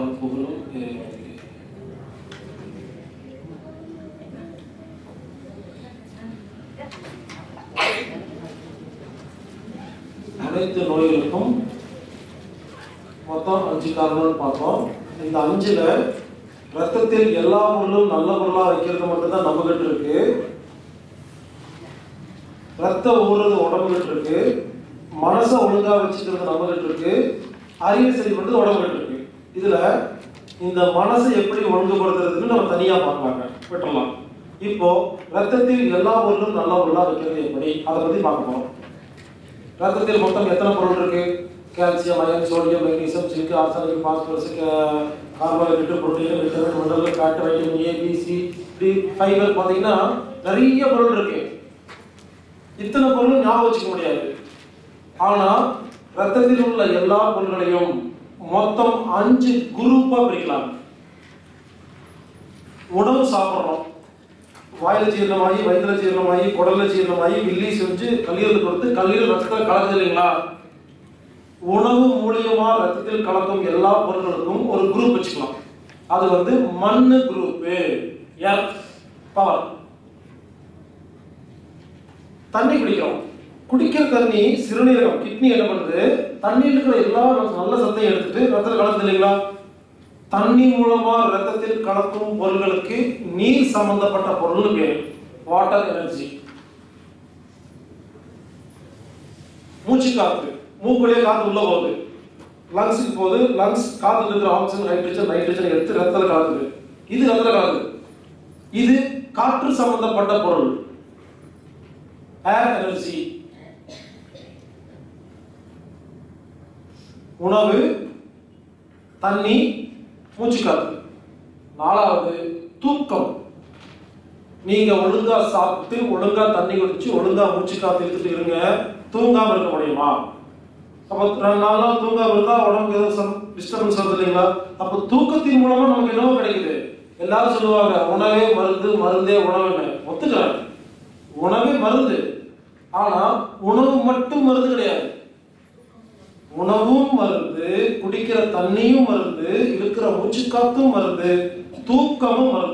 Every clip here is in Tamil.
புகழும் இறைவனுக்கு அனைத்து நோய்களுக்கும் மொத்தம் அஞ்சு காரணம்னு பார்த்தோம் இந்த அஞ்சுல ரத்தத்தில் எல்லா பொருளும் நல்ல பொருளா வைக்கிறது மட்டும்தான் நம்ம கிட்ட இருக்கு ரத்தம் ஊறுறது உடம்பு கிட்ட இருக்கு மனசை ஒழுங்கா வச்சுக்கிறது நம்ம கிட்ட இருக்கு அறிவு சரி பண்றது உடம்பு கிட்ட இருக்கு இதுல இந்த மனசை எப்படி ஒழுங்குபடுத்துறதுன்னு நம்ம தனியா பார்க்கலாங்க விட்டுறலாம் இப்போ ரத்தத்தில் எல்லா பொருளும் நல்ல பொருளா வைக்கிறது எப்படி அதை பத்தி பார்க்க போறோம் ரத்தத்தில் மொத்தம் எத்தனை பொருள் இருக்கு calcium iron sodium magnesium zinc arsenic phosphorus carbohydrate protein vitamin mineral fat vitamin A B C D fibre பார்த்தீங்கன்னா நிறைய பொருள் இருக்கு இத்தனை பொருளும் ஞாபகம் வச்சுக்க முடியாது ஆனா ரத்தத்தில் உள்ள எல்லா பொருள்களையும் மொத்தம் அஞ்சு குரூப்பா பிரிக்கலாம் உணவு சாப்பிட்றோம் வாயில ஜீரணமாகி வயிற்றுல ஜீரணமாகி குடல்ல ஜீரணமாகி வில்லி செஞ்சு கல்லீரல் கொடுத்து கல்லீரல் ரத்தத்தில் கலக்குது இல்லைங்களா உணவு மூலியமா ரத்தத்தில் கலக்கும் எல்லா பொருட்களுக்கும் ஒரு குரூப் வச்சுக்கலாம் அது வந்து மண்ணு குரூப் எர்த் பவர் தண்ணி குடிக்கிறோம் குடிக்கிற தண்ணி சிறுநீரகம் கிட்னி என்ன பண்ணுது தண்ணியில் இருக்கிற எல்லா நல்ல சத்தையும் எடுத்துட்டு ரத்தத்தில் கலக்குது இல்லைங்களா தண்ணி மூலமா ரத்தத்தில் கலக்கும் பொருள்களுக்கு நீர் சம்பந்தப்பட்ட பொருள் பேர் வாட்டர் எனர்ஜி மூச்சு காத்து மூக்குள்ளே காத்து உள்ள போகுது லங்ஸுக்கு போகுது லங்ஸ் காத்துல இருக்கிற ஆக்சிஜன் ஹைட்ரஜன் நைட்ரஜன் எடுத்து ரத்தத்துல கலக்குது இது ரத்தத்துல கலக்குது இது காற்று சம்பந்தப்பட்ட பொருள் ஏர் எனர்ஜி உணவு தண்ணி மூச்சுக்காத்து நாலாவது தூக்கம் நீங்க ஒழுங்கா சாப்பிட்டு ஒழுங்கா தண்ணி குடிச்சு ஒழுங்கா மூச்சு காத்து எடுத்துட்டு இருங்க தூங்காம இருக்க முடியுமா அப்ப ரெண்டு நாலு நாள் தூங்காம இருந்தா உடம்புக்கு ஏதோ டிஸ்டர்பன்ஸ் வருது இல்லைங்களா அப்ப தூக்கத்தின் மூலமா நமக்கு என்னவோ கிடைக்குது எல்லாரும் சொல்லுவாங்க உணவே மருந்து மருந்தே உணவுன்னு ஒத்துக்கிறேன் உணவே மருந்து ஆனா உணவு மட்டும் மருந்து கிடையாது உணவும் மருந்து குடிக்கிற தண்ணியும் மருந்து இருக்கிற மூச்சுக்காத்தும் மருந்து தூக்கமும் மருந்து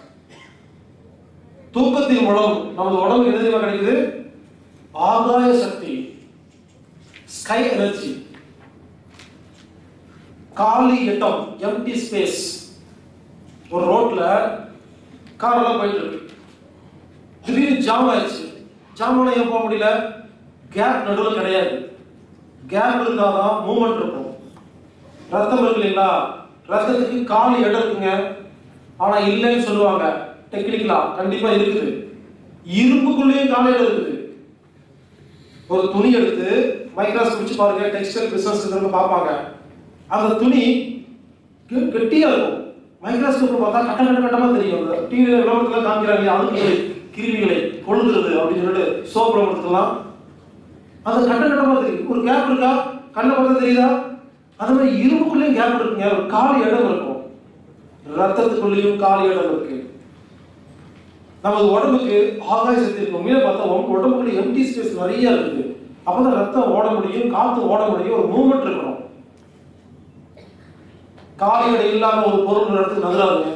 தூக்கத்தின் மூலம் நமது உடம்பு என்ன தெரியுமா கிடைக்குது ஆகாய சக்தி ஸ்கை எனர்ஜி காலி இடம் எம்டி ஸ்பேஸ் ஒரு ரோட்ல கார் எல்லாம் போயிட்டு இருக்கு திடீர்னு ஜாம் ஆயிடுச்சு ஜாம் ஆனா ஏன் போக முடியல கேப் நடுவில் கிடையாது கேப் இருந்தாதான் மூவ்மெண்ட் இருக்கும் ரத்தம் இருக்கு இல்லைங்களா ரத்தத்துக்கு காலி இடம் இருக்குங்க ஆனா இல்லைன்னு சொல்லுவாங்க டெக்னிக்கலா கண்டிப்பா இருக்குது இரும்புக்குள்ளேயும் காலி இடம் இருக்குது ஒரு துணி எடுத்து மைக்ராஸ்கோப் வச்சு பாருங்க டெக்ஸ்டைல் பிசினஸ் இருக்கிறவங்க பார்ப்பாங்க அந்த துணி கெ- கெட்டியா இருக்கும் மைக்ராஸ்கோப்ல பார்த்தா கட்ட கட்ட கட்டமா தெரியும் அந்த டிவியில விளம்பரத்துல காமிக்கிறாங்க அழுக்குகளை கிருமிகளை கொழுந்துருது அப்படின்னு சொல்லிட்டு சோப் விளம்பரத்துலாம் அது கட்ட கட்டமா தெரியும் ஒரு கேப் இருக்கா கண்ணை பார்த்தா தெரியுதா அது மாதிரி இரும்புக்குள்ளேயும் கேப் இருக்குங்க ஒரு காலி இடம் இருக்கும் ரத்தத்துக்குள்ளேயும் காலி இடம் இருக்கு நமது உடம்புக்கு ஆகாய சக்தி இருக்கும் உண்மையில பார்த்தா உங்க உடம்புக்குள்ள எம்டி ஸ்பேஸ் நிறைய இருக்குது அப்பதான் ரத்தம் ஓட முடியும் காத்து ஓட முடியும் ஒரு மூவ்மெண்ட் இருக்கணும் காலி இடம் இல்லாம ஒரு பொருள் ஒரு இடத்துக்கு நகராதுங்க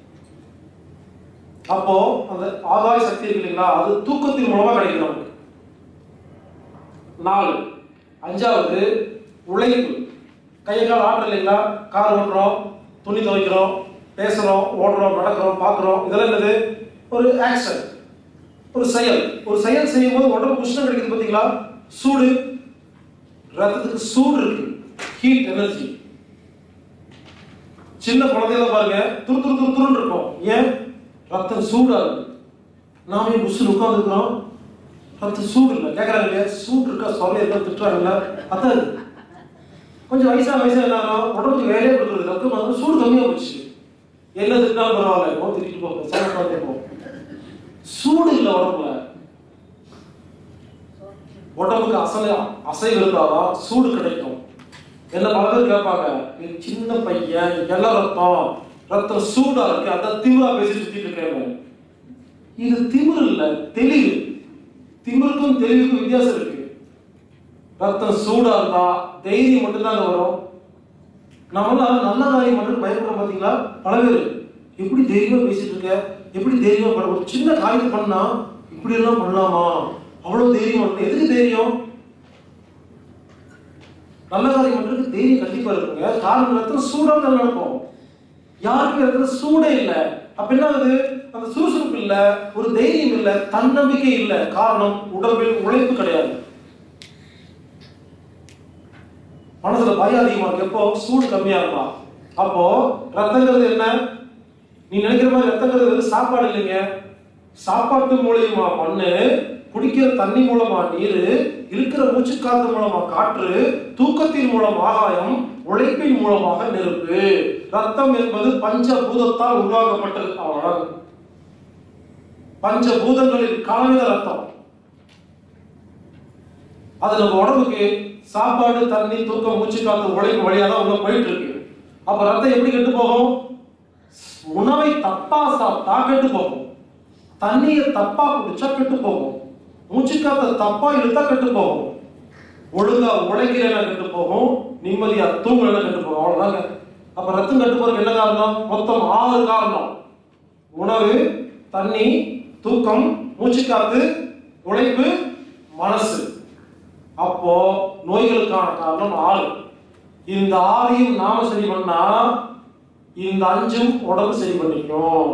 அப்போ அந்த ஆகாய சக்தி இருக்கு இல்லைங்களா அது தூக்கத்தின் மூலமா கிடைக்கும் நமக்கு நாலு அஞ்சாவது உழைப்பு கையை கால் ஆட்டுற இல்லைங்களா கார் ஓட்டுறோம் துணி துவைக்கிறோம் பேசுறோம் ஓடுறோம் நடக்கிறோம் பார்க்குறோம் இதெல்லாம் என்னது ஒரு ஆக்ஷன் ஒரு செயல் ஒரு செயல் செய்யும் போது உடம்பு உஷ்ணம் கிடைக்குது பார்த்தீங்களா சூடு ரத்தத்துக்கு சூடு இருக்கு ஹீட் எனர்ஜி சின்ன குழந்தையில பாருங்க துரு துரு துரு துருன்னு இருக்கும் ஏன் ரத்தம் சூடா இருக்கு நாமே புஷ்ஷு உட்காந்துருக்கிறோம் ரத்தம் சூடு இல்லை கேட்கறாங்க இல்லையா சூடு இருக்கா சொல்ல இருக்கா திட்டுறாங்கல்ல அதான் இது. கொஞ்சம் வயசா வயசா என்ன ஆகும்? உடம்புக்கு வேலையே கொடுக்குறது ரத்தம் வந்து சூடு கம்மியா போச்சு என்ன திட்டினாலும் பரவாயில்ல போ திட்டிட்டு போ சாமி பார்த்து போ சூடு இல்லை உடம்புல உடம்புக்கு அசை அசைவு இருந்தாதான் சூடு கிடைக்கும் என்ன பல பேர் கேட்பாங்க "நீ சின்ன பையன் எல்லாம் ரத்தம் ரத்தம் சூடா இருக்கு அதான் திமிரா பேசி சுத்திட்டு இருக்கேன் இது திமிரு இல்ல தெளிவு திமிருக்கும் தெளிவுக்கும் வித்தியாசம் இருக்கு ரத்தம் சூடா இருந்தா தைரியம் மட்டும்தாங்க வரும் நம்மளாம் நல்ல காரியம் பண்றது பயப்படுறோம் பாத்தீங்களா பல பேர் எப்படி தைரியமா பேசிட்டு இருக்க எப்படி தைரியமா பண்ண ஒரு சின்ன காரியத்தை பண்ணா இப்படி எல்லாம் பண்ணலாமா அவ்வளவு தைரியம் இருக்கு. எதுக்கு தைரியம் நல்ல காரியம் பண்றதுக்கு தைரியம் கண்டிப்பா இருக்குங்க காரணம் இடத்துல சூடா தான் நடக்கும் யாருக்கும் இடத்துல சூடே இல்லை அப்ப என்ன ஆகுது அந்த சுறுசுறுப்பு இல்ல ஒரு தைரியம் இல்ல தன்னம்பிக்கை இல்ல காரணம் உடம்பில் உழைப்பு கிடையாது மனசுல பயம் அதிகமா இருக்கு எப்போ சூடு கம்மியா இருக்கலாம் அப்போ ரத்தங்கிறது என்ன நீ நினைக்கிற மாதிரி ரத்தங்கிறது வெறும் சாப்பாடு இல்லைங்க சாப்பாட்டு மூலியமா மண்ணு குடிக்கிற தண்ணி மூலமா நீர் இருக்கிற மூச்சுக்காத்து மூலமா காற்று தூக்கத்தின் மூலம் ஆகாயம் உழைப்பின் மூலமாக நெருப்பு ரத்தம் என்பது பஞ்சபூதத்தால் உருவாக்கப்பட்டது அவ்வளவுதான் பஞ்சபூதங்களின் கலந்த ரத்தம் அது நம்ம உடம்புக்கு சாப்பாடு தண்ணி தூக்கம் மூச்சு காத்து உழைப்பு வழியா தான் உள்ள போயிட்டு இருக்கு அப்ப ரத்தம் எப்படி கெட்டு போகும் உணவை தப்பா சாப்பிட்டா கெட்டு போகும் தண்ணியை தப்பா குடிச்சா கெட்டு போகும் மூச்சு காத்த தப்பா இழுத்தா கெட்டு போகும் ஒழுங்கா உழைக்கிறேன் கெட்டு போகும் நிம்மதியா தூங்கல கெட்டு போகும் அவ்வளவுதாங்க அப்ப ரத்தம் கெட்டு போறதுக்கு என்ன காரணம் மொத்தம் ஆறு காரணம் உணவு தண்ணி தூக்கம் மூச்சுக்காத்து உழைப்பு மனசு அப்போ நோய்களுக்கான காரணம் ஆறு இந்த ஆறையும் நாம சரி பண்ணா இந்த அஞ்சும் உடம்பு சரி பண்ணிக்கும்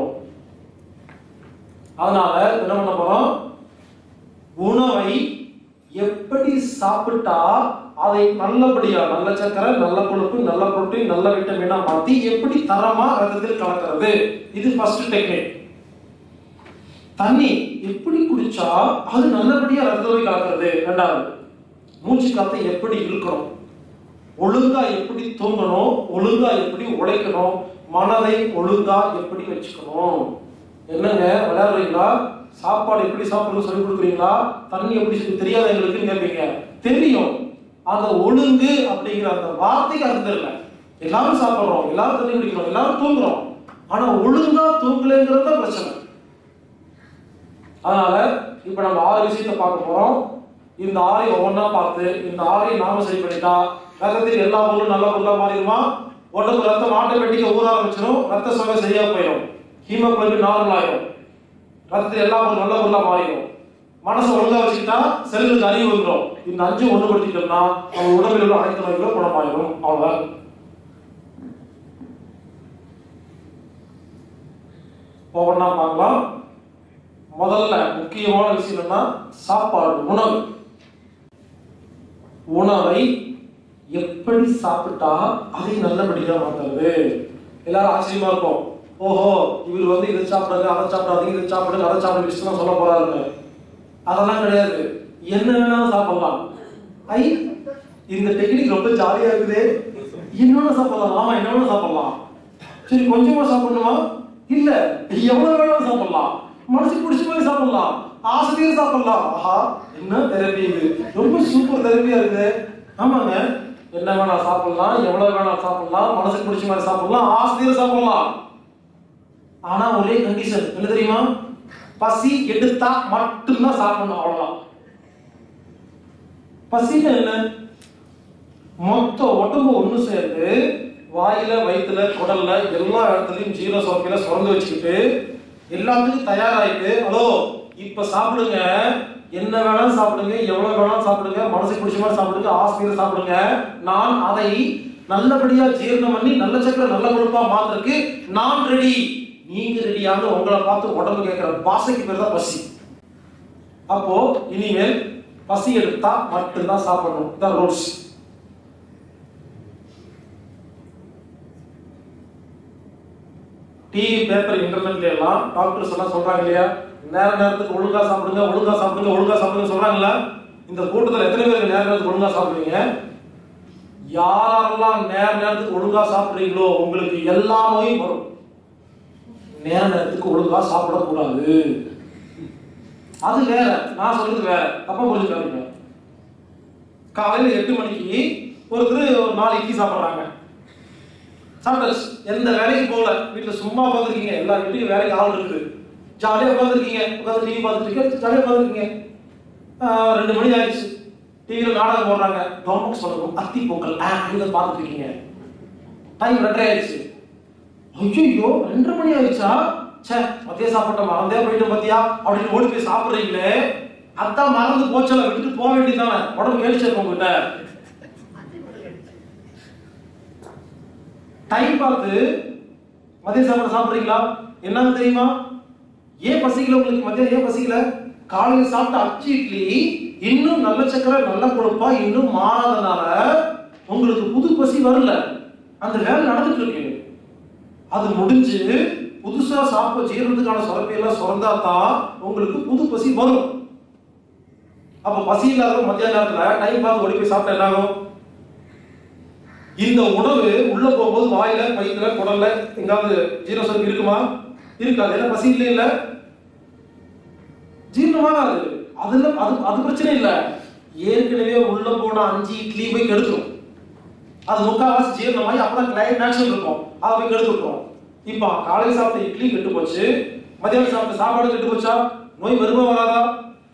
அதனால என்ன பண்ண போறோம் உணவை எப்படி சாப்பிட்டா அதை நல்லபடியா நல்ல சக்கரை நல்ல கொழுப்பு நல்ல புரோட்டீன் நல்ல விட்டமினா மாத்தி எப்படி தரமா ரத்தத்தில் கலக்கிறது இது ஃபர்ஸ்ட் டெக்னிக் தண்ணி எப்படி குடிச்சா அது நல்லபடியா ரத்தத்தில் கலக்கிறது ரெண்டாவது மூச்சு காத்தை எப்படி இழுக்கணும் ஒழுங்கா எப்படி தூங்கணும் ஒழுங்கா எப்படி உழைக்கணும் மனதை ஒழுங்கா எப்படி வச்சுக்கணும் என்னங்க விளையாடுறீங்களா சாப்பாடு எப்படி சாப்பிடணும் சொல்லி கொடுக்குறீங்களா தண்ணி எப்படி சொல்லி தெரியாத எங்களுக்கு கேட்பீங்க தெரியும் அந்த ஒழுங்கு அப்படிங்கிற அந்த வார்த்தைக்கு அர்த்தம் தெரியல எல்லாரும் சாப்பிடுறோம் எல்லாரும் தண்ணி குடிக்கிறோம் எல்லாரும் தூங்குறோம் ஆனா ஒழுங்கா தூங்கலைங்கிறது தான் பிரச்சனை அதனால இப்ப நம்ம ஆறு விஷயத்தை பார்க்க போறோம் இந்த ஆறை ஒவ்வொன்றா பார்த்து இந்த ஆறை நாம சரி பண்ணிட்டா ரத்தத்தில் எல்லா பொருளும் நல்ல பொருளா மாறிடுமா உடம்பு ரத்தம் ஆட்டோமேட்டிக்கா ஊற ஆரம்பிச்சிடும் ரத்த சுவை சரியா போயிடும் ஹீமோகுளோபின் நார்மல் ஆயிடும் ரத்தத்தில் எல்லா பொருளும் நல்ல பொருளா மாறிடும் மனசை ஒழுங்கா வச்சுக்கிட்டா செல்லுக்கு அறிவு வந்துடும் இந்த அஞ்சு ஒண்ணுபடுத்திட்டோம்னா நம்ம உடம்பில் உள்ள அனைத்து நோய்களும் குணமாயிடும் அவ்வளவுதான் ஒவ்வொன்றா பார்க்கலாம் முதல்ல முக்கியமான விஷயம் என்னன்னா சாப்பாடு உணவு உணவை எப்படி சாப்பிட்டா அதை நல்லபடியா மாத்துறது எல்லாரும் ஆச்சரியமா இருக்கும் ஓஹோ இவர் வந்து இதை சாப்பிடுங்க அதை சாப்பிடாதீங்க இதை சாப்பிடுங்க அதை சாப்பிடுங்க லிஸ்ட்லாம் சொல்ல போறாருங்க அதெல்லாம் கிடையாது என்ன வேணாலும் சாப்பிடலாம் ஐ இந்த டெக்னிக் ரொம்ப ஜாலியா இருக்குது என்னென்ன சாப்பிடலாம் ஆமா என்ன வேணாலும் சாப்பிடலாம் சரி கொஞ்சமா சாப்பிடணுமா இல்ல எவ்வளவு வேணாலும் சாப்பிடலாம் மனசுக்கு பிடிச்ச மாதிரி சாப்பிடலாம் ஆசிரியர் சாப்பிடலாம் ஆஹா என்ன தெரப்பி இது ரொம்ப சூப்பர் தெரப்பியா இருக்குது ஆமாங்க என்ன வேணா சாப்பிடலாம் எவ்வளவு வேணா சாப்பிடலாம் மனசுக்கு பிடிச்ச மாதிரி சாப்பிடலாம் ஆசிரியர் சாப்பிடலாம் ஆனா ஒரே கண்டிஷன் என்ன தெரியுமா பசி எடுத்தா மட்டும்தான் சாப்பிடணும் அவ்வளவுதான் பசின்னு என்ன மொத்த உடம்பு ஒண்ணு சேர்ந்து வாயில வயித்துல குடல்ல எல்லா இடத்துலயும் ஜீரோ சுரப்பில சுரந்து வச்சுக்கிட்டு எல்லாத்துக்கும் தயாராயிட்டு ஹலோ இப்ப சாப்பிடுங்க என்ன வேணாலும் சாப்பிடுங்க எவ்வளவு வேணாலும் சாப்பிடுங்க மனசுக்கு பிடிச்ச மாதிரி சாப்பிடுங்க ஆசிரியர் சாப்பிடுங்க நான் அதை நல்லபடியா ஜீரணம் பண்ணி நல்ல சக்கரை நல்ல கொழுப்பா மாத்திருக்கு நான் ரெடி நீங்க ரெடியாக உங்களை பார்த்து உடம்பு கேட்கிற பாசைக்கு பேர் தான் பசி அப்போ இனிமேல் பசி எடுத்தா மட்டும்தான் சாப்பிடணும் இதான் ரூல்ஸ் டிவி பேப்பர் இன்டர்நெட்ல எல்லாம் டாக்டர்ஸ் எல்லாம் சொல்றாங்க இல்லையா நேர நேரத்துக்கு ஒழுங்கா சாப்பிடுங்க ஒழுங்கா சாப்பிடுங்க ஒழுங்கா சாப்பிடுங்க சொல்றாங்கல்ல இந்த கூட்டத்துல எத்தனை பேருக்கு நேர நேரத்துக்கு ஒழுங்கா சாப்பிடுவீங்க யாரெல்லாம் நேர நேரத்துக்கு ஒழுங்கா சாப்பிடுறீங்களோ உங்களுக்கு எல்லா நோயும் வரும் நேர நேரத்துக்கு ஒழுங்கா சாப்பிடக்கூடாது அது வேற நான் சொல்றது வேற தப்பா புரிஞ்சுக்காதீங்க காலையில எட்டு மணிக்கு ஒருத்தர் ஒரு நாலு இட்லி சாப்பிடுறாங்க சாப்பிட்டாச்சு எந்த வேலைக்கு போகல வீட்டுல சும்மா உட்காந்துருக்கீங்க எல்லா வீட்லயும் வேலைக்கு ஆள் இருக்குது ஜாலியா உட்காந்துருக்கீங்க உட்காந்து டிவி பார்த்துட்டு இருக்கீங்க ஜாலியா உட்காந்துருக்கீங்க ரெண்டு மணி ஆயிடுச்சு டிவியில் நாடகம் போடுறாங்க கவர்மெண்ட் சொல்லணும் அத்தி பொங்கல் ஆ இதை பார்த்துட்டு இருக்கீங்க டைம் ரெண்டரை ஆயிடுச்சு ஐயோ ரெண்டரை மணி ஆயிடுச்சா ச்சே மதிய சாப்பிட்ட மறந்தே போயிட்டு பாத்தியா அப்படின்னு ஓடி போய் சாப்பிடுறீங்களே அதான் மறந்து போச்சல விட்டுட்டு போக வேண்டியதானே உடம்பு கேள்வி உங்ககிட்ட டைம் பார்த்து மதிய சாப்பாடு சாப்பிடுறீங்களா என்னன்னு தெரியுமா ஏன் பசிக்கல உங்களுக்கு மதியம் ஏன் பசிக்கல காலையில் சாப்பிட்ட அச்சு இட்லி இன்னும் நல்ல சக்கரை நல்ல கொழுப்பா இன்னும் மாறாதனால உங்களுக்கு புது பசி வரல அந்த வேலை நடந்துட்டு இருக்கு அது முடிஞ்சு புதுசா சாப்பிட ஜீரணத்துக்கான சுரப்பையெல்லாம் சுரந்தா தான் உங்களுக்கு புது பசி வரும் அப்ப பசி இல்லாத மத்தியான நேரத்துல டைம் பார்த்து ஓடி போய் சாப்பிட்டா என்ன ஆகும் இந்த உணவு உள்ள போகும்போது வாயில வயிற்றுல குடல்ல எங்காவது ஜீரண சுரப்பி இருக்குமா இருக்காது ஏன்னா பசி இல்லை இல்ல ஜீரணமாகாது அதுல அது அது பிரச்சனை இல்ல ஏற்கனவே உள்ள போன அஞ்சு இட்லி போய் கெடுத்துரும் அது முக்கால்வாசி ஜீரணமாகி அப்பதான் கிளைமேக்ஸ் இருக்கும் அதை போய் கெடுத்துட்டோம் இப்போ காலையில் சாப்பிட்ட இட்லி கெட்டு போச்சு மதியானம் சாப்பிட்ட சாப்பாடு கெட்டு போச்சா நோய் வருமா வராதா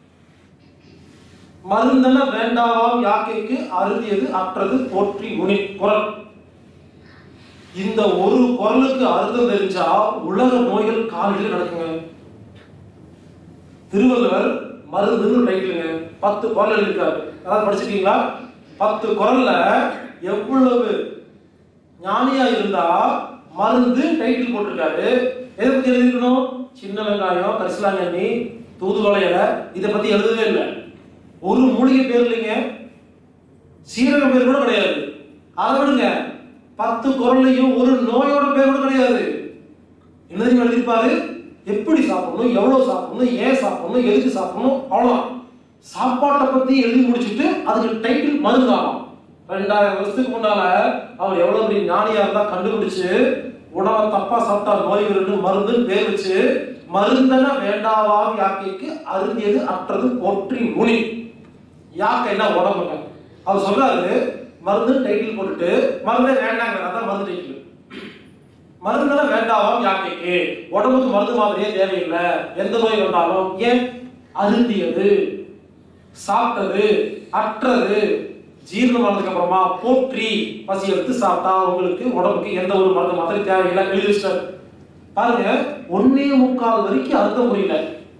மருந்தன வேண்டாவாம் யாக்கைக்கு அருதியது அற்றது போற்றி உனி குரல் இந்த ஒரு குரலுக்கு அர்த்தம் தெரிஞ்சா உலக நோய்கள் காலையில் நடக்குங்க திருவள்ளுவர் மருந்துன்னு டைட்டிலுங்க பத்து குரல் எழுதியிருக்காரு அதாவது படிச்சிருக்கீங்களா பத்து குரல்ல எவ்வளவு ஞானியா இருந்தா மருந்து டைட்டில் போட்டிருக்காரு எதை பத்தி எழுதிருக்கணும் சின்ன வெங்காயம் கரிசலாங்கண்ணி தூதுவளை இலை இதை பத்தி எழுதவே இல்லை ஒரு மூலிகை பேர் இல்லைங்க சீரக பேர் கூட கிடையாது அதை விடுங்க பத்து குரல்லையும் ஒரு நோயோட பேர் கூட கிடையாது என்ன தெரியுமா எழுதியிருப்பாரு எப்படி சாப்பிடணும் எவ்வளவு சாப்பிடணும் ஏன் சாப்பிடணும் எதுக்கு சாப்பிடணும் அவ்வளவுதான் சாப்பாட்டை பத்தி எழுதி முடிச்சுட்டு அதுக்கு டைட்டில் மருந்தாகும் ரெண்டாயிரம் வருஷத்துக்கு முன்னால அவர் எவ்வளவு பெரிய ஞானியா இருந்தா கண்டுபிடிச்சு உணவை தப்பா சாப்பிட்டா நோய் வரும்னு மருந்துன்னு பேர் வச்சு மருந்தன வேண்டாவாம் யாக்கைக்கு அருந்தியது அற்றது போற்றி முனி யாக்கைன்னா உடம்புங்க அவர் சொல்றாரு மருந்து டைட்டில் போட்டுட்டு மருந்தே வேண்டாங்க அதான் மருந்து டைட்டில் மருந்தெல்லாம் வேண்டாவாம் யாக்கைக்கு உடம்புக்கு மருந்து மாதிரியே தேவையில்லை எந்த நோய் வந்தாலும் ஏன் அருந்தியது சாப்பிட்டது அற்றது ஜீரணமானதுக்கு அப்புறமா போற்றி பசி எடுத்து சாப்பிட்டா உங்களுக்கு உடம்புக்கு எந்த ஒரு மருந்து மாத்திரை தேவையில்லை எழுதி வச்சிட்டாரு. பாருங்க ஒன்னே முக்கால் வரைக்கும் அர்த்தம் புரியல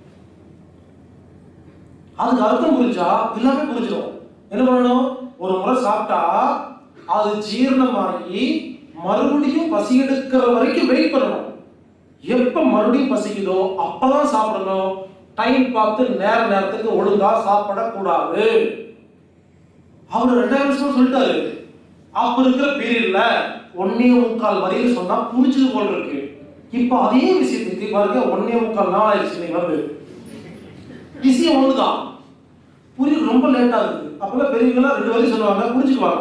அதுக்கு அர்த்தம் புரிஞ்சா எல்லாமே புரிஞ்சிடும் என்ன பண்ணணும் ஒரு முறை சாப்பிட்டா அது ஜீரணமாகி மறுபடியும் பசி எடுக்கிற வரைக்கும் வெயிட் பண்ணணும் எப்ப மறுபடியும் பசிக்குதோ அப்பதான் சாப்பிடணும் டைம் பார்த்து நேர நேரத்துக்கு ஒழுங்கா சாப்பிடக்கூடாது அவர் ரெண்டாயிரம் வருஷமா சொல்லிட்டாரு அப்ப இருக்கிற பீரியட்ல ஒன்னே முக்கால் வரையில் சொன்னா புரிஞ்சது போல இருக்கு இப்ப அதே விஷயத்துக்கு பாருங்க ஒன்னே முக்கால் நாள் ஆயிடுச்சு இன்னைக்கு வந்து விஷயம் ஒண்ணுதான் புரிய ரொம்ப லேட்டா இருக்கு அப்பெல்லாம் பெரியவங்க ரெண்டு வரையும் சொல்லுவாங்க புரிஞ்சுக்குவாங்க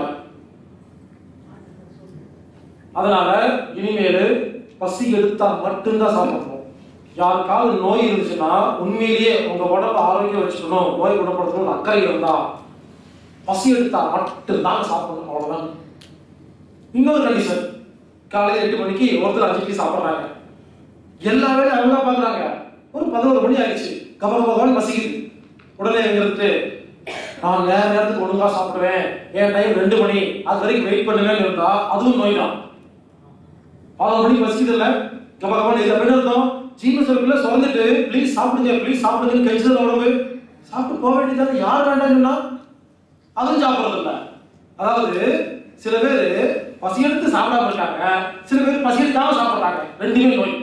அதனால இனிமேல் பசி எடுத்தா மட்டும்தான் சாப்பிடணும் யாருக்காவது நோய் இருந்துச்சுன்னா உண்மையிலேயே உங்க உடம்ப ஆரோக்கியம் வச்சுக்கணும் நோய் குணப்படுத்தணும் அக்கறை இருந்தா பசி எடுத்தா மட்டும்தான் சாப்பிடணும் அவ்வளவுதான் இன்னொரு கண்டிஷன் காலையில எட்டு மணிக்கு ஒருத்தர் அஞ்சு இட்லி சாப்பிடுறாங்க எல்லா வேலையும் அவங்க தான் பாக்குறாங்க ஒரு பதினோரு மணி ஆயிடுச்சு கபர கபரம் பசிக்குது உடனே எங்கிருந்து நான் நேர நேரத்துக்கு ஒழுங்கா சாப்பிடுவேன் என் டைம் ரெண்டு மணி அது வரைக்கும் வெயிட் பண்ணுவேன்னு இருந்தா அதுவும் நோய் தான் பதினோரு மணிக்கு பசிக்குது இல்ல கப கபன் இதை என்ன அர்த்தம் ஜீவ சொல்ல சுரந்துட்டு ப்ளீஸ் சாப்பிடுங்க ப்ளீஸ் சாப்பிடுங்கன்னு கழிச்சது உடம்பு சாப்பிட்டு போக வேண்டியதானே யார் வேண்டாம்னா அதுவும் சாப்பிடுறது இல்ல அதாவது சில பேர் பசி எடுத்து சாப்பிடாம இருக்காங்க சில பேர் பசி எடுக்காம சாப்பிடுறாங்க ரெண்டுமே நோய்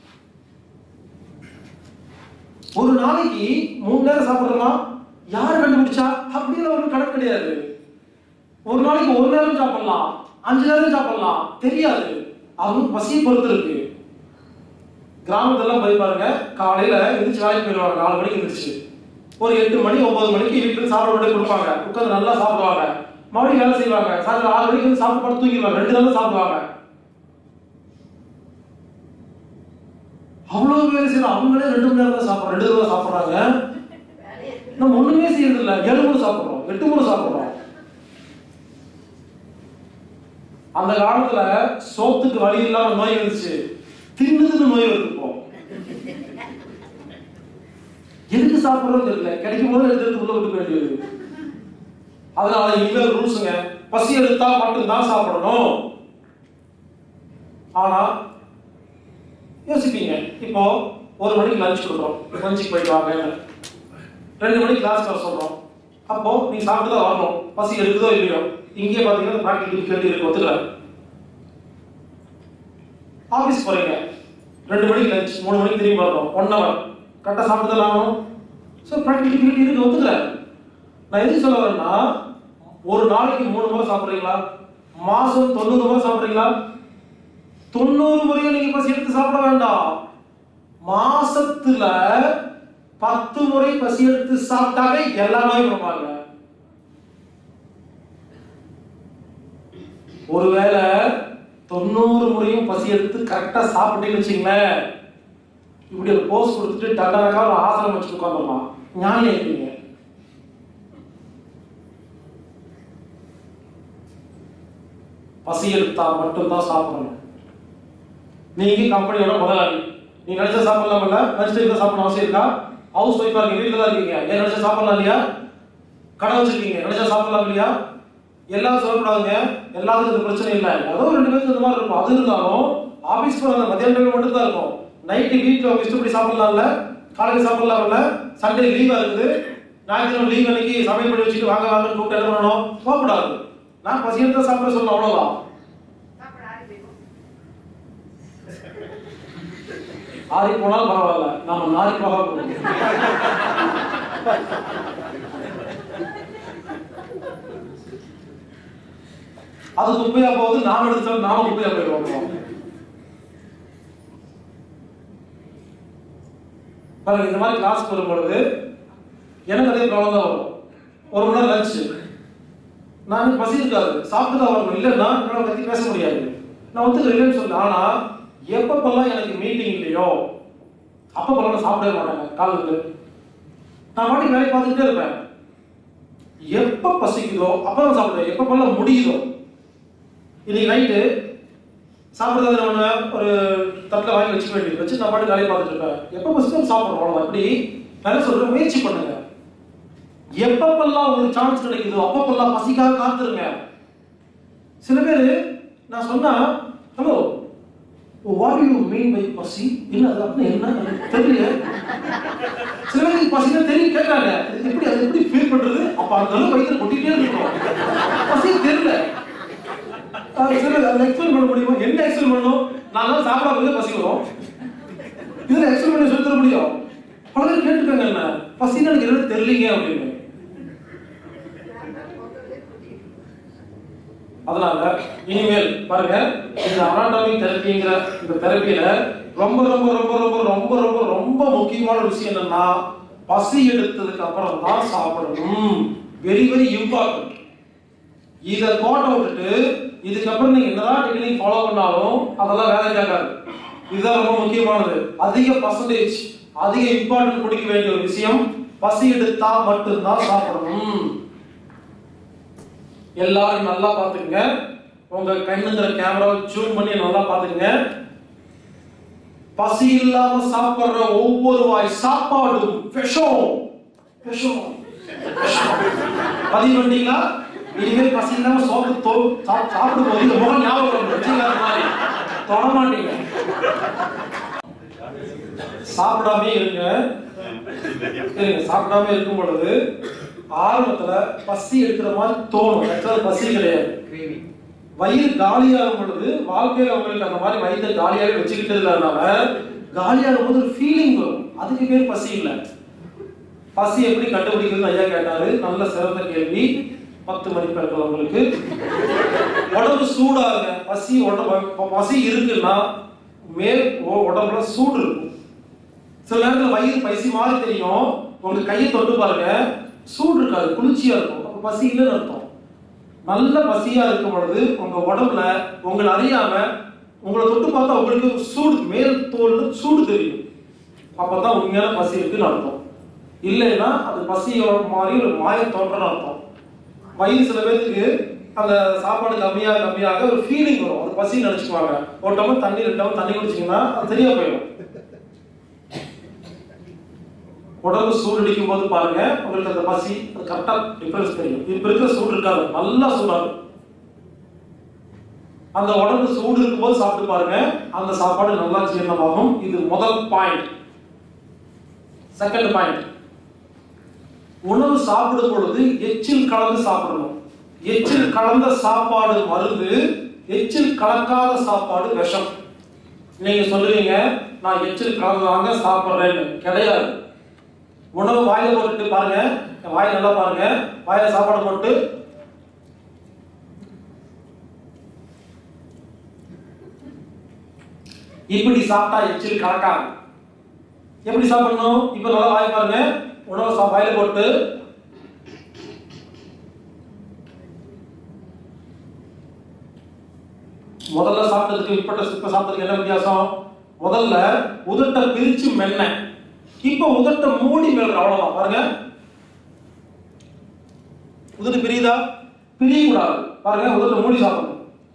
ஒரு நாளைக்கு மூணு நேரம் சாப்பிடுறோமா யார் கண்டுபிடிச்சா அப்படின்னு ஒரு கணக்கு கிடையாது ஒரு நாளைக்கு ஒரு நேரம் சாப்பிடலாம் அஞ்சு நேரம் சாப்பிடலாம் தெரியாது அவங்க பசியை பொறுத்து இருக்கு கிராமத்தெல்லாம் போய் பாருங்க காலையில எந்திரிச்சு வேலைக்கு போயிடுவாங்க நாலு மணிக்கு எந்திரிச்சு ஒரு எட்டு மணி ஒன்பது மணிக்கு வீட்டுக்கு சாப்பிட விட்டு கொடுப்பாங்க உட்காந்து நல்லா சாப்பிடுவாங்க மறுபடியும் வேலை செய்வாங்க சாயந்தரம் ஆறு மணிக்கு வந்து சாப்பிட்டு படுத்து தூங்கிடுவாங்க ரெண்டு நாள் சாப்பிடுவாங்க அவ்வளவு வேலை செய்யறோம் அவங்களே ரெண்டு மணி நேரம் தான் சாப்பிடுறோம் ரெண்டு தடவை சாப்பிடுறாங்க நம்ம ஒண்ணுமே செய்யறது இல்ல ஏழு முறை சாப்பிடுறோம் எட்டு முறை சாப்பிடுறோம் அந்த காலத்துல சோத்துக்கு வழி இல்லாம நோய் இருந்துச்சு தின்னதுன்னு நோய் வருது இப்போ எதுக்கு சாப்பிடுறோம் தெரியல கிடைக்கும் போது எடுத்து எடுத்து உள்ள விட்டு வேண்டியது அதனால இனிமேல் ரூல்ஸுங்க பசி எடுத்தா மட்டும்தான் சாப்பிடணும் ஆனா யோசிப்பீங்க இப்போ ஒரு மணிக்கு லஞ்ச் கொடுக்குறோம் லஞ்சுக்கு போயிட்டு வாங்க ரெண்டு மணிக்கு கிளாஸ் வர சொல்றோம் அப்போ நீ சாப்பிட்டு தான் வரணும் பசி இருக்குதோ இல்லையோ இங்கேயே பார்த்தீங்கன்னா ப்ராக்டிகல் கேள்வி இருக்கு ஒத்துக்கிறாரு ஆஃபீஸ் போறீங்க ரெண்டு மணிக்கு லஞ்ச் மூணு மணிக்கு திரும்பி வரணும் ஒன் ஹவர் கரெக்டாக சாப்பிட்டு தான் ஆகணும் ஸோ ப்ராக்டிகல் இருக்கு ஒத்துக்கிறாரு நான் எதுக்கு சொல்ல வரேன்னா ஒரு நாளைக்கு மூணு முறை சாப்பிட்றீங்களா மாசம் தொண்ணூறு முறை சாப்பிட்றீங்களா தொண்ணூறு முறையும் நீங்க பசி எடுத்து சாப்பிட வேண்டாம் மாசத்துல பத்து முறை பசி எடுத்து சாப்பிட்டாவே எல்லா நோயும் வருவாங்க ஒருவேளை தொண்ணூறு முறையும் பசி எடுத்து கரெக்டா சாப்பிட்டீங்கன்னு வச்சுங்களேன் இப்படி ஒரு போஸ் கொடுத்துட்டு டண்டனக்கா ஒரு ஆசனம் வச்சு உட்காந்துடலாம் ஞானி ஆயிடுவீங்க பசி எடுத்தா மட்டும்தான் சாப்பிடணும் நீங்க கம்பெனியோட முதலாளி நீ நினைச்சா சாப்பிடலாம்ல லஞ்ச் டைம்ல சாப்பிடணும் அவசியம் இருக்கா ஹவுஸ் ஒய்ஃபா இருக்கீங்க வீட்டுல தான் இருக்கீங்க ஏன் நினைச்சா சாப்பிடலாம் இல்லையா கடை வச்சிருக்கீங்க நினைச்சா சாப்பிடலாம் இல்லையா எல்லாம் சொல்லக்கூடாதுங்க எல்லாத்துக்கும் இது பிரச்சனை இல்லை ஏதோ ரெண்டு பேருக்கு இந்த மாதிரி இருக்கும் அது இருந்தாலும் ஆபீஸ் போற அந்த மதியான டைம் மட்டும் தான் இருக்கும் நைட்டு வீட்டுல அவங்க இஷ்டப்படி சாப்பிடலாம்ல காலையில சாப்பிடலாம்ல சண்டே லீவா இருக்குது ஞாயிற்றுக்கிழமை லீவ் அன்னைக்கு சமையல் பண்ணி வச்சுட்டு வாங்க வாங்கன்னு கூப்பிட்டு என்ன பண்ணணும் போகக்கூடாது நான் பசி எடுத்தா சாப்பிட சொல்லணும் அவ்வளவுதான் ஆறி போனாலும் பரவாயில்ல நாம நாரி போக அது குப்பையா போகுது நாம எடுத்தாலும் நாம குப்பையா போயிடுவோம் பாருங்க இந்த மாதிரி கிளாஸ் வரும் பொழுது எனக்கு அதே ப்ராப்ளம் தான் வரும் ஒரு மணி நேரம் லஞ்சு நான் பசி இருக்காது சாப்பிட்டு தான் வரணும் இல்லைன்னா என்னால் பத்தி பேச முடியாது நான் வந்து இல்லைன்னு சொல்ல ஆனா எப்பப்பெல்லாம் எனக்கு மீட்டிங் இல்லையோ அப்பப்பெல்லாம் நான் சாப்பிடவே மாட்டேங்க காலையில் நான் பாட்டுக்கு வேலையை பார்த்துக்கிட்டே இருப்பேன் எப்ப பசிக்குதோ அப்பதான் சாப்பிடுவேன் எப்பப்பெல்லாம் முடியுதோ இன்னைக்கு நைட்டு சாப்பிடுறது என்ன பண்ணுவேன் ஒரு தட்டில் வாங்கி வச்சுக்க வேண்டியது வச்சு நான் பாட்டு வேலையை பார்த்துட்டு இருப்பேன் எப்போ பசிக்கும் சாப்பிடுறோம் அவ்வளோதான் அப்படி நான் சொல்றேன் முயற்சி பண்ணுங்க எப்பப்பெல்லாம் உங்களுக்கு சான்ஸ் கிடைக்குதோ அப்பப்பெல்லாம் பசிக்காக காத்துருங்க சில பேர் நான் சொன்னா hello what you mean by பசி இல்ல அது அப்படின்னா என்ன எனக்கு தெரியல சில பேருக்கு பசினா தெரியும் கேட்கறாங்க இது எப்படி அது எப்படி ஃபீல் பண்றது அப்ப அந்த அளவு வயிற்று கொட்டிட்டே இருக்கணும் பசி தெரியல அது சில அதை எக்ஸ்பிளைன் பண்ண முடியுமா என்ன எக்ஸ்பிளைன் பண்ணணும் நான் சாப்பிடாம பசி வரும் இதுல எக்ஸ்பிளைன் பண்ணி சொல்லி தர முடியும் பல பேர் கேட்டுருக்காங்க என்ன பசின்னு எனக்கு எதுவும் தெரியலீங்க அப்படின்னு அதனால இனிமேல் பாருங்க இந்த அனாட்டமி தெரப்பிங்கிற இந்த தெரப்பியில ரொம்ப ரொம்ப ரொம்ப ரொம்ப ரொம்ப ரொம்ப ரொம்ப முக்கியமான விஷயம் என்னன்னா பசி எடுத்ததுக்கு அப்புறம் தான் சாப்பிடணும் வெரி வெரி இம்பார்ட்டன்ட் இத கோட்டை விட்டுட்டு இதுக்கப்புறம் நீங்க என்னதான் டெக்னிக் ஃபாலோ பண்ணாலும் அதெல்லாம் வேலை கேட்காது இதுதான் ரொம்ப முக்கியமானது அதிக பர்சன்டேஜ் அதிக இம்பார்ட்டன்ட் கொடுக்க வேண்டிய ஒரு விஷயம் பசி எடுத்தா மட்டும்தான் சாப்பிடணும் எல்லாரும் நல்லா பாத்துக்கங்க உங்க கண்ணுங்கிற கேமராவை ஜூம் பண்ணி நல்லா பாத்துக்கங்க பசி இல்லாம சாப்பிடுற ஒவ்வொரு வாய் சாப்பாடும் விஷம் விஷம் விஷம். பதிவு பண்ணீங்களா இனிமேல் பசி இல்லாம சோப்பு தோ சா- சாப்பிடும் போது இந்த முகம் ஞாபகம் வரும். வச்சுக்காத மாதிரி தொட மாட்டீங்க சாப்பிடாம இருங்க இருங்க சாப்பிடாம இருக்கும் பொழுது ஆரம்பத்துல பசி எடுக்கிற மாதிரி தோணும் ஆக்சுவலா பசி கிடையாது வயிறு காலியாகும் பொழுது வாழ்க்கையில உங்களுக்கு அந்த மாதிரி வயிற்று காலியாகவே வச்சுக்கிட்டு இல்லாதனால காலியாகும் போது ஒரு ஃபீலிங் வரும் அதுக்கு பேர் பசி இல்லை பசி எப்படி கண்டுபிடிக்கிறது ஐயா கேட்டாரு நல்ல சிறந்த கேள்வி பத்து மதிப்பெண்கள் உங்களுக்கு உடம்பு சூடாங்க பசி உடம்பு ப- பசி இருக்குன்னா மேல் உ- உடம்புல சூடு இருக்கும் சில நேரத்துல வயிறு பசி மாதிரி தெரியும் உங்க கையை தொட்டு பாருங்க சூடு இருக்காது குளிர்ச்சியா இருக்கும் அப்ப பசி இல்லைன்னு அர்த்தம் நல்ல பசியா இருக்கும் பொழுது உங்க உடம்புல உங்களை அறியாம உங்களை தொட்டு பார்த்தா உங்களுக்கு சூடு மேல் தோல்ல சூடு தெரியும் அப்பதான் உண்மையான பசி இருக்குன்னு அர்த்தம் இல்லைன்னா அது பசியோட மாதிரி ஒரு மாய தோற்றம்னு அர்த்தம் வயிறு சில பேருக்கு அந்த சாப்பாடு கம்மியாக கம்மியாக ஒரு ஃபீலிங் வரும் அது பசி நினைச்சுக்குவாங்க ஒரு டம்ளர் தண்ணி ரெண்டு டம்ளர் தண்ணி குடிச்சீங்கன்னா அது தெரியா போயிடும் உடம்பு சூடு அடிக்கும் போது பாருங்க உங்களுக்கு அந்த பசி அது கரெக்டா டிஃபரன்ஸ் தெரியும் இப்ப இருக்கிற சூடு இருக்காது நல்லா சூடாகும் அந்த உடம்பு சூடு இருக்கும்போது சாப்பிட்டு பாருங்க அந்த சாப்பாடு நல்லா ஜீரணமாகும் இது முதல் பாயிண்ட் செகண்ட் பாயிண்ட் உணவு சாப்பிடும் பொழுது எச்சில் கலந்து சாப்பிடணும் எச்சில் கலந்த சாப்பாடு மருந்து எச்சில் கலக்காத சாப்பாடு விஷம் நீங்க சொல்லுவீங்க நான் எச்சில் கலந்தாங்க சாப்பிடுறேன்னு கிடையாது உணவு வாயில போட்டுட்டு பாருங்க வாயை நல்லா பாருங்க வாயில சாப்பாடு போட்டு இப்படி சாப்பிட்டா எச்சில் கலக்காது எப்படி சாப்பிடணும் இப்ப நல்லா வாய் பாருங்க உணவு சா வாயில போட்டு முதல்ல சாப்பிட்டதுக்கு இப்பட்ட இப்ப சாப்பிட்டதுக்கு என்ன வித்தியாசம் முதல்ல உதட்ட பிரிச்சு மென்ன இப்ப உதட்ட மூடி மேல அவ்வளவுதான் பாருங்க உதட்டு பிரியுதா பிரியக்கூடாது பாருங்க உதட்ட மூடி சாப்பிடணும்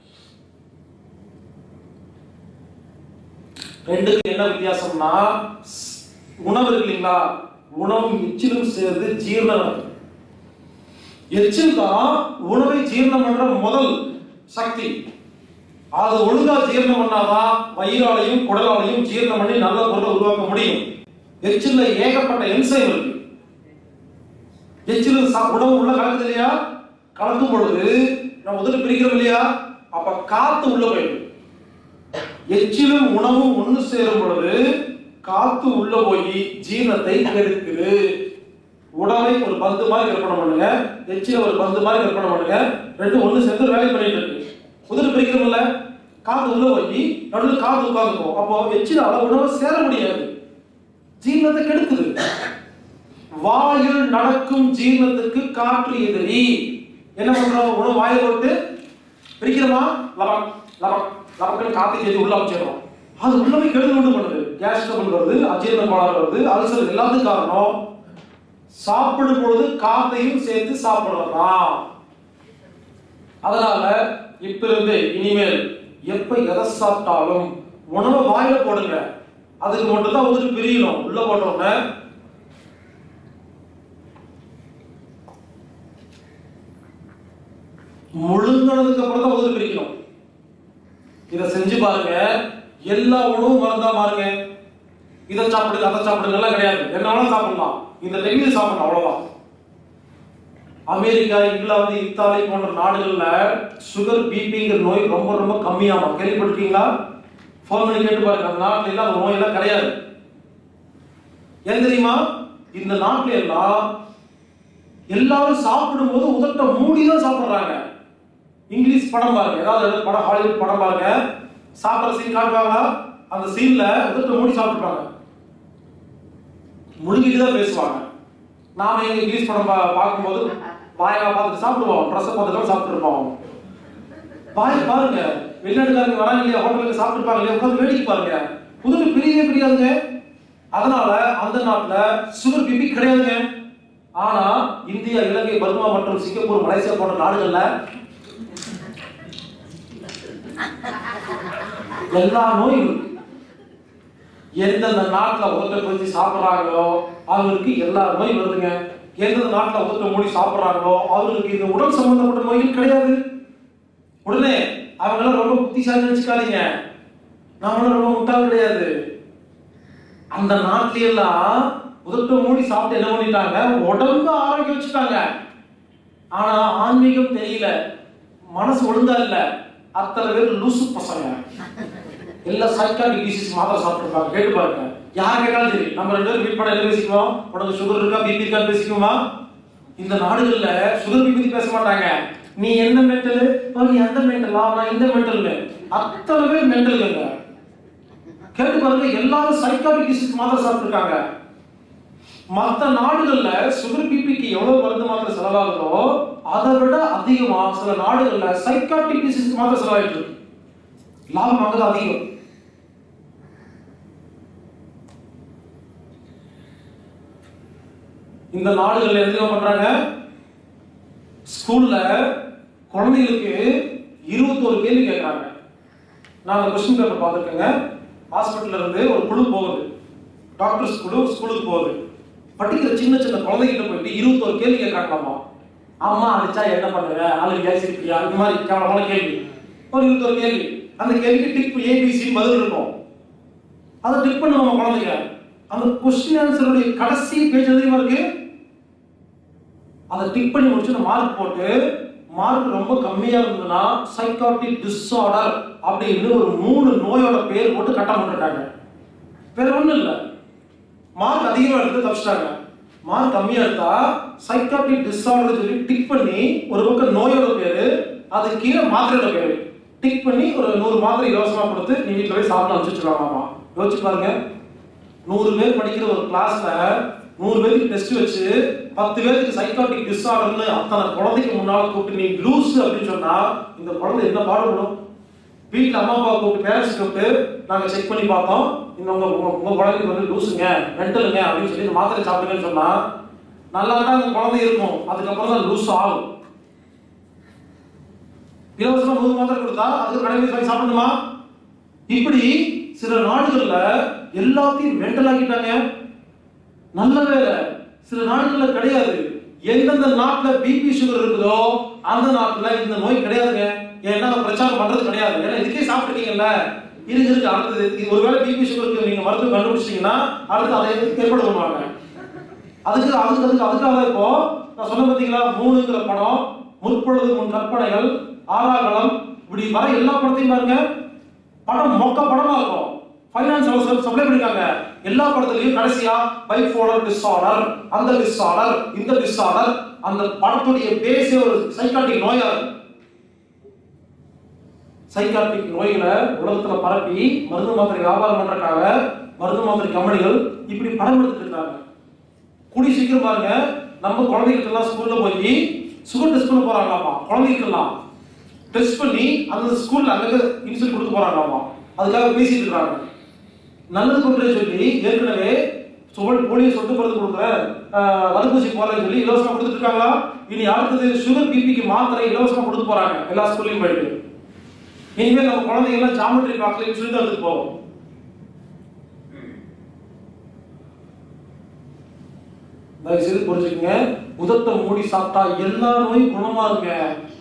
ரெண்டுக்கு என்ன வித்தியாசம்னா ஸ்- உணவு இருக்கு இல்லைங்களா உணவும் எச்சிலும் சேர்ந்து ஜீரணம் நடக்கும் எச்சில் தான் உணவை ஜீரணம் பண்ற முதல் சக்தி அது ஒழுங்கா ஜீரணம் பண்ணாதான் வயிறாலையும் குடலாலையும் ஜீரணம் பண்ணி நல்ல பொருளை உருவாக்க முடியும் எச்சில்ல ஏகப்பட்ட என்சைம் இருக்கு எச்சில் சா- உணவு உள்ள கலக்குது இல்லையா கலக்கும் பொழுது நம்ம உதடு பிரிக்கிறோம் இல்லையா அப்ப காத்து உள்ள போயிடும் எச்சிலும் உணவும் ஒண்ணு சேரும் பொழுது காத்து உள்ள போய் ஜீரணத்தை கெடுக்குது உணவை ஒரு பந்து மாதிரி கற்பனை பண்ணுங்க எச்சில ஒரு பந்து மாதிரி கற்பனை பண்ணுங்க ரெண்டும் ஒண்ணு சேர்ந்து வேலை பண்ணிட்டு இருக்கு உதடு பிரிக்கிறோம்ல காத்து உள்ள போய் நடுவில் காத்து உட்காந்துக்கும் அப்போ எச்சிலால உணவை சேர முடியாது ஜீரணத்தை கெடுக்குது வாயில் நடக்கும் ஜீரணத்துக்கு காற்று எதிரி என்ன பண்றோம் உணவு வாயில போட்டு பிரிக்கிறோமா லபக் லபக் லபக்குன்னு காத்து சேர்த்து உள்ள வச்சிடறோம் அது உள்ள போய் கெடுதல் உண்டு பண்ணுது கேஸ் ட்ரபிள் வருது அஜீரண கோளாறு வருது அல்சர் எல்லாத்துக்கும் காரணம் சாப்பிடும் பொழுது காத்தையும் சேர்த்து சாப்பிடுறதுதான் அதனால இப்ப இருந்து இனிமேல் எப்ப எதை சாப்பிட்டாலும் உணவை வாயில போடுங்க அதுக்கு மட்டும் தான் உதவி பிரியணும் உள்ள போட்டோம்னா முழுங்கினதுக்கு அப்புறம் தான் உதவி பிரிக்கணும் இதை செஞ்சு பாருங்க எல்லா உணவும் மறந்தா பாருங்க இதை சாப்பிடுங்க அதை சாப்பிடுங்க எல்லாம் கிடையாது என்ன வேணாலும் சாப்பிடலாம் இந்த டெக்னிக் சாப்பிடணும் அவ்வளவுதான் அமெரிக்கா இங்கிலாந்து இத்தாலி போன்ற நாடுகள்ல சுகர் பிபிங்கிற நோய் ரொம்ப ரொம்ப கம்மியாகும் கேள்விப்பட்டிருக்கீங்களா ஃபோன் பண்ணி கேட்டு பாருங்க அந்த நாட்டுல எல்லாம் அந்த நோய் எல்லாம் கிடையாது ஏன் தெரியுமா இந்த நாட்டுல எல்லாம் எல்லாரும் சாப்பிடும்போது உதட்ட மூடி தான் சாப்பிடுறாங்க இங்கிலீஷ் படம் பாருங்க ஏதாவது ஏதாவது படம் ஹாலிவுட் படம் பாருங்க சாப்பிடுற சீன் காட்டுவாங்க அந்த சீன்ல உதட்ட மூடி சாப்பிட்டுருப்பாங்க முழுங்கிட்டு தான் பேசுவாங்க நாம எங்க இங்கிலீஷ் படம் பா- பார்க்கும்போது வாயெல்லாம் பார்த்துட்டு சாப்பிடுவோம் ட்ரெஸ்ஸை பார்த்துட்டு சாப்பிட்டுருப்போம் வாய் பாருங்க வெளிநாட்டுக்காரங்க வராங்க இல்லையா ஹோட்டலுக்கு சாப்பிட்டுருப்பாங்க இல்லையா உட்காந்து வேடிக்கை பாருங்க புதுமை பிரியவே பிரியாதுங்க அதனால அந்த நாட்டுல சுகர் பிபி கிடையாதுங்க ஆனா இந்தியா இலங்கை பர்மா மற்றும் சிங்கப்பூர் மலேசியா போன்ற நாடுகள்ல எல்லா நோயும் இருக்கு. எந்தெந்த நாட்டுல உதட்ட பிரிச்சு சாப்பிடுறாங்களோ அவங்களுக்கு எல்லா நோயும் வருதுங்க எந்தெந்த நாட்டுல உதட்ட மூடி சாப்பிடுறாங்களோ அவங்களுக்கு இந்த உடல் சம்பந்தப்பட்ட நோய்கள் கிடையாது உடனே அவங்க எல்லாம் ரொம்ப புத்திசாலி நினைச்சுக்காதீங்க நாமளும் ரொம்ப முட்டாள் கிடையாது அந்த நாட்டுல எல்லாம் உதட்ட மூடி சாப்பிட்டு என்ன பண்ணிட்டாங்க உடம்பு ஆரோக்கியம் வச்சுட்டாங்க ஆனா ஆன்மீகம் தெரியல மனசு ஒழுங்கா இல்ல அத்தனை பேர் லூசு பசங்க எல்லாம் சைக்காட்டிக் டிசீஸ் மாத்திரை சாப்பிட்டுருப்பாங்க கேட்டு பாருங்க யார் கேட்டாலும் சரி நம்ம ரெண்டு பேரும் மீட் பண்ண என்ன பேசிக்குவோம் உனக்கு சுகர் இருக்கா பிபி இருக்கான்னு பேசிக்குவோமா இந்த நாடுகள்ல சுகர் பிபி பத்தி பேச மாட்டாங்க நீ என்ன மென்டல் நீ அந்த மென்டலா நான் இந்த மென்டல்னு அத்தனை பேர் மென்டலுங்க கேட்டு பாருங்க எல்லாரும் சைக்காட்டிக் டிசீஸ் மாத்திரை சாப்பிட்டுருக்காங்க மற்ற நாடுகள்ல சுகர் பிபிக்கு எவ்வளவு மருந்து மாத்திரை செலவாகுதோ அதை விட அதிகமா சில நாடுகள்ல சைக்காட்டிக் டிசீஸ் மாத்திரை செலவாயிட்டு இருக்கு லாபம் அங்கதான் அதிகம் இந்த நாடுகள்ல என்ன பண்றாங்க ஸ்கூல்ல குழந்தைகளுக்கு இருபத்தோரு கேள்வி கேட்கறாங்க நான் அந்த கொஸ்டின் பேப்பர் பார்த்துருக்கேங்க ஹாஸ்பிட்டல்ல இருந்து ஒரு குழு போகுது டாக்டர்ஸ் குழு ஸ்கூலுக்கு போகுது படிக்கிற சின்ன சின்ன குழந்தைகிட்ட போயிட்டு இருபத்தோரு கேள்வி கேட்கறாங்களாமா அம்மா அடிச்சா என்ன பண்ணுவ அழுகியா சிரிப்பியா இந்த மாதிரி கேவலமான கேள்வி ஒரு இருபத்தொரு கேள்வி அந்த கேள்விக்கு டிக் ஏபிசி பதில் இருக்கும் அதை டிக் பண்ணுவோம் குழந்தைங்க அந்த கொஸ்டின் ஆன்சருடைய கடைசி பேஜ் எதுவுமா இருக்கு அதை டிக் பண்ணி முடிச்சுட்டு மார்க் போட்டு மார்க் ரொம்ப கம்மியா இருந்ததுன்னா சைக்காட்டிக் டிஸார்டர் அப்படின்னு ஒரு மூணு நோயோட பேர் போட்டு கட்டம் பண்ணிருக்காங்க வேற ஒண்ணும் இல்ல மார்க் அதிகமா எடுத்து தப்பிச்சிட்டாங்க மார்க் கம்மியா எடுத்தா சைக்காட்டிக் டிஸார்டர் சொல்லி டிக் பண்ணி ஒரு பக்கம் நோயோட பேரு அது கீழே மாத்திரையோட பேரு டிக் பண்ணி ஒரு நூறு மாத்திரை இலவசமா கொடுத்து நீ வீட்டுல போய் சாப்பிட வச்சுருக்காங்களாமா யோசிச்சு பாருங்க நூறு பேர் படிக்கிற ஒரு கிளாஸ்ல நூறு பேருக்கு டெஸ்ட் வச்சு பத்து பேருக்கு சைக்காட்டிக் டிஸார்டர்னு அத்தனை குழந்தைக்கு முன்னால கூப்பிட்டு நீ லூஸ் அப்படின்னு சொன்னா இந்த குழந்தை என்ன பாடுபடும் வீட்டில் அம்மா அப்பா கூப்பிட்டு பேரண்ட்ஸ் கூப்பிட்டு நாங்கள் செக் பண்ணி பார்த்தோம் இந்த உங்க உங்க- உங்க குழந்தைக்கு வந்து லூசுங்க மென்டலுங்க அப்படின்னு சொல்லி இந்த மாத்திரை சாப்பிடுங்கன்னு சொன்னா நல்லா தான் அந்த குழந்தை இருக்கும் அதுக்கப்புறம் தான் லூஸ் ஆகும் இலவசமா நூறு மாத்திரை கொடுத்தா அதுக்கு கடையில் வாங்கி சாப்பிடணுமா இப்படி சில நாடுகள்ல எல்லாத்தையும் மென்டல் ஆக்கிட்டாங்க நல்ல வேலை சில நாடுகள்ல கிடையாது எந்தெந்த நாட்டுல பிபி சுகர் இருக்குதோ அந்த நாட்டுல இந்த நோய் கிடையாதுங்க ஏன்னா அதை பிரச்சாரம் பண்றது கிடையாது ஏன்னா இதுக்கே சாப்பிட்டுருக்கீங்கல்ல இருக்கு இருக்கு அடுத்தது இது ஒருவேளை பிபி சுகருக்கு நீங்க மருத்துவம் கண்டுபிடிச்சிட்டீங்கன்னா அடுத்து அதை ஏற்பாடு பண்ணுவாங்க அதுக்கு அதுக்கு அதுக்கு அதுக்காக இப்போ நான் சொன்ன பார்த்தீங்களா மூணுங்கிற படம் முற்பொழுது முன் கற்பனைகள் ஆறாகலம் இப்படி வர எல்லா படத்தையும் பாருங்க படம் மொக்க படமா இருக்கும் ஃபைனான்ஸ் ஹவுஸ் சப்ளை பண்ணிருக்காங்க எல்லா படத்துலயும் கடைசியா பைபோலர் டிஸார்டர் அந்த டிஸார்டர் இந்த டிஸார்டர் அந்த படத்துடைய பேசே ஒரு சைக்காட்டிக் நோயா இருக்கும் சைக்காட்ரிக் நோய்களை உலகத்துல பரப்பி மருந்து மாத்திரை வியாபாரம் பண்றதுக்காக மருந்து மாத்திரை கம்பெனிகள் இப்படி படம் எடுத்துட்டு இருக்காங்க கூடி சீக்கிரம் பாருங்க நம்ம குழந்தைகளுக்கு எல்லாம் ஸ்கூல்ல போய் சுகர் டெஸ்ட் பண்ண போறாங்களாமா குழந்தைகளுக்கெல்லாம் டெஸ்ட் பண்ணி அந்த ஸ்கூல்ல அங்க இன்சுலின் கொடுக்க போறாங்களாமா அதுக்காக பேசிட்டு இருக்காங்க நல்லது கொண்டு சொல்லி ஏற்கனவே சுவல் போலியோ சொட்டு மருந்து கொடுக்குறேன் தடுப்பூசி போறேன்னு சொல்லி இலவசமா கொடுத்துட்டு இருக்காங்களா இனி அடுத்தது சுகர் பிபிக்கு மாத்திரை இலவசமா கொடுக்க போறாங்க எல்லா ஸ்கூல்லையும் போயிட்டு இனிமேல் நம்ம குழந்தைங்க எல்லாம் ஜாமெட்ரி பாக்ஸ்ல சொல்லி தான் எடுத்துட்டு போவோம் தயவு செய்து புரிஞ்சுக்கங்க உதட்ட மூடி சாப்பிட்டா எல்லா நோயும் குணமாகுங்க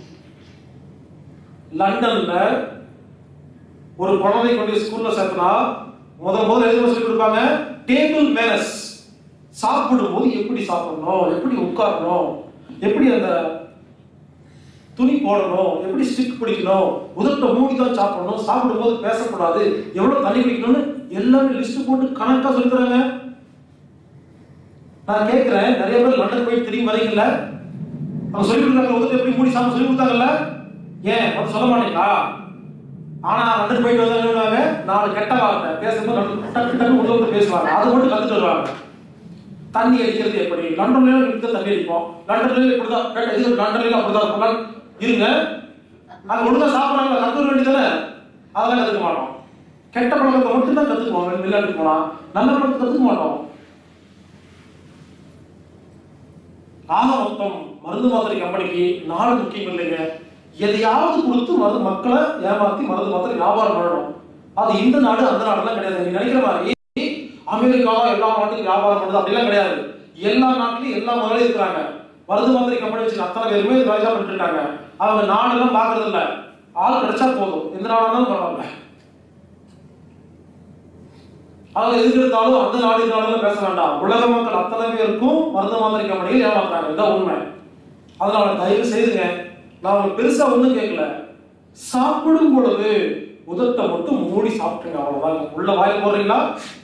லண்டன்ல ஒரு குழந்தை கொண்டு ஸ்கூல்ல சேர்த்தனா முதல் முதல்ல எதுவும் சொல்லி கொடுப்பாங்க டேபிள் மேனஸ் சாப்பிடும்போது எப்படி சாப்பிடணும் எப்படி உட்காரணும் எப்படி அந்த துணி போடணும் எப்படி ஸ்டிக் பிடிக்கணும் உதட்ட மூடி தான் சாப்பிடணும் சாப்பிடும்போது பேசக்கூடாது எவ்வளவு தண்ணி குடிக்கணும்னு எல்லாமே லிஸ்ட் போட்டு கணக்கா சொல்லி தராங்க நான் கேட்கிறேன் நிறைய பேர் லண்டன் போய் திரும்பி வரீங்கல்ல அவங்க சொல்லி கொடுத்தாங்க உதட்ட எப்படி மூடி சாப்பிட சொல்லி கொடுத்தாங்கல்ல ஏன் வந்து சொல்ல மாட்டீங்களா ஆனா லண்டன் போயிட்டு வந்தாங்க நாலு கெட்ட வார்த்தை பேசும்போது டக்கு டக்கு டக்கு உள்ள வந்து பேசுவாங்க அது மட்டும் கத்துட்டு வருவாங்க தண்ணி அடிக்கிறது எப்படி லண்டன்ல இப்படி தண்ணி அடிப்போம் லண்டன்ல இப்படிதான் கேட்ட இது லண்டன்ல அப்படிதான் இருக்கும் இருங்க அங்க ஒழுங்கா சாப்பிடுறாங்க கத்துக்க வேண்டியதானே அதெல்லாம் கத்துக்க மாட்டோம் கெட்ட பழக்கத்தை மட்டும் தான் கத்துக்குவோம் விளையாட்டுக்கு போனா நல்ல பழக்கத்தை கத்துக்க மாட்டோம் ஆக மொத்தம் மருந்து மாத்திரை கம்பெனிக்கு நாடு முக்கியம் இல்லைங்க எதையாவது கொடுத்து மருந்து மக்களை ஏமாத்தி மருந்து மாத்திரை வியாபாரம் பண்ணணும் அது இந்த நாடு அந்த நாடுலாம் கிடையாது நீங்க நினைக்கிற மாதிரி அமெரிக்கா எல்லா நாட்டுக்கும் வியாபாரம் பண்ணுது அப்படிலாம் கிடையாது எல்லா நாட்டிலும் எல்லா முதலும் இருக்கிறாங்க மருந்து மாத்திரை கம்பெனி வச்சு அத்தனை பேருமே இது வேலையா பண்ணிட்டு இருக்காங்க அவங்க நாடெல்லாம் பாக்குறது இல்ல ஆள் கிடைச்சா போதும் எந்த நாடா இருந்தாலும் பரவாயில்ல அவங்க எதுக்கு எடுத்தாலும் அந்த நாடு இந்த நாடுல பேச வேண்டாம் உலக மக்கள் அத்தனை பேருக்கும் மருந்து மாத்திரை கம்பெனிகள் ஏமாத்துறாங்க இதான் உண்மை அதனால தயவு செய்துங்க நான் உங்களுக்கு பெருசா ஒண்ணும் கேட்கல சாப்பிடும் பொழுது உதட்டை மட்டும் மூடி சாப்பிட்டுங்க அவ்வளவுதான் உள்ள வாயில் போடுறீங்களா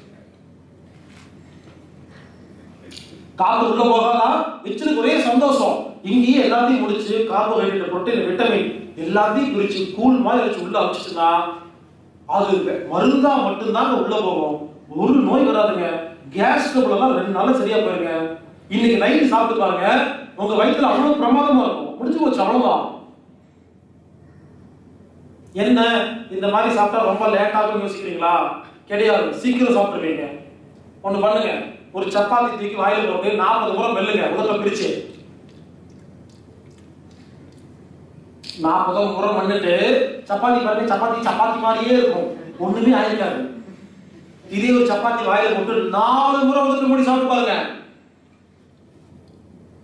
காத்து உள்ள போகாதா வச்சிருக்கு ஒரே சந்தோஷம் இங்கேயே எல்லாத்தையும் முடிச்சு கார்போஹைட்ரேட் புரோட்டீன் விட்டமின் எல்லாத்தையும் பிரிச்சு கூழ் மாதிரி வச்சு உள்ள வச்சுச்சுன்னா அது மருந்தா மட்டும்தாங்க உள்ள போகும் ஒரு நோய் வராதுங்க கேஸ் ட்ரபிள் எல்லாம் ரெண்டு நாள்ல சரியா போயிருங்க இன்னைக்கு நைட் சாப்பிட்டு பாருங்க உங்க வயித்துல அவ்வளவு பிரமாதமா இருக்கும் முடிஞ்சு போச்சு அவ்வளவுதான் என்ன இந்த மாதிரி சாப்பிட்டா ரொம்ப லேட் ஆகும் யோசிக்கிறீங்களா கிடையாது சீக்கிரம் சாப்பிட்டுருவீங்க ஒண்ணு பண்ணுங்க ஒரு சப்பாத்தி தூக்கி வாயில போட்டு நாற்பது முறை மெல்லுங்க உதட்ட பிரிச்சு நாற்பது முறை மண்ணுட்டு சப்பாத்தி பாருங்க சப்பாத்தி சப்பாத்தி மாதிரியே இருக்கும் ஒண்ணுமே ஆயிருக்காது இதே ஒரு சப்பாத்தி வாயில போட்டு நாலு முறை உதட்டு மூடி சாப்பிட்டு பாருங்க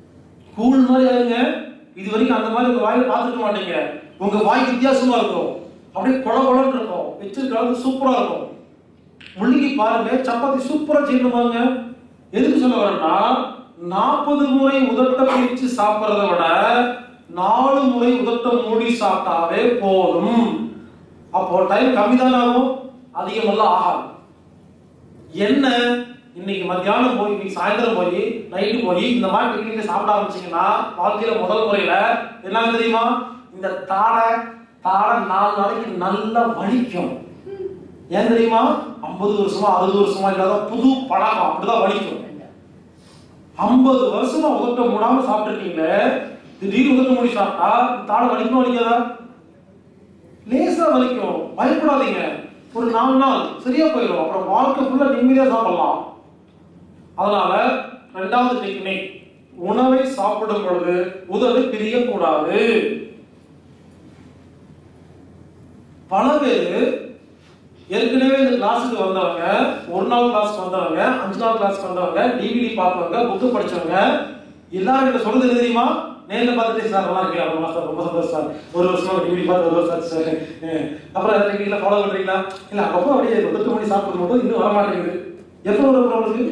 கூழ் மாதிரி ஆயிருங்க இது வரைக்கும் அந்த மாதிரி உங்க வாயில பார்த்துருக்க மாட்டீங்க உங்க வாய் வித்தியாசமா இருக்கும் அப்படியே கொல கொலன்னு இருக்கும் வச்சிருக்கிறது சூப்பரா இருக்கும் முழுங்கி பாருங்க சப்பாத்தி சூப்பரா செய்யணுமாங்க எதுக்கு சொல்ல வரேன்னா நாற்பது முறை உதட்ட பிரிச்சு சாப்பிட்றத விட நாலு முறை உதட்ட மூடி சாப்பிட்டாவே போதும் அப்போ டைம் கம்மி தானே ஆகும் அதிகமெல்லாம் ஆகாது என்ன இன்னைக்கு மத்தியானம் போய் இன்னைக்கு சாயந்தரம் போய் நைட்டு போய் இந்த மாதிரி பிக்னிக்ல சாப்பிட ஆரம்பிச்சீங்கன்னா வாழ்க்கையில முதல் முறையில என்ன தெரியுமா இந்த தாடை தாடை நாலு நாளைக்கு நல்லா வலிக்கும் ஏன் தெரியுமா ஐம்பது வருஷமா அறுபது வருஷமா இல்லாத புது பழக்கம் அப்படிதான் வலிக்கும் ஐம்பது வருஷமா உதட்ட மூடாம சாப்பிட்டுருக்கீங்களே திடீர்னு உதட்ட மூடி சாப்பிட்டா இந்த தாடை வலிக்குமா வலிக்காதா லேசா வலிக்கும் பயப்படாதீங்க ஒரு நாலு நாள் சரியா போயிடும் அப்புறம் வாழ்க்கை ஃபுல்லா நிம்மதியா சாப்பிடலாம் அதனால ரெண்டாவது டெக்னிக் உணவை சாப்பிடும் பொழுது உதடு பிரியக்கூடாது பல பேர் ஏற்கனவே இந்த கிளாஸுக்கு வந்தவங்க ஒரு நாள் கிளாஸ்க்கு வந்தவங்க அஞ்சு நாள் கிளாஸ்க்கு வந்தவங்க டிவிடி பார்த்தவங்க புக்கு படிச்சவங்க எல்லாரும் கிட்ட சொல்றது என்ன தெரியுமா நேர்ல பார்த்துட்டு சார் நல்லா இருக்கீங்க ரொம்ப சார் ரொம்ப சந்தோஷம் சார் ஒரு வருஷமா டிவிடி பார்த்து ஒரு வருஷம் ஆச்சு சார் அஹ் அப்புறம் அதை டெக்னிக்ல ஃபாலோ பண்றீங்களா இல்ல அப்பப்போ அப்படியே பத்து மணி சாப்பிடும் போது இன்னும் வர மாட்டேங்குது எப்போ வரும் உங்களுக்கு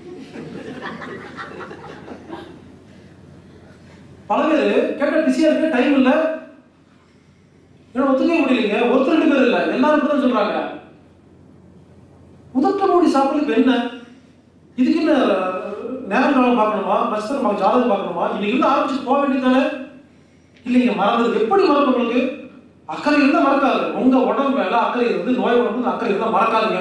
பல பேர் கேட்ட பிஸியா இருக்க டைம் இல்ல என்ன ஒத்துக்கவே முடியலைங்க ஒருத்தர் ரெண்டு பேர் இல்ல எல்லாரும் இப்படி தான் சொல்றாங்க உதட்ட மூடி சாப்பிடுறதுக்கு என்ன இதுக்கு என்ன நேரம் காலம் பார்க்கணுமா நட்சத்திரம் பார்க்க ஜாதகம் பார்க்கணுமா இன்னைக்கு இருந்து ஆரம்பிச்சு போக வேண்டியதானே இல்லைங்க மறந்தது எப்படி மறக்கும் உங்களுக்கு அக்கறை இருந்தா மறக்காது உங்க உடம்பு மேல அக்கறை இருந்து நோய் உடம்பு அக்கறை இருந்தா மறக்காதுங்க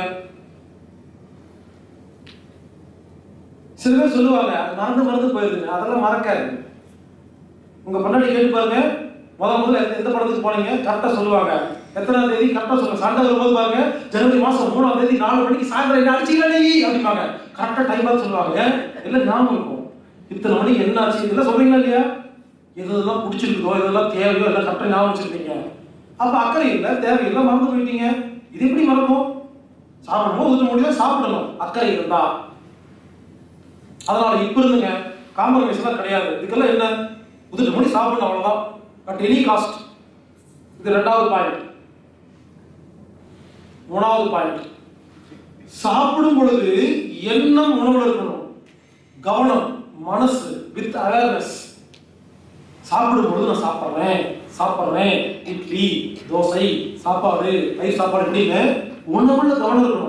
சில பேர் சொல்லுவாங்க அது மறந்து மறந்து போயிருதுங்க அதெல்லாம் மறக்காது உங்க பொண்டாட்டி கேட்டு பாருங்க முத முதல்ல எந்த- எந்த படத்துக்கு போனீங்க கரெக்டா சொல்லுவாங்க எத்தனாம் தேதி கரெக்டா சொல்லுங்க சண்டை வரும்போது பாருங்க ஜனவரி மாசம் மூணாம் தேதி நாலு மணிக்கு சாயந்தரம் என்ன அடிச்சீங்களா நீ அப்படிம்பாங்க கரெக்டா டைம் பார்த்து சொல்லுவாங்க எல்லாம் ஞாபகம் இருக்கும் இத்தனை மணிக்கு என்ன ஆச்சு இதெல்லாம் சொல்றீங்களா இல்லையா எதெல்லாம் பிடிச்சிருக்குதோ இதெல்லாம் தேவையோ எல்லாம் கரெக்டா ஞாபகம் வச்சிருக்கீங்க அப்ப அக்கறை இல்லை தேவையில்லை மறந்து போயிட்டீங்க இது எப்படி மறக்கும் சாப்பிடணும் ஊற்ற முடியாது சாப்பிடணும் அக்கறை இருந்தா அதனால இப்ப இருந்துங்க காம்ப்ரமைஸ் எல்லாம் கிடையாது இதுக்கெல்லாம் என்ன உதிட்டு மணி சாப்பிடணும் அவ்வளவுதான் அட் எனி காஸ்ட் இது ரெண்டாவது பாயிண்ட் மூணாவது பாயிண்ட் சாப்பிடும் பொழுது எண்ணம் உணவுல இருக்கணும் கவனம் மனசு வித் அவேர்னஸ் சாப்பிடும் பொழுது நான் சாப்பிட்றேன் சாப்பிட்றேன் இட்லி தோசை சாப்பாடு தயிர் சாப்பாடு எப்படின்னு உணவுல கவனம் இருக்கணும்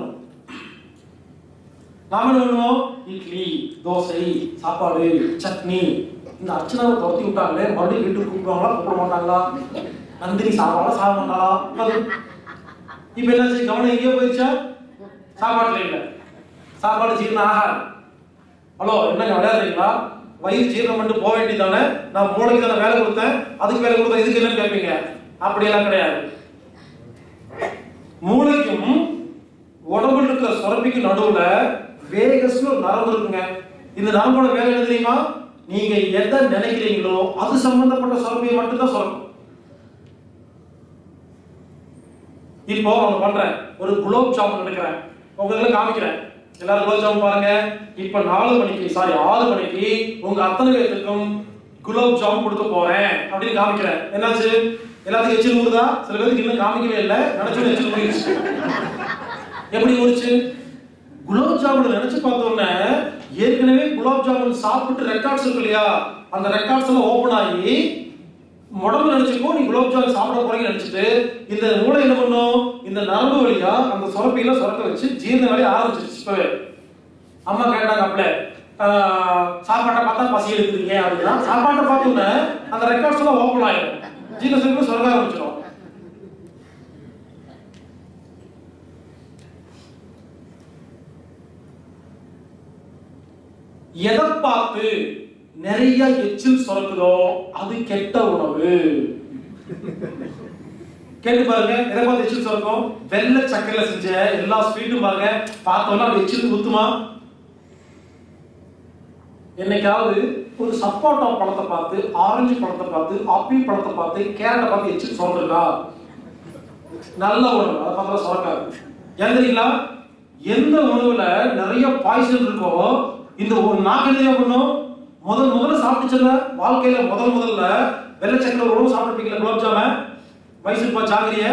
நாம என்ன பண்ணுவோம் இட்லி தோசை சாப்பாடு சட்னி இந்த அர்ச்சனாவை துரத்தி விட்டாங்களே மறுபடியும் வீட்டுக்கு கூப்பிடுவாங்களா கூப்பிட மாட்டாங்களா நந்தினி சாப்பிடலாம் சாப்பிட மாட்டாளா அது இப்ப என்னாச்சு கவனம் எங்கேயோ போயிடுச்சா சாப்பாட்டுல இல்ல சாப்பாடு ஜீரணம் ஆகாது ஹலோ என்னங்க விளையாடுறீங்களா வயிறு ஜீரணம் பண்ணிட்டு போக வேண்டியதானே நான் மூளைக்கு தானே வேலை கொடுத்தேன் அதுக்கு வேலை கொடுத்தேன் இதுக்கு என்னன்னு கேட்பீங்க அப்படியெல்லாம் கிடையாது மூளைக்கும் உடம்புல இருக்கிற சுரப்பிக்கு நடுவுல வேகஸ்னு ஒரு நரம்பு இருக்குங்க இந்த நரம்போட வேலை என்ன தெரியுமா நீங்க எதை நினைக்கிறீங்களோ அது சம்பந்தப்பட்ட சுரப்பியை மட்டும்தான் சுரக்கும் இப்போ ஒன்று பண்றேன் ஒரு குலோப் ஜாமுன் எடுக்கிறேன் உங்களுக்கு காமிக்கிறேன் எல்லாரும் குலோப் ஜாமுன் பாருங்க இப்போ நாலு மணிக்கு சாரி ஆறு மணிக்கு உங்க அத்தனை பேர்த்துக்கும் குலோப் ஜாமுன் கொடுக்க போறேன் அப்படின்னு காமிக்கிறேன் என்னாச்சு எல்லாத்துக்கும் எச்சில் ஊறுதா சில பேருக்கு இன்னும் காமிக்கவே இல்லை நினைச்சு எச்சில் ஊறிடுச்சு எப்படி ஊறிச்சு குலாப் ஜாமுன் நினைச்சு பார்த்தோன்னே ஏற்கனவே குலாப் ஜாமுன் சாப்பிட்டு ரெக்கார்ட்ஸ் இருக்கு இல்லையா அந்த ரெக்கார்ட்ஸ் எல்லாம் ஓபன் ஆகி உடம்பு நினைச்சுக்கோ நீ குலாப் ஜாமுன் சாப்பிட போறீங்கன்னு நினைச்சிட்டு இந்த மூளை என்ன பண்ணும் இந்த நரம்பு வழியா அந்த சுரப்பியில சுரக்க வச்சு ஜீரண வேலையை ஆரம்பிச்சிருச்சு இப்பவே அம்மா கேட்டாங்க அப்படியே சாப்பாட்டை பார்த்தா பசி எடுக்குறீங்க அப்படின்னா சாப்பாட்டை பார்த்தோன்னே அந்த ரெக்கார்ட்ஸ் எல்லாம் ஓப்பன் ஆயிடும் ஜீரண சுரப்பி சுரக்க ஆரம்பிச்சிடும் எதை பார்த்து நிறைய எச்சில் சுரக்குதோ அது கெட்ட உணவு கேட்டு பாருங்க எதை பார்த்து எச்சில் சுரக்கும் வெள்ளை சக்கரையில செஞ்ச எல்லா ஸ்வீட்டும் பாருங்க பார்த்தோம்னா அது எச்சில் குத்துமா என்னைக்காவது ஒரு சப்போட்டா பழத்தை பார்த்து ஆரஞ்சு பழத்தை பார்த்து ஆப்பிள் பழத்தை பார்த்து கேரட்டை பார்த்து எச்சில் சுரந்துருக்கா நல்ல உணவு அதை பார்த்தா சுரக்காது ஏன் தெரியுங்களா எந்த உணவுல நிறைய பாய்சன் இருக்கோ இந்த ஒரு நாக்கு என்ன பண்ணும் முதல் முதல்ல சாப்பிட்டுச்சுல வாழ்க்கையில முதல் முதல்ல வெள்ளை சக்கரை ஒரு உணவு சாப்பிட்டுருப்பீங்களா குலோப் ஜாம மைசூர் பா ஜாங்கிரிய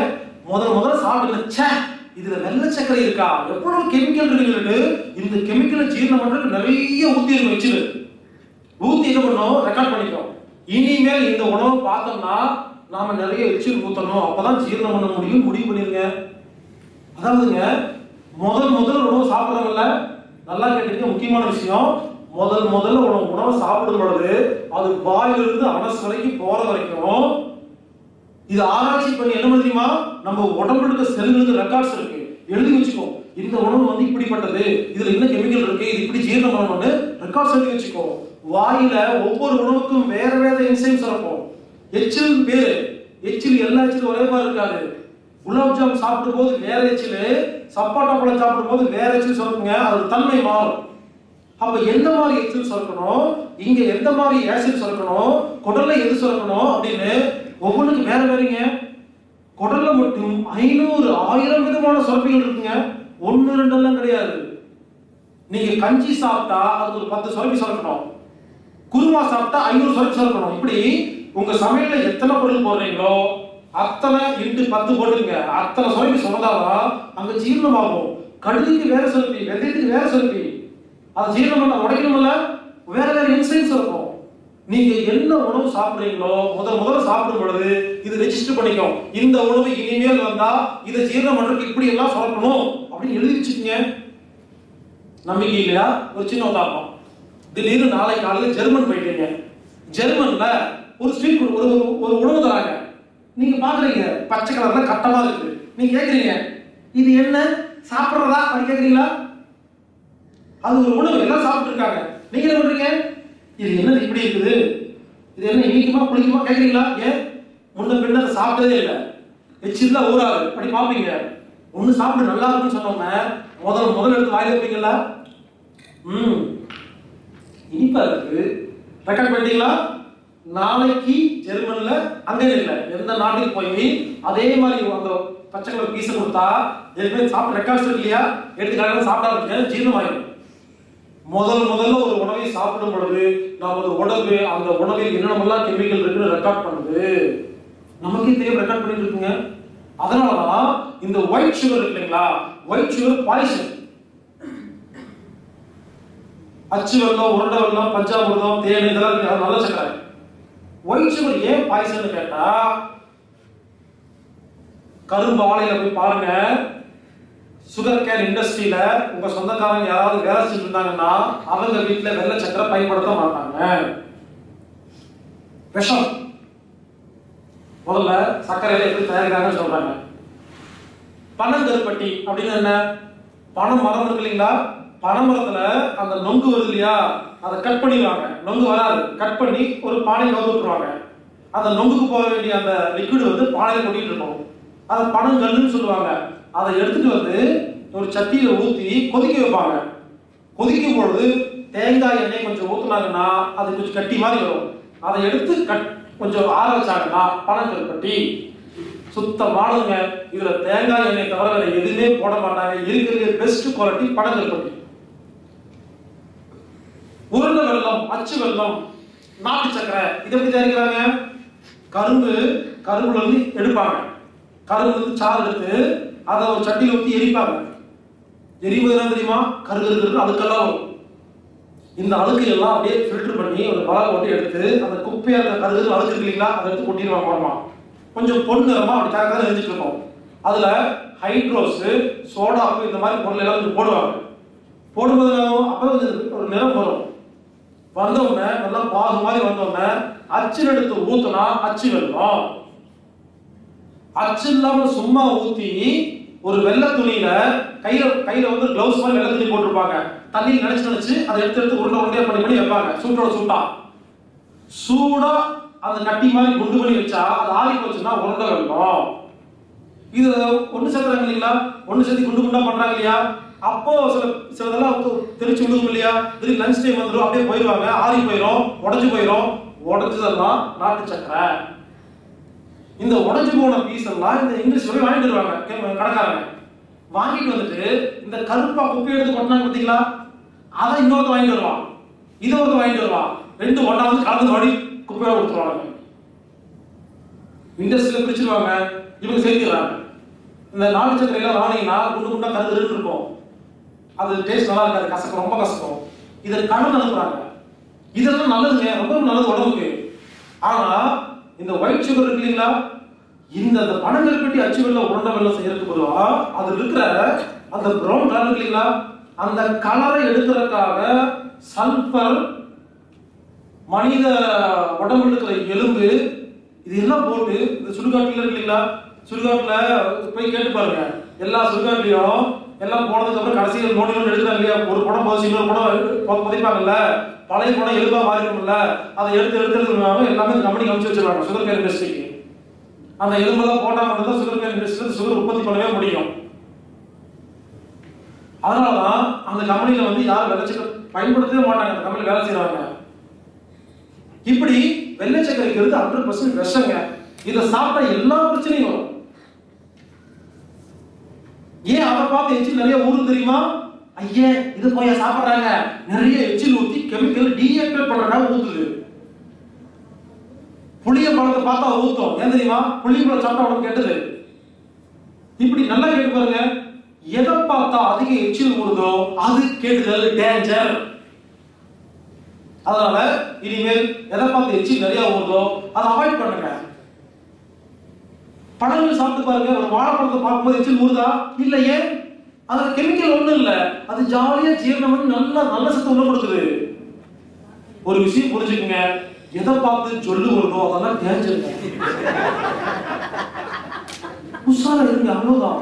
முதல் முதல்ல சாப்பிட்டு ச்சே இதுல வெள்ளை சர்க்கரை இருக்கா எவ்வளவு கெமிக்கல் இருக்குன்னு இந்த கெமிக்கலை ஜீரணம் பண்றதுக்கு நிறைய ஊத்தி இருக்கு வச்சுது ஊத்தி என்ன பண்ணோம் ரெக்கார்ட் பண்ணிக்கோ இனிமேல் இந்த உணவை பார்த்தோம்னா நாம நிறைய எச்சில் ஊத்தணும் அப்பதான் ஜீரணம் பண்ண முடியும் முடிவு பண்ணிருங்க அதாவதுங்க முதல் முதல் உணவு சாப்பிடுறவங்கல்ல நல்லா கேட்டீங்க முக்கியமான விஷயம் முதல் முதல்ல உணவு உணவை சாப்பிடும் பொழுது அது வாயிலிருந்து அனசு வரைக்கும் போற வரைக்கும் இது ஆராய்ச்சி பண்ணி என்ன தெரியுமா நம்ம உடம்புல இருக்க செல்களுக்கு ரெக்கார்ட்ஸ் இருக்கு எழுதி வச்சுக்கோ இந்த உணவு வந்து இப்படிப்பட்டது இதுல என்ன கெமிக்கல் இருக்கு இது இப்படி ஜீரணம் பண்ணணும்னு ரெக்கார்ட்ஸ் எழுதி வச்சுக்கோ வாயில ஒவ்வொரு உணவுக்கும் வேற வேற என்சைம்ஸ் இருக்கும் எச்சில் பேரு எச்சில் எல்லா எச்சிலும் ஒரே மாதிரி இருக்காது குலாப் ஜாம் சாப்பிடும் போது வேற எச்சில் சப்பாட்டா பழம் சாப்பிடும் போது வேற எச்சில் சுரக்குங்க அது தன்மை மாறும் அப்ப எந்த மாதிரி எச்சில் சுரக்கணும் இங்க எந்த மாதிரி ஆசிட் சுரக்கணும் குடல்ல எது சுரக்கணும் அப்படின்னு ஒவ்வொன்றுக்கும் வேற வேறங்க குடல்ல மட்டும் ஐநூறு ஆயிரம் விதமான சுரப்பிகள் இருக்குங்க ஒன்னு ரெண்டெல்லாம் கிடையாது நீங்க கஞ்சி சாப்பிட்டா அதுக்கு ஒரு பத்து சுரப்பி சுரக்கணும் குருமா சாப்பிட்டா ஐநூறு சுரப்பி சுரக்கணும் இப்படி உங்க சமையல்ல எத்தனை பொருள் போடுறீங்களோ அத்தனை இன்ட்டு பத்து போட்டுங்க அத்தனை சுரப்பி சொன்னதாதான் அங்க ஜீரணமாகும் கடுகுக்கு வேற சுரப்பி வெந்தயத்துக்கு வேற சுரப்பி அதை ஜீரணம் பண்ண உடைக்கணும்ல வேற வேற இன்சைன்ஸ் இருக்கும் நீங்க என்ன உணவு சாப்பிடுறீங்களோ முதல் முதல்ல சாப்பிடும் பொழுது இது ரெஜிஸ்டர் பண்ணிக்கோ இந்த உணவு இனிமேல் வந்தா இதை ஜீரணம் பண்றதுக்கு இப்படி எல்லாம் சுரக்கணும் அப்படின்னு எழுதி வச்சுக்கோங்க நம்பிக்கை இல்லையா ஒரு சின்ன உதாரணம் திடீர்னு நாளை காலையில் ஜெர்மன் போயிட்டீங்க ஜெர்மன்ல ஒரு ஸ்வீட் ஒரு ஒரு- ஒரு உணவு தராங்க நீங்க பாக்குறீங்க பச்சை கலர்ல கட்டமா இருக்கு நீங்க கேக்குறீங்க இது என்ன சாப்பிடுறதா அப்படி கேக்குறீங்களா அது ஒரு உணவு எல்லாம் சாப்பிட்டு இருக்காங்க நீங்க என்ன பண்றீங்க இது என்ன இப்படி இருக்குது இது என்ன இனிக்குமா புளிக்குமா கேக்குறீங்களா ஏன் முன்ன பின்ன அதை சாப்பிட்டதே இல்லை எச்சில்ல ஊறாது அப்படி பார்ப்பீங்க ஒண்ணு சாப்பிட்டு நல்லா இருக்குன்னு சொன்னோம்னா முதல் முதல்ல எடுத்து வாயில வைப்பீங்களா ம் இனிப்பா இருக்கு ரெக்கார்ட் பண்ணிட்டீங்களா நாளைக்கு ஜெர்மன்ல அங்க இல்ல எந்த நாட்டுக்கு போய் அதே மாதிரி அந்த பச்சை கலர் பீஸை கொடுத்தா ஏற்கனவே சாப்பிட்டு ரெக்கார்ட்ஸ் இருக்கு இல்லையா எடுத்து காலையில சாப்பிட்டா இருக்கீங்க ஜீரணம் ஆயிடும் முதல் முதல்ல ஒரு உணவை சாப்பிடும் பொழுது நமது உடம்பு அந்த உணவில் என்னென்னலாம் கெமிக்கல் இருக்குன்னு ரெக்கார்ட் பண்ணுது நமக்கே தெரியும் ரெக்கார்ட் பண்ணிட்டு இருக்குங்க அதனாலதான் இந்த ஒயிட் சுகர் இருக்கு இல்லைங்களா ஒயிட் சுகர் பாய்சன் அச்சு வெள்ளம் உருண்டை வெள்ளம் பஞ்சாமிர்தம் தேன் இதெல்லாம் இருக்கு அது நல்ல சக்கரை ஒயிட் சுகர் ஏன் பாய்சன் கேட்டா கரும்பு ஆலையில போய் பாருங்க சுகர் கேன் இண்டஸ்ட்ரியில உங்க சொந்தக்காரங்க யாராவது வேலை செஞ்சுட்டு இருந்தாங்கன்னா அவங்க வீட்டுல வெள்ளை சக்கரை பயன்படுத்த மாட்டாங்க விஷம் முதல்ல சர்க்கரையில எப்படி தயாரிக்கிறாங்கன்னு சொல்றாங்க பனங்கருப்பட்டி அப்படின்னு என்ன பனை மரம் இருக்கு இல்லைங்களா பனை மரத்துல அந்த நொங்கு வருது இல்லையா அதை கட் பண்ணிடுவாங்க நொங்கு வராது கட் பண்ணி ஒரு பானையில் வந்து விட்டுருவாங்க அந்த நொங்குக்கு போக வேண்டிய அந்த லிக்விட் வந்து பானையில் கொட்டிட்டு இருக்கும் அதை பனங்கல்லுன்னு சொல்லுவாங்க அதை எடுத்துட்டு வந்து ஒரு சட்டியில ஊத்தி கொதிக்க வைப்பாங்க கொதிக்கும் பொழுது தேங்காய் எண்ணெய் கொஞ்சம் ஊத்துனாங்கன்னா அது கொஞ்சம் கட்டி மாதிரி வரும் அதை எடுத்து கட் கொஞ்சம் ஆற வச்சாங்கன்னா பனங்கருப்பட்டி சுத்தமானதுங்க இதுல தேங்காய் எண்ணெய் தவிர வேற எதுவுமே போட மாட்டாங்க இருக்கிறது பெஸ்ட் குவாலிட்டி பனங்கருப்பட்டி உருண்டை வெல்லம் அச்சு வெல்லம் நாட்டு சக்கரை இது எப்படி தயாரிக்கிறாங்க கரும்பு கரும்புல இருந்து எடுப்பாங்க கரும்புல இருந்து சாறு எடுத்து அதை ஒரு சட்டியில ஊத்தி எரிப்பாங்க எரிவது என்ன தெரியுமா கரு கரு கரு அழுக்கெல்லாம் வரும் இந்த அழுக்கு எல்லாம் அப்படியே ஃபில்டர் பண்ணி ஒரு பலகை போட்டு எடுத்து அந்த குப்பையா இருக்க கரு கரு அழுக்கு இருக்கு இல்லைங்களா அதை எடுத்து கொட்டிடுவாங்க ஓரமா கொஞ்சம் பொன் நிறமா அப்படி கரை கரை எரிஞ்சிட்டு இருக்கும் அதுல ஹைட்ரோஸ் சோடாப்பு இந்த மாதிரி பொருள் எல்லாம் கொஞ்சம் போடுவாங்க போடும்போது என்ன ஆகும்? அப்ப கொஞ்சம் ஒரு நிறம் வரும் வந்த உடனே நல்லா பாகு மாதிரி வந்த உடனே அச்சில் எடுத்து ஊத்துனா அச்சு வெல்லம் அச்சு இல்லாம சும்மா ஊத்தி ஒரு வெள்ளை துணியில கையில கையில வந்து கிளவுஸ் மாதிரி வெள்ளை துணி போட்டிருப்பாங்க தண்ணியில் நினைச்சு நினைச்சு அதை எடுத்து எடுத்து உருண்டை உருண்டையா பண்ணி பண்ணி வைப்பாங்க சூட்டோட சூட்டா சூடா அந்த கட்டி மாதிரி குண்டு பண்ணி வச்சா அது ஆறி போச்சுன்னா உருண்டை வெல்லம் இது ஒண்ணு சேர்த்துறாங்க இல்லைங்களா ஒண்ணு சேர்த்து குண்டு குண்டா பண்றாங்க இல்லையா அப்போ சில சிலதெல்லாம் வந்து தெரிச்சு விடுவோம் இல்லையா திடீர் லஞ்ச் டைம் வந்துடும் அப்படியே போயிடுவாங்க ஆறி போயிடும் உடஞ்சு போயிடும் உடஞ்சதெல்லாம் நாட்டு சக்கரை இந்த உடஞ்சு போன பீஸ் எல்லாம் இந்த இங்கிலீஷ் போய் வாங்கிட்டு வருவாங்க கே- கடைக்காரங்க வாங்கிட்டு வந்துட்டு இந்த கருப்பா குப்பை எடுத்து கொட்டினாங்க பார்த்தீங்களா அதை இன்னொருத்த வாங்கிட்டு வருவான் இதை ஒருத்த வாங்கிட்டு வருவான் ரெண்டு ஒண்ணா வந்து கலந்து வாடி குப்பையோட கொடுத்துருவாங்க இண்டஸ்ட்ரியில பிரிச்சிருவாங்க இவங்க சேர்த்துறாங்க இந்த நாட்டு சக்கரையெல்லாம் வாங்கினீங்கன்னா குண்டு குண்டா கருதுன்னு இருக்கும் அது டேஸ்ட் நல்லா இருக்காது கசக்கும் ரொம்ப கசக்கும் இதை கடன் அனுப்புறாங்க இதெல்லாம் நல்லதுங்க ரொம்ப நல்லது உடம்புக்கு ஆனா இந்த ஒயிட் சுகர் இருக்கு இல்லைங்களா இந்த அந்த பனங்கருப்பட்டி அச்சு வெள்ளம் உருண்டை வெள்ளம் செய்யறதுக்கு பதிலா அது இருக்கிற அந்த ப்ரௌன் கலர் இருக்கு இல்லைங்களா அந்த கலரை எடுக்கிறதுக்காக சல்பர் மனித உடம்புல இருக்கிற எலும்பு இது எல்லாம் போட்டு இந்த சுடுகாட்டுல இருக்கு இல்லைங்களா சுடுகாட்டுல போய் கேட்டு பாருங்க எல்லா சுடுகாட்டுலயும் எல்லாம் போனதுக்கு அப்புறம் கடைசியில் நோண்டி நோண்டி எடுக்கிறாங்க இல்லையா ஒரு படம் போச்சு இன்னொரு படம் பொ- புதைப்பாங்கல்ல பழைய படம் எலும்பா மாறிடும்ல அதை எடுத்து எடுத்து எடுத்து எல்லாமே கம்பெனி அனுப்பிச்சு வச்சிருவாங்க சுகர் கேர் இண்டஸ்ட்ரிக்கு அந்த எலும்பெல்லாம் போட்டா மட்டும்தான் சுகர் கேர் இண்டஸ்ட்ரியில் சுகர் உற்பத்தி பண்ணவே முடியும் அதனாலதான் அந்த கம்பெனில வந்து யாரும் விளைச்சல் பயன்படுத்தவே மாட்டாங்க அந்த கம்பெனி வேலை செய்யறவங்க இப்படி வெள்ளை சக்கரைக்கிறது ஹண்ட்ரட் பர்சன்ட் விஷங்க இதை சாப்பிட்டா எல்லா பிரச்சனையும் வரும் ஏன் அதை பார்த்து எச்சில் நிறைய ஊரு தெரியுமா ஐயே இது போய் சாப்பிடுறாங்க நிறைய எச்சில் ஊத்தி கெமிக்கல் டீஆக்டிவேட் பண்றதுக்காக ஊத்துது புளிய பழத்தை பார்த்தா ஊத்தும் ஏன் தெரியுமா புளிய பழம் சாப்பிட்டா உடம்பு கெட்டது இப்படி நல்லா கேட்டு பாருங்க எதை பார்த்தா அதிக எச்சில் ஊறுதோ அது கெடுதல் டேஞ்சர் அதனால இனிமேல் எதை பார்த்து எச்சில் நிறைய ஊறுதோ அதை அவாய்ட் பண்ணுங்க பழங்கள் சாப்பிட்டு பாருங்க ஒரு வாழைப்பழத்தை பார்க்கும்போது எச்சில் ஊறுதா இல்லையே அதுல கெமிக்கல் ஒண்ணும் இல்ல அது ஜாலியா ஜீரணம் பண்ணி நல்லா நல்ல சத்து உள்ள கொடுக்குது ஒரு விஷயம் புரிஞ்சுக்குங்க எதை பார்த்து சொல்லு வருதோ அதெல்லாம் டேஞ்சருங்க உஷாரா இருங்க அவ்வளவுதான்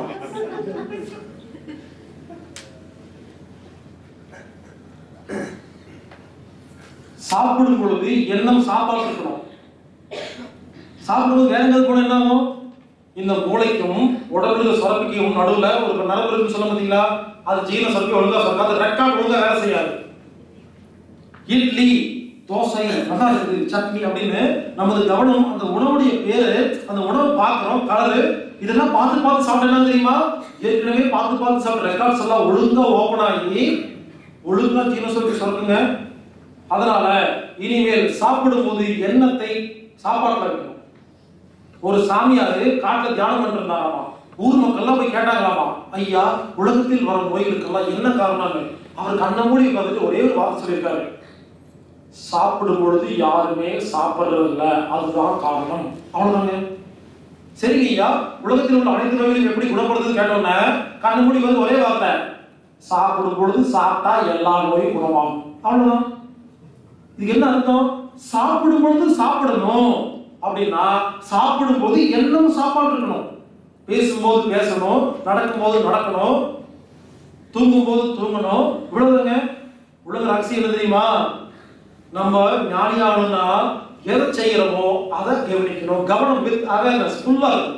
சாப்பிடும் பொழுது எண்ணம் சாப்பாடு இருக்கணும் சாப்பிடும்போது வேற எங்கேயாவது போனா என்ன ஆகும் இந்த மூளைக்கும் உடம்புல சுரப்பிக்கும் நடுவுல ஒரு நரம்பு இருக்குன்னு சொல்ல பார்த்தீங்களா அது ஜீரண சுரப்பி ஒழுங்கா சுரக்கும் அது ரெக்கார்ட் ஒழுங்கா வேலை செய்யாது இட்லி தோசை நல்லா இருக்குது சட்னி அப்படின்னு நமது கவனம் அந்த உணவுடைய பேரு அந்த உணவு பார்க்கிறோம் கலரு இதெல்லாம் பார்த்து பார்த்து சாப்பிட்டா தெரியுமா ஏற்கனவே பார்த்து பார்த்து சாப்பிட்ட ரெக்கார்ட்ஸ் எல்லாம் ஒழுங்கா ஓபன் ஆகி ஒழுங்கா ஜீரண சுரப்பி சுரக்குங்க அதனால இனிமேல் சாப்பிடும்போது எண்ணத்தை சாப்பாட்டுல வைக்கணும் ஒரு சாமியாரு காட்டுல தியானம் பண்ணிருந்தாராமா ஊர் மக்கள்லாம் போய் கேட்டாங்களாமா ஐயா உலகத்தில் வரும் நோய்களுக்கெல்லாம் என்ன காரணம்னு அவர் கண்ண மூடி உட்கார்ந்துட்டு ஒரே ஒரு வார்த்தை சொல்லியிருக்காரு சாப்பிடும் பொழுது யாருமே சாப்பிடுறது இல்ல அதுதான் காரணம் அவ்வளவுதாங்க சரிங்க ஐயா உலகத்தில் உள்ள அனைத்து நோய்களையும் எப்படி குணப்படுத்துன்னு கேட்டோன்னே கண்ணு மூடி வந்து ஒரே வார்த்தை சாப்பிடும் பொழுது சாப்பிட்டா எல்லா நோயும் குணமாகும் அவ்வளவுதான் இதுக்கு என்ன அர்த்தம் சாப்பிடும் பொழுது சாப்பிடணும் அப்படின்னா சாப்பிடும் போது எண்ணம் சாப்பாடு இருக்கணும் பேசும்போது பேசணும் நடக்கும்போது நடக்கணும் தூங்கும் போது தூங்கணும் இவ்வளவுதாங்க உலக ரகசியம் என்ன தெரியுமா நம்ம ஞானியாகணும்னா எதை செய்யறோமோ அதை கவனிக்கணும் கவனம் வித் அவேர்னஸ் ஃபுல்லா இருக்கும்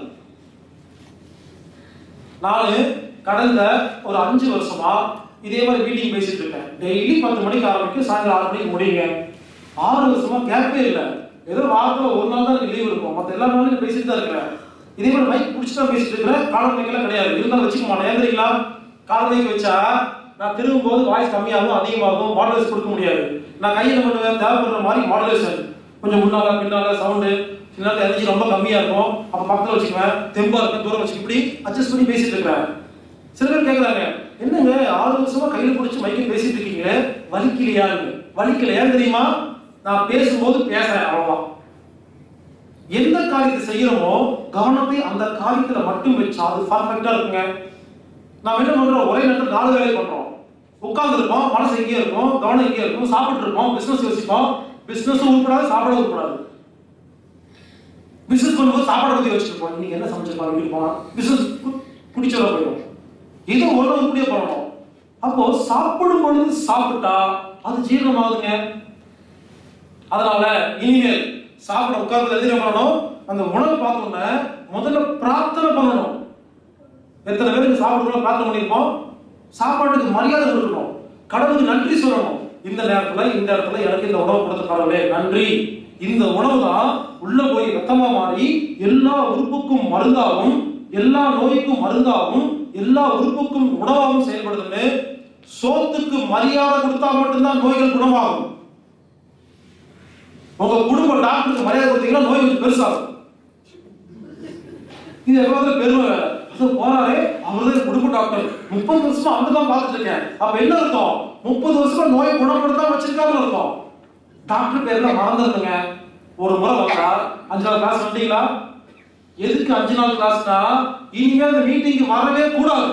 நான் கடந்த ஒரு அஞ்சு வருஷமா இதே மாதிரி மீட்டிங் பேசிட்டு இருக்கேன் டெய்லி பத்து மணிக்கு ஆரம்பிக்கும் சாயங்காலம் ஆறு மணிக்கு முடியுங்க ஆறு வருஷமா கேப்பே இல்லை ஏதோ வாரத்துல ஒரு நாள் தான் எனக்கு லீவ் இருக்கும் மற்ற எல்லா நாளும் பேசிட்டு தான் இருக்கிறேன் இதே மாதிரி மைக் பிடிச்சி தான் பேசிட்டு இருக்கிறேன் காலம் மைக்கெல்லாம் கிடையாது இருந்தாலும் வச்சுக்க மாட்டேன் ஏன் தெரியுங்களா கால் மைக் வச்சா நான் திரும்பும் போது வாய்ஸ் கம்மியாகும் அதிகமாகும் மாடலேஷன் கொடுக்க முடியாது நான் கையில் பண்ணுவேன் தேவைப்படுற மாதிரி மாடலேஷன் கொஞ்சம் முன்னால பின்னால சவுண்டு சில நேரத்தில் எனர்ஜி ரொம்ப கம்மியா இருக்கும் அப்ப பக்கத்துல வச்சுக்குவேன் தெம்பா இருக்கும் தூரம் வச்சு இப்படி அட்ஜஸ்ட் பண்ணி பேசிட்டு இருக்கிறேன் சில பேர் கேக்குறாங்க என்னங்க ஆறு வருஷமா கையில பிடிச்சி மைக்கில் பேசிட்டு இருக்கீங்களே வலிக்கலையான்னு வலிக்கலையா தெரியுமா நான் பேசும்போது பேசுறேன் அவ்வளவுதான் எந்த காரியத்தை செய்யறோமோ கவனத்தை அந்த காரியத்துல மட்டும் வச்சா அது பர்ஃபெக்டா இருக்குங்க நாம என்ன பண்றோம் ஒரே நேரத்தில் நாலு வேலை பண்றோம் உட்கார்ந்து இருக்கோம் மனசு எங்கேயே இருக்கும் கவனம் எங்கேயே இருக்கும் சாப்பிட்டு இருக்கோம் பிசினஸ் யோசிப்போம் பிசினஸும் உருப்படாது சாப்பிட உருப்படாது பிசினஸ் பண்ணும்போது சாப்பாடு பத்தி வச்சுருப்போம் இன்னைக்கு என்ன சமைச்சிருப்பாங்க வீட்டுக்கு போனா பிசினஸ் பிடிச்சவரை போயிடும் இது ஒரு உருப்படியா பண்ணணும் அப்போ சாப்பிடும் பொழுது சாப்பிட்டா அது ஜீரணமாகுதுங்க அதனால இனிமேல் சாப்பிட உட்கார்ந்து எதிர பண்ணணும் அந்த உணவு பார்த்தோன்னே முதல்ல பிரார்த்தனை பண்ணணும் எத்தனை பேருக்கு சாப்பிடுறோம் பிரார்த்தனை பண்ணியிருப்போம் சாப்பாட்டுக்கு மரியாதை கொடுக்கணும் கடவுளுக்கு நன்றி சொல்லணும் இந்த நேரத்துல இந்த இடத்துல எனக்கு இந்த உணவு கொடுத்த கடவுளே நன்றி இந்த உணவு தான் உள்ள போய் ரத்தமா மாறி எல்லா உறுப்புக்கும் மருந்தாகும் எல்லா நோய்க்கும் மருந்தாகும் எல்லா உறுப்புக்கும் உணவாகவும் செயல்படுதுன்னு சோத்துக்கு மரியாதை கொடுத்தா மட்டும்தான் நோய்கள் குணமாகும் உங்க குடும்ப டாக்டருக்கு மரியாதை கொடுத்தீங்கன்னா நோய் கொஞ்சம் பெருசாகும் இது எப்போது பெருமை வேலை அது போறாரு அவர்தான் குடும்ப டாக்டர் முப்பது வருஷமா அந்த தான் பார்த்துட்டு இருக்கேன் அப்ப என்ன அர்த்தம் முப்பது வருஷமா நோயை குணப்படுத்தாம வச்சிருக்காருன்னு அர்த்தம் டாக்டர் பேர்ல மறந்துருங்க ஒரு முறை வந்தா அஞ்சு நாள் கிளாஸ் வந்தீங்களா எதுக்கு அஞ்சு நாள் கிளாஸ்னா இனிமே அந்த மீட்டிங்க்கு வரவே கூடாது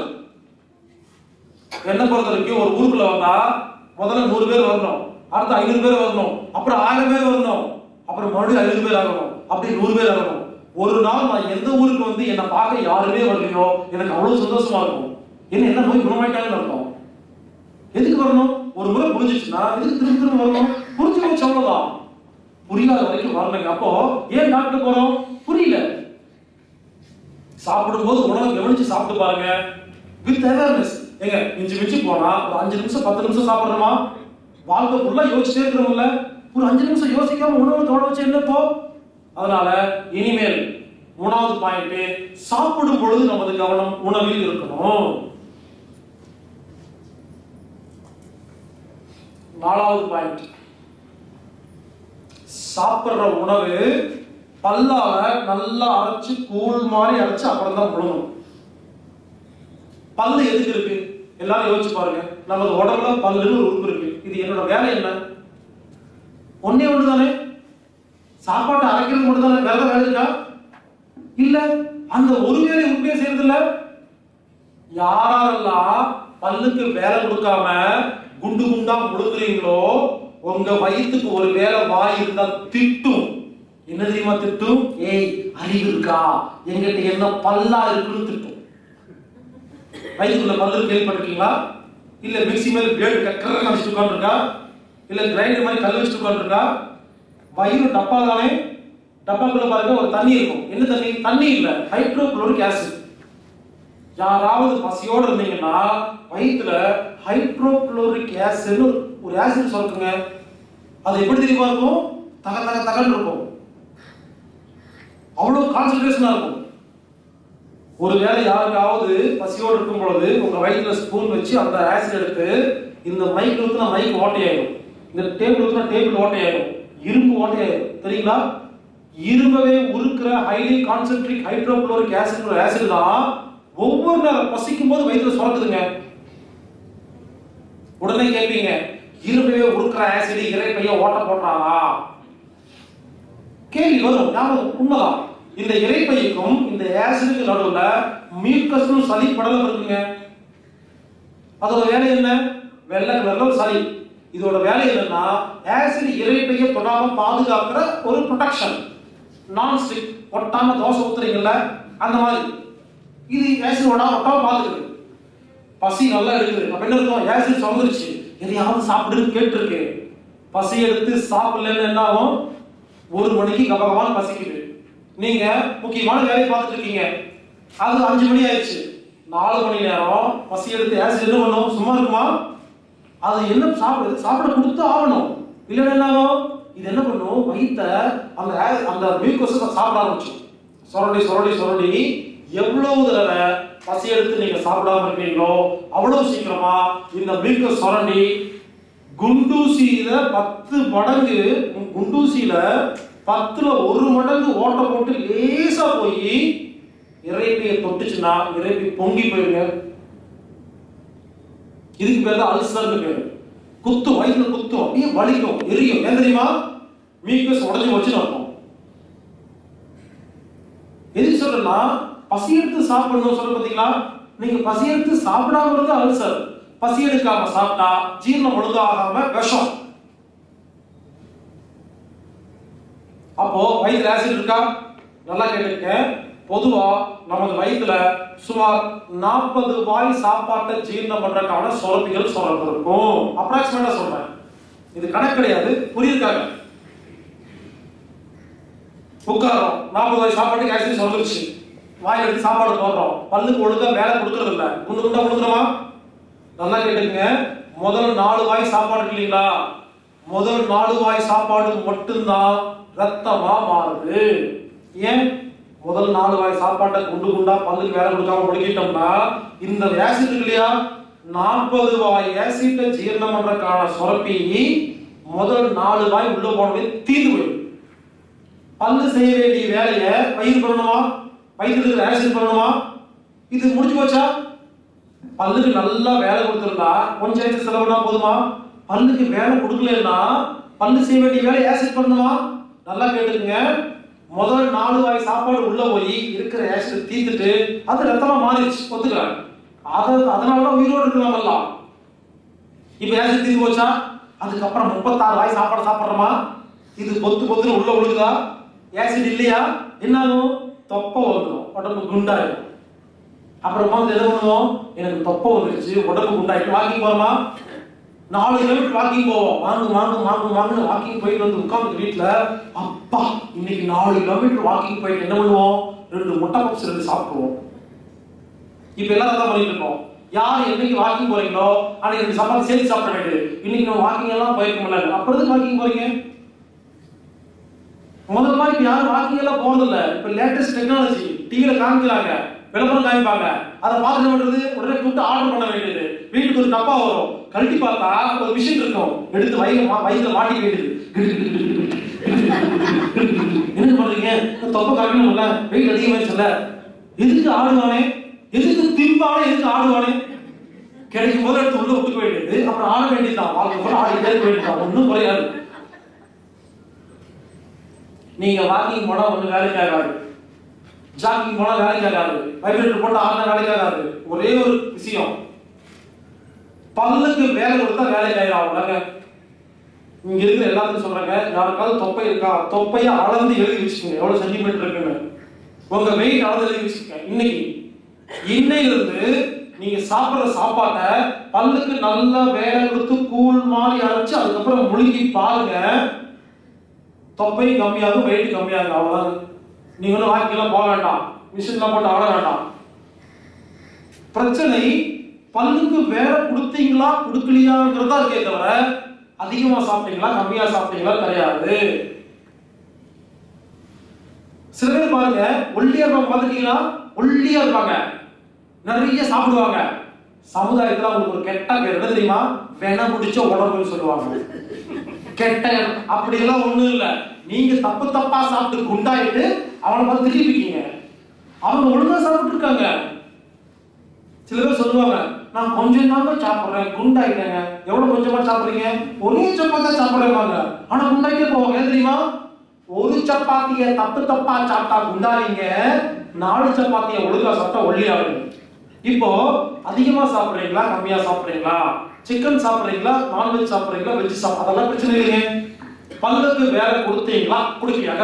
என்ன பொறுத்த வரைக்கும் ஒரு ஊருக்குள்ள வந்தா முதல்ல நூறு பேர் வரணும் அடுத்து ஐநூறு பேர் வரணும் அப்புறம் ஆயிரம் பேர் வரணும் அப்புறம் மறுபடியும் ஐநூறு பேர் ஆகணும் அப்படி நூறு பேர் ஆகணும் ஒரு நாள் நான் எந்த ஊருக்கு வந்து என்னை பார்க்க யாருமே வரலையோ எனக்கு அவ்வளவு சந்தோஷமா இருக்கும் என்ன என்ன நோய் குணமாயிட்டாங்கன்னு அர்த்தம் எதுக்கு வரணும் ஒரு முறை புரிஞ்சிச்சுன்னா எதுக்கு திரும்ப திரும்ப வரணும் புரிஞ்சு போச்சு அவ்வளவுதான் புரியாத வரைக்கும் வரணுங்க அப்போ ஏன் டாக்டர் போறோம் புரியல சாப்பிடும்போது உணவை கவனிச்சு சாப்பிட்டு பாருங்க வித் அவேர்னஸ் ஏங்க மிஞ்சி மிஞ்சி போனா ஒரு அஞ்சு நிமிஷம் பத்து நிமிஷம் சாப்பிடுறோமா வாழ்க்கை ஃபுல்லா யோசிச்சுட்டே இருக்கிறோம்ல ஒரு அஞ்சு நிமிஷம் யோசிக்காம உணவு தோட வச்சு என்ன இப்போ அதனால இனிமேல் மூணாவது பாயிண்ட் சாப்பிடும் பொழுது நமது கவனம் உணவில் இருக்கணும் நாலாவது பாயிண்ட் சாப்பிடுற உணவு பல்லால நல்லா அரைச்சு கூழ் மாதிரி அரைச்சு அப்புறம் தான் முழுங்கணும் பல்லு எதுக்கு இருக்கு எல்லாரும் யோசிச்சு பாருங்க நமது உடம்புல பல்லுன்னு ஒரு உறுப்பு இருக்கு இது என்னோட வேலை என்ன ஒன்னே ஒண்ணு தானே சாப்பாட்டை அரைக்கிறது மட்டும் தானே வேற ஏதாவது வேலை இருக்கா இல்ல அந்த ஒரு வேலை உண்மையை செய்யறது இல்ல யாரெல்லாம் பல்லுக்கு வேலை கொடுக்காம குண்டு குண்டா முழுங்குறீங்களோ உங்க வயிற்றுக்கு ஒரு வேலை வாய் இருந்தா திட்டும் என்ன தெரியுமா திட்டும் ஏய் அறிவு இருக்கா எங்கிட்ட என்ன பல்லா இருக்குன்னு திட்டும் வயிற்றுக்குள்ள பல்லு கேள்விப்பட்டிருக்கீங்களா இல்ல மிக்ஸி மேல பிளேடு கக்கர வச்சுட்டு உட்காந்துருக்கா இல்ல கிரைண்டர் மாதிரி கல் வச்சுட்டு உட்காந்துருக்கா வயிறு டப்பா தானே டப்பாக்குள்ள பாருங்க ஒரு தண்ணி இருக்கும் என்ன தண்ணி தண்ணி இல்ல ஹைட்ரோகுளோரிக் ஆசிட் யாராவது பசியோட இருந்தீங்கன்னா வயிற்றுல ஹைட்ரோகுளோரிக் ஆசிட்னு ஒரு ஆசிட் சொல்லுங்க அது எப்படி தெரியுமா இருக்கும் தக தக தகன்னு இருக்கும் அவ்வளவு கான்சென்ட்ரேஷனா இருக்கும் ஒருவேளை யாருக்காவது பசியோடு இருக்கும் பொழுது உங்க வயிற்றுல ஸ்பூன் வச்சு அந்த ஆசிட் எடுத்து இந்த மைக் ஊத்துனா மைக் ஓட்டையாயிடும் இந்த டேபிள் ஊத்துனா டேபிள் ஓட்டையாயிடும் இரும்பு ஓட்டையாயிடும் தெரியுங்களா இரும்பவே உருக்குற highly concentric hydrochloric acid acid தான் ஒவ்வொரு நேரம் பசிக்கும் போது வயிற்றுல சுரக்குதுங்க உடனே கேட்பீங்க இரும்பவே உருக்குற ஆசிட் இறைப்பைய ஓட்ட போடுறாங்களா கேள்வி வரும் ஞாபகம் உண்மைதான் இந்த இறைப்பைக்கும் இந்த ஆசிடுக்கு நடுவுல மியூக்கஸ்னு சளி படலம் இருக்குங்க அதோட வேலை என்ன வெள்ளை கலர்ல ஒரு சளி இதோட வேலை என்னன்னா ஆசிட் இறைப்பையை தொடாம பாதுகாக்கிற ஒரு ப்ரொடெக்ஷன் நான் ஸ்டிக் ஒட்டாம தோசை ஊத்துறீங்கல்ல அந்த மாதிரி இது ஆசிட் ஒட்டாம ஒட்டாம பாத்துக்குது பசி நல்லா எடுக்குது அப்ப என்ன இருக்கும் ஆசிட் சுரந்துருச்சு எதையாவது சாப்பிடுன்னு கேட்டிருக்கு பசி எடுத்து சாப்பிடலன்னு என்ன ஆகும் ஒரு மணிக்கு கபகமான பசிக்குது நீங்க முக்கியமான வேலையை பார்த்துட்டு இருக்கீங்க அது அஞ்சு மணி ஆயிடுச்சு நாலு மணி நேரம் பசி எடுத்து ஆசிட் என்ன பண்ணும் சும்மா இருக்குமா அது என்ன சாப்பிடுது சாப்பிட கொடுத்து ஆகணும் இல்லைன்னா என்ன ஆகும் இது என்ன பண்ணும் வயித்த அந்த ஆ- அந்த மியூக்கஸ் சாப்பிட ஆரம்பிச்சு சொரண்டி சொரண்டி சொரண்டி எவ்வளவு தடவை பசி எடுத்து நீங்க சாப்பிடாம இருக்கீங்களோ அவ்வளவு சீக்கிரமா இந்த மியூக்கஸ் சொரண்டி குண்டூசியில பத்து மடங்கு குண்டூசியில பத்துல ஒரு மடங்கு ஓட்ட போட்டு லேசா போய் இறைப்பியை தொட்டுச்சுன்னா இறைப்பி பொங்கி போயிருங்க இதுக்கு பேர் தான் அல்சர்னு பேரு குத்தும் வயிற்றுல குத்தும் அப்படியே வலிக்கும் எரியும் ஏன் தெரியுமா மீக்கஸ் உடஞ்சி வச்சு நடக்கும் எதுக்கு சொல்றேன்னா பசி எடுத்து சாப்பிடணும் சொல்ல பாத்தீங்களா நீங்க பசி எடுத்து சாப்பிடாம இருந்தா அல்சர் பசி எடுக்காம சாப்பிட்டா ஜீரணம் ஒழுங்கா ஆகாம விஷம் அப்போ வயிற்றுல ஆசிட் இருக்கா நல்லா கேட்டுக்க பொதுவா நமது வயிற்றுல சுமார் நாற்பது வாய் சாப்பாட்டை ஜீரணம் பண்றதுக்கான சுரப்பிகள் சுரப்பு இருக்கும் அப்ராக்சிமேட்டா சொல்றேன் இது கணக்கு கிடையாது புரியுதுக்காக உட்காரோம் நாற்பது வாய் சாப்பாட்டுக்கு ஆசிட் சுரந்துருச்சு வாய் எடுத்து சாப்பாடு போடுறோம் பல்லுக்கு ஒழுங்கா வேலை கொடுக்கறது இல்ல குண்டு குண்டா கொடுக்குறோமா நல்லா கேட்டுங்க முதல் நாலு வாய் சாப்பாடு இருக்கு இல்லைங்களா முதல் நாலு வாய் சாப்பாடு மட்டும்தான் ரத்தமா மாறுது ஏன் முதல் நாலு வாய் சாப்பாட்டை குண்டு குண்டா பல்லுக்கு வேலை கொடுக்காம ஒடுக்கிட்டோம்னா இந்த ஆசிட் இருக்கு இல்லையா நாற்பது வாய் ஆசிட்டை ஜீரணம் பண்றதுக்கான சுரப்பி முதல் நாலு வாய் உள்ள போனவே தீர்ந்து போயிடும் பல்லு செய்ய வேண்டிய வேலையை வயிறு பண்ணணுமா வயிற்றுல இருக்கிற ஆசிட் பண்ணணுமா இது முடிஞ்சு போச்சா பல்லுக்கு நல்லா வேலை கொடுத்துருந்தா கொஞ்சம் நேரத்துக்கு செலவுனா போதுமா பல்லுக்கு வேலை கொடுக்கலன்னா பல்லு செய்ய வேண்டிய வேலை ஆசிட் பண்ணுமா நல்லா கேட்டுக்குங்க முதல் நாலு வாய் சாப்பாடு உள்ள போய் இருக்கிற ஆசிட் தீர்த்துட்டு அது ரத்தமா மாறிடுச்சு ஒத்துக்கிறேன் அதை அதனாலதான் உயிரோடு இருக்கலாம் எல்லாம் இப்ப ஆசிட் தீர்ந்து போச்சா அதுக்கப்புறம் முப்பத்தாறு வாய் சாப்பாடு சாப்பிடுறோமா இது பொத்து பொத்துன்னு உள்ள விழுகுதா ஆசிட் இல்லையா என்ன ஆகும் தொப்பை வந்துடும் உடம்பு குண்டாயிடும் அப்புறமா வந்து என்ன பண்ணுவோம் எனக்கு தொப்பை வந்துருச்சு உடம்பு குண்டாயிட்டு வாக்கிங் போறோமா நாலு கிலோமீட்டர் வாக்கிங் போவோம் வாங்கு வாங்கு வாங்கு வாங்கு வாக்கிங் போயிட்டு வந்து உட்காந்து வீட்டுல அப்பா இன்னைக்கு நாலு கிலோமீட்டர் வாக்கிங் போயிட்டு என்ன பண்ணுவோம் ரெண்டு முட்டை பப்ஸ் ரெண்டு சாப்பிடுவோம் இப்ப எல்லாரும் தான் பண்ணிட்டு இருக்கோம் யார் என்னைக்கு வாக்கிங் போறீங்களோ அன்னைக்கு ரெண்டு சப்பாத்தி சேர்த்து சாப்பிட வேண்டியது இன்னைக்கு நம்ம வாக்கிங் எல்லாம் போயிருக்க முடியல அப்புறம் எதுக்கு வாக்கிங் போறீங்க முதல்ல மாதிரி இப்ப யாரும் வாக்கிங் எல்லாம் போறது இல்ல இப்ப லேட்டஸ்ட் டெக்னாலஜி டிவில காமிக்கிறாங்க விளம்பரம் காமிப்பாங்க அதை பார்த்து என்ன பண்றது உடனே கூப்பிட்டு ஆர்டர் பண்ண வேண்டியது வீட்டுக்கு ஒரு டப்பா வரும் கழட்டி பார்த்தா ஒரு மிஷின் இருக்கும் எடுத்து வயிறு வயிற்றுல மாட்டிக்க வேண்டியது என்ன பண்றீங்க தொப்பை கறக்கணும்ல வெயிட் அதிகமாயிருச்சுல்ல எதுக்கு ஆடுவானே எதுக்கு திம்பானே எதுக்கு ஆடுவானே கிடைக்கும் போது எடுத்து உள்ள விட்டுக்க வேண்டியது அப்புறம் ஆட வேண்டியதுதான் வாழ்க்கை போல ஆடிட்டே இருக்க வேண்டியதுதான் ஒன்றும் குறையாது நீங்க வாக்கிங் போனா ஒண்ணு வேலைக்கு ஆகாது ஜாக்கிங் போனா வேலைக்கு ஆகாது வைப்ரேட்டர் போட்டு ஆடினா வேலைக்கு ஆகாது ஒரே ஒரு விஷயம் பல்லுக்கு வேலை கொடுத்தா வேலைக்கு ஆயிடும் அவ்வளோங்க இங்க இருக்கிற எல்லாத்துக்கும் சொல்றாங்க யாருக்காவது தொப்பை இருக்கா தொப்பையை அளந்து எழுதி வச்சுக்கோங்க எவ்வளவு சென்டிமீட்டர் இருக்குன்னு உங்க வெயிட் அளந்து எழுதி வச்சுக்கோங்க இன்னைக்கு இன்னையிலிருந்து நீங்க சாப்பிடுற சாப்பாட்டை பல்லுக்கு நல்ல வேலை கொடுத்து கூழ் மாதிரி அரைச்சு அதுக்கப்புறம் முழுங்கி பாருங்க தொப்பை கம்மியாகும் வெயிட் கம்மியாகும் அவ்வளவுதான் நீங்க ஒன்றும் வாக்கிலாம் போக வேண்டாம் மிஷின்லாம் போட்டு ஆட வேண்டாம் பிரச்சனை பல்லுக்கு வேலை கொடுத்தீங்களா கொடுக்கலையாங்கிறதா இருக்கே தவிர அதிகமா சாப்பிட்டீங்களா கம்மியா சாப்பிட்டீங்களா கிடையாது சில பேர் பாருங்க ஒல்லியா இருப்பாங்க பார்த்துட்டீங்களா ஒல்லியா இருப்பாங்க நிறைய சாப்பிடுவாங்க சமுதாயத்துல அவங்களுக்கு ஒரு கெட்ட பேர் என்ன தெரியுமா வென முடிச்ச உடம்புன்னு சொல்லுவாங்க கெட்ட அப்படி எல்லாம் ஒண்ணும் இல்ல நீங்க தப்பு தப்பா சாப்பிட்டு குண்டாயிட்டு அவனை பார்த்து திட்டிருக்கீங்க அவங்க ஒழுங்கா சாப்பிட்டு இருக்காங்க சில பேர் சொல்லுவாங்க நான் கொஞ்சம் தாங்க சாப்பிடுறேன் குண்டாயிட்டேங்க எவ்வளவு கொஞ்சமா சாப்பிடுறீங்க ஒரே சப்பாத்தி தான் சாப்பிடுறேங்க ஆனா குண்டாயிட்டே போவாங்க ஏன் தெரியுமா ஒரு சப்பாத்திய தப்பு தப்பா சாப்பிட்டா குண்டாறீங்க நாலு சப்பாத்திய ஒழுங்கா சாப்பிட்டா ஒல்லியாகுங்க இப்போ அதிகமா சாப்பிடுறீங்களா கம்மியா சாப்பிடுறீங்களா சிக்கன் சாப்பிடுறீங்களா நான்வெஜ் சாப்பிடுறீங்களா வெஜ் சாப்பிட அதெல்லாம் பிரச்சனை இல்லைங்க பல்லுக்கு வேலை கொடுத்தீங்களா கொடுக்கலையா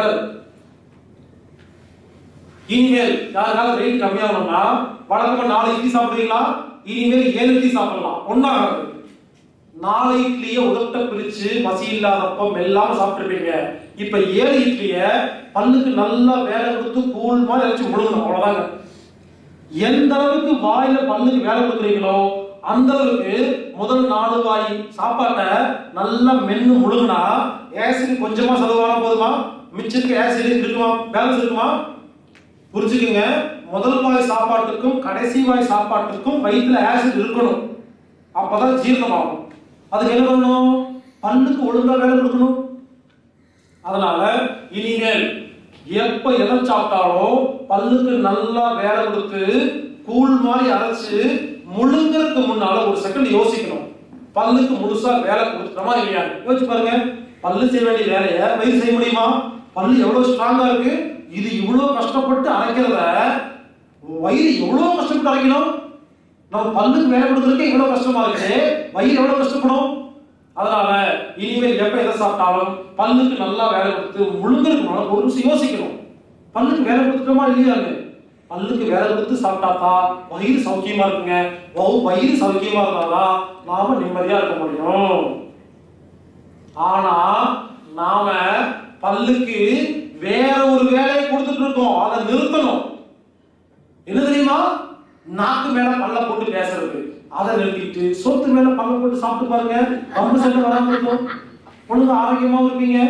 இனிமேல் யாருக்காவது வெயிட் கம்மியாகணும்னா வழக்கமா நாலு இட்லி சாப்பிடுறீங்களா இனிமேல் ஏழு இட்லி சாப்பிடலாம் ஒன்னாகாது நாலு இட்லிய உதட்ட பிரிச்சு பசி இல்லாதப்ப மெல்லாம சாப்பிட்டுருப்பீங்க இப்ப ஏழு இட்லிய பல்லுக்கு நல்லா வேலை கொடுத்து கூழ் மாதிரி அரைச்சு முழுங்கணும் அவ்வளவுதாங்க எந்த அளவுக்கு வாயில பல்லுக்கு வேலை கொடுக்குறீங்களோ அந்த அளவுக்கு முதல் நாலு வாய் சாப்பாட்டை நல்லா மென்னு முழுங்கினா ஆசிட் கொஞ்சமா செலவான போதுமா மிச்சத்துக்கு ஆசிட் இருக்குமா பேலன்ஸ் இருக்குமா புரிஞ்சுக்குங்க முதல் வாய் சாப்பாட்டுக்கும் கடைசி வாய் சாப்பாட்டுக்கும் வயிற்றுல ஆசிட் இருக்கணும் அப்பதான் ஜீரணமாகும் அதுக்கு என்ன பண்ணணும் பல்லுக்கு ஒழுங்கா வேலை கொடுக்கணும் அதனால இனிமேல் எப்ப எதை சாப்பிட்டாலும் பல்லுக்கு நல்லா வேலை கொடுத்து கூழ் மாதிரி அரைச்சு முழுங்கறதுக்கு முன்னால ஒரு செகண்ட் யோசிக்கணும் பல்லுக்கு முழுசா வேலை கொடுத்துட்டோமா இல்லையா யோசிச்சு பாருங்க பல்லு செய்ய வேண்டிய வேலையை வயிறு செய்ய முடியுமா பல்லு எவ்வளவு ஸ்ட்ராங்கா இருக்கு இது இவ்வளவு கஷ்டப்பட்டு அரைக்கிறத வயிறு எவ்வளவு கஷ்டப்பட்டு அரைக்கணும் நம்ம பல்லுக்கு வேலை கொடுக்கறதுக்கு இவ்வளவு கஷ்டமா இருக்கு வயிறு எவ்வளவு கஷ்டப்படும் அதனால இனிமேல் எப்ப எதை சாப்பிட்டாலும் பல்லுக்கு நல்லா வேலை கொடுத்து முழுங்கறதுக்கு ஒரு நிமிஷம் யோசிக்கணும் பல்லுக்கு வேலை கொடுத்துட்டோமா இல்லையான்னு பல்லுக்கு வேலை கொடுத்து சாப்பிட்டாத்தா வயிறு சௌக்கியமா இருக்குங்க வவு- வயிறு சௌக்கியமா இருந்தாதான் நாம நிம்மதியா இருக்க முடியும் ஆனா நாம பல்லுக்கு வேற ஒரு வேலையை கொடுத்துட்டு இருக்கோம் அதை நிறுத்தணும் என்ன தெரியுமா நாக்கு மேல பல்ல போட்டு பேசுறது அதை நிறுத்திட்டு சோத்து மேல பல்ல போட்டு சாப்பிட்டு பாருங்க பம்பு சண்டை வராம இருக்கும் ஒழுங்கு ஆரோக்கியமாவும் இருப்பீங்க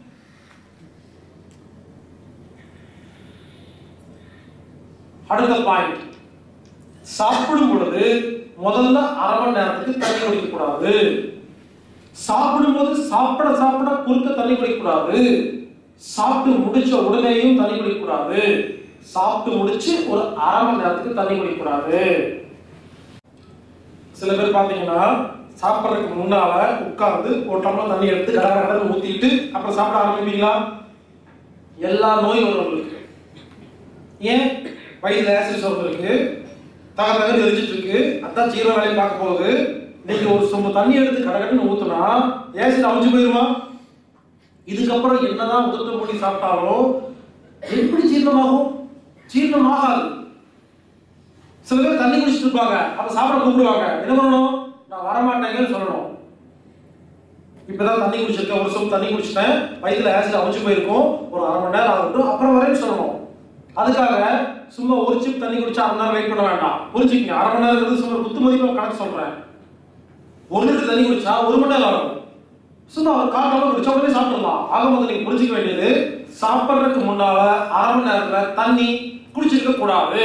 அடுத்த பாயிண்ட் சாப்பிடும் பொழுது முதல்ல அரை மணி நேரத்துக்கு தண்ணி குடிக்க கூடாது சாப்பிடும்போது சாப்பிட சாப்பிட குறுக்க தண்ணி குடிக்க கூடாது சாப்பிட்டு முடிச்ச உடனேயும் தண்ணி குடிக்க கூடாது சாப்பிட்டு முடிச்சு ஒரு அரை மணி நேரத்துக்கு தண்ணி குடிக்கக்கூடாது சில பேர் பாத்தீங்கன்னா சாப்பிட்றதுக்கு முன்னால உட்கார்ந்து ஒரு டம்ளர் தண்ணி எடுத்து கட கடன்னு ஊத்திட்டு அப்புறம் சாப்பிட ஆரம்பிப்பீங்களா எல்லா நோயும் வரும் உங்களுக்கு ஏன் வயிற்றுல ஆசிட் சுரந்து இருக்கு தக தகன்னு எரிஞ்சிட்டு இருக்கு அதான் ஜீரண வேலையை பார்க்க போகுது நீங்க ஒரு சொம்பு தண்ணி எடுத்து கடகடன்னு ஊத்துனா ஆசிட் அழிஞ்சு போயிருமா இதுக்கப்புறம் என்னதான் உதட்டு மூடி சாப்பிட்டாலும் எப்படி ஜீரணமாகும் ஜீரணம் ஆகாது சில பேர் தண்ணி குடிச்சிட்டு இருப்பாங்க அப்ப சாப்பிட கூப்பிடுவாங்க என்ன பண்ணணும் நான் வரமாட்டேங்கன்னு சொல்லணும் இப்பதான் தண்ணி குடிச்சிருக்கேன் ஒரு சொம்பு தண்ணி குடிச்சிட்டேன் வயிற்றுல ஆசிட் அழிஞ்சு போயிருக்கும் ஒரு அரை மணி நேரம் ஆகட்டும் அப்புறம் வரேன்னு சொல்லணும் அதுக்காக சும்மா ஒரு சிப் தண்ணி குடிச்சா அரை மணி நேரம் வெயிட் பண்ண வேண்டாம் புரிஞ்சுக்கங்க அரை மணி நேரங்கிறது சும்மா குத்து மதிப்பா கணக்கு சொல்றேன் ஒரு லிட்டர் தண்ணி குடிச்சா ஒரு மணி நேரம் ஆகும் சும்மா ஒரு கால் டம்ளர் குடிச்சா உடனே சாப்பிடலாம் ஆக மொத்தம் நீங்க புரிஞ்சுக்க வேண்டியது சாப்பிட்றதுக்கு முன்னால அரை மணி நேரத்துல தண்ணி குடிச்சிருக்க கூடாது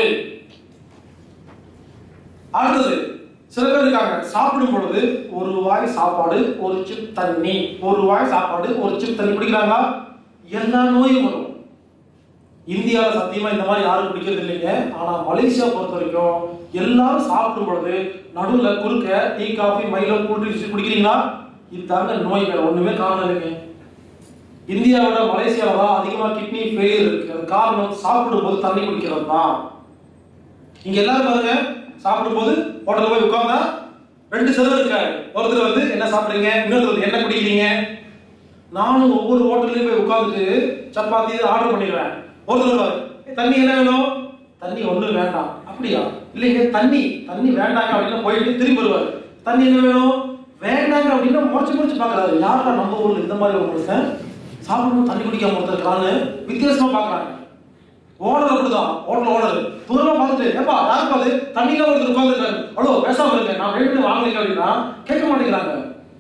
அடுத்தது சில பேர் இருக்காங்க சாப்பிடும் பொழுது ஒரு வாய் சாப்பாடு ஒரு சிப் தண்ணி ஒரு வாய் சாப்பாடு ஒரு சிப் தண்ணி குடிக்கிறாங்களா எல்லா நோயும் வரும் இந்தியாவில் சத்தியமா இந்த மாதிரி யாரும் குடிக்கிறது இல்லைங்க ஆனா மலேசியா பொறுத்த வரைக்கும் எல்லாரும் சாப்பிடும் பொழுது நடுவுல குறுக்க tea coffee Milo cool drinks குடிக்கிறீங்களா இதாங்க நோய் வேற ஒண்ணுமே காரணம் இல்லைங்க இந்தியாவோட மலேசியாவில் தான் அதிகமா கிட்னி ஃபெயிலியர் இருக்கு அது காரணம் சாப்பிடும் போது தண்ணி குடிக்கிறது தான் இங்க எல்லாரும் பாருங்க சாப்பிடும்போது ஹோட்டல்ல போய் உட்கார்ந்தா ரெண்டு செலவு இருக்காரு ஒருத்தர் வந்து என்ன சாப்பிடுறீங்க இன்னொருத்தர் வந்து என்ன குடிக்கிறீங்க நானும் ஒவ்வொரு ஹோட்டல்லையும் போய் உட்கார்ந்துட்டு சப்பாத்தி ஆர்டர் பண்ணிடுவேன் ஒருத்தர் வருவாரு, "ஏய், தண்ணி என்ன வேணும் தண்ணி ஒண்ணு வேண்டாம் அப்படியா இல்லைங்க தண்ணி தண்ணி வேண்டாங்க அப்படின்னா போயிட்டு திரும்பி வருவாரு தண்ணி என்ன வேணும் வேண்டாங்க அப்படின்னா முறைச்சு முறைச்சு பாக்குறாரு யாரா நம்ம ஊர்ல இந்த மாதிரி ஒரு மனுஷன் சாப்பிடணும் தண்ணி குடிக்காம ஒருத்தர் இருக்கான்னு வித்தியாசமா பாக்குறாங்க ஓனர் அப்படிதான் ஹோட்டல் ஓனர் தூரமா பார்த்துட்டு ஏப்பா யார் பாது தண்ணியில ஒருத்தர் உட்காந்துருக்காரு அவ்வளோ பேசாம இருக்கேன் நான் வெயிட் வாங்கலைங்க அப்படின்னா கேட்க மாட்டேங்கிறாங்க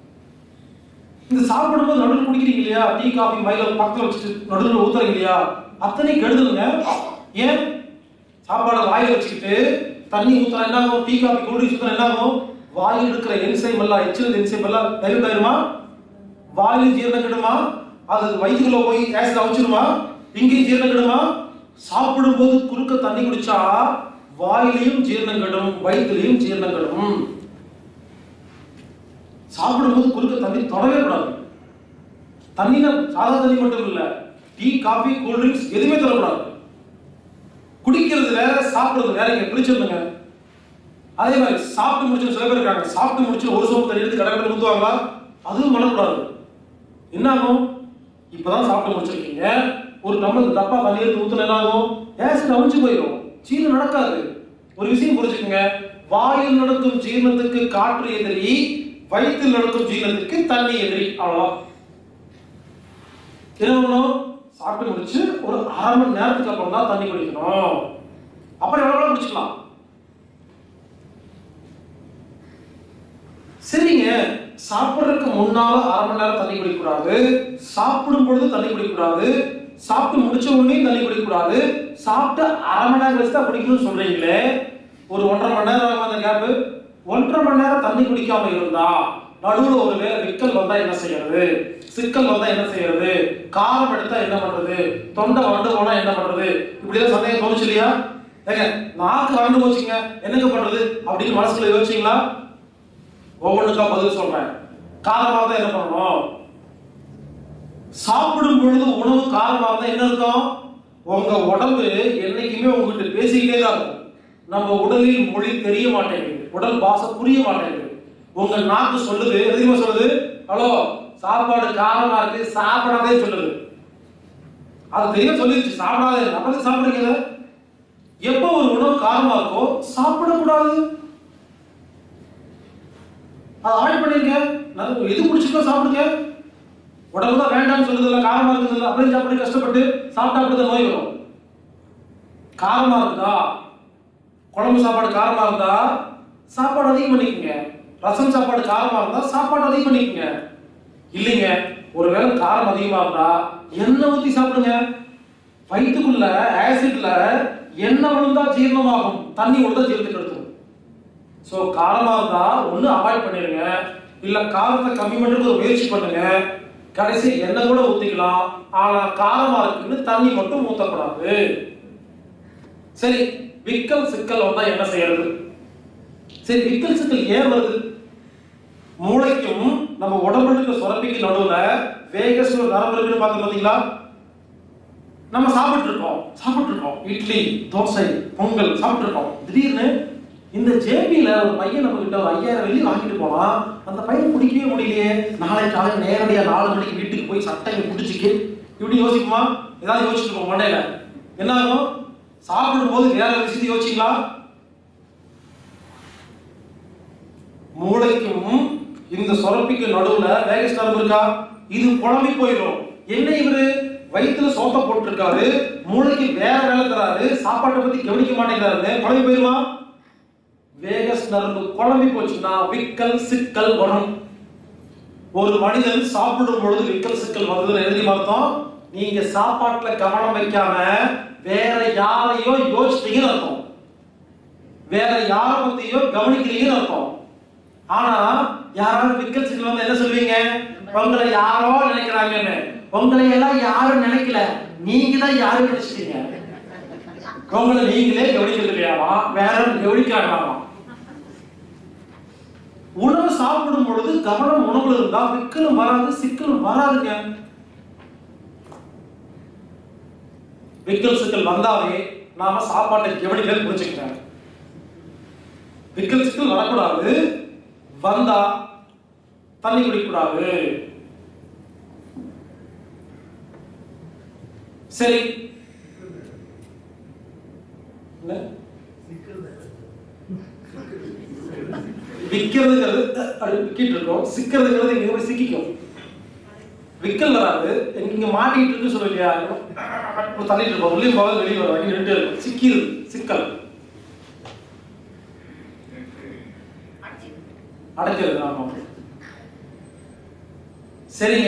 இந்த சாப்பிடும்போது நடுவில் குடிக்கிறீங்க இல்லையா டீ காஃபி மயில பக்கத்துல வச்சுட்டு நடுவில் ஊத்துறீங்க இல்லையா அத்தனை கெடுதலுங்க ஏன் சாப்பாடை வாயில வச்சுக்கிட்டு தண்ணி ஊத்துறா என்ன ஆகும் டீ காஃபி கூல் ட்ரிங்க்ஸ் ஊத்துறா என்ன ஆகும் வாயில் இருக்கிற என்சைம் எல்லாம் எச்சில் என்சைம் எல்லாம் டைல்யூட் ஆயிருமா வாயில் ஜீரணம் கெடுமா அது வயிற்றுக்குள்ள போய் ஆசிட் அவிச்சிருமா இங்கேயும் ஜீரணம் கெடுமா சாப்பிடும்போது குறுக்க தண்ணி குடிச்சா வாயிலையும் ஜீரணம் கெடும் வயிற்றுலையும் ஜீரணம் கெடும் சாப்பிடும்போது குறுக்க தண்ணி தொடவே கூடாது தண்ணினா சாதா தண்ணி மட்டும் இல்ல டீ காபி கூல் ட்ரிங்க்ஸ் எதுவுமே தொடக்கூடாது குடிக்கிறது வேற சாப்பிடுறது வேற இங்க பிடிச்சிருந்துங்க அதே மாதிரி சாப்பிட்டு முடிச்சு சில பேர் இருக்காங்க சாப்பிட்டு முடிச்சு ஒரு சோப்பு தண்ணி எடுத்து கடற்கரை ஊத்துவாங்களா அதுவும் பண்ணக்கூடாது என்ன ஆகும் இப்பதான் சாப்பிட்டு முடிச்சிருக்கீங்க ஒரு டம்ளர் டப்பா தண்ணி எடுத்து ஊத்துனா என்ன ஆகும் ஆசிட் அவிஞ்சு போயிடும் ஜீரணம் நடக்காது ஒரு விஷயம் புரிஞ்சுக்கோங்க வாயில் நடக்கும் ஜீரணத்துக்கு காற்று எதிரி வயிற்றில் நடக்கும் ஜீரணத்துக்கு தண்ணி எதிரி அவ்வளவுதான் என்ன பண்ணணும் சாப்பிட்டு முடிச்சு ஒரு அரை மணி நேரத்துக்கு அப்புறம் தான் தண்ணி குடிக்கணும் அப்புறம் எவ்வளவு நேரம் குடிச்சுக்கலாம் சரிங்க சாப்பிட்றதுக்கு முன்னால அரை மணி நேரம் தண்ணி குடிக்கக்கூடாது சாப்பிடும் பொழுது தண்ணி குடிக்கக்கூடாது சாப்பிட்டு முடிச்ச உடனே தண்ணி குடிக்கக்கூடாது சாப்பிட்டு அரை மணி நேரம் கழிச்சு தான் குடிக்கணும்னு சொல்றீங்களே ஒரு ஒன்றரை மணி நேரம் ஆகும் அந்த கேப் ஒன்றரை மணி நேரம் தண்ணி குடிக்காம இருந்தா நடுவுல ஒரு வேலை விக்கல் வந்தா என்ன செய்யறது சிக்கல் வந்தா என்ன செய்யறது காரம் எடுத்தா என்ன பண்றது தொண்டை வறண்டு போனா என்ன பண்றது இப்படி எல்லாம் சந்தேகம் தோணுச்சு இல்லையா ஏங்க நாக்கு வறண்டு போச்சுங்க என்னங்க பண்றது அப்படின்னு மனசுக்குள்ள யோசிச்சீங்களா ஒவ்வொன்றுக்கா பதில் சொல்றேன் காரமா தான் என்ன பண்ணணும் சாப்பிடும் பொழுது உணவு காரமா இருந்தா என்ன அர்த்தம் உங்க உடம்பு என்னைக்குமே உங்ககிட்ட பேசிக்கிட்டே தான் இருக்கும் நம்ம உடலில் மொழி தெரிய மாட்டேங்குது உடல் பாசை புரிய மாட்டேங்குது உங்க நாக்கு சொல்லுது எதுவுமே சொல்லுது ஹலோ சாப்பாடு காரமா இருக்கு சாப்பிடாதே சொல்லுது அது தெரிய சொல்லிருச்சு சாப்பிடாதே அப்பதான் சாப்பிடுறீங்க எப்போ ஒரு உணவு காரமா இருக்கோ சாப்பிடக்கூடாது அதை அவாய்ட் பண்ணிருங்க நல்ல எது பிடிச்சிருக்கோ சாப்பிடுங்க உடம்பு தான் வேண்டாம்னு சொல்லுது இல்ல காரமா இருக்குது இல்ல அப்படியே சாப்பிட்டு கஷ்டப்பட்டு சாப்பிட்டா அப்படிதான் நோய் வரும் காரமா இருக்குதா குழம்பு சாப்பாடு காரமா இருந்தா சாப்பாடு அதிகம் பண்ணிக்கங்க ரசம் சாப்பாடு காரமா இருந்தா சாப்பாடு அதிகம் பண்ணிக்கங்க இல்லைங்க ஒருவேளை காரம் அதிகமா இருந்தா எண்ணெய் ஊத்தி சாப்பிடுங்க வயிற்றுக்குள்ள ஆசிட்ல எண்ணெய் விழுந்தா ஜீரணமாகும் தண்ணி விழுந்தா ஜீரணத்துக்கு எடுத்துரும் ஸோ காரமா இருந்தா ஒண்ணு அவாய்ட் பண்ணிருங்க இல்ல காரத்தை கம்மி பண்றதுக்கு ஒரு முயற்சி பண்ணுங்க கடைசி எண்ணெய் கூட ஊத்திக்கலாம் ஆனா காரமா இருக்குன்னு தண்ணி மட்டும் ஊத்தக்கூடாது சரி விக்கல் சிக்கல் வந்தா என்ன செய்யறது சரி விக்கல் சிக்கல் ஏன் வருது மூளைக்கும் நம்ம உடம்புல இருக்க சுரப்பிக்கு நடுவுல வேகஸ் ஒரு நரம்பு இருக்குன்னு பார்த்தோம் பாத்தீங்களா நம்ம சாப்பிட்டு இருக்கோம் சாப்பிட்டு இருக்கோம் இட்லி தோசை பொங்கல் சாப்பிட்டு இருக்கோம் திடீர்னு இந்த ஜேபியில ஒரு பையன் நம்ம கிட்ட ஒரு ஐயாயிரம் வெள்ளி வாங்கிட்டு போனா அந்த பையன் குடிக்கவே முடியலையே நாளை காலை நேரடியா நாலு மணிக்கு வீட்டுக்கு போய் சட்டையை பிடிச்சிக்கு இப்படி யோசிக்குமா ஏதாவது யோசிச்சுட்டு போவோம் மண்டையில என்ன ஆகும் சாப்பிடும் போது வேற விஷயத்தை யோசிச்சிங்களா மூளைக்கும் இந்த சுரப்பிக்கு நடுவுல வேகஸ் நரம்பு இருக்கா இது குழம்பி போயிடும் என்ன இவரு வயித்துல சோத்த போட்டிருக்காரு மூளைக்கு வேற வேலை தராரு சாப்பாட்டை பத்தி கவனிக்க மாட்டேங்கிறாரு குழம்பி போயிருமா வேகஸ் நரம்பு குழம்பி போச்சுன்னா விக்கல் சிக்கல் வரும் ஒரு மனிதன் சாப்பிடும் பொழுது விக்கல் சிக்கல் வந்ததுன்னு எழுதி அர்த்தம் நீங்க சாப்பாட்டுல கவனம் வைக்காம வேற யாரையோ யோசிச்சீங்கன்னு அர்த்தம் வேற யார பத்தியோ கவனிக்கிறீங்கன்னு அர்த்தம் ஆனா யாராவது விக்கல் சிக்கல் வந்து என்ன சொல்வீங்க உங்களை யாரோ நினைக்கிறாங்கன்னு உங்களை எல்லாம் யாரும் நினைக்கல நீங்க தான் யாரும் நினைச்சிட்டீங்க உங்களை நீங்களே கவனிக்கிறது இல்லையாமா வேற கவனிக்கிறாங்களாமா உணவு சாப்பிடும் பொழுது கவனம் உணவுல இருந்தா விக்கலும் வராது சிக்கலும் வராதுங்க விக்கல் சிக்கல் வந்தாவே நாம சாப்பாட்டை கவனிக்கிறது புரிஞ்சுக்கிறேன் விக்கல் சிக்கல் வரக்கூடாது வந்தா தண்ணி குடிக்கக்கூடாது சரி என்ன? விக்கிறதுங்கிறது அஹ், அப்படி விக்கிட்டு இருக்கோம் சிக்கிறதுங்கிறது இங்க போய் சிக்கிக்கும் விக்கல் வராது எங்க இங்க மாட்டிட்டு இருக்கு சொல்லுங்க இல்லையா இப்ப தள்ளிட்டு இருப்போம் உள்ளே போக வெளியே வரும் அங்கே நின்று இருக்கும் சிக்கிது சிக்கல் அடைக்கிறது ஆமா சரிங்க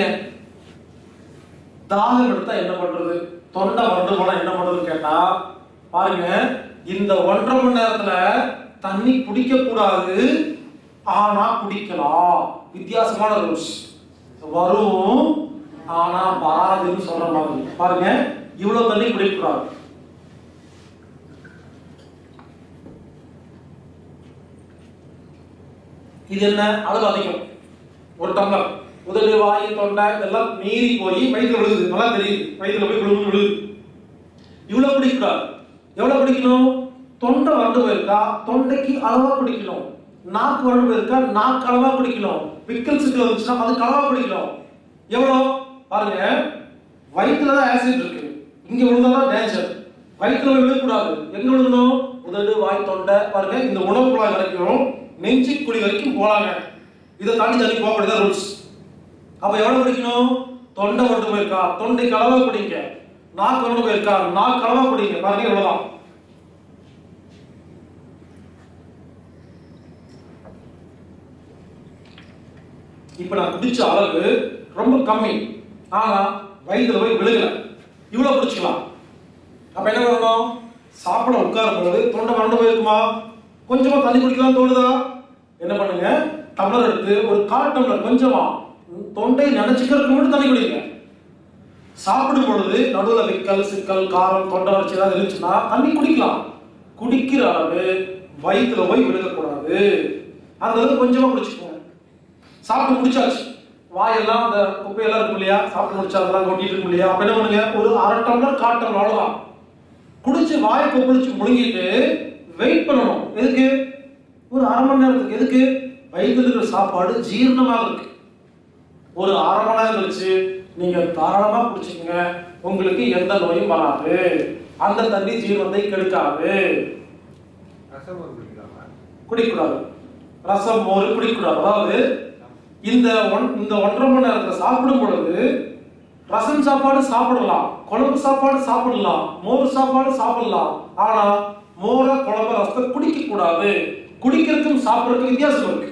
தாகம் எடுத்தா என்ன பண்றது தொண்டை வறண்டு போனா என்ன பண்றதுன்னு கேட்டா பாருங்க இந்த ஒன்றரை மணி நேரத்துல தண்ணி குடிக்க கூடாது ஆனா குடிக்கலாம் வித்தியாசமான ரூல்ஸ் வரும் ஆனா வராதுன்னு சொல்ற மாதிரி பாருங்க இவ்வளவு தண்ணி குடிக்க கூடாது இது என்ன அளவு அதிகம் ஒரு டம்ளர் உதடு வாய் தொண்டை இதெல்லாம் மீறி போய் வயிற்றுல விழுகுது நல்லா தெரியுது வயிற்றுல போய் விழுகு விழுகுது இவ்வளவு குடிக்கூடாது எவ்வளவு குடிக்கணும் தொண்டை வறண்டு போயிருக்கா தொண்டைக்கு அளவா குடிக்கணும் நாக்கு வறண்டு போயிருக்கா நாக்கு அளவா குடிக்கணும் பிக்கல் சிக்கல் வந்துச்சுன்னா அது அளவா குடிக்கணும் எவ்வளோ பாருங்க வயிற்றுல தான் ஆசிட் இருக்கு இங்க விழுந்தாதான் டேஞ்சர் வயிற்றுல விழக்கூடாது எங்க விழுகணும் உதடு வாய் தொண்டை பாருங்க இந்த உணவு குழாய் வரைக்கும் நெஞ்சு குழி வரைக்கும் போலாங்க இதை தாண்டி தண்ணி போக முடியாத ரூல்ஸ் அப்ப எவ்வளவு குடிக்கணும் தொண்டை வறண்டு போயிருக்கா தொண்டை அளவா குடிங்க நாக்கு வறண்டு போயிருக்கா நாக்கு அளவா குடிங்க பாருங்க இவ்வளவுதான் இப்ப நான் குடிச்ச அளவு ரொம்ப கம்மி ஆனா வயிற்றுல போய் விழுகல இவ்வளவு குடிச்சுக்கலாம் அப்ப என்ன பண்ணணும் சாப்பிட உட்காரும் பொழுது தொண்டை வறண்டு போயிருக்குமா கொஞ்சமா தண்ணி குடிக்கலாம் தோணுதா என்ன பண்ணுங்க டம்ளர் எடுத்து ஒரு கால் டம்ளர் கொஞ்சமா தொண்டை நினைச்சுக்கிறதுக்கு மட்டும் தண்ணி குடிங்க சாப்பிடும் பொழுது நடுவுல விக்கல் சிக்கல் காரம் தொண்டை வச்சு ஏதாவது இருந்துச்சுன்னா தண்ணி குடிக்கலாம் குடிக்கிற அளவு வயிற்றுல போய் விழுகக்கூடாது அந்த அளவு கொஞ்சமா குடிச்சுக்கோங்க சாப்பிட்டு முடிச்சாச்சு வாயெல்லாம் அந்த குப்பையெல்லாம் இருக்கும் இல்லையா சாப்பிட்டு முடிச்சா அதெல்லாம் கொட்டிட்டு இருக்கும் இல்லையா அப்ப என்ன பண்ணுங்க ஒரு அரை டம்ளர் கால் டம்ளர் அவ்வளவுதான் குடிச்சு வாயை கொப்பளிச்சு முழுங்கிட்டு வெயிட் பண்ணணும் எதுக்கு ஒரு அரை மணி நேரத்துக்கு எதுக்கு வயிற்றுல இருக்கிற சாப்பாடு ஜீரணமாக இருக்கு ஒரு அரை மணி நேரம் கழிச்சு நீங்க தாராளமா குடிச்சுக்கங்க உங்களுக்கு எந்த நோயும் வராது அந்த தண்ணி ஜீரணத்தை கெடுக்காது ரசம் ஒரு குடிக்கலாமா குடிக்கக்கூடாது ரசம் மோர் குடிக்கக்கூடாது அதாவது இந்த ஒன் இந்த ஒன்றரை மணி நேரத்துல சாப்பிடும் பொழுது ரசம் சாப்பாடு சாப்பிடலாம் குழம்பு சாப்பாடு சாப்பிடலாம் மோர் சாப்பாடு சாப்பிடலாம் ஆனா மோர குழம்பு ரசத்தை குடிக்க கூடாது குடிக்கிறதுக்கும் சாப்பிடறதுக்கும் வித்தியாசம் இருக்கு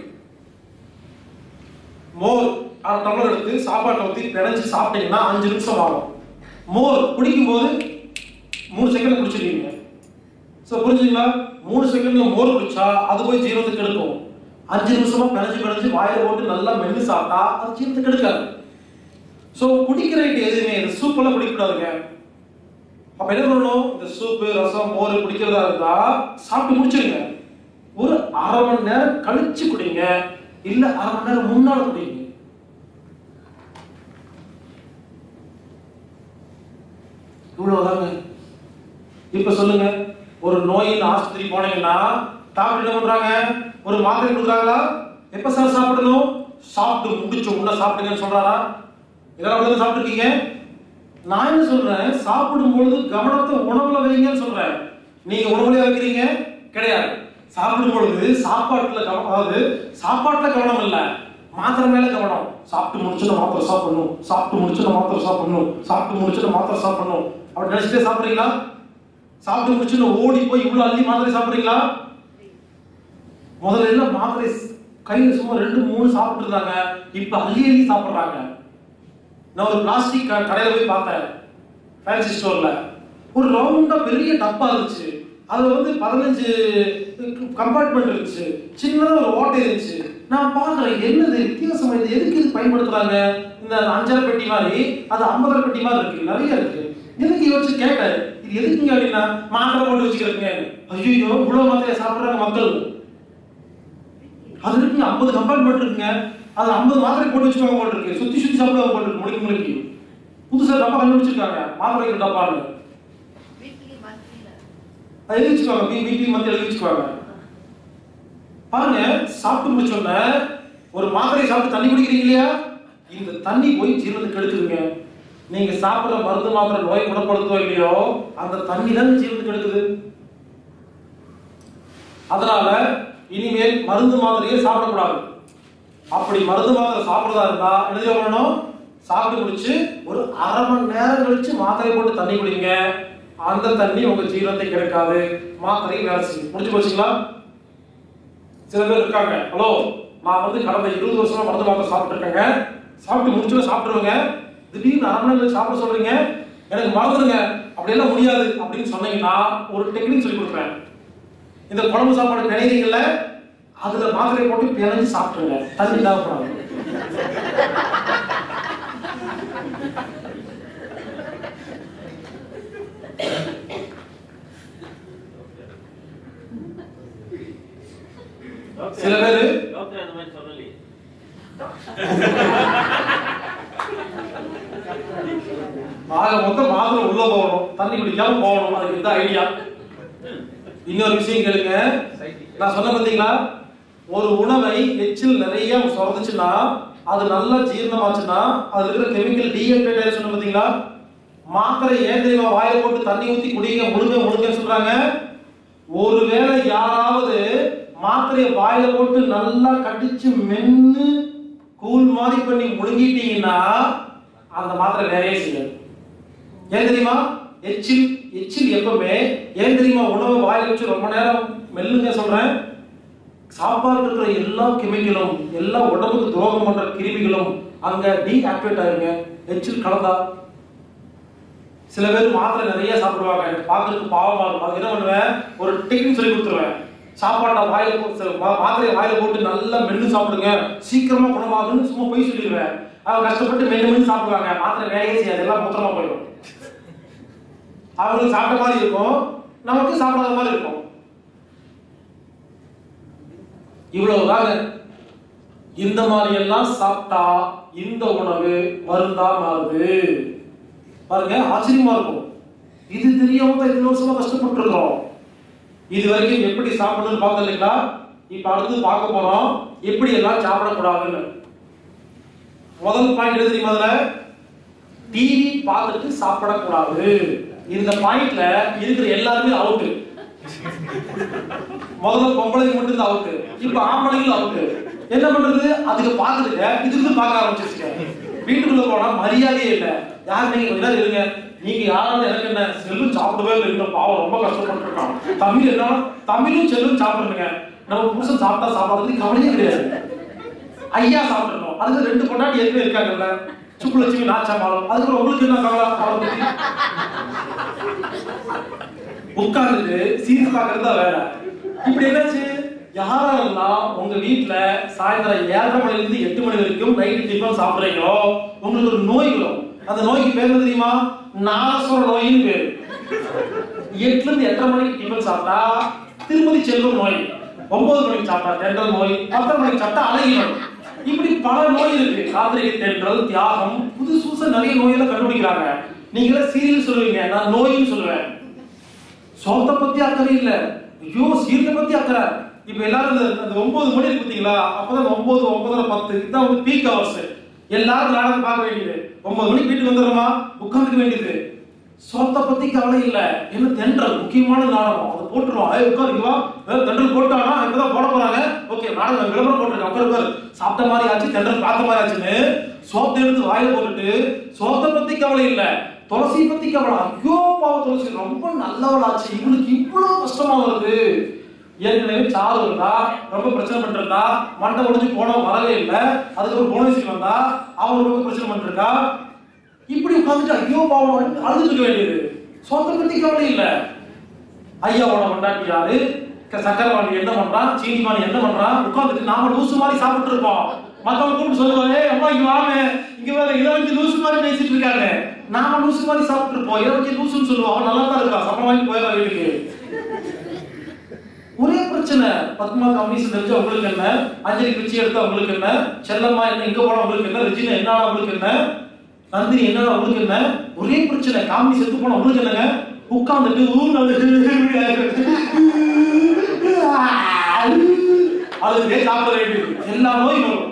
மோர் அரை டம்ளர் எடுத்து சாப்பாட்டை ஊற்றி பிணைஞ்சு சாப்பிட்டீங்கன்னா அஞ்சு நிமிஷம் ஆகும் மோர் குடிக்கும்போது மூணு செகண்ட் குடிச்சிருவீங்க ஸோ புரிஞ்சுங்களா மூணு செகண்ட்ல மோர் குடிச்சா அது போய் ஜீரணத்துக்கு எடுக்கும் அஞ்சு நிமிஷமா பிணைஞ்சு பிணைஞ்சு வாயில போட்டு நல்லா மென்னு சாப்பிட்டா அது ஜீரணத்துக்கு எடுக்காது ஸோ குடிக்கிற ஐட்டம் எதுவுமே இது சூப்பெல்லாம் குடிக்கக்கூடாதுங்க அப்ப என்ன பண்ணணும் இந்த சூப்பு ரசம் மோர் குடிக்கிறதா இருந்தா சாப்பிட்டு முடிச்சிருங்க ஒரு அரை மணி நேரம் கழிச்சு குடிங்க இல்ல அரை மணி நேரம் முன்னால குடிங்க இவ்வளவுதாங்க இப்ப சொல்லுங்க ஒரு நோயின் ஆஸ்பத்திரி போனீங்கன்னா டாக்டர் என்ன பண்றாங்க ஒரு மாத்திரை கொடுக்குறாங்களா எப்ப சார் சாப்பிடணும் சாப்பிட்டு முடிச்ச உடனே சாப்பிடுங்கன்னு சொல்றாரா இதெல்லாம் வந்து சாப்பிட்டுருக்கீங்க நான் என்ன சொல்றேன் சாப்பிடும் பொழுது கவனத்தை உணவுல வைங்கன்னு சொல்றேன் நீங்க உணவுல வைக்கிறீங்க கிடையாது சாப்பிடும் பொழுது சாப்பாட்டுல கவனம் அதாவது சாப்பாட்டுல கவனம் இல்ல மாத்திரை மேல கவனம் சாப்பிட்டு முடிச்சுட்டு மாத்திரை சாப்பிடணும் சாப்பிட்டு முடிச்சுட்டு மாத்திரை சாப்பிடணும் சாப்பிட்டு முடிச்சுட்டு மாத்திரை சாப்பிடணும் அப்படி நினைச்சிட்டே சாப்பிடுறீங்களா சாப்பிட்டு முடிச்சுட்டு ஓடி போய் இவ்வளவு அள்ளி மாத்திரை சாப்பிடுறீங்களா முதல்ல எல்லாம் மாத்திரை கையில சும்மா ரெண்டு மூணு சாப்பிட்டு இருந்தாங்க இப்ப அள்ளி அள்ளி சாப்பிடுறாங்க நான் ஒரு பிளாஸ்டிக் க- கடையில போய் பார்த்தேன் ஃபேன்சி ஸ்டோர்ல ஒரு ரவுண்டா பெரிய டப்பா இருந்துச்சு அதுல வந்து பதினஞ்சு கம்பார்ட்மெண்ட் இருந்துச்சு சின்னதா ஒரு ஓட்டை இருந்துச்சு நான் பார்க்கறேன் என்னது வித்தியாசமா இது எதுக்கு இது பயன்படுத்துறாங்க இந்த அஞ்சரை பெட்டி மாதிரி அது ஐம்பதரை பெட்டி மாதிரி இருக்கு நிறைய இருக்கு எதுக்கு யோசிச்சு கேட்டேன் இது எதுக்குங்க அப்படின்னா மாத்திரை போட்டு வச்சுக்கிறேங்க ஐயோ இவ்வளவு மாத்திரையை சாப்பிடுறாங்க மக்கள் அது இருக்குங்க ஐம்பது கம்பார்ட்மெண்ட் இருக்குங்க அது ஐம்பது மாத்திரை போட்டு வச்சுக்கோங்க போல் இருக்கு சுத்தி சுத்தி சாப்பிடுவாங்க போல் இருக்கு முழுக்கி முழுக்கி புதுசா டப்பா கண்டுபிடிச்சிருக்காங்க மாத்திரை டப்பான்னு வீக்லி மந்த்லியில் அதை எழுதி வச்சுக்கோங்க வீ வீக்லி மந்த் எழுதி வச்சுக்கோங்க பாருங்க சாப்பிட்டு முடிச்ச உடனே ஒரு மாத்திரை சாப்பிட்டு தண்ணி குடிக்கிறீங்க இல்லையா இந்த தண்ணி போய் ஜீரணத்துக்கு எடுக்குதுங்க நீங்க சாப்பிடுற மருந்து மாத்திரை நோய் குணப்படுத்தோ இல்லையோ அந்த தண்ணி தான் ஜீரணத்துக்கு எடுக்குது அதனால இனிமேல் மருந்து மாத்திரையே சாப்பிடக்கூடாது அப்படி மருந்து மாத்திரை சாப்பிடுறதா இருந்தா என்ன செய்ய பண்ணணும் சாப்பிட்டு முடிச்சு ஒரு அரை மணி நேரம் கழிச்சு மாத்திரை போட்டு தண்ணி குடிங்க அந்த தண்ணி உங்க ஜீரணத்தை கிடைக்காது மாத்திரை வேலை செய்யும் முடிஞ்சு போச்சுங்களா சில பேர் இருக்காங்க ஹலோ நான் வந்து கடந்த இருபது வருஷமா மருந்து மாத்திரை சாப்பிட்டு இருக்கேங்க சாப்பிட்டு முடிச்சுட்டு சாப்பிட்டுருவேங்க திடீர்னு அரை மணி நேரம் சாப்பிட சொல்றீங்க எனக்கு மறந்துடுங்க அப்படியெல்லாம் முடியாது அப்படின்னு சொன்னீங்கன்னா ஒரு டெக்னிக் சொல்லி கொடுப்பேன் இந்த குழம்பு சாப்பாடு பிணைறீங்கல்ல அதுல மாத்திரை போட்டு பிணைஞ்சு சாப்பிட்டுருங்க தண்ணி தேவைப்படாது சில பேரு டாக்டர் அந்த மாதிரி சொல்லலையே ஆக மொத்தம் மாத்திரை உள்ள போகணும் தண்ணி குடிக்காம போகணும் அதுக்கு இந்த ஐடியா இன்னொரு விஷயம் கேளுங்க நான் சொன்ன பாத்தீங்களா ஒரு உணவை எச்சில் நிறைய சுரந்துச்சுன்னா அது நல்லா ஜீரணமாச்சுன்னா அது இருக்கிற கெமிக்கல் டீஹைட்ரேட் சொன்ன பாத்தீங்களா மாத்திரை ஏன் தெரியுமா வாயில போட்டு தண்ணி ஊத்தி குடிங்க முழுங்க முழுங்க சொல்றாங்க ஒருவேளை யாராவது மாத்திரையை வாயில போட்டு நல்லா கடிச்சு மென்னு கூழ் மாதிரி பண்ணி முழுங்கிட்டீங்கன்னா அந்த மாத்திரை வேலையே செய்யாது ஏன் தெரியுமா எச்சில் எச்சில் எப்பவுமே ஏன் தெரியுமா உணவை வாயில வச்சு ரொம்ப நேரம் மெல்லுங்க சொல்றேன் சாப்பாடு இருக்கிற எல்லா கெமிக்கலும் எல்லா உடம்புக்கு துரோகம் பண்ற கிருமிகளும் அங்க டீஆக்டிவேட் ஆயிருங்க எச்சில் கலந்தா சில பேர் மாத்திரை நிறைய சாப்பிடுவாங்க எனக்கு பார்க்கறதுக்கு பாவமா இருக்கும் அதுக்கு என்ன பண்ணுவேன் ஒரு டெக்னிக் சொல்லி கொடுத்துருவேன் சாப்பாட்டை வாயில போட்டு மா- மாத்திரையை வாயில போட்டு நல்லா மென்னு சாப்பிடுங்க சீக்கிரமா குணமாகும்னு சும்மா போய் சொல்லிடுவேன் அவங்க கஷ்டப்பட்டு மென்னு மென்னு சாப்பிடுவாங்க மாத்திரை வேலையே செய்யாது எல்லாம் மூத்திரமா போயிடும் அவங்களுக்கு சாப்பிட்ட மாதிரி இருக்கும் நமக்கு சாப்பிடாத மாதிரி இருக்கும் இவ்வளவுதாங்க இந்த மாதிரி எல்லாம் சாப்பிட்டா இந்த உணவு மருந்தா மாறுது பாருங்க ஆச்சரியமா இருக்கும் இது தெரியாம தான் இத்தனை வருஷமா கஷ்டப்பட்டு இருக்கோம் இது வரைக்கும் எப்படி சாப்பிடணும்னு பார்த்தோம் இல்லைங்களா இப்ப அடுத்து பார்க்க போறோம் எப்படி எல்லாம் சாப்பிடக்கூடாதுன்னு முதல் பாயிண்ட் எது தெரியுமா அதுல டிவி பார்த்துட்டு சாப்பிடக்கூடாது இந்த பாயிண்ட்ல இருக்கிற எல்லாருமே அவுட்டு முதல்ல பொம்பளைங்க மட்டும் தான் அவுட்டு இப்ப ஆம்பளைங்களும் அவுட்டு என்ன பண்றது அதுக்கு பாக்குதுங்க இது இருந்து பார்க்க ஆரம்பிச்சிருச்சுங்க வீட்டுக்குள்ள போனா மரியாதையே இல்ல யார் நீங்க கொஞ்ச நேரம் இருங்க நீங்க யாராவது எனக்கு என்ன செல்லும் சாப்பிடவே இல்லை இந்த பாவம் ரொம்ப கஷ்டப்பட்டு இருக்கான் தமிழ் என்ன தமிழும் செல்லும் சாப்பிடுங்க நம்ம புருஷன் சாப்பிட்டா சாப்பிடுறதுக்கு கவலையே கிடையாது ஐயா சாப்பிடணும் அதுக்கு ரெண்டு பொண்டாட்டி ஏற்கனவே இருக்காங்கல்ல சுப்புலட்சுமி நாச்சாமாலும் அதுக்கு உங்களுக்கு என்ன கவலை அவரை பத்தி உட்கார்ந்துட்டு சீரியஸ் பார்க்கறது தான் வேலை இப்படி என்னாச்சு யாரெல்லாம் உங்க வீட்ல சாயந்தரம் ஏழரை மணில இருந்து எட்டு மணி வரைக்கும் நைட்டு டிஃபன் சாப்பிடுறீங்களோ உங்களுக்கு ஒரு நோய் வரும் அந்த நோய்க்கு பேர் என்ன தெரியுமா நாரசுர நோயின்னு பேரு எட்டுல இருந்து எட்டரை மணிக்கு டிஃபன் சாப்பிட்டா திருப்பதி செல்வம் நோய் ஒன்பது மணிக்கு சாப்பிட்டா தென்றல் நோய் பத்தரை மணிக்கு சாப்பிட்டா அழகி நோய் இப்படி பல நோய் இருக்கு காத்திரிகை தென்றல் தியாகம் புதுசு புதுசா நிறைய நோயெல்லாம் கண்டுபிடிக்கிறாங்க நீங்களே சீரியல் சொல்லுவீங்க நான் நோயின்னு சொல்லுவேன் சோத்தை பத்தி அக்கறை இல்ல ஐயோ சீரியலை பத்தி அக்கறை இப்ப எல்லாரும் இந்த அந்த ஒன்பது மணி இருக்கு பாத்தீங்களா அப்பதான் ஒன்பது ஒன்பதரை பத்து இதுதான் வந்து பீக் ஹவர்ஸ் எல்லாரும் நாடகம் பார்க்க வேண்டியது ஒன்பது மணிக்கு வீட்டுக்கு வந்துடுறோமா உட்காந்துக்க வேண்டியது சோத்தை பத்தி கவலை இல்ல என்ன தென்றல் முக்கியமான நாடகம் அதை போட்டுருவோம் ஏய் உட்காரு வா ஏய், தென்றல் போட்டானா இப்பதான் போட போறாங்க ஓகே நாடகம் விளம்பரம் போட்டுருக்கேன் உட்காரு உட்காரு சாப்பிட்ட மாதிரி ஆச்சு தென்றல் பார்த்த மாதிரி ஆச்சுன்னு சோத்தை எடுத்து வாயில போட்டுட்டு சோத்தை பத்தி கவலை இல்ல துளசி பத்தி கவலை ஐயோ பாவ துளசி ரொம்ப நல்லவளாச்சு இவளுக்கு இவ்வளவு கஷ்டமா வருது ஏற்கனவே சாரு இருந்தா ரொம்ப பிரச்சனை பண்ணிருந்தா மண்டை உடைஞ்சு போனவன் வரவே இல்லை அதுக்கப்புறம் போனசி வந்தா அவன் ரொம்ப பிரச்சனை பண்ணிருக்கா இப்படி உட்காந்துட்டு ஐயோ பாவம் அழுதுட்டு இருக்க வேண்டியது சொத்தை பத்தி கவலை இல்ல ஐயாவோட கொண்டாட்டி யாரு க- சக்கரவாணி என்ன பண்றான் சீனிவாணி என்ன பண்றான் உட்காந்துட்டு நாம லூசு மாதிரி சாப்பிட்டு இருப்போம் மத்தவங்க கூப்பிட்டு சொல்லுவாங்க "ஏய், அம்மா இங்க வாங்க இங்க வேற இதை வச்சு லூசு மாதிரி பேசிட்டு இருக்காங்க நாம லூசு மாதிரி சாப்பிட்டு இருப்போம் இதை வச்சு லூசுன்னு சொல்லுவோம் அவன் நல்லா தான் இருக்கா சப்ப வாங்கி போயிடலாம் வீட்டுக்கு ஒரே பிரச்சனை பத்மா கம்யூனிஸ்ட் தெரிஞ்ச உங்களுக்கு என்ன அஞ்சலி பிச்சை எடுத்தா உங்களுக்கு என்ன செல்லம்மா என்ன இங்க போனா உங்களுக்கு என்ன ரெஜினா என்ன உங்களுக்கு என்ன நந்தினி என்ன உங்களுக்கு என்ன ஒரே பிரச்சனை காமி செத்து போனா உங்களுக்கு என்னங்க உட்கார்ந்துட்டு அதுக்கே சாப்பிட வேண்டியது எல்லா நோயும் வரும்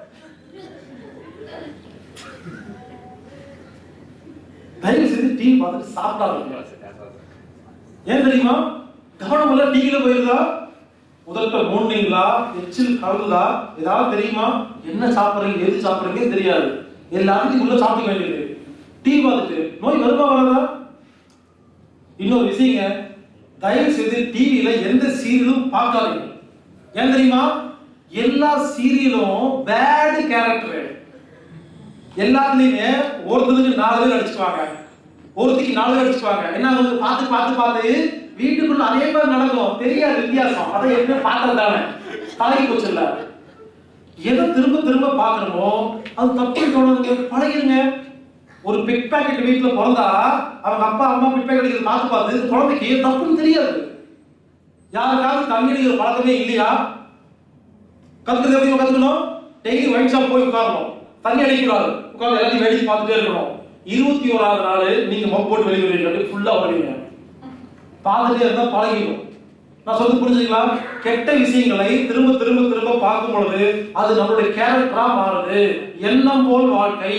தயவு செய்து டீ பார்த்துட்டு சாப்பிடாதீங்க ஏன் தெரியுமா கவனம் எல்லாம் டீல போயிருதா முதல்ல மூணுங்களா எச்சில் கலந்தா ஏதாவது தெரியுமா என்ன சாப்பிடுறீங்க எது சாப்பிடுறீங்க தெரியாது எல்லாத்துக்கும் உள்ள சாப்பிட வேண்டியது டீ பார்த்துட்டு நோய் வருமா வராதா இன்னொரு விஷயங்க தயவு செய்து டிவியில எந்த சீரியலும் பார்க்காதீங்க ஏன் தெரியுமா எல்லா சீரியலும் பேட் கேரக்டர் எல்லாத்துலயுமே ஒருத்தருக்கு நாலு பேர் அடிச்சுக்குவாங்க ஒருத்திக்கு நாலு பேர் அடிச்சுக்குவாங்க என்ன வந்து பார்த்து பார்த்து பார்த்து வீட்டுக்குள்ள அதே மாதிரி நடக்கும் தெரியாது வித்தியாசம் அதை எப்படி பார்த்தது தானே பழகி போச்சு இல்ல எதை திரும்ப திரும்ப பார்க்கணுமோ அது தப்பு தோணுதுங்க பழகிருங்க ஒரு பிக் பாக்கெட் வீட்டுல பிறந்தா அவங்க அப்பா அம்மா பிக் பாக்கெட் அடிக்கிறது பார்த்து பார்த்து இந்த குழந்தைக்கு தப்புன்னு தெரியாது யாருக்காவது தண்ணி அடிக்கிற பழக்கமே இல்லையா கத்துக்கிறது எப்படி கத்துக்கணும் டெய்லி ஒயின் ஷாப் போய் உட்காரணும் தண்ணி அடிக்கூடாது உட்கார்ந்து எல்லாத்தையும் வேடிக்கை பார்த்துட்டே இருக்கணும் இருபத்தி ஓராவது நாள் நீங்க மொப் போட்டு வெளியே வருவீங்க ஃபுல்லா வருவீங்க பார்த்துட்டே இருந்தா பழகிடும் நான் சொல்றது புரிஞ்சுங்களா கெட்ட விஷயங்களை திரும்ப திரும்ப திரும்ப பார்க்கும் பொழுது அது நம்மளுடைய கேரக்டரா மாறுது எண்ணம் போல் வாழ்க்கை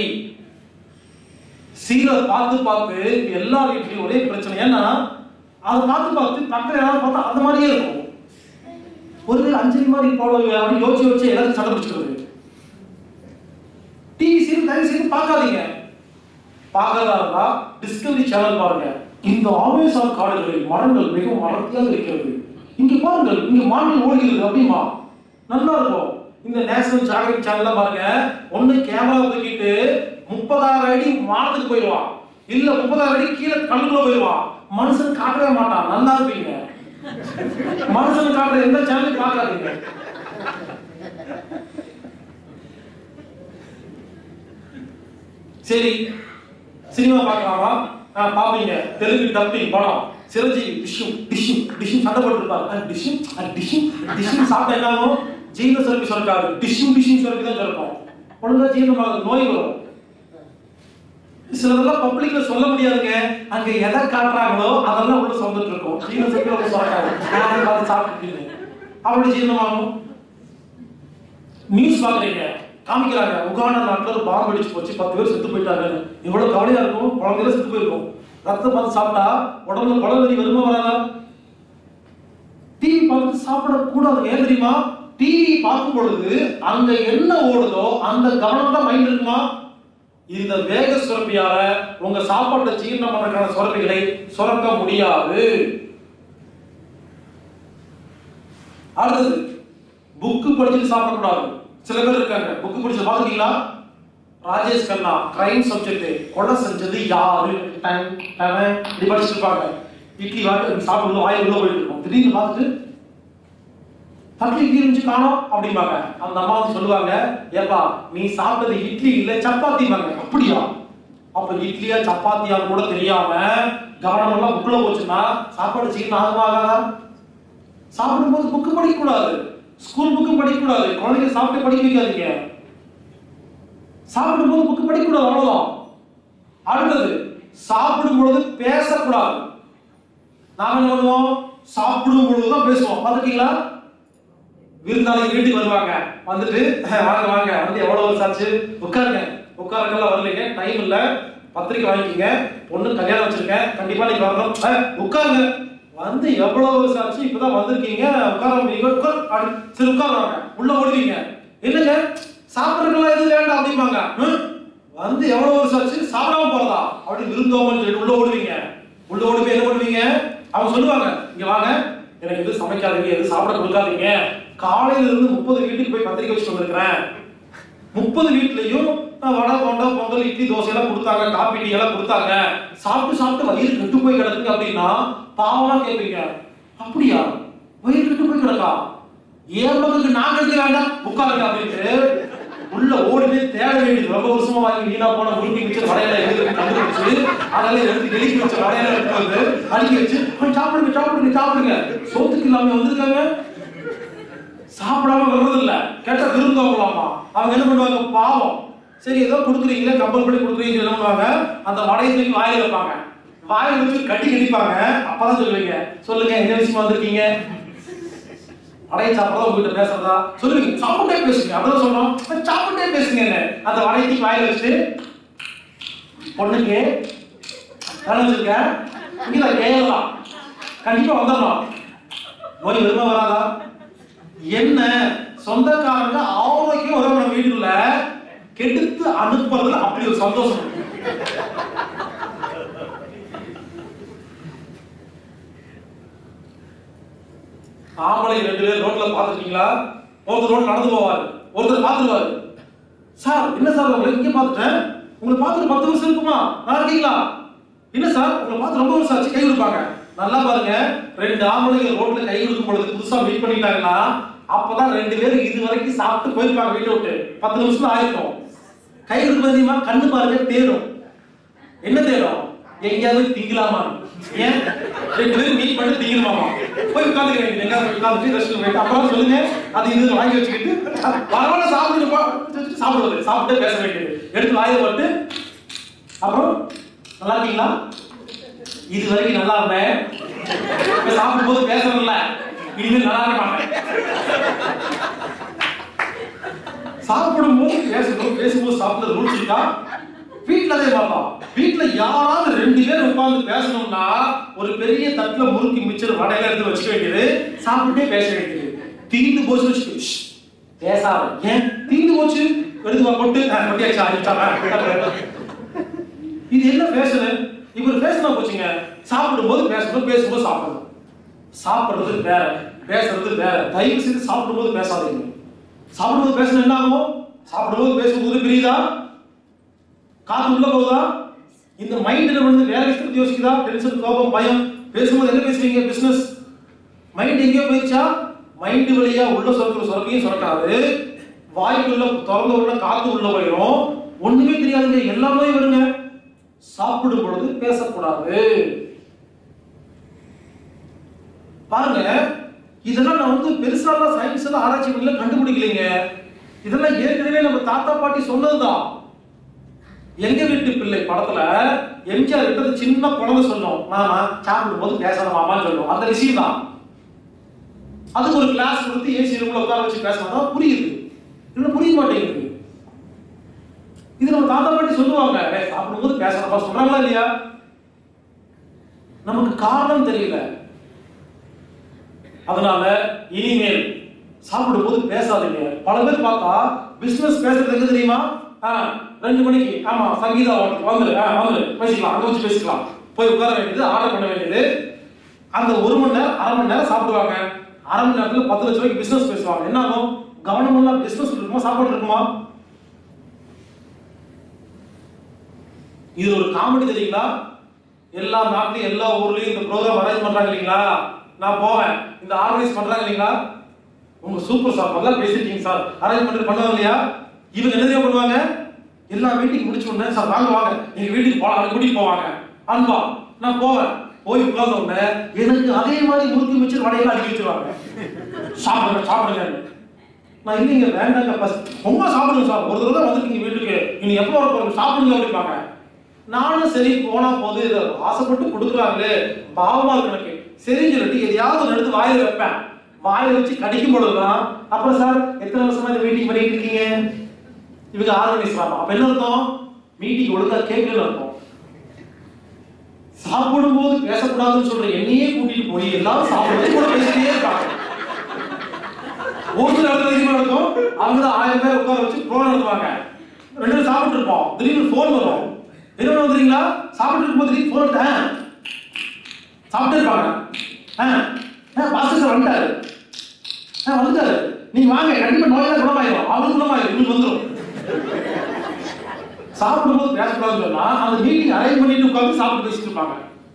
சீரியல் பார்த்து பார்த்து எல்லா வீட்லயும் ஒரே பிரச்சனை ஏன்னா அதை பார்த்து பார்த்து பக்கத்துல யாராவது பார்த்தா அந்த மாதிரியே இருக்கும் ஒரு அஞ்சலி மாதிரி போல அப்படின்னு யோசிச்சு யோசிச்சு எல்லாத்தையும் சண்டை பிடிச்சிக்கிறது டிவி சீரியல் தயவு செய்து பார்க்காதீங்க பார்க்கறதா இருந்தா டிஸ்கவரி சேனல் பாருங்க இந்த ஆவேசான் காடுகளில் மரங்கள் மிகவும் அடர்த்தியாக இருக்கிறது இங்க பாருங்கள் இங்க மான்கள் ஓடுகிறது அப்படிமா நல்லா இருக்கும் இந்த நேஷனல் ஜியாகிரபி சேனல்ல பாருங்க ஒண்ணு கேமரா தூக்கிட்டு முப்பதாயிரம் அடி வானத்துக்கு போயிடுவான் இல்ல முப்பதாயிரம் அடி கீழே கண்ணுக்குள்ள போயிடுவான் மனுஷன் காட்டவே மாட்டான் நல்லா இருப்பீங்க மனுஷன் காட்டுற எந்த சேனலும் பார்க்காதீங்க சரி சினிமா பார்க்கலாமா ஆ பாப்பீங்க தெலுங்கு டப்பிங் படம் சிரஞ்சீவி டிஷ்யூம் டிஷ்யூம் டிஷ்யூம் சண்டை போட்டுருப்பாரு டிஷ்யூம் டிஷ்யூம் டிஷ்யூம் சாப்பிட்டா என்ன ஆகும் ஜீரண சுரப்பி சுரக்காது டிஷ்யூம் டிஷ்யூம் சுரப்பி தான் சுரக்கும் ஒழுங்கா ஜீரணமாகுது நோய் வரும் சிலதெல்லாம் பப்ளிக்ல சொல்ல முடியாதுங்க அங்க எதை காட்டுறாங்களோ அதெல்லாம் உள்ள சொந்துட்டு இருக்கும் ஜீரண சுரப்பி உள்ள சுரக்காது நானே பார்த்து சாப்பிட்டு அப்படி ஜீரணமாகும் நியூஸ் பாக்குறீங்க காமிக்கிறாங்க உகாண்டா நாட்டுல ஒரு பாம்பு அடிச்சு போச்சு பத்து பேர் செத்து போயிட்டாங்க எவ்வளவு கவலையா இருக்கும் குழந்தைல செத்து போயிருக்கும் ரத்தம் பார்த்து சாப்பிட்டா உடம்புல குளவெறி வருமா வராதா டிவி பார்த்து சாப்பிட கூடாது ஏன் தெரியுமா டிவி பார்க்கும் பொழுது அங்க என்ன ஓடுதோ அந்த கவனம் தான் மைண்ட் இருக்குமா இந்த வேக சுரப்பியால உங்க சாப்பாட்டை ஜீரணம் பண்றதுக்கான சுரப்பிகளை சுரக்க முடியாது அடுத்தது புக்கு படிச்சுட்டு சாப்பிடக்கூடாது சில பேர் இருக்காங்க புக்கு படிச்சு பாத்துக்கீங்களா ராஜேஷ் கண்ணா கிரைம் சப்ஜெக்ட் கொலை செஞ்சது யாரு டைம் டைம் இப்படி படிச்சுட்டு இருப்பாங்க இட்லி வாட்டு சாப்பிட்டு வாயில் உள்ள போயிட்டு இருக்கும் திடீர்னு பார்த்துட்டு தட்டு இட்லி இருந்துச்சு காணோம் அப்படிம்பாங்க அந்த அம்மா வந்து சொல்லுவாங்க ஏப்பா நீ சாப்பிட்டது இட்லி இல்ல சப்பாத்திம்பாங்க அப்படியா அப்ப இட்லியா சப்பாத்தியா கூட தெரியாம கவனம் எல்லாம் புக்குல போச்சுன்னா சாப்பாடு சீக்கிரம் ஆகுமா ஆகாதா சாப்பிடும்போது புக்கு படிக்க கூடாது ஸ்கூல் புக்கு படிக்க கூடாது குழந்தைங்க சாப்பிட்டு படிக்க வைக்காதீங்க சாப்பிடும்போது புக்கு படிக்க கூடாது அவ்வளவுதான் அடுத்தது சாப்பிடும் பொழுது பேசக்கூடாது நாம என்ன பண்ணுவோம் சாப்பிடும் பொழுது தான் பேசுவோம் பார்த்துருக்கீங்களா விருந்தாளிங்க வீட்டுக்கு வருவாங்க வந்துட்டு வாங்க வாங்க வந்து எவ்வளவு வருஷம் ஆச்சு உட்காருங்க உட்காருங்கலாம் வரலைங்க டைம் இல்ல பத்திரிக்கை வாங்கிக்கங்க பொண்ணு கல்யாணம் வச்சிருக்கேன் கண்டிப்பா நீங்க வரணும் அஹ், உட்காருங்க வந்து எவ்வளவு வருஷம் ஆச்சு இப்பதான் வந்திருக்கீங்க உட்கார நீங்க உட்கார் அப்படி, சரி உட்காருவாங்க உள்ள ஓடுவீங்க இல்லைங்க சாப்பிட்றதுக்கெல்லாம் எதுவும் வேண்டாம் அப்படிம்பாங்க ஹம், வந்து எவ்வளவு வருஷம் ஆச்சு சாப்பிடாம போறதா அப்படி விருந்தோமன்னு சொல்லிட்டு உள்ள ஓடுவீங்க உள்ள ஓடி போய் என்ன பண்ணுவீங்க அவங்க சொல்லுவாங்க இங்க வாங்க எனக்கு எதுவும் சமைக்காதீங்க எதுவும் சாப்பிட கொடுக்காதீங்க காலையில இருந்து முப்பது வீட்டுக்கு போய் பத்திரிக்கை வச்சுட்டு வந்திருக்கிறேன் முப்பது வீட்லயும் அஹ், வடை போண்டா பொங்கல் இட்லி தோசை எல்லாம் கொடுத்தாங்க காபி டீ எல்லாம் கொடுத்தாங்க சாப்பிட்டு சாப்பிட்டு வயிறு கெட்டு போய் கிடக்குங்க அப்படின்னா பாவமா கேட்பீங்க அப்படியா வயிறு கெட்டு போய் கிடக்கா ஏன் பக்கத்துக்கு நான் கெடுக்க வேண்டாம் உட்காருங்க அப்படின்ட்டு உள்ள ஓடி போய் தேட வேண்டியது ரொம்ப வருஷமா வாங்கி வீணா போன முறுக்கி வச்சு வடையில எடுத்து கண்டுபிடிச்சு அதெல்லாம் எடுத்து எழுக்கி வச்ச வடையில எடுத்து வந்து அடுக்கி வச்சு "போய் சாப்பிடுங்க சாப்பிடுங்க சாப்பிடுங்க சோத்துக்கு இல்லாம வந்திருக்காங்க சாப்பிடாம வர்றது இல்ல கேட்டா விருந்தோங்களாமா அவங்க என்ன பண்ணுவாங்க பாவம் சரி ஏதோ கொடுக்குறீங்களே கம்பல் பண்ணி கொடுக்குறீங்க என்ன பண்ணுவாங்க அந்த வடையை தூக்கி வாயில வைப்பாங்க வாயில வச்சு கட்டி கடிப்பாங்க அப்பதான் சொல்லுவீங்க சொல்லுங்க என்ன விஷயமா வந்திருக்கீங்க வடையை சாப்பிடறதா உங்ககிட்ட பேசுறதா சொல்லுவீங்க சாப்பிட்டே பேசுங்க அதான் சொல்றோம் "அஹ், சாப்பிட்டே பேசுங்க அந்த வடையை தூக்கி வாயில வச்சு பொண்ணுக்கு வேலை வச்சிருக்க இங்க கேட்கலாம் கண்டிப்பா வந்துடலாம் நோய் வருமா வராதா என்ன சொந்தக்காரங்க ஆரோக்கியம் உதவ நம்ம வீட்டுக்குள்ள கெடுத்து அனுப்புறதுல அப்படி ஒரு சந்தோஷம் இருக்கு. ஆம்பளை ரெண்டு பேர் ரோட்ல பாத்துருக்கீங்களா ஒருத்தர் ரோட் நடந்து போவாரு ஒருத்தர் பாத்துருவாரு சார் என்ன சார் உங்களை இங்க பாத்துட்டேன் உங்களை பார்த்துட்டு பத்து வருஷம் இருக்குமா நல்லா இருக்கீங்களா என்ன சார் உங்களை பார்த்து ரொம்ப வருஷம் ஆச்சு கை கொடுப்பாங்க நல்லா பாருங்க ரெண்டு ஆம்பளைங்க ரோட்ல கை கொடுக்கும் பொழுது புதுசா மீட் பண்ணிட்டாங்கன்னா அப்பதான் ரெண்டு பேரும் இது வரைக்கும் சாப்பிட்டு போயிருப்பாங்க வீட்டை விட்டு பத்து நிமிஷம் ஆயிருக்கும் கை கொடுக்கும் தெரியுமா கண்ணு பாருங்க தேடும் என்ன தேடும் எங்கேயாவது திங்கலாமா ஏன் ரெண்டு பேரும் மீட் பண்ணி திங்கலாமா போய் உட்காந்துக்கிறீங்க எங்கேயாவது உட்காந்துட்டு ரெஸ்ட் போயிட்டு அப்புறம் சொல்லுங்க அது இது வாங்கி வச்சுக்கிட்டு பரவாயில்ல சாப்பிடுப்பா சாப்பிடுவது சாப்பிட்டு பேச வேண்டியது எடுத்து வாயில போட்டு அப்புறம் நல்லா இருக்கீங்களா இது வரைக்கும் நல்லா இருந்தேன் இப்ப சாப்பிடும்போது பேசணும்ல இனிமேல் நல்லா இருக்க மாட்டேன் சாப்பிடும்போது பேசணும் பேசும்போது சாப்பிட ரூல்ஸ் இருக்கா வீட்ல அதே மாதிரிதான் வீட்ல யாராவது ரெண்டு பேர் உட்கார்ந்து பேசணும்னா ஒரு பெரிய தட்டுல முறுக்கி மிச்சர் வடையில எடுத்து வச்சுக்க வேண்டியது சாப்பிட்டே பேச வேண்டியது தீந்து போச்சு வச்சுக்கோ ஷ், பேசாத ஏன் தீந்து போச்சு எடுத்து வா, கொட்டு ஆ, கொட்டியாச்சா அடிச்சாங்க இது என்ன ஃபேஷனு இவர் ஃபேஷனா போச்சுங்க சாப்பிடும்போது பேசணும் பேசும்போது சாப்பிடணும் சாப்பிடுறது வேற பேசுறது வேற தயவு செய்து சாப்பிடும்போது பேசாதீங்க சாப்பிடும்போது பேசணும் என்ன ஆகும் சாப்பிடும்போது பேசும்போது பிரியுதா காத்து உள்ள போகுதா இந்த மைண்ட் என்ன பண்ணுது வேற விஷயத்தை யோசிக்குதா டென்ஷன் கோபம் பயம் பேசும்போது என்ன பேசுவீங்க பிசினஸ் மைண்ட் எங்கேயோ போயிடுச்சா மைண்ட் வழியா உள்ள சுரக்கிற சுரக்கையும் சுரக்காது வாய்க்குள்ள திறந்த உள்ள காத்து உள்ள போயிடும் ஒண்ணுமே தெரியாதுங்க எல்லாமே வருங்க சாப்பிடும் பொழுது பேசக்கூடாது பாருங்க இதெல்லாம் நான் வந்து பெருசாலாம் சயின்ஸ் எல்லாம் ஆராய்ச்சி பண்ணல கண்டுபிடிக்கலைங்க இதெல்லாம் ஏற்கனவே நம்ம தாத்தா பாட்டி சொன்னதுதான் எங்க வீட்டு பிள்ளை படத்துல எம்ஜிஆர் கிட்ட சின்ன குழந்தை சொல்லும் மாமா சாப்பிடும் போது பேசணும் மாமான்னு சொல்லும் அந்த விஷயம் தான் அதுக்கு ஒரு கிளாஸ் கொடுத்து ஏசி ரூம்ல உட்கார வச்சு பேசினா புரியுது இன்னும் புரிய மாட்டேங்குது இது நம்ம தாத்தா பாட்டி சொல்லுவாங்க "ஏய், சாப்பிடும்போது பேசணும்ப்பா சொல்றாங்களா இல்லையா நமக்கு காரணம் தெரியல அதனால இனிமேல் சாப்பிடும்போது பேசாதீங்க பல பேர் பார்த்தா பிசினஸ் பேசுறது எங்க தெரியுமா ஆ, ரெண்டு மணிக்கு ஆமா சங்கீதா hotel, வந்துரு ஆ, வந்துரு பேசிக்கலாம் அங்க வச்சு பேசிக்கலாம் போய் உட்கார வேண்டியது ஆர்டர் பண்ண வேண்டியது அந்த ஒரு மணி நேரம் அரை மணி நேரம் சாப்பிடுவாங்க அரை மணி நேரத்துல பத்து லட்சம் ரூபாய்க்கு பிசினஸ் பேசுவாங்க என்ன ஆகும் கவனம் எல்லாம் பிசினஸ் இருக்குமா சாப்பாடு இருக்குமா இது ஒரு காமெடி தெரியுங்களா எல்லா நாட்டிலும் எல்லா ஊர்லயும் இந்த ப்ரோக்ராம் அரேஞ்ச் பண்றாங்க இல்லைங்களா நான் போவேன் இந்த ஆர்கனைஸ் பண்றாங்க இல்லைங்களா உங்க சூப்பர் சார் நல்லா பேசிட்டீங்க சார் அரேஞ்ச் பண்ணிட்டு பண்ணுவாங்க இல்லையா இவங்க என்ன தெரியுமா பண்ணுவாங்க எல்லா மீட்டிங் முடிச்ச உடனே சார் வாங்க வாங்க எங்க வீட்டுக்கு போலாம் அப்படி கூட்டிட்டு போவாங்க அன்பா நான் போவேன் போய் உட்கார்ந்த உடனே எனக்கு அதே மாதிரி முறுக்கு மிச்சர் வடையெல்லாம் அடிக்க வச்சிருவாங்க சாப்பிடுங்க சாப்பிடுங்க நான் இல்லைங்க வேண்டாங்க பஸ் ரொம்ப சாப்பிடுங்க சார் ஒரு தடவை தான் வந்துருக்கீங்க வீட்டுக்கு இனி எப்போ வர போறீங்க சாப்பிடுங்க அப்படிப்பாங்க நானும் சரி போனா போது இதை ஆசைப்பட்டு கொடுக்குறாங்களே பாவமா இருக்கு எனக்கு சரின்னு சொல்லிட்டு எதையாவது ஒன்று எடுத்து வாயில வைப்பேன் வாயில வச்சு கடிக்கும் பொழுதுதான் அப்புறம் சார் எத்தனை வருஷமா இந்த மீட்டிங் பண்ணிட்டு இருக்கீங்க இவங்க ஆர்கனைஸ் பண்ணலாம் அப்ப என்ன அர்த்தம் மீட்டிங் ஒழுங்கா கேட்கலன்னு அர்த்தம் சாப்பிடும்போது பேசக்கூடாதுன்னு சொல்ற என்னையே கூட்டிட்டு போய் எல்லாரும் சாப்பிடுறது கூட பேசிட்டே இருக்காங்க ஒரு சில இடத்துல அதிகமா நடக்கும் அவங்க தான் ஆயிரம் பேர் உட்கார வச்சு ப்ரோக்ராம் நடத்துவாங்க ரெண்டு பேரும் சாப்பிட்டு இருப்போம் திடீர்னு ஃபோன் வரும் என்ன வந்துறீங்களா சாப்பிட்டு இருக்கும்போது திடீர்னு ஃபோன் எடுத்தேன் சாப்பிட்டே இருப்பாங்க ஆ ஆ பாஸ்டர் சார் வந்துட்டாரு ஆ வந்துட்டாரு நீங்க வாங்க கண்டிப்பா நோயெல்லாம் குணமாயிரும் அவருக்கு குணமாயிரும் உங்களுக்கு வந்துரும் சாப்பிடும்போது பேசக்கூடாதுன்னு சொன்னா அந்த மீட்டிங் அரேஞ்ச் பண்ணிட்டு உட்கார்ந்து சாப்பிட்டு பேசிட்டு இருப்பாங்க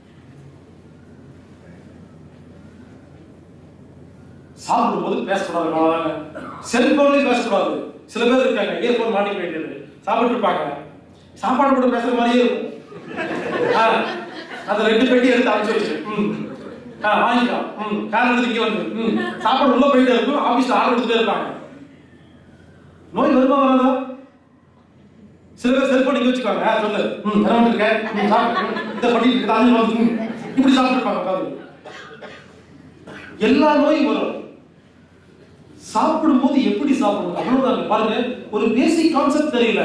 சாப்பிடும்போது பேசக்கூடாது அவ்வளவுதாங்க செல்போன்லயும் பேசக்கூடாது சில பேர் இருக்காங்க இயர்போன் மாட்டிக்க வேண்டியது சாப்பிட்டு இருப்பாங்க சாப்பாடு கூட பேசுற மாதிரியே இருக்கும் ஆ, அந்த ரெண்டு பெட்டி எடுத்து அனுப்பிச்சு வச்சு ம் ஆ வாங்கிக்கலாம் ம் கார் எடுத்து இங்க வந்து ம் சாப்பாடு உள்ள போயிட்டே இருக்கும் ஆபீஸ்ல ஆர்டர் கொடுத்துட்டே இருப்பாங்க நோய் வருமா வராதா சில பேர் செல்போன் இங்க வச்சுக்குவாங்க ஆ, சொல்லு ம் என்ன பண்ணிருக்க ம் சாப்பிட்டு ம், இதை பண்ணிட்டு இருக்க அது வந்து ம் இப்படி சாப்பிட்டு இருப்பாங்க உட்கார்ந்து எல்லா நோயும் வரும் சாப்பிடும்போது எப்படி சாப்பிடணும் அவ்வளவுதான் பாருங்க ஒரு பேசிக் கான்செப்ட் தெரியல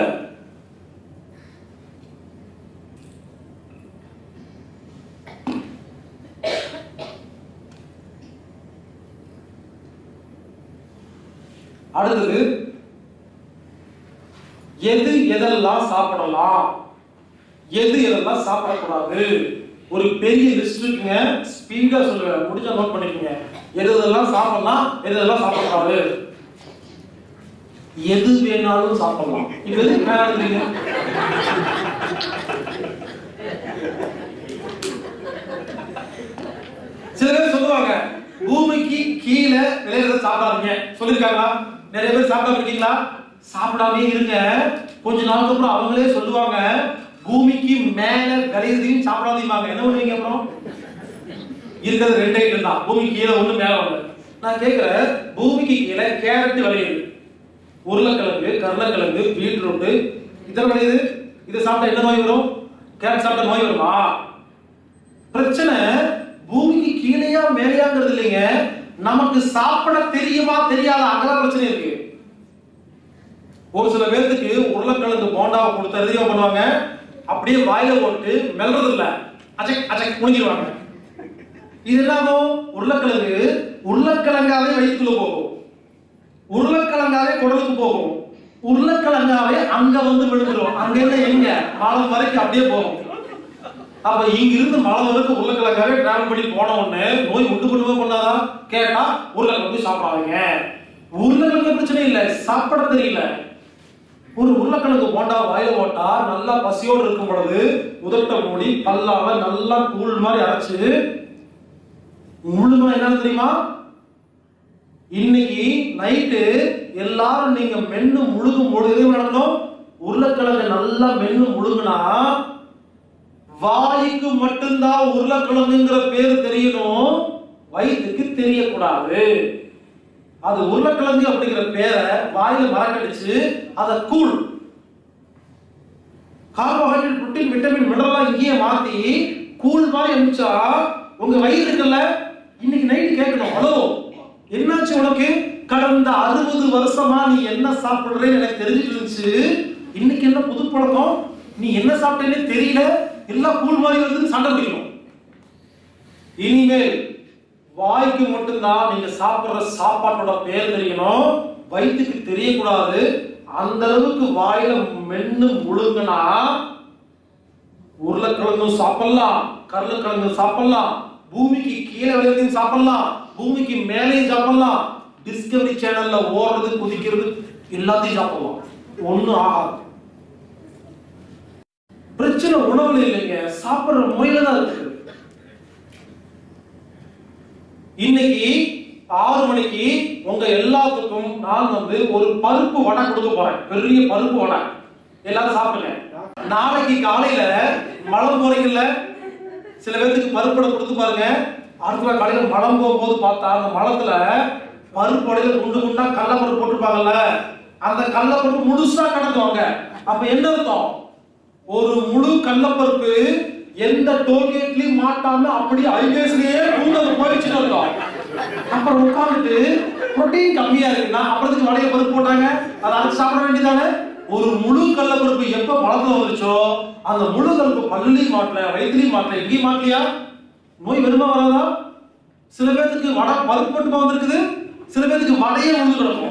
அடுத்தது எது எதெல்லாம் சாப்பிடலாம் எது எதெல்லாம் சாப்பிடக்கூடாது ஒரு பெரிய லிஸ்ட் இருக்குங்க ஸ்பீடா சொல்லுவேன் முடிஞ்சா நோட் பண்ணிக்கோங்க எது எதெல்லாம் சாப்பிடலாம் எது எதெல்லாம் சாப்பிடக்கூடாது எது வேணாலும் சாப்பிடலாம் இப்ப எது வேணாலுங்கிறீங்க சில பேர் சொல்லுவாங்க பூமிக்கு கீழே விளையிறத சாப்பிடாதீங்க சொல்லிருக்காங்களா நிறைய பேர் சாப்பிடாம இருக்கீங்களா சாப்பிடாமே இருங்க கொஞ்ச நாளுக்கு அப்புறம் அவங்களே சொல்லுவாங்க பூமிக்கு மேல விளையுறதையும் சாப்பிடாதீங்க என்ன பண்ணுவீங்க அப்புறம் இருக்கிறது ரெண்டு ஐட்டம் தான் பூமிக்கு கீழே ஒண்ணு மேல ஒண்ணு நான் கேக்குறேன் பூமிக்கு கீழே கேரட் விளையுது உருளைக்கிழங்கு கருளைக்கிழங்கு பீட்ரூட் இதெல்லாம் விளையுது இதை சாப்பிட்டா என்ன நோய் வரும் கேரட் சாப்பிட்டா நோய் வருமா பிரச்சனை பூமிக்கு கீழேயா மேலேயாங்கிறது இல்லைங்க நமக்கு சாப்பிட தெரியுமா தெரியாத அங்கதான் பிரச்சனை இருக்கு ஒரு சில பேர்த்துக்கு உருளைக்கிழங்கு போண்டாவை கொடுத்து எதையோ பண்ணுவாங்க அப்படியே வாயில போட்டு மெல்றது இல்ல அச்சக் அச்சக் குனிஞ்சிருவாங்க இது என்னாகும் உருளைக்கிழங்கு உருளைக்கிழங்காவே வயிற்றுக்குள்ள போகும் உருளைக்கிழங்காவே குடலுக்கு போகும் உருளைக்கிழங்காவே அங்க வந்து விழுந்துரும் அங்க இருந்து எங்க மலம் வரைக்கும் அப்படியே போகும் அப்ப இங்க இருந்து மலம் வரைக்கும் உருளைக்கிழங்காவே டிராவல் பண்ணி போன உடனே நோய் உண்டு பண்ணுவோ பண்ணாதா கேட்டா உருளைக்கிழங்கு சாப்பிடாதீங்க உருளைக்கிழங்கு பிரச்சனை இல்ல சாப்பிட தெரியல ஒரு உருளைக்கிழங்கு போண்டா வாயில போட்டா நல்லா பசியோடு இருக்கும் பொழுது உதட்ட மூடி பல்லால நல்லா கூழ் மாதிரி அரைச்சு முழுமா என்ன தெரியுமா இன்னைக்கு நைட்டு எல்லாரும் நீங்க மென்னு முழுகும் பொழுது எது நடக்கணும் உருளைக்கிழங்கு நல்லா மென்னு முழுங்குனா வாய்க்கு மட்டும்தான் உருளைக்கிழங்குங்கிற பேர் தெரியணும் வயிற்றுக்கு தெரியக்கூடாது அது உருளைக்கிழங்கு அப்படிங்கிற பேரை வாயில மறக்கடிச்சு அதை கூழ் கார்போஹைட்ரேட் புரோட்டீன் விட்டமின் மினரல்லாம் இங்கேயே மாத்தி கூழ் மாதிரி அனுப்பிச்சா உங்க வயிறு இருக்குல்ல இன்னைக்கு நைட்டு கேட்கணும் ஹலோ என்னாச்சு உனக்கு கடந்த அறுபது வருஷமா நீ என்ன சாப்பிடுறேன்னு எனக்கு தெரிஞ்சுட்டு இருந்துச்சு இன்னைக்கு என்ன புது பழக்கம் நீ என்ன சாப்பிட்டேன்னே தெரியல எல்லாம் கூழ் மாதிரி வருதுன்னு சண்டை பிடிக்கணும் இனிமேல் வாய்க்கு மட்டும்தான் நீங்க சாப்பிடுற சாப்பாட்டோட பேர் தெரியணும் வயிற்றுக்கு தெரியக்கூடாது அந்த அளவுக்கு வாயில மென்னு முழுங்கினா உருளைக்கிழங்கும் சாப்பிடலாம் கருளைக்கிழங்கு சாப்பிடலாம் பூமிக்கு கீழே விளையாதையும் சாப்பிடலாம் பூமிக்கு மேலேயும் சாப்பிடலாம் டிஸ்கவரி சேனல்ல ஓடுறது குதிக்கிறது எல்லாத்தையும் சாப்பிடலாம் ஒண்ணும் ஆகாது பிரச்சனை உணவுல இல்லைங்க சாப்பிடுற முறையில தான் இருக்கு இன்னைக்கு ஆறு மணிக்கு உங்க எல்லாத்துக்கும் நான் வந்து ஒரு பருப்பு வடை கொடுக்க போறேன் பெரிய பருப்பு வடை எல்லாரும் சாப்பிடுங்க நாளைக்கு காலையில மலம் போறீங்கல்ல சில பேர்த்துக்கு பருப்படை கொடுத்து பாருங்க அடுத்த நாள் காலையில மலம் போகும்போது பார்த்தா அந்த மலத்துல பருப்படையில குண்டு குண்டா கடலப்பருப்பு போட்டிருப்பாங்கல்ல அந்த கடலப்பருப்பு முழுசா கிடக்குவாங்க அப்ப என்ன அர்த்தம் ஒரு முழு கடலப்பருப்பு எந்த டோல்கேட்லயும் மாட்டாம அப்படியே ஹைவேஸ்லயே பூந்தது போயிடுச்சுன்னு அர்த்தம் அப்புறம் உட்கார்ந்துட்டு புரோட்டீன் கம்மியா இருக்குன்னா அப்புறத்துக்கு வளைய பருப்பு போட்டாங்க அதை அரைச்சு சாப்பிட வேண்டியதானே ஒரு முழு கடலப்பருப்பு எப்ப பழத்துல வந்துச்சோ அந்த முழு கலப்பு பல்லுலையும் மாட்டல வயிற்றுலையும் மாட்டல எங்கேயும் மாட்டலையா நோய் வருமா வராதா சில பேர்த்துக்கு வடை பருப்பு மட்டுமா வந்திருக்குது சில பேர்த்துக்கு வடையே வந்து கிடக்கும்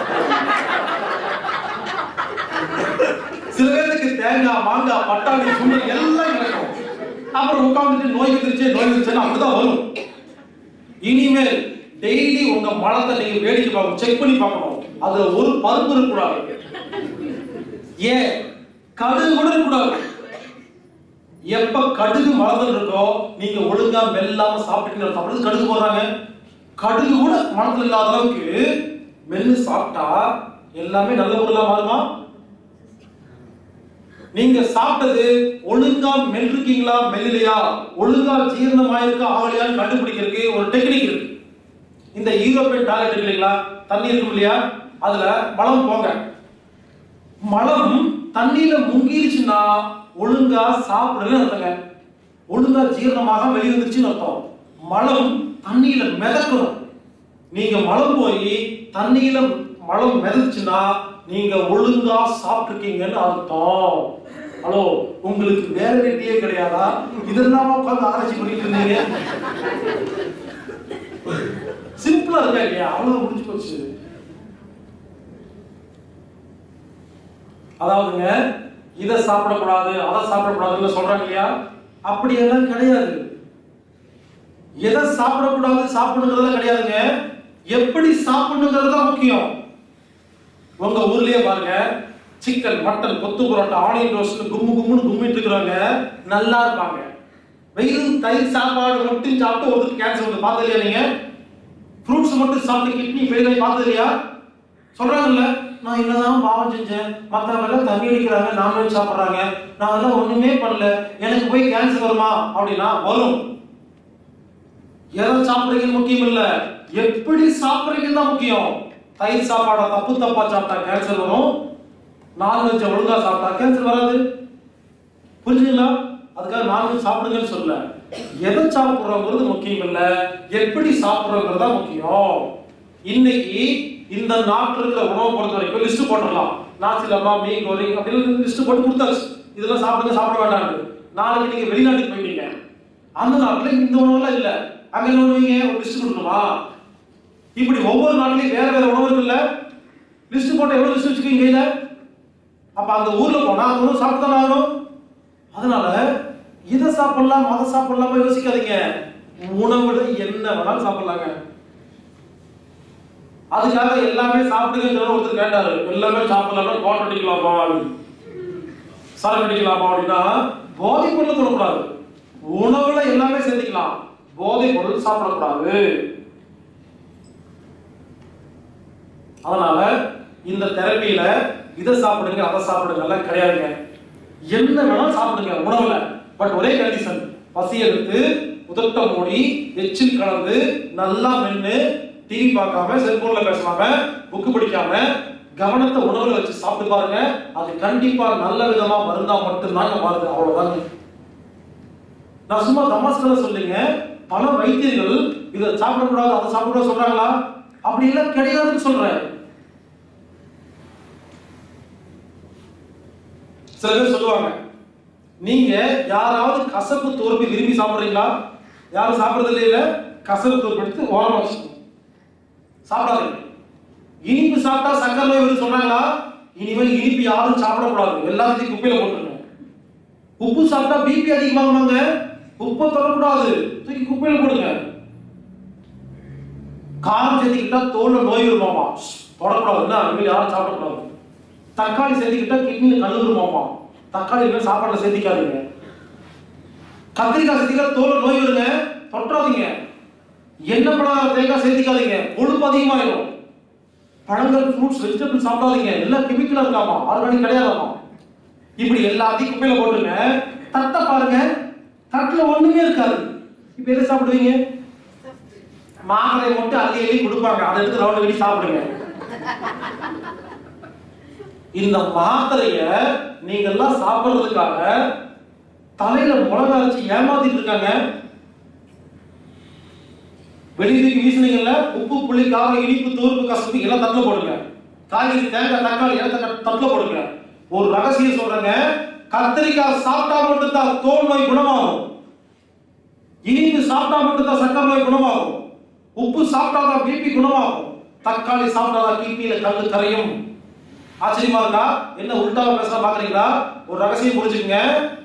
சில பேர்த்துக்கு தேங்காய் மாங்காய் பட்டாணி சுண்டல் எல்லாம் கிடைக்கும் அப்புறம் உட்கார்ந்துட்டு நோய் வந்துருச்சு நோய் வந்துருச்சுன்னு அப்படிதான் வரும் இனிமேல் டெய்லி உங்க மலத்தை நீங்க வேடிக்கை பார்க்கணும் செக் பண்ணி பார்க்கணும் அதுல ஒரு பருப்பு இருக்கக்கூடாது ஏன் கடுகு கூட இருக்கக்கூடாது எப்ப கடுகு மலத்தில் இருக்கோ நீங்க ஒழுங்கா மெல்லாம சாப்பிட்டீங்க அப்படியே கடுகு போடுறாங்க கடுகு கூட மனத்துல இல்லாத அளவுக்கு மென்னு சாப்பிட்டா எல்லாமே நல்ல பொருளா மாறுமா நீங்க சாப்பிட்டது ஒழுங்கா மெல்லிருக்கீங்களா மெல்லிலையா ஒழுங்கா ஜீரணம் ஆயிருக்கா ஆகலையான்னு கண்டுபிடிக்கிறதுக்கு ஒரு டெக்னிக் இருக்கு இந்த யூரோப்பியன் டாய்லெட் இருக்கு இல்லைங்களா தண்ணி இருக்கும் இல்லையா அதுல மலம் போங்க மலம் தண்ணியில முங்கிருச்சுன்னா ஒழுங்கா சாப்பிடலன்னு அர்த்தங்க ஒழுங்கா ஜீரணமாக வெளியே வந்துருச்சுன்னு அர்த்தம் மலம் தண்ணியில மிதக்கணும் நீங்க மலம் போய் தண்ணியில மலம் மிதச்சுன்னா நீங்க ஒழுங்கா சாப்பிட்டுருக்கீங்கன்னு அர்த்தம் ஹலோ உங்களுக்கு வேற வேண்டியே கிடையாதா இதெல்லாம் உட்காந்து ஆராய்ச்சி பண்ணிட்டு இருந்தீங்க சிம்பிளா இருக்கா இல்லையா அவ்வளவு முடிஞ்சு போச்சு அதாவதுங்க இதை சாப்பிடக்கூடாது அதை சாப்பிடக்கூடாதுன்னு சொல்றாங்க இல்லையா அப்படியெல்லாம் கிடையாது எதை சாப்பிடக்கூடாது சாப்பிடணுங்கிறதுல கிடையாதுங்க எப்படி சாப்பிடணுங்கிறது தான் முக்கியம் உங்க ஊர்லயே பாருங்க சிக்கன் மட்டன் கொத்து புரோட்டா ஆனியன் ரோஸ்ட் கும்மு கும்முன்னு கும்மிட்டு இருக்கிறவங்க நல்லா இருப்பாங்க வெறும் தயிர் சாப்பாடு மட்டும் சாப்பிட்டு ஒருத்தருக்கு கேன்சர் வந்து பார்த்தது இல்லையா நீங்க ஃப்ரூட்ஸ் மட்டும் சாப்பிட்டு கிட்னி ஃபெயில் ஆகி பார்த்தது இல்லையா சொல்றாங்கல்ல நான் என்னதான் பாவம் செஞ்சேன் மத்தவங்க எல்லாம் தண்ணி அடிக்கிறாங்க நான்வெஜ் சாப்பிடுறாங்க நான் அதெல்லாம் ஒண்ணுமே பண்ணல எனக்கு போய் கேன்சர் வருமா அப்படின்னா வரும் எதை சாப்பிடுறீங்கன்னு முக்கியம் இல்ல எப்படி சாப்பிடுறீங்கன்னு தான் முக்கியம் தயிர் சாப்பாடை தப்பு தப்பா சாப்பிட்டா கேன்சர் வரும் நான்வெஜ் ஒழுங்கா சாப்பிட்டா கேன்சர் வராது புரிஞ்சுங்களா அதுக்காக நான்வெஜ் சாப்பிடுங்கன்னு சொல்லல எதை சாப்பிடுறோங்கிறது முக்கியம் இல்ல எப்படி சாப்பிடுறோங்கிறது தான் முக்கியம் இன்னைக்கு இந்த நாட்டில் இருக்கிற உணவை பொறுத்த வரைக்கும் லிஸ்ட் போட்டுடலாம் நாசிலமா மீன் கோரிங் அப்படின்னு லிஸ்ட் போட்டு கொடுத்தாச்சு இதெல்லாம் சாப்பிடுங்க சாப்பிட வேண்டாம் நாளைக்கு நீங்க வெளிநாட்டுக்கு போயிட்டீங்க அந்த நாட்டுல இந்த உணவுலாம் இல்ல அங்க என்ன பண்ணுவீங்க ஒரு லிஸ்ட் கொடுக்கணுமா இப்படி ஒவ்வொரு நாட்டிலையும் வேற வேற உணவு இருக்குல்ல லிஸ்ட் போட்டு எவ்வளவு லிஸ்ட் வச்சுக்கீங்க கையில அப்ப அந்த ஊர்ல போனா அந்த உணவு சாப்பிட்டு தானே ஆகணும் அதனால இதை சாப்பிடலாம் அதை சாப்பிடலாமா யோசிக்காதீங்க உணவுல என்ன வேணாலும் சாப்பிடலாங்க அதுக்காக எல்லாமே சாப்பிடுங்க ஒருத்தர் கேட்டாரு எல்லாமே சாப்பிடலாம்னா கோட்டை அடிக்கலாமா சரக்கு அடிக்கலாமா அப்படின்னா போதை பொருள் தொடக்கூடாது உணவுல எல்லாமே சேர்த்துக்கலாம் போதை பொருள் சாப்பிடக்கூடாது அதனால இந்த தெரப்பியில இதை சாப்பிடுங்க அதை சாப்பிடுங்க எல்லாம் கிடையாதுங்க என்ன வேணாலும் சாப்பிடுங்க உணவுல பட் ஒரே கண்டிஷன் பசி எடுத்து உதட்ட மூடி எச்சில் கலந்து நல்லா மென்னு டிவி பார்க்காம செல்போன்ல பேசாம புக்கு படிக்காம கவனத்தை உணவுல வச்சு சாப்பிட்டு பாருங்க அது கண்டிப்பா நல்ல விதமா மருந்தா மட்டும்தாங்க மாறுது அவ்வளவுதாங்க நான் சும்மா தமாஸ்கல சொல்லுங்க பல வைத்தியர்கள் இதை சாப்பிடக்கூடாது அதை சாப்பிடக்கூடாது சொல்றாங்களா அப்படி எல்லாம் கிடையாதுன்னு சொல்றேன் சில பேர் சொல்லுவாங்க நீங்க யாராவது கசப்பு தோற்பி விரும்பி சாப்பிடுறீங்களா யாரும் சாப்பிடுறது இல்ல கசப்பு தோற்பு எடுத்து ஓரமா வச்சுக்கணும் சாப்பிடாதீங்க இனிப்பு சாப்பிட்டா சக்கரை நோய் வருது சொன்னாங்களா இனிமேல் இனிப்பு யாரும் சாப்பிடக்கூடாது எல்லாத்தையும் குப்பையில போட்டுருங்க உப்பு சாப்பிட்டா பிபி அதிகமாகுமாங்க உப்பை தொடக்கூடாது தூக்கி குப்பையில போடுங்க காரம் சேர்த்துக்கிட்டா தோல்ல நோய் வருமாமா தொடக்கூடாதுன்னா இனிமேல் யாரும் சாப்பிடக்கூடாது தக்காளி சேர்த்துக்கிட்டா கிட்னில கல் வருமாமா தக்காளி இனிமேல் சாப்பாடுல சேர்த்திக்காதீங்க கத்திரிக்காய் சேர்த்திக்கிட்டா தோல்ல நோய் வருங்க தொட்டாதீங்க எண்ணெய் பழம் தேங்காய் சேர்த்திக்காதீங்க கொழுப்பு அதிகமாயிடும் பழங்கள் ஃப்ரூட்ஸ் வெஜிடபிள் சாப்பிடாதீங்க எல்லாம் கெமிக்கலா இருக்காமா ஆர்கானிக் கிடையாதாமா இப்படி எல்லாத்தையும் குப்பையில போட்டுருங்க தட்டை பாருங்க தட்டுல ஒண்ணுமே இருக்காது இப்ப எதை சாப்பிடுவீங்க மாங்கலை மட்டும் அள்ளி அள்ளி கொடுப்பாங்க அதை எடுத்து ரவுண்ட் கட்டி சாப்பிடுங்க இந்த மாத்திரைய நீங்க எல்லாம் சாப்பிடுறதுக்காக தலையில மிளகா அரைச்சு ஏமாத்திட்டு இருக்காங்க வெளியதுக்கு வீசுனீங்கல்ல உப்பு புளி காரம் இனிப்பு தூர்ப்பு கசப்பு எல்லாம் தட்டுல போடுங்க காய்கறி தேங்காய் தக்காளி எல்லாம் தட்ட- தட்டுல போடுங்க ஒரு ரகசியம் சொல்றேங்க கத்திரிக்காய் சாப்பிட்டா மட்டும்தான் தோல் நோய் குணமாகும் இனிப்பு சாப்பிட்டா மட்டும்தான் சக்கரை நோய் குணமாகும் உப்பு சாப்பிட்டாதான் பிபி குணமாகும் தக்காளி சாப்பிட்டாதான் கிட்னியில கல்லு கரையும் ஆச்சரியமா இருக்கா என்ன உள்டாவா பேச பாக்குறீங்களா ஒரு ரகசியம் புரிஞ்சுக்கங்க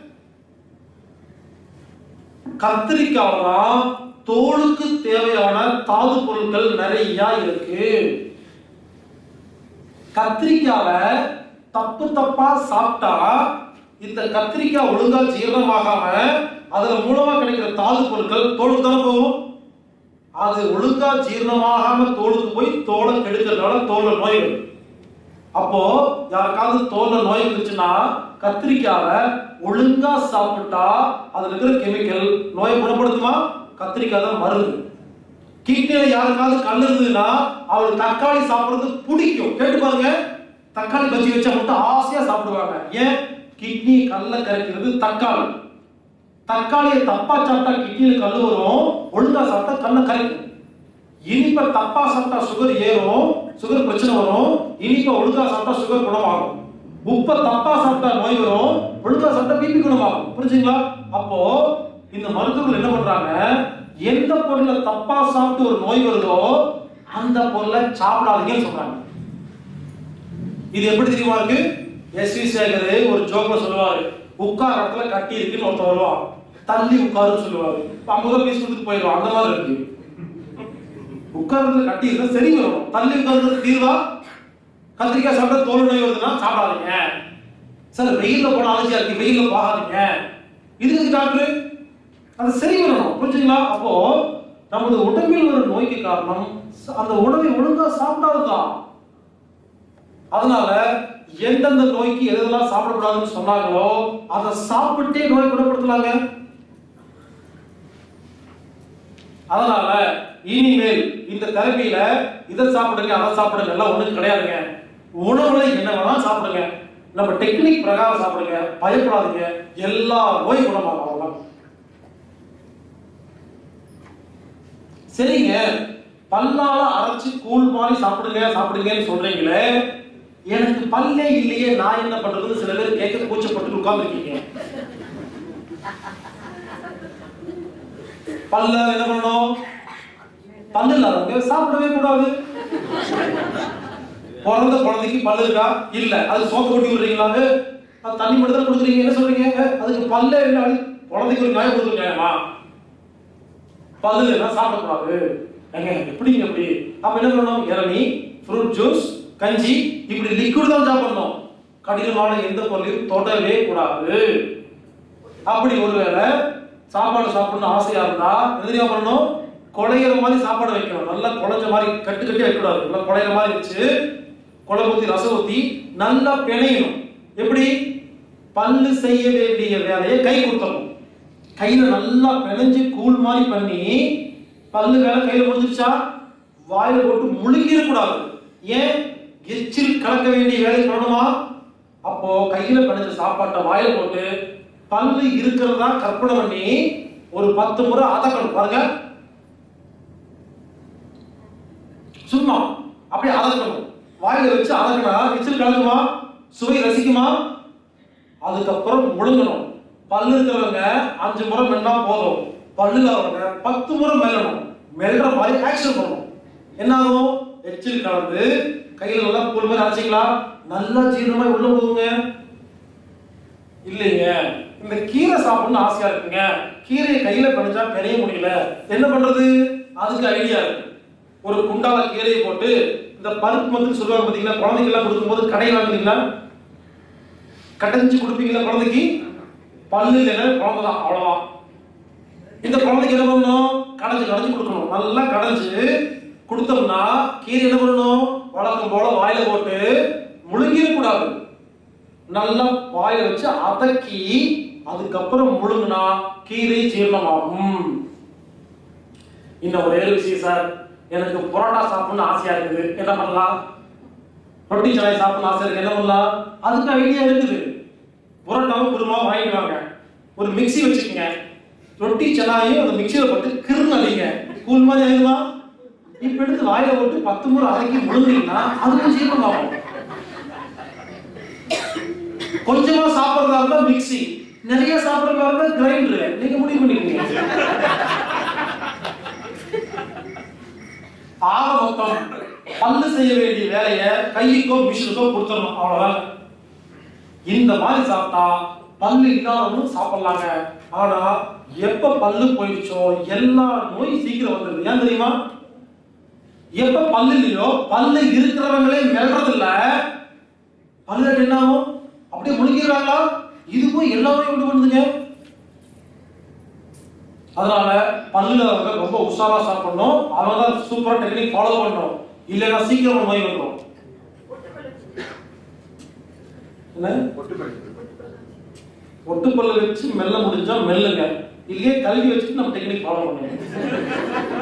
கத்திரிக்காயில தான் தோலுக்கு தேவையான தாது பொருட்கள் நிறைய இருக்கு கத்திரிக்காவை தப்பு தப்பா சாப்பிட்டா இந்த கத்திரிக்காய் ஒழுங்கா ஜீரணமாகாம அதுல மூலமா கிடைக்கிற தாது பொருட்கள் தோலுக்கு தானே போகும் அது ஒழுங்கா ஜீரணமாகாம தோலுக்கு போய் தோலை கெடுக்கிறதுனால தோல்ல நோய் வரும் அப்போ யாருக்காவது தோல்ல நோய் இருந்துச்சுன்னா கத்திரிக்காவை ஒழுங்கா சாப்பிட்டா அதுல இருக்கிற கெமிக்கல் நோயை குணப்படுத்துமா கத்திரிக்காய் தான் மருந்து கிட்னில யாருக்காவது கல் இருந்ததுன்னா அவளுக்கு தக்காளி சாப்பிடுறது பிடிக்கும் கேட்டு பாருங்க தக்காளி பஜ்ஜி வச்சா மட்டும் ஆசையா சாப்பிடுவாங்க ஏன் கிட்னி கல்ல கரைக்கிறது தக்காளி தக்காளியை தப்பா சாப்பிட்டா கிட்னில கல் வரும் ஒழுங்கா சாப்பிட்டா கல்ல கரைக்கும் இனிப்பை தப்பா சாப்பிட்டா சுகர் ஏறும் சுகர் பிரச்சனை வரும் இனிப்பை ஒழுங்கா சாப்பிட்டா சுகர் குணமாகும் உப்பை தப்பா சாப்பிட்டா நோய் வரும் ஒழுங்கா சாப்பிட்டா பிபி குணமாகும் புரிஞ்சுங்களா அப்போ இந்த மருத்துவர்கள் என்ன பண்றாங்க எந்த பொருளை தப்பா சாப்பிட்டு ஒரு நோய் வருதோ அந்த பொருளை சாப்பிடாதீங்கன்னு சொல்றாங்க இது எப்படி தெரியுமா இருக்கு எஸ் வி சேகர் ஒரு ஜோக்ல சொல்லுவாரு உட்கார இடத்துல கட்டி இருக்குன்னு ஒருத்தன் வருவான் தள்ளி உட்காருன்னு சொல்லுவாரு இப்ப ஐம்பது பீஸ் கொடுத்துட்டு போயிடுவான் அந்த மாதிரி இருக்கு உட்கார்ந்து கட்டி இருந்தா சரி வரும் தள்ளி உட்கார்ந்து தீர்வா கத்திரிக்காய் சாப்பிட்டா தோல் நோய் வருதுன்னா சாப்பிடாதீங்க சார் வெயில்ல போன அலர்ஜியா இருக்கு வெயில்ல போகாதீங்க இதுக்கு டாக்டர் அது சரி வரணும் புரிஞ்சுங்களா அப்போ நமது உடம்பில் வரும் நோய்க்கு காரணம் ச- அந்த உணவை ஒழுங்கா சாப்பிடாததுதான் அதனால எந்தெந்த நோய்க்கு எதெல்லாம் சாப்பிடக்கூடாதுன்னு சொன்னாங்களோ அதை சாப்பிட்டே நோய் குணப்படுத்தலாங்க அதனால இனிமேல் இந்த தெரப்பியில இதை சாப்பிடுங்க அதை சாப்பிடுங்க எல்லாம் ஒண்ணும் கிடையாதுங்க உணவுல என்ன வேணாலும் சாப்பிடுங்க நம்ம டெக்னிக் பிரகாரம் சாப்பிடுங்க பயப்படாதீங்க எல்லா நோய் குணமாகும் அவ்வளவுதான் சரிங்க பல்லால அரைச்சு கூழ் மாதிரி சாப்பிடுங்க சாப்பிடுங்கன்னு சொல்றீங்களே எனக்கு பல்லே இல்லையே நான் என்ன பண்றதுன்னு சில பேர் கேட்க கூச்சப்பட்டு உட்கார்ந்துருக்கீங்க பல்ல என்ன பண்ணணும் பல்லு இல்லாதவங்க சாப்பிடவே கூடாது பிறந்த குழந்தைக்கு பல்லு இருக்கா இல்ல அது சோத்து கொட்டி விடுறீங்களா அது தண்ணி மட்டும் தான் கொடுக்குறீங்க என்ன சொல்றீங்க அஹ், அதுக்கு பல்லே இல்லை அது குழந்தைக்கு ஒரு நியாயம் கொடுக்க நியாயமா பல்லு இல்லைன்னா சாப்பிடக்கூடாது ஏங்க எப்படிங்க எப்படி அப்ப என்ன பண்ணணும் இளநீ ஃப்ரூட் ஜூஸ் கஞ்சி இப்படி லிக்விட் தான் சாப்பிடணும் கடினமான எந்த பொருளையும் தொடவே கூடாது அப்படி ஒருவேளை சாப்பாடு சாப்பிடணும்னு ஆசையா இருந்தா என்ன தெரியுமா பண்ணணும் குழையிற மாதிரி சாப்பாடு வைக்கணும் நல்லா குழைஞ்ச மாதிரி கட்டு கட்டி வைக்கக்கூடாது நல்லா குழையிற மாதிரி வச்சு குழம்பு ஊத்தி ரசம் ஊத்தி நல்லா பிணையணும் எப்படி பல்லு செய்ய வேண்டிய வேலையை கை கொடுத்தணும் கையில நல்லா பிணைஞ்சு கூழ் மாதிரி பண்ணி பல்லு வேலை கையில முடிஞ்சிருச்சா வாயில போட்டு முழுங்கிட கூடாது ஏன் எச்சில் கலக்க வேண்டிய வேலை பண்ணணுமா அப்போ கையில பிணைஞ்ச சாப்பாட்டை வாயில போட்டு பல்லு இருக்கிறதா கற்பனை பண்ணி ஒரு பத்து முறை அதக்கணும் பாருங்க சும்மா அப்படியே அதக்கணும் வாயில வச்சு அதக்கனா எச்சில் கலக்குமா சுவை ரசிக்குமா அதுக்கப்புறம் முழுங்கணும் பல்லு இருக்கிறவங்க அஞ்சு முறை மென்னா போதும் பல்லு இல்லாதவங்க பத்து முறை மெல்லணும் மெல்ற மாதிரி ஆக்ஷன் பண்ணணும் என்ன ஆகும் எச்சில் கலந்து கையில நல்லா புல் மாதிரி அரைச்சிக்கலாம் நல்லா ஜீரணமா உள்ள போகுங்க இல்லைங்க இந்த கீரை சாப்பிடணும்னு ஆசையா இருக்குங்க கீரையை கையில பிணைஞ்சா பெரிய முடியல என்ன பண்றது அதுக்கு ஐடியா இருக்கு ஒரு குண்டால கீரையை போட்டு இந்த பருப்பு மத்துன்னு சொல்லுவாங்க பாத்தீங்களா குழந்தைக்கு எல்லாம் கொடுக்கும்போது கடை வாங்குறீங்களா கடைஞ்சு கொடுப்பீங்களா குழந்தைக்கு பல்லு இல்லைன்னா குழந்தை தான் அவ்வளவுதான் இந்த குழந்தைக்கு என்ன பண்ணணும் கடைஞ்சு கடைஞ்சு கொடுக்கணும் நல்லா கடைஞ்சு கொடுத்தோம்னா கீரை என்ன பண்ணணும் வழக்கம் போல வாயில போட்டு முழுங்கிட கூடாது நல்லா வாயில வச்சு அதக்கி அதுக்கப்புறம் முழுங்கினா கீரை ஜீரணமாகும் இன்னும் ஒரே ஒரு விஷயம் சார் எனக்கு புரோட்டா சாப்பிடணும்னு ஆசையா இருக்குது என்ன பண்ணலாம் ரொட்டி சலை சாப்பிடணும் ஆசை இருக்கு என்ன பண்ணலாம் அதுக்கு ஐடியா இருக்குது புரோட்டாவும் குருமாவும் வாங்கிட்டு வாங்க ஒரு மிக்ஸி வச்சுக்கோங்க ரொட்டி சென்னாயும் அந்த மிக்ஸியில் போட்டு கிருன்னு அடிங்க கூழ் மாதிரி ஆயிடுமா இப்ப எடுத்து வாயில போட்டு பத்து முறை அரைக்கி முழுங்குறீங்கன்னா அதுக்கும் ஜீரணமாகும் கொஞ்சமா சாப்பிடுறதா இருந்தா மிக்ஸி நிறைய சாப்பிடுறதா இருந்தா கிரைண்டர் நீங்க முடிவு பண்ணிக்கோங்க ஆக மொத்தம் பல்லு செய்ய வேண்டிய வேலையை கைக்கோ மிஷினுக்கோ கொடுத்துடணும் அவ்வளவுதான் இந்த மாதிரி சாப்பிட்டா பல்லு இல்லாதவனும் சாப்பிடலாங்க ஆனா எப்ப பல்லு போயிடுச்சோ எல்லா நோய் சீக்கிரம் வந்துடுது ஏன் தெரியுமா எப்ப பல்லு இல்லையோ பல்லு இருக்கிறவங்களே மெல்றது இல்ல பல்லு கட்டு என்ன ஆகும் அப்படியே முழுங்கிடுறாங்களா இதுவும் எல்லாமே உண்டு பண்ணுதுங்க அதனால பல்லுல அவங்க ரொம்ப உஷாரா சாப்பிடணும் அவங்க தான் சூப்பரா டெக்னிக் ஃபாலோ பண்ணணும் இல்லைன்னா சீக்கிரமா நோய் வந்துடும் என்ன பொட்டு படிக்கிறது ஒட்டு பல்ல வச்சு மெல்ல முடிஞ்சா மெல்லுங்க இல்லையே கல்வி வச்சுட்டு நம்ம டெக்னிக் ஃபாலோ பண்ணுவோம்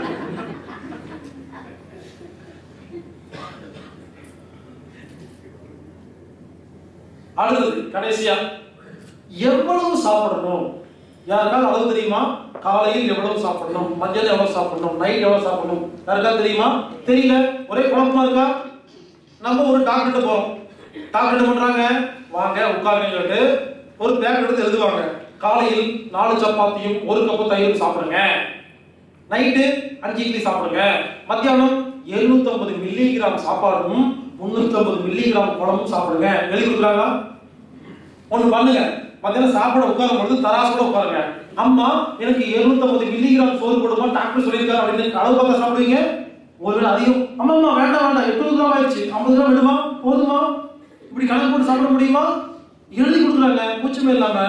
அடுத்தது கடைசியா எவ்வளவு சாப்பிடணும் யாருக்காவது அளவு தெரியுமா காலையில் எவ்வளவு சாப்பிடணும் மத்தியானம் எவ்வளவு சாப்பிடணும் நைட் எவ்வளவு சாப்பிடணும் யாருக்காவது தெரியுமா தெரியல ஒரே குழப்பமா இருக்கா நம்ம ஒரு டாக்டர்கிட்ட போறோம் டாக்டர் என்ன பண்றாங்க வாங்க உட்காருங்க சொல்லிட்டு ஒரு பேக் எடுத்து எழுதுவாங்க காலையில் நாலு சப்பாத்தியும் ஒரு கப்பு தயிரும் சாப்பிடுங்க நைட்டு அஞ்சு இட்லி சாப்பிடுங்க மத்தியானம் 750 மில்லிகிராம் சாப்பாடும் 350 மில்லிகிராம் குழம்பும் சாப்பிடுங்க எழுதி கொடுக்குறாங்களா ஒண்ணு பண்ணுங்க மத்தியானம் சாப்பிட உட்காரும் பொழுது தராசோட உட்காருங்க அம்மா எனக்கு 750 மில்லிகிராம் சோறு கொடுமா டாக்டர் சொல்லியிருக்காரு அப்படின்னு அளவு பார்த்தா சாப்பிடுவீங்க ஒருவேளை அதிகம் அம்மா அம்மா வேண்டாம் வேண்டாம் 800 கிராம் ஆயிடுச்சு 50 கிராம் விடுமா போதுமா இப்படி கணக்கு போட்டு சாப்பிட முடியுமா எழுதி கொடுக்குறாங்க கூச்சமே இல்லாம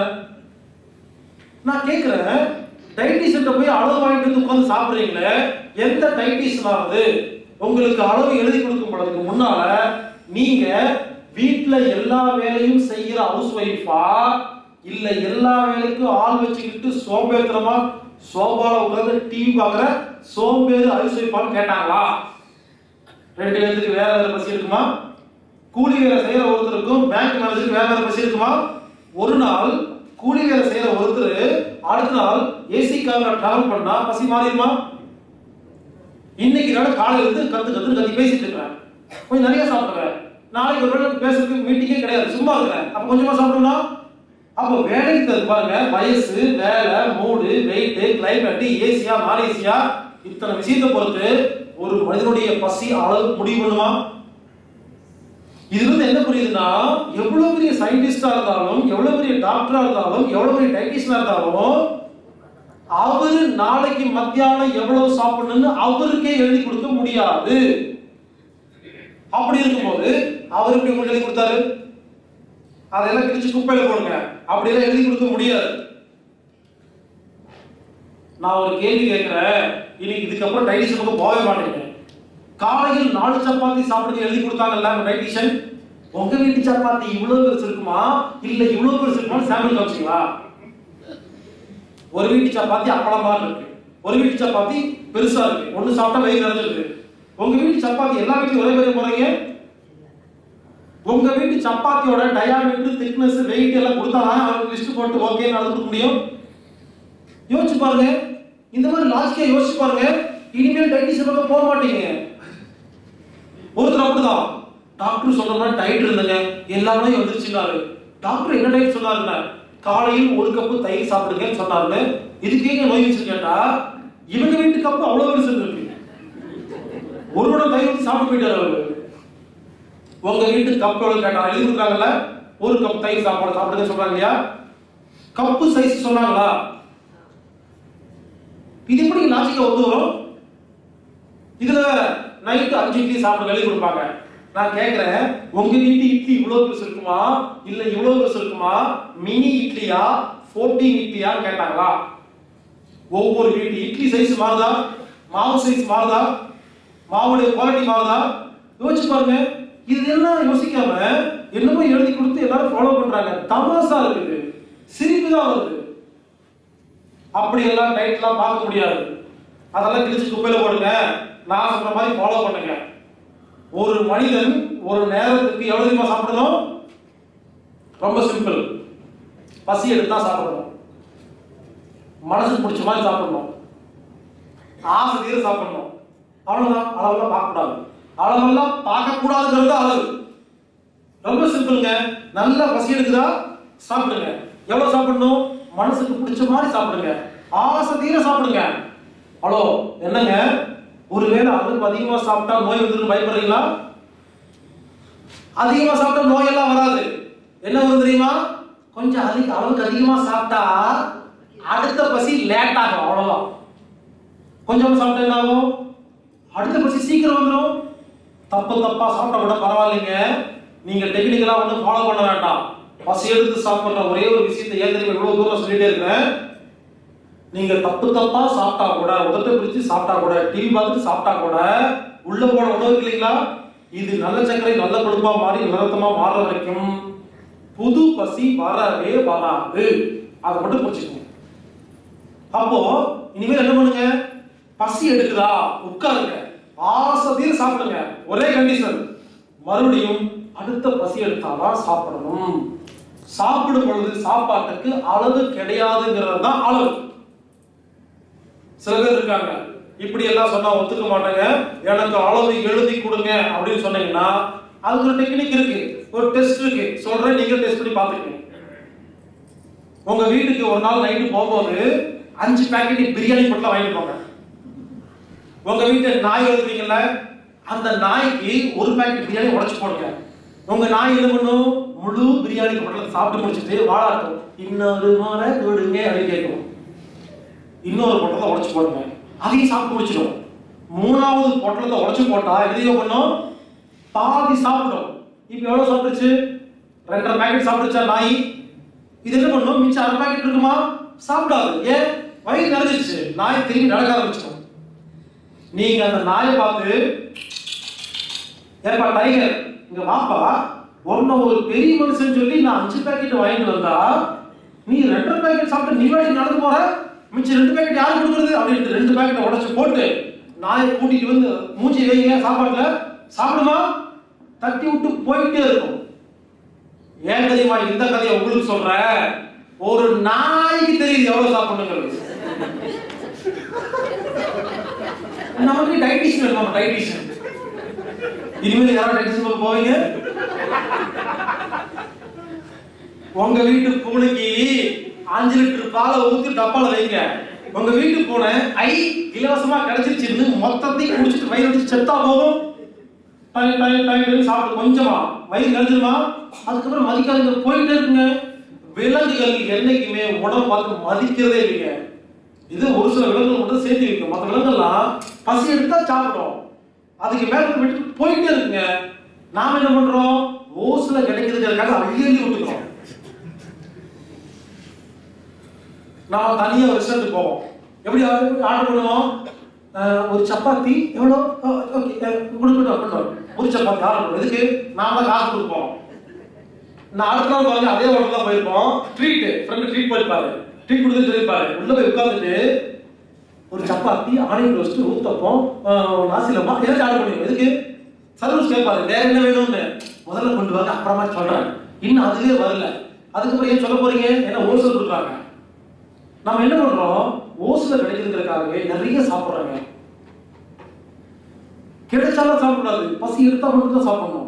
நான் கேக்குறேன் டைட்டிஷன்ட்ட போய் அளவு வாங்கிட்டு வந்து உட்கார்ந்து சாப்பிடுறீங்களே எந்த டைட்டிஷனாவது உங்களுக்கு அளவு எழுதி கொடுக்கும் பொழுதுக்கு முன்னால நீங்க வீட்ல எல்லா வேலையும் செய்யற ஹவுஸ் ஒய்ஃபா இல்ல எல்லா வேலைக்கும் ஆள் வச்சுக்கிட்டு சோம்பேறித்தனமா சோபால உட்கார்ந்து டிவி பாக்குற சோம்பேறி ஹவுஸ் ஒய்ஃபான்னு கேட்டாங்களா ரெண்டு பேருக்கு வேற வேற பசி இருக்குமா கூலி வேலை செய்யற ஒருத்தருக்கும் பேங்க் மேனேஜருக்கு வேற வேற பசி இருக்குமா ஒரு நாள் கூலி வேலை செய்யற ஒருத்தர் அடுத்த நாள் ஏசி கார்ல டிராவல் பண்ணா பசி மாறிடுமா இன்னைக்கு நான் காலையில இருந்து கத்து கத்து கத்தி பேசிட்டு இருக்கிறேன் கொஞ்சம் நிறைய சாப்பிடுறேன் நாளைக்கு ஒரு வேளை பேசுறதுக்கு மீட்டிங்கே கிடையாது சும்மா இருக்கிறேன் அப்ப கொஞ்சமா சாப்பிடணும் அப்போ வேலைக்கு தகுந்த பாருங்க வயசு வேலை மூடு வெயிட் கிளைமேட் ஏசியா நான் ஏசியா இத்தனை விஷயத்தை பொறுத்து ஒரு மனிதனுடைய பசி அளவு முடிவு பண்ணுமா இதுல இருந்து என்ன புரியுதுன்னா எவ்வளவு பெரிய சயின்டிஸ்டா இருந்தாலும் எவ்வளவு பெரிய டாக்டரா இருந்தாலும் எவ்வளவு பெரிய டைட்டிஷனா இருந்தாலும் அவரு நாளைக்கு மத்தியானம் எவ்வளவு சாப்பிடணும்னு அவருக்கே எழுதி கொடுக்க முடியாது அப்படி இருக்கும்போது அவர் எப்படி உங்களுக்கு எழுதி கொடுத்தாரு அதெல்லாம் கிழிச்சு குப்பையில போடுங்க அப்படியெல்லாம் எழுதி கொடுக்க முடியாது நான் ஒரு கேள்வி கேட்கிறேன் இன்னைக்கு இதுக்கப்புறம் டைட்டிஷன் பக்கம் போகவே மாட்டேங்க காலையில் நாலு சப்பாத்தி சாப்பிடுங்க எழுதி கொடுத்தாங்கல்ல அந்த டைட்டிஷன் உங்க வீட்டு சப்பாத்தி இவ்வளவு பெருசு இருக்குமா இல்ல இவ்வளவு பெருசு இருக்குமா சாம்பிள் காமிச்சிங்களா ஒரு வீட்டு சப்பாத்தி அப்பளமா இருக்கு ஒரு வீட்டு சப்பாத்தி பெருசா இருக்கு ஒண்ணு சாப்பிட்டா வயிறு நிறைஞ்சிருக்கு உங்க வீட்டு சப்பாத்தி எல்லா வீட்லயும் ஒரே மாதிரி போறீங்க உங்க வீட்டு சப்பாத்தியோட டயாமீட்டர் திக்னஸ் வெயிட் எல்லாம் கொடுத்தா அவருக்கு லிஸ்ட் போட்டு ஓகே நடந்து கொடுக்க முடியும் யோசிச்சு பாருங்க இந்த மாதிரி லாஜிக்கா யோசிச்சு பாருங்க இனிமேல் டைட்டிஷன் பக்கம் போக மாட்டீங்க ஒருத்தர் அப்படிதான் டாக்டர் சொல்ற மாதிரி டயட் இருந்தங்க எல்லாமே வந்துருச்சுனாரு டாக்டர் என்ன டயட் சொன்னாருங்க காலையில் ஒரு கப்பு தயிர் சாப்பிடுங்கன்னு சொன்னாருங்க இதுக்கு எங்க நோய் வச்சு கேட்டா இவங்க வீட்டு கப்பு அவ்வளவு பெருசு இருக்கு ஒரு குடம் தயிர் ஊத்தி சாப்பிட்டு போயிட்டாரு அவரு உங்க வீட்டு கப் எவ்வளவு கேட்டா எழுதி கொடுக்குறாங்கல்ல ஒரு கப் தயிர் சாப்பாடு சாப்பிடுங்க சொல்றாங்க இல்லையா கப்பு சைஸ் சொன்னாங்களா இது எப்படி லாஜிக்கா ஒத்து வரும் இதுல வேற நைட்டு அஞ்சு இட்லி சாப்பிட எழுதி கொடுப்பாங்க நான் கேக்குறேன் உங்க வீட்டு இட்லி இவ்வளவு பெருசு இருக்குமா இல்ல இவ்வளவு பெருசு இருக்குமா மினி இட்லியா 14 இட்லியா கேட்டாங்களா ஒவ்வொரு வீட்டு இட்லி சைஸ் மாறுதா மாவு சைஸ் மாறுதா மாவுடைய குவாலிட்டி மாறுதா யோசிச்சு பாருங்க இது எல்லாம் யோசிக்காம என்னமோ எழுதி கொடுத்து எல்லாரும் ஃபாலோ பண்றாங்க தமாசா இருக்குது சிரிப்பு தான் வருது அப்படி எல்லாம் டைட்லாம் பார்க்க முடியாது அதெல்லாம் கிழிச்சு குப்பையில போடுங்க நான் சொல்ற மாதிரி ஃபாலோ பண்ணுங்க ஒரு மனிதன் ஒரு நேரத்துக்கு எவ்வளவு தெரியுமா சாப்பிடணும் ரொம்ப சிம்பிள் பசி எடுத்தா சாப்பிடணும் மனசுக்கு பிடிச்ச மாதிரி சாப்பிடணும் ஆசை தீர சாப்பிடணும் அவ்வளவுதான் அளவெல்லாம் பார்க்கக்கூடாது அளவெல்லாம் பார்க்கக்கூடாதுங்கிறது அளவு ரொம்ப சிம்பிளுங்க நல்ல பசி எடுக்குதா சாப்பிடுங்க எவ்வளவு சாப்பிடணும் மனசுக்கு பிடிச்ச மாதிரி சாப்பிடுங்க ஆசை தீர சாப்பிடுங்க ஹலோ என்னங்க ஒருவேளை அளவுக்கு அதிகமா சாப்பிட்டா நோய் வந்துருக்கு பயப்படுறீங்களா அதிகமா சாப்பிட்டா நோய் எல்லாம் வராது என்ன வரும் தெரியுமா கொஞ்சம் அதிக அளவுக்கு அதிகமா சாப்பிட்டா அடுத்த பசி லேட் ஆகும் அவ்வளவுதான் கொஞ்சம் சாப்பிட்டா என்ன ஆகும் அடுத்த பசி சீக்கிரம் வந்துடும் தப்பு தப்பா சாப்பிட்டா கூட பரவாயில்லைங்க நீங்க டெக்னிக்கலா ஒன்றும் ஃபாலோ பண்ண வேண்டாம் பசி எடுத்து சாப்பிடுற ஒரே ஒரு விஷயத்தை ஏன் தெரியுமா இவ்வளவு தூரம் சொல்லிட்டே இருக்கேன் நீங்க தப்பு தப்பா சாப்பிட்டா கூட உதட்டை பிடிச்சு சாப்பிட்டா கூட டிவி பார்த்துட்டு சாப்பிட்டா கூட உள்ள போன உணவு இருக்கு இல்லைங்களா இது நல்ல சர்க்கரை நல்ல கொழுப்பா மாறி நிறத்தமா மாறுற வரைக்கும் புது பசி வரவே வராது அதை மட்டும் புரிச்சுக்கோங்க அப்போ இனிமேல் என்ன பண்ணுங்க பசி எடுக்குதா உட்காருங்க ஆசை தீர சாப்பிடுங்க ஒரே கண்டிஷன் மறுபடியும் அடுத்த பசி எடுத்தாதான் சாப்பிடணும் சாப்பிடும் பொழுது சாப்பாட்டுக்கு அளவு கிடையாதுங்கிறது தான் அளவு சில பேர் இருக்காங்க இப்படி எல்லாம் சொன்னா ஒத்துக்க மாட்டாங்க எனக்கு அளவு எழுதி கொடுங்க அப்படின்னு சொன்னீங்கன்னா அதுக்கு ஒரு டெக்னிக் இருக்கு ஒரு டெஸ்ட் இருக்கு சொல்றேன் நீங்க டெஸ்ட் பண்ணி பாத்துக்கங்க உங்க வீட்டுக்கு ஒரு நாள் நைட்டு போகும்போது அஞ்சு பேக்கெட் பிரியாணி பொட்டலம் வாங்கிட்டு போங்க உங்க வீட்டுல நாய் வளர்க்குறீங்கல்ல அந்த நாய்க்கு ஒரு பேக்கெட் பிரியாணி உடைச்சு போடுங்க உங்க நாய் என்ன பண்ணும் முழு பிரியாணி பொட்டலத்தை சாப்பிட்டு முடிச்சிட்டு வாழாட்டும் இன்னொரு முறை கொடுங்க அப்படின்னு கேட்கும் இன்னொரு பொட்டலத்தை உடைச்சு போடுங்க அதையும் சாப்பிட்டு முடிச்சிடும் மூணாவது பொட்டலத்தை உடைச்சு போட்டா எதையோ பண்ணும் பாதி சாப்பிடும் இப்போ எவ்வளவு சாப்பிடுச்சு ரெண்டரை பேக்கெட் சாப்பிடுச்சா நாய் இது என்ன பண்ணும் மிச்சம் அரை பேக்கெட் இருக்குமா சாப்பிடாது ஏன் வயிறு நிறைஞ்சிருச்சு நாய் திரும்பி நடக்க ஆரம்பிச்சிடும் நீங்க அந்த நாயை பார்த்து ஏப்பா டைகர் இங்க வாப்பா உன்னை ஒரு பெரிய மனுஷன் சொல்லி நான் அஞ்சு பேக்கெட் வாங்கிட்டு வந்தா நீ ரெண்டரை பேக்கெட் சாப்பிட்டு நீ வாடி நடந்து போற மிச்சம் ரெண்டு பேக்கெட் யாரு கொடுக்குறது அப்படின்ட்டு ரெண்டு பேக்கெட்டை உடைச்சு போட்டு நாயை கூட்டிட்டு வந்து மூஞ்சி வைங்க சாப்பாட்டுல சாப்பிடுமா தட்டி விட்டு போயிட்டே இருக்கும் ஏன் தெரியுமா இந்த கதையை உங்களுக்கு சொல்றேன் ஒரு நாய்க்கு தெரியுது எவ்வளவு சாப்பிடணுங்கிறது நமக்கு டைட்டிஷன் வேணும் டைட்டிஷன் இனிமேல் யாரும் டைட்டிஷன் போவீங்க உங்க வீட்டு பூனைக்கு அஞ்சு லிட்டர் பாலை ஊத்தி டப்பால வைங்க உங்க வீட்டு பூனை ஐ இலவசமா கிடைச்சிருச்சுன்னு மொத்தத்தையும் குடிச்சிட்டு வயிறு வச்சு செத்தா போகும் டாய் டாய் டாய் சாப்பிட்டு கொஞ்சமா வயிறு நிறைஞ்சிருமா அதுக்கப்புறம் மதிக்காதுங்க போயிட்டே இருக்குங்க விலங்குகள் என்னைக்குமே உடம்பு பார்த்து மதிக்கிறதே இல்லைங்க இது ஒரு சில விலங்குகள் மட்டும் சேர்த்து வைக்கும் மற்ற விலங்குகள்லாம் பசி எடுத்தா சாப்பிடும் அதுக்கு மேல விட்டு போயிட்டே இருக்குங்க நாம என்ன பண்றோம் ஓசுல கிடைக்கிறதுக்காக அள்ளி அள்ளி விட்டுக்கிறோம் நாம தனியா ஒரு ரெஸ்டாரண்ட் போவோம் எப்படி ஆர்டர் பண்ணுவோம் அஹ், ஒரு சப்பாத்தி எவ்வளோ ஓகே கொடுக்கட்டும் அப்படின்னு ஒரு சப்பாத்தி ஆர்டர் பண்ணுவோம் இதுக்கு நாம தான் காசு கொடுப்போம் நான் அடுத்த நாள் பாருங்க அதே ஹோட்டல் தான் போயிருப்போம் ட்ரீட் ஃப்ரெண்ட் ட்ரீட் போயிருப்பாரு ட்ரீட் கொடுத்து சொல்லியிருப்பாரு உள்ள போய் உட்காந்துட்டு ஒரு chapati onion roast uttapam nasi lemak ஏதாச்சும் ஆர்டர் பண்ணுவீங்க எதுக்கு சர்வீஸ் கேட்பாரு வேற என்ன வேணும்னு முதல்ல கொண்டு வாங்க அப்புறமா சொல்றேன் இன்னும் அதுவே வரல அதுக்கப்புறம் ஏன் சொல்ல போறீங்க ஏன்னா ஹோல்சேல் கொடுக்குறாங்க நம்ம என்ன பண்றோம் ஓசுல கிடைக்கிறதுக்காகவே நிறைய சாப்பிடுறாங்க கிடைச்சாலும் சாப்பிடக்கூடாது பசி எடுத்தா மட்டும் தான் சாப்பிடணும்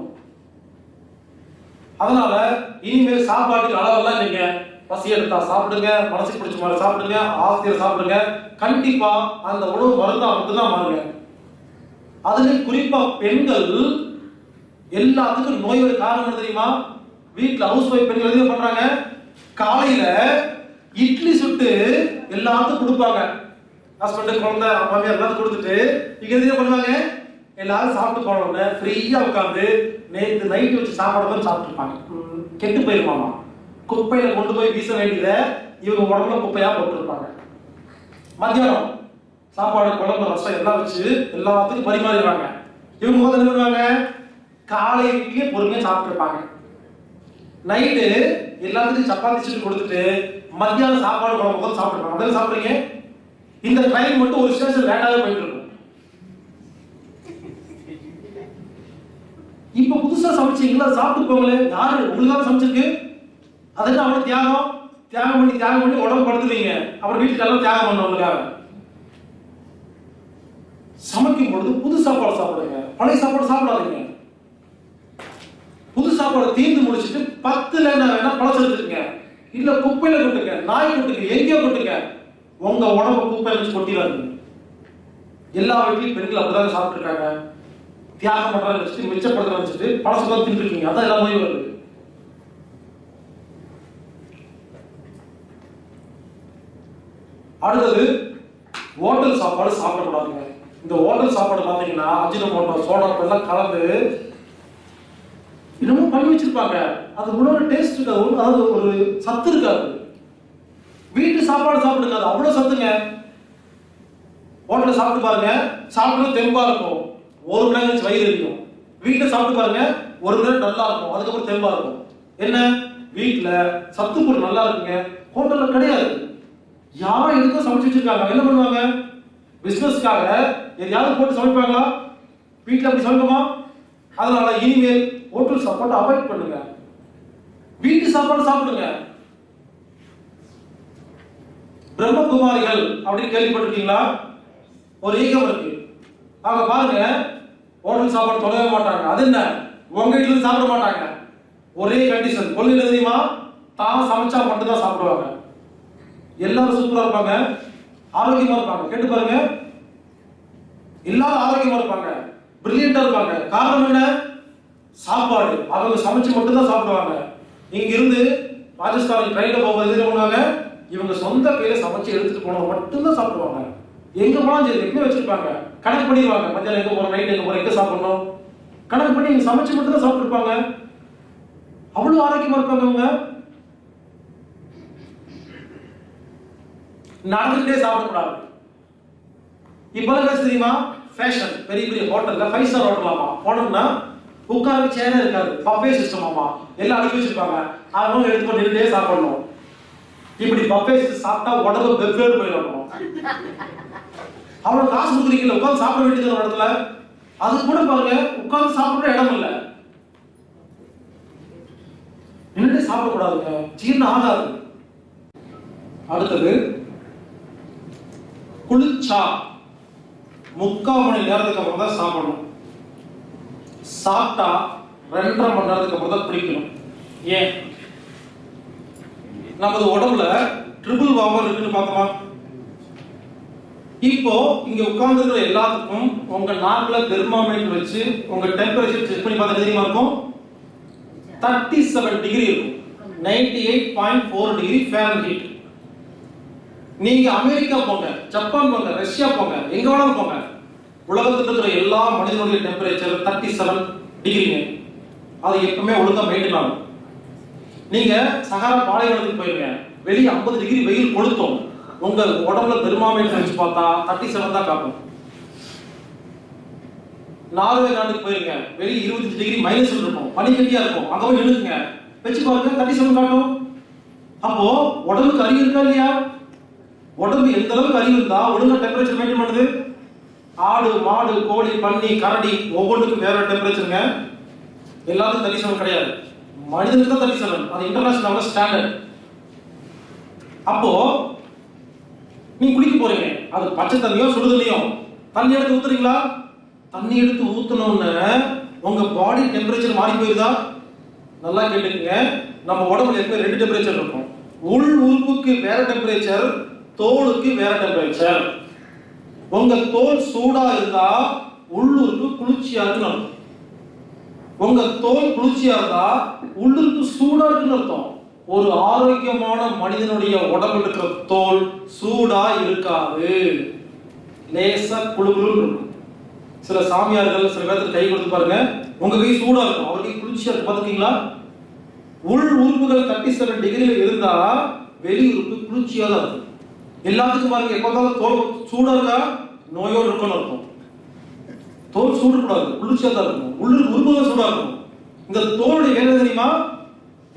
அதனால இனிமேல் சாப்பாட்டுக்கு அளவெல்லாம் இல்லைங்க பசி எடுத்தா சாப்பிடுங்க மனசுக்கு பிடிச்ச மாதிரி சாப்பிடுங்க ஆசிரியர் சாப்பிடுங்க கண்டிப்பா அந்த உணவு மருந்தா மட்டும்தான் மாறுங்க அதுலயும் குறிப்பா பெண்கள் எல்லாத்துக்கும் நோய் வர காரணம் என்ன தெரியுமா வீட்ல ஹவுஸ் ஒய்ஃப் பெண்கள் எதுவும் பண்றாங்க காலையில இட்லி சுட்டு எல்லாத்துக்கும் கொடுப்பாங்க ஹஸ்பண்ட் குழந்தை மாமியார் எல்லாத்துக்கும் கொடுத்துட்டு இங்க எதுவும் பண்ணுவாங்க எல்லாரும் சாப்பிட்டு போன உடனே ஃப்ரீயா உட்காந்து நேத்து நைட் வச்சு சாப்பாடு மாதிரி சாப்பிட்டுருப்பாங்க ம், கெட்டு போயிருமாமா குப்பையில கொண்டு போய் வீச வேண்டியதை இவங்க உடம்புல குப்பையா போட்டுருப்பாங்க மத்தியானம் சாப்பாடு குழம்பு ரசம் எல்லாம் வச்சு எல்லாத்துக்கும் பரிமாறிடுவாங்க இவங்க முதல்ல என்ன பண்ணுவாங்க காலை இட்லியே பொறுமையா சாப்பிட்டுருப்பாங்க நைட்டு எல்லாத்துக்கும் சப்பாத்தி சுட்டு கொடுத்துட்டு மத்தியானம் சாப்பாடு குழம்பு உட்காந்து சாப்பிடுறாங்க அதில் சாப்பிடுறீங்க இந்த ட்ரெயின் மட்டும் ஒரு ஸ்டேஷன் லேட்டாகவே போயிட்டு இருக்கும் இப்ப புதுசா சமைச்சீங்களா சாப்பிட்டு போங்களே யாரு உங்களுக்காக சமைச்சிருக்கு அதுக்கு அவ்வளவு தியாகம் தியாகம் பண்ணி தியாகம் பண்ணி உடம்பு படுத்துவீங்க அப்புறம் வீட்டுக்கு எல்லாம் தியாகம் பண்ணவங்களுக்காக சமைக்கும் பொழுது புது சாப்பாடு சாப்பிடுங்க பழைய சாப்பாடு சாப்பிடாதீங்க புது சாப்பாடு தீர்ந்து முடிச்சிட்டு பத்துல என்ன வேணா பழசம் எடுத்துக்கங்க இல்ல குப்பையில கொட்டுங்க நாய் கொட்டுங்க எங்கேயோ கொட்டுங்க உங்க உடம்ப குப்பையில வச்சு கொட்டிடாதீங்க எல்லா வீட்லயும் பெண்கள் அப்படிதான் சாப்பிட்டு இருக்காங்க தியாகம் பண்றாங்க வச்சுட்டு மிச்சப்படுத்த வச்சுட்டு பழசு தான் தின்னு இருக்கீங்க அதான் எல்லா நோயும் வருது அடுத்தது ஹோட்டல் சாப்பாடு சாப்பிடக்கூடாதுங்க இந்த ஹோட்டல் சாப்பாடு பார்த்தீங்கன்னா அஜினமோட்டோ சோடா எல்லாம் கலந்து என்னமோ பண்ணி வச்சிருப்பாங்க அது உணவு டேஸ்ட் இருக்காது ஒரு- அதாவது ஒரு சத்து இருக்காது வீட்டு சாப்பாடு சாப்பிடுங்க அது அவ்வளவு சத்துங்க ஹோட்டல்ல சாப்பிட்டு பாருங்க சாப்பிட்டு தெம்பா இருக்கும் ஒரு மணி நேரம் கழிச்சு வயிறு எரியும் வீட்டுல சாப்பிட்டு பாருங்க ஒரு மணி நேரம் நல்லா இருக்கும் அதுக்கப்புறம் தெம்பா இருக்கும் என்ன வீட்டுல சத்து பொருள் நல்லா இருக்குங்க ஹோட்டல்ல கிடையாது யாரும் எதுக்கும் சமைச்சு வச்சிருக்காங்க என்ன பண்ணுவாங்க பிசினஸ்க்காக எதையாவது போட்டு சமைப்பாங்களா வீட்டுல அப்படி சமைப்போமா அதனால இனிமேல் ஹோட்டல் சாப்பாடு அவாய்ட் பண்ணுங்க வீட்டு சாப்பாடு சாப்பிடுங்க பிரம்மகுமாரிகள் அப்படின்னு கேள்விப்பட்டிருக்கீங்களா ஒரு ஈகம் இருக்கு அவங்க பாருங்க ஹோட்டல் சாப்பாடு தொடவே மாட்டாங்க அது என்ன உங்க வீட்டுல இருந்து சாப்பிட மாட்டாங்க ஒரே கண்டிஷன் கொள்கையில தெரியுமா தான் சமைச்சா மட்டும் தான் சாப்பிடுவாங்க எல்லாரும் சூப்பரா இருப்பாங்க ஆரோக்கியமா இருப்பாங்க கேட்டு பாருங்க எல்லாரும் ஆரோக்கியமா இருப்பாங்க பிரில்லியண்டா இருப்பாங்க காரணம் என்ன சாப்பாடு அவங்க சமைச்சு மட்டும் தான் சாப்பிடுவாங்க இங்க இருந்து ராஜஸ்தான் ட்ரெயின்ல போகும்போது என்ன பண்ணுவாங்க இவங்க சொந்த கையில சமைச்சு எடுத்துட்டு போனவங்க மட்டும்தான் சாப்பிடுவாங்க எங்க போனாலும் சரி எப்பவுமே வச்சிருப்பாங்க கணக்கு பண்ணிடுவாங்க மத்தியானம் எங்க போறோம் நைட் எங்க போறோம் எங்க சாப்பிடணும் கணக்கு பண்ணி இவங்க சமைச்சு மட்டும் தான் சாப்பிட்டுருப்பாங்க அவ்வளவு ஆரோக்கியமா இருப்பாங்க அவங்க நடந்துட்டே சாப்பிடக்கூடாது இப்பெல்லாம் என்ன தெரியுமா ஃபேஷன் பெரிய பெரிய ஹோட்டல்ல ஃபைவ் ஸ்டார் ஹோட்டலாமா போனோம்னா உட்கார சேரே இருக்காது பஃபே சிஸ்டம் ஆமா எல்லாம் அடுக்கி வச்சிருப்பாங்க அவங்க எடுத்து போட்டு நின்றுட்டே சாப்பிடணும் இப்படி பஃபே சாப்பிட்டா உடம்பு வெவ்வேறு போயிடணும் அவ்வளவு காசு கொடுக்குறீங்கல்ல உட்கார்ந்து சாப்பிட வேண்டியது ஒரு இடத்துல அது கூட பாருங்க உட்கார்ந்து சாப்பிடுற இடம் இல்ல நின்றுட்டு சாப்பிடக்கூடாதுங்க ஜீரணம் ஆகாது அடுத்தது குளிச்சா முக்கால் மணி நேரத்துக்கு அப்புறம் தான் சாப்பிடணும் சாப்பிட்டா ரெண்டரை மணி நேரத்துக்கு அப்புறம் தான் குளிக்கணும் ஏன் நமது உடம்புல ட்ரிபிள் வாமர் இருக்குன்னு பார்த்தோமா இப்போ இங்க உட்கார்ந்துருக்கிற எல்லாத்துக்கும் உங்க நாக்குல தெர்மாமீட்டர் வச்சு உங்க டெம்பரேச்சர் செக் பண்ணி பார்த்தா தெரியுமா இருக்கும் தேர்ட்டி செவன் டிகிரி இருக்கும் ninety eight point four degree Fahrenheit நீங்க அமெரிக்கா போங்க ஜப்பான் போங்க ரஷ்யா போங்க எங்க வேணாலும் போங்க உலகத்துல இருக்கிற எல்லா மனிதனுடைய டெம்பரேச்சர் தேர்ட்டி செவன் டிகிரிங்க அது எப்பவுமே ஒழுங்கா மெயின்டைன் ஆகும் நீங்க சகாரா பாலைவனத்துக்கு போயிருங்க வெளியே 50 டிகிரி வெயில் கொளுத்தும் உங்க உடம்புல தெர்மாமீட்டர் வச்சு பார்த்தா தேர்ட்டி செவன் தான் காட்டும் நார்வே நாட்டுக்கு போயிருங்க வெளியே இருபத்தஞ்சு டிகிரி மைனஸ் இருக்கும் பனிக்கட்டியா இருக்கும் அங்க போய் நின்னுக்குங்க வச்சு பாருங்க தேர்ட்டி செவன் காட்டும் அப்போ உடம்புக்கு அறிவு இருக்கா இல்லையா உடம்பு எந்த அளவுக்கு அறிவு இருந்தா ஒழுங்கா டெம்பரேச்சர் மெயின்டைன் பண்ணுது ஆடு மாடு கோழி பன்னி கரடி ஒவ்வொன்றுக்கும் வேற டெம்பரேச்சருங்க எல்லாத்துக்கும் தேர்ட்டி செவன் கிடையாது மனிதனுக்கு தான் தேர்ட்டி செவன் அது இன்டர்நேஷனல் ஸ்டாண்டர்ட் அப்போ நீ குளிக்க போறீங்க அது பச்சை தண்ணியோ சுடு தண்ணியோ தண்ணி எடுத்து ஊத்துறீங்களா தண்ணி எடுத்து ஊத்துனோன்னு உங்க பாடி டெம்பரேச்சர் மாறி போயிருதா நல்லா கேட்டுக்கங்க நம்ம உடம்புல எப்பவுமே ரெண்டு டெம்பரேச்சர் இருக்கும் உள் உறுப்புக்கு வேற டெம்பரேச்சர் தோலுக்கு வேற டெம்பரேச்சர் உங்க தோல் சூடா இருந்தா உள்ளுறுப்பு குளிர்ச்சியா இருக்குன்னு அர்த்தம் உங்க தோல் குளிர்ச்சியா இருந்தா உள்ளுறுப்பு சூடா இருக்குன்னு அர்த்தம் ஒரு ஆரோக்கியமான மனிதனுடைய உடம்புல இருக்கிற தோல் சூடா இருக்காது லேசா குளுகுளுன்னு இருக்கும் சில சாமியார்கள் சில பேருக்கு கை கொடுத்து பாருங்க உங்க கை சூடா இருக்கும் அவர் கை குளிர்ச்சியா இருக்கு பாத்துக்கீங்களா உள் உறுப்புகள் தேர்ட்டி செவன் டிகிரியில இருந்தா வெளி உறுப்பு குளிர்ச்சியா தான் இருக்கும் எல்லாத்துக்கும் பாருங்க எப்ப பார்த்தாலும் தோல் சூடா இருக்கா நோயோடு இருக்கும்னு அர்த்தம் தோல் சூடு கூடாது குளிர்ச்சியா தான் இருக்கும் உள்ளூர் உறுப்புகள் சூடா இருக்கும் இந்த தோலுடைய வேலை தெரியுமா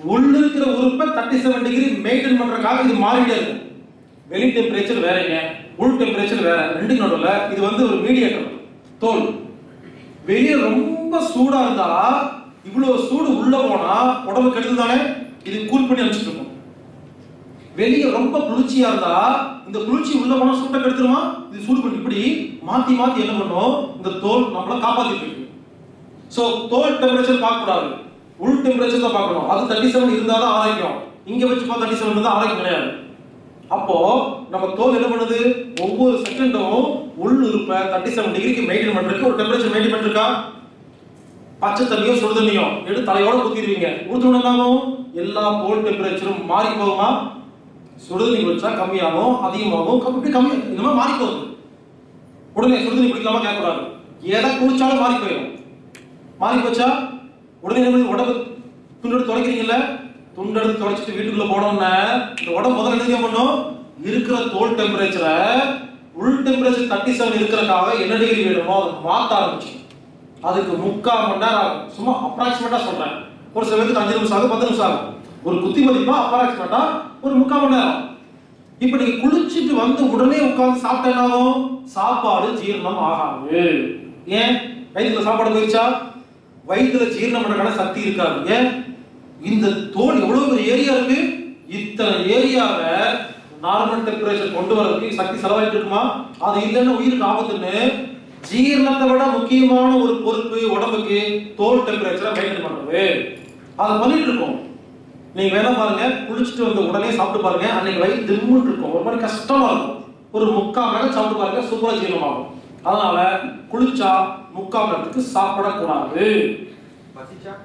உள்ள இருக்கிற உறுப்பை தேர்ட்டி செவன் டிகிரி மெயின்டைன் பண்றதுக்காக இது மாறிட்டே இருக்கும் வெளி டெம்பரேச்சர் வேறங்க உள் டெம்பரேச்சர் வேற ரெண்டு நடுவுல இது வந்து ஒரு மீடியேட்டர் தோல் வெளியே ரொம்ப சூடா இருந்தா இவ்வளவு சூடு உள்ள போனா உடம்பு கெடுதல் தானே இது கூல் பண்ணி அனுப்பிச்சிட்டு இருக்கும் வெளியே ரொம்ப குளிர்ச்சியா இருந்தா இந்த குளிர்ச்சி உள்ள போனா சூட்டை கெடுத்துருமா இது சூடு பண்ணி இப்படி மாத்தி மாத்தி என்ன பண்ணும் இந்த தோல் நம்மள காப்பாத்திட்டு இருக்கு சோ தோல் டெம்பரேச்சர் பார்க்க கூடாது உள் டெம்பரேச்சர் தான் பார்க்கணும் அது தேர்ட்டி செவன் இருந்தா தான் ஆரோக்கியம் இங்க வச்சு பார்த்தா தேர்ட்டி செவன் இருந்தா ஆரோக்கியம் கிடையாது அப்போ நம்ம தோல் என்ன பண்ணுது ஒவ்வொரு செகண்டும் உள் இருப்ப தேர்ட்டி செவன் டிகிரிக்கு மெயின்டைன் பண்றதுக்கு ஒரு டெம்பரேச்சர் மெயின்டைன் பண்ணிருக்கா பச்சை தண்ணியோ சுடு தண்ணியோ எடுத்து தலையோட ஊத்திடுவீங்க ஊத்தணும் என்னாகும் எல்லா தோல் டெம்பரேச்சரும் மாறி போகுமா சுடு தண்ணி குடிச்சா கம்மியாகும் அதிகமாகும் கம்மி இப்படி கம்மி இந்த மாதிரி மாறி போகுது உடனே சுடு தண்ணி குடிக்கலாமா கேட்கக்கூடாது எதை குடிச்சாலும் மாறி போயிடும் மாறி போச்சா உடனே என்ன பண்ணுது? உடம்பு துண்டெடுத்து துடைக்கிறீங்கல்ல துண்டெடுத்து துடைச்சிட்டு வீட்டுக்குள்ள போனோம்னா இந்த உடம்பு முதல்ல என்ன தெரியுமா பண்ணும் இருக்கிற தோல் டெம்பரேச்சரை உள் டெம்பரேச்சர் தேர்ட்டி செவன் இருக்கிறதுக்காக என்ன டிகிரி வேணுமோ அதை மாத்த ஆரம்பிச்சு அதுக்கு முக்கால் மணி நேரம் ஆகும் சும்மா அப்ராக்சிமேட்டா சொல்றேன் ஒரு சில பேருக்கு அஞ்சு நிமிஷம் ஆகும் பத்து நிமிஷம் ஆகும் ஒரு குத்தி மதிப்பா அப்ராக்சிமேட்டா ஒரு முக்கால் மணி நேரம் இப்ப நீங்க குளிச்சுட்டு வந்து உடனே உட்கார்ந்து சாப்பிட்டா என்ன ஆகும் சாப்பாடு ஜீரணம் ஆகாது ஏன் வயிற்றுல சாப்பாடு போயிடுச்சா வயிற்றுல ஜீரணம் பண்றதுக்கான சக்தி இருக்காது ஏன் இந்த தோல் எவ்வளவு பெரிய ஏரியா இருக்கு இத்தனை ஏரியாவை நார்மல் டெம்பரேச்சர் கொண்டு வரதுக்கு சக்தி செலவாயிட்டு இருக்குமா அது இல்லைன்னா உயிருக்கு ஆபத்துன்னு ஜீரணத்தை விட முக்கியமான ஒரு பொறுப்பு உடம்புக்கு தோல் டெம்பரேச்சரை மெயின்டைன் பண்றது அதை பண்ணிட்டு இருக்கோம் நீங்க வேணா பாருங்க குளிச்சுட்டு வந்த உடனே சாப்பிட்டு பாருங்க அன்னைக்கு வயிறு திம்முன்னு இருக்கும் ஒரு மாதிரி கஷ்டமா இருக்கும் ஒரு முக்கால் மணி நேரம் சாப்பிட்டு பாருங்க சூப்பரா ஜீரணமாகும் அதனால குளிச்சா முக்கால் மணி நேரத்துக்கு சாப்பிடக்கூடாது பசிச்சா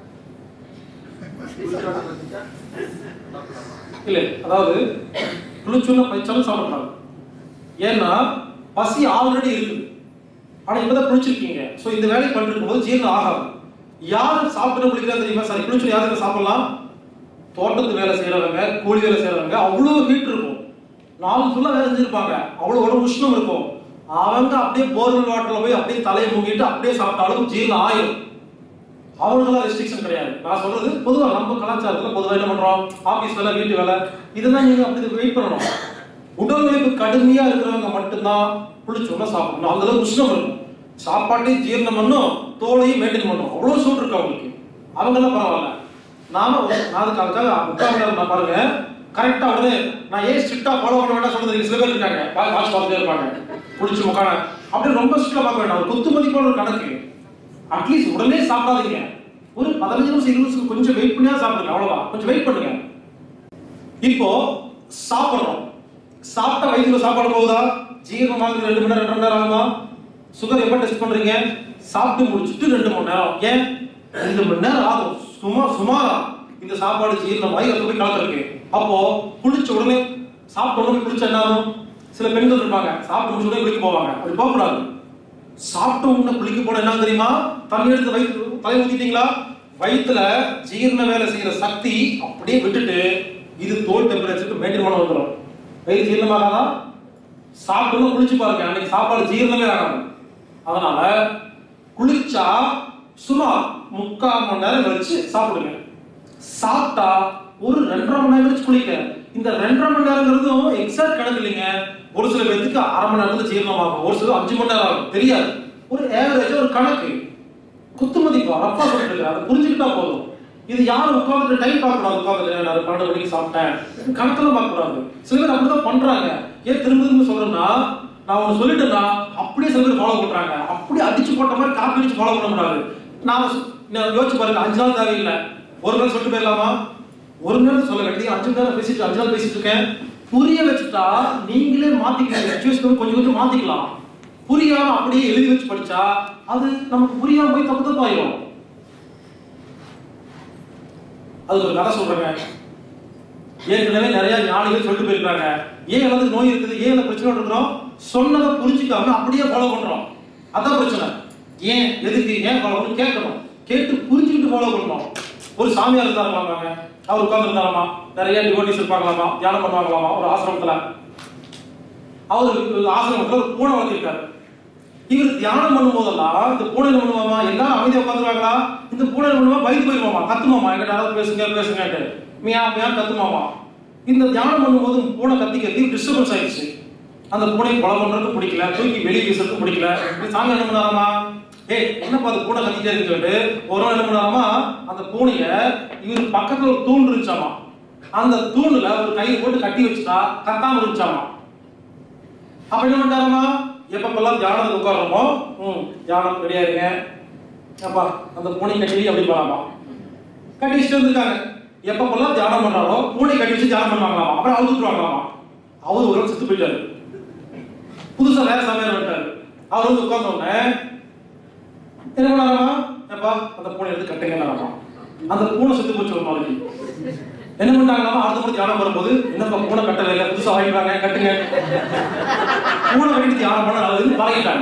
குளிச்சோட பசிச்சா சாப்பிடலாமா? இல்லை அதாவது குளிச்சுன்னு பயிற்சாலும் சாப்பிடக்கூடாது ஏன்னா பசி ஆல்ரெடி இருக்குது ஆனா இப்பதான் குளிச்சிருக்கீங்க சோ இந்த வேலையை பண்ணிருக்கும் போது ஜீரணம் ஆகாது யார் சாப்பிட்டு குளிக்கிறா தெரியுமா சாரி குளிச்சு யாருக்கு சாப்பிடலாம் தோட்டத்து வேலை செய்யறவங்க கூலி வேலை செய்யறவங்க அவ்வளவு ஹீட் இருக்கும் நாள் ஃபுல்லா வேலை செஞ்சிருப்பாங்க அவ்வளவு உடம்பு உஷ்ணம் இருக்கும் அவங்க அப்படியே போர்வெல் வாட்டர்ல போய் அப்படியே தலையை மூங்கிட்டு அப்படியே சாப்பிட்டாலும் ஜீரணம் ஆயிரும் அவங்களுக்கெல்லாம் ரெஸ்ட்ரிக்ஷன் கிடையாது நான் சொல்றது பொதுவா நம்ம கலாச்சாரத்துல பொதுவா என்ன பண்றோம் ஆபீஸ் வேலை வீட்டு வேலை இதெல்லாம் நீங்க அப்படி வெயிட் பண்ணணும் உடல் உழைப்பு கடுமையா இருக்கிறவங்க மட்டும்தான் குளிச்சோம்னா சாப்பிடணும் அந்த அளவுக்கு உஷ்ணம் இருக்கும் சாப்பாட்டையும் ஜீரணம் பண்ணும் தோலையும் மெயின்டைன் பண்ணும் அவ்வளவு சூடு இருக்கு அவங்களுக்கு அவங்கெல்லாம் பரவாயில்ல நாம ஒரு- நான் அதுக்கு அதுக்காக முக்கால் மணி நேரம் நான் பாருங்க கரெக்டா உடனே நான் ஏன் ஸ்ட்ரிக்டா ஃபாலோ பண்ண வேண்டாம் சொல்றது சில பேர் இருக்காங்க வாட்ச் பார்த்துட்டே இருப்பாங்க குளிச்சு முக்கான அப்படி ரொம்ப ஸ்ட்ரிக்டா பார்க்க வேண்டாம் ஒரு குத்து மதிப்பான ஒரு கணக்கு அட்லீஸ்ட் உடனே சாப்பிடாதீங்க ஒரு பதினஞ்சு நிமிஷம் இருபது நிமிஷம் கொஞ்சம் வெயிட் பண்ணியா சாப்பிடுங்க அவ்வளவுதான் கொஞ்சம் வெயிட் பண்ணுங்க இப்போ சாப்பிடுறோம் சாப்பிட்ட வயிற்றுல சாப்பாடு போகுதா ஜீரணம் ஆகுது ரெண்டு மணி நேரம் ரெண்டு மணி நேரம் ஆகுமா சுகர் எப்ப டெஸ்ட் பண்றீங்க சாப்பிட்டு முடிச்சுட்டு ரெண்டு மணி நேரம் ஏன் ரெண்டு மணி நேரம் ஆகும் சுமார் சுமாரா இந்த சாப்பாடு ஜீரணம் ஆகி அதை போய் கலந்துருக்கு அப்போ குளிச்ச உடனே சாப்பிட்ட உடனே குளிச்சா என்ன ஆகும் சில பெண்கள் இருப்பாங்க சாப்பிட்டு முடிச்ச உடனே குளிக்க போவாங்க அப்படி போகக்கூடாது சாப்பிட்ட உடனே குளிக்க போன என்ன தெரியுமா தண்ணி எடுத்து வயிற்று தலை ஊத்திட்டீங்களா வயிற்றுல ஜீரண வேலை செய்யற சக்தி அப்படியே விட்டுட்டு இது தோல் டெம்பரேச்சருக்கு மெயின்டைன் பண்ண வந்துடும் வயிறு ஜீரணமாகாதா சாப்பிட்டு குளிச்சு பாருங்க அன்னைக்கு சாப்பாடு ஜீரணமே ஆகாது அதனால குளிச்சா சுமார் முக்கால் மணி நேரம் கழிச்சு சாப்பிடுங்க சாப்பிட்டா ஒரு ரெண்டரை மணி நேரம் கழிச்சு குளிக்க இந்த ரெண்டரை மணி நேரங்கிறதும் எக்ஸாக்ட் கணக்கு இல்லைங்க ஒரு சில பேருக்கு அரை மணி நேரத்துல ஜீரணமாகும் ஒரு சில அஞ்சு மணி நேரம் ஆகும் தெரியாது ஒரு ஏவரேஜ் ஒரு கணக்கு குத்து மதிப்பா ரப்பா சொல்லிட்டு இருக்காரு அதை புரிஞ்சுக்கிட்டா போதும் இது யாரும் உட்காந்துட்டு டைம் பார்க்க கூடாது உட்காந்துட்டு நான் பன்னெண்டு மணிக்கு சாப்பிட்டேன் கணக்கெல்லாம் பார்க்க கூடாது சில பேர் அப்படிதான் பண்றாங்க ஏன் திரும்ப திரும்ப சொல்றேன்னா நான் ஒன்று சொல்லிட்டேன்னா அப்படியே சில பேர் ஃபாலோ பண்றாங்க அப்படியே அடிச்சு போட்ட மாதிரி காப்பி அடிச்சு ஃபாலோ பண்ண கூடாது நான் சொ- நான் யோசிச்சு பாருங்க அஞ்சு நாள் தேவையில்லை ஒரு நாள் சொல்லிட்டு போயிடலாமா ஒரு நேரம் சொல்ல வேண்டிய அஞ்சு நேரம் பேசிட்டு அஞ்சு நாள் பேசிட்டு இருக்கேன் புரிய வச்சுட்டா நீங்களே மாத்திக்கலாம் சுச்சுவேஷன் கொஞ்சம் கொஞ்சம் மாத்திக்கலாம் புரியாம அப்படியே எழுதி வச்சு படிச்சா அது நமக்கு புரியாம போய் தப்பு தப்பாயிரும் அதுக்கு ஒரு கதை சொல்றேங்க ஏற்கனவே நிறைய ஞானிகள் சொல்லிட்டு போயிருக்காங்க ஏன் எல்லாத்துக்கும் நோய் இருக்குது ஏன் இந்த பிரச்சனை இருக்கிறோம் சொன்னதை புரிஞ்சுக்காம அப்படியே ஃபாலோ பண்றோம் அதான் பிரச்சனை ஏன் எதுக்கு ஏன் ஃபாலோ பண்ணணும் கேட்கணும் கேட்டு புரிஞ்சுக்கிட்டு ஃபாலோ பண்ணணும் ஒரு சாமியார் இருந்தாங்களாமாங்க அவர் உட்கார்ந்துருந்தாராமா நிறைய டிவோட்டிஸ் இருப்பாங்களாமா தியானம் பண்ணுவாங்களாமா ஒரு ஆசிரமத்துல அவர் ஆசிரமத்துல ஒரு பூனை வளர்த்திருக்காரு இவர் தியானம் பண்ணும் போதெல்லாம் இந்த பூனை என்ன பண்ணுவாமா எல்லாரும் அமைதியா உட்காந்துருவாங்களா இந்த பூனை என்ன பண்ணுவா பயந்து போயிருவாமா கத்துமாமா என்கிட்ட யாராவது பேசுங்க பேசுங்கன்ட்டு மியா மியா கத்துமாமா இந்த தியானம் பண்ணும்போது பூனை கத்தி கத்தி டிஸ்டர்பன்ஸ் ஆயிடுச்சு அந்த பூனை கொலை பண்றதுக்கு பிடிக்கல தூக்கி வெளியே வீசுறதுக்கு பிடிக்கல இப்படி சாமி என்ன பண்ணாராமா ஏய் என்னப்பா அது பூனை கத்திட்டே இருக்குன்னு சொல்லிட்டு ஒரு நாள் என்ன பண்ணாராமா அந்த பூனைய இவர் பக்கத்துல ஒரு தூண் இருந்துச்சாமா அந்த தூண்ல ஒரு கை போட்டு கட்டி வச்சுட்டா கத்தாம இருந்துச்சாமா அப்ப என்ன பண்ணிட்டாராமா எப்பப்பெல்லாம் தியானத்துக்கு உட்கார்றோமோ ம் தியானம் ரெடியா இருங்க அப்பா அந்த பூனை கட்டி அப்படி போலாமா கட்டி வச்சுட்டு வந்திருக்காங்க எப்பப்பெல்லாம் தியானம் பண்றாரோ பூனை கட்டி வச்சு தியானம் பண்ணுவாங்களாமா அப்புறம் அழுதுட்டுருவாங்களாமா அவர் ஒரு நாள் செத்து போயிட்டாரு புதுசா வேற சமையல் பண்ணிட்டாரு அவர் வந்து உட்கார்ந்த உடனே என்ன பண்ணாராமா எப்பா அந்த பூனை எடுத்து கட்டுங்களாமா அந்த பூனை செத்து போச்சு ஒரு நாளைக்கு என்ன பண்ணிட்டாங்களாமா அடுத்த முறை தியானம் வரும்போது என்னப்பா பூனை கட்டவே இல்லை புதுசா வாங்கிட்டாங்க கட்டுங்க பூனை கட்டிட்டு தியானம் பண்ண நல்லதுன்னு பழகிட்டாங்க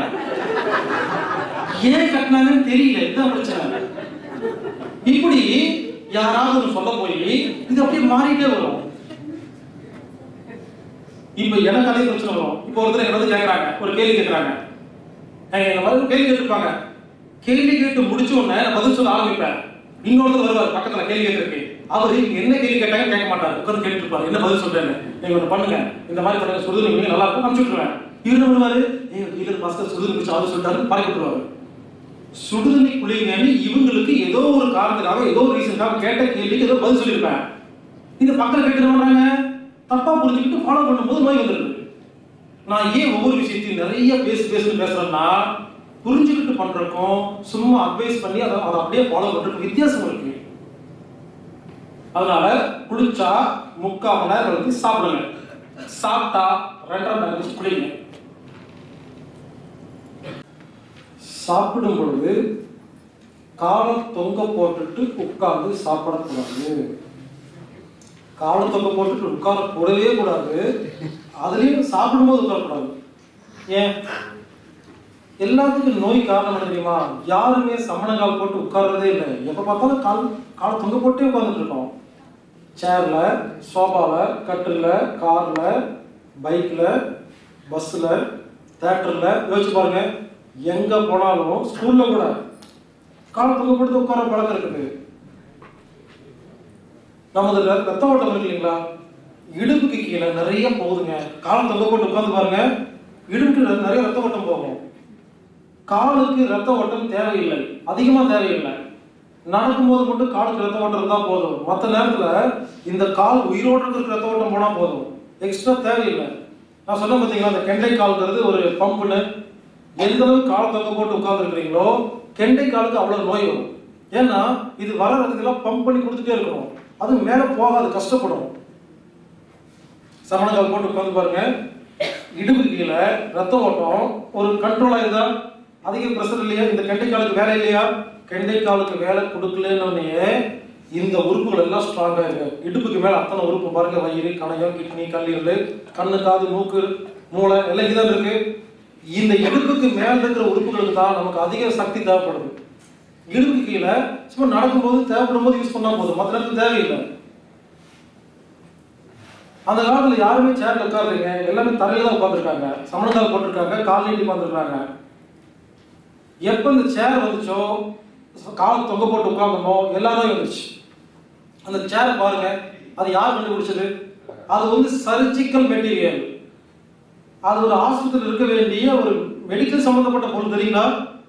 ஏன் கட்டினாங்கன்னு தெரியல இதுதான் பிரச்சனை இப்படி யாராவது ஒண்ணு சொல்ல போய் இது அப்படியே மாறிட்டே வரும் இப்ப எனக்கு அதே பிரச்சனை வரும் இப்போ ஒருத்தர் என்ன வந்து கேக்குறாங்க ஒரு கேள்வி கேக்குறாங்க ஏங்க, இந்த மாதிரி ஒரு கேள்வி கேட்டிருப்பாங்க கேள்வி கேட்டு முடிச்ச உடனே நான் பதில் சொல்ல ஆரம்பிப்பேன் இன்னொருத்தர் வருவார் பக்கத்துல கேள்வி கேட்டிருக்கு அவரு இங்க என்ன கேள்வி கேட்டாங்க கேட்க மாட்டாரு உட்கார்ந்து கேட்டுட்டு இருப்பாரு என்ன பதில் சொல்றேன்னு நீங்க ஒண்ணு பண்ணுங்க இந்த மாதிரி பண்ணுங்க சுடுதண்ணி குடிங்க நல்லா இருக்கும் அனுப்பிச்சு விட்டுருவேன் இவர் என்ன பண்ணுவாரு ஏய் கீழே பாஸ்கர் சுடுதண்ணி குடிச்சு அவர் சொல்லிட்டாரு பறக்க விட்டுருவாரு சுடுதண்ணி குளிங்கன்னு இவங்களுக்கு ஏதோ ஒரு காரணத்துக்காக ஏதோ ஒரு ரீசனுக்காக கேட்ட கேள்விக்கு ஏதோ பதில் சொல்லியிருப்பேன் இந்த பக்கம் கேட்டு பண்றாங்க தப்பா புரிஞ்சுக்கிட்டு ஃபாலோ பண்ணும்போது நோய் வந்துருது நான் ஏன் ஒவ்வொரு விஷயத்தையும் நிறைய பேசு பேசுன்னு பேசுறேன்னா புரிஞ்சுக்கிட்டு பண்றதுக்கும் சும்மா அட்வைஸ் பண்ணி அதை அதை அப்படியே ஃபாலோ பண்றதுக்கு வித்தியாசம் இருக்கு அதனால குளிச்சா முக்கால் மணி நேரம் கழிச்சு சாப்பிடுங்க சாப்பிட்டா ரெண்டரை மணி நேரம் கழிச்சு குளிங்க சாப்பிடும் பொழுது காலை தொங்க போட்டுட்டு உட்கார்ந்து சாப்பிடக்கூடாது காலை தொங்க போட்டுட்டு உட்கார கூடவே கூடாது அதுலயும் சாப்பிடும்போது உட்காரக்கூடாது ஏன் எல்லாத்துக்கும் நோய் காரணம் என்ன தெரியுமா யாருமே சமணங்கால் போட்டு உட்கார்றதே இல்லை எப்ப பார்த்தாலும் கால் காலை தொங்க போட்டே உட்கார்ந்துட்டு இருக்கோம் சேர்ல சோஃபால கட்டில்ல கார்ல பைக்ல பஸ்ல தேட்டர்ல யோசிச்சு பாருங்க எங்க போனாலும் ஸ்கூல்ல கூட காலை தொங்க போட்டு உட்கார பழக்கம் இருக்குது நமது ர- ரத்த ஓட்டம் இருக்கு இல்லைங்களா இடுப்புக்கு கீழே நிறைய போகுதுங்க காலம் தொங்க போட்டு உட்கார்ந்து பாருங்க இடுப்புக்கு நெ- நிறைய ரத்த ஓட்டம் போகும் காலுக்கு ரத்த ஓட்டம் தேவையில்லை அதிகமா தேவையில்லை நடக்கும்போது மட்டும் காலுக்கு ரத்த ஓட்டம் இருந்தா போதும் மற்ற நேரத்துல இந்த கால் உயிரோடு இருக்கிற ரத்த ஓட்டம் போனா போதும் எக்ஸ்ட்ரா தேவையில்லை நான் சொன்ன பார்த்தீங்களா அந்த கெண்டை கால்ங்கிறது ஒரு பம்புன்னு எந்த அளவுக்கு காலை தொங்க போட்டு உட்கார்ந்துருக்கிறீங்களோ கெண்டை காலுக்கு அவ்வளவு நோய் வரும் ஏன்னா இது வர ரத்தத்துக்கெல்லாம் பம்ப் பண்ணி கொடுத்துட்டே இருக்கணும் அது மேல போகாது கஷ்டப்படும் சமணங்கால் போட்டு உட்கார்ந்து பாருங்க இடுப்பு கீழே ரத்த ஓட்டம் ஒரு கண்ட்ரோல் ஆகுதா அதிக பிரஷர் இல்லையா இந்த கெண்டைக்காலுக்கு வேலை இல்லையா கெண்டைக்காலுக்கு வேலை கொடுக்கலன்னு இந்த உறுப்புகள் எல்லாம் ஸ்ட்ராங்கா இருக்கு இடுப்புக்கு மேல அத்தனை உறுப்பு பாருங்க வயிறு கணையம் கிட்னி கல்லீரல் கண்ணு காது மூக்கு மூளை எல்லாம் இதான் இருக்கு இந்த இடுப்புக்கு மேல இருக்கிற உறுப்புகளுக்கு தான் நமக்கு அதிக சக்தி தேவைப்படுது இடுப்புக்கு கீழே சும்மா நடக்கும்போது தேவைப்படும் போது யூஸ் பண்ணா போதும் மற்ற நேரத்துக்கு தேவையில்லை அந்த காலத்துல யாருமே சேர்ல உட்காருங்க எல்லாமே தரையில தான் உட்காந்துருக்காங்க சமணங்கால் போட்டிருக்காங்க கால் நீட்டி உட்காந்துருக்காங்க எப்ப இந்த சேர் வந்துச்சோ கால் தொங்க போட்டு உட்கார்ந்தோமோ எல்லாரும் வந்துச்சு அந்த சேர் பாருங்க அது யார் கண்டுபிடிச்சது அது வந்து சர்ஜிக்கல் மெட்டீரியல் அது ஒரு ஆஸ்பத்திரியில் இருக்க வேண்டிய ஒரு மெடிக்கல் சம்பந்தப்பட்ட பொருள் தெரியுங்களா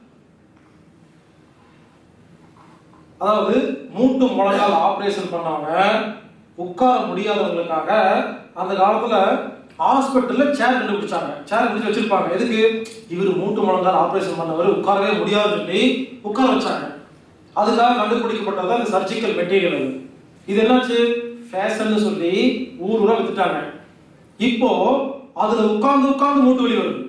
அதாவது மூட்டு முழங்கால் ஆபரேஷன் பண்ணவங்க உட்கார முடியாதவங்களுக்காக அந்த காலத்துல ஹாஸ்பிட்டல்ல சேர் கண்டுபிடிச்சாங்க சேர் கண்டுபிடிச்சு வச்சிருப்பாங்க எதுக்கு இவர் மூட்டு முழங்கால் ஆபரேஷன் பண்ணவர் உட்காரவே முடியாதுன்னு சொல்லி உட்கார வச்சாங்க அதுக்காக கண்டுபிடிக்கப்பட்டது அந்த சர்ஜிக்கல் மெட்டீரியல் அது இது என்னாச்சு ஃபேஷன் சொல்லி ஊர் ஊரா வித்துட்டாங்க இப்போ அதுல உட்கார்ந்து உட்கார்ந்து மூட்டு வலி வருது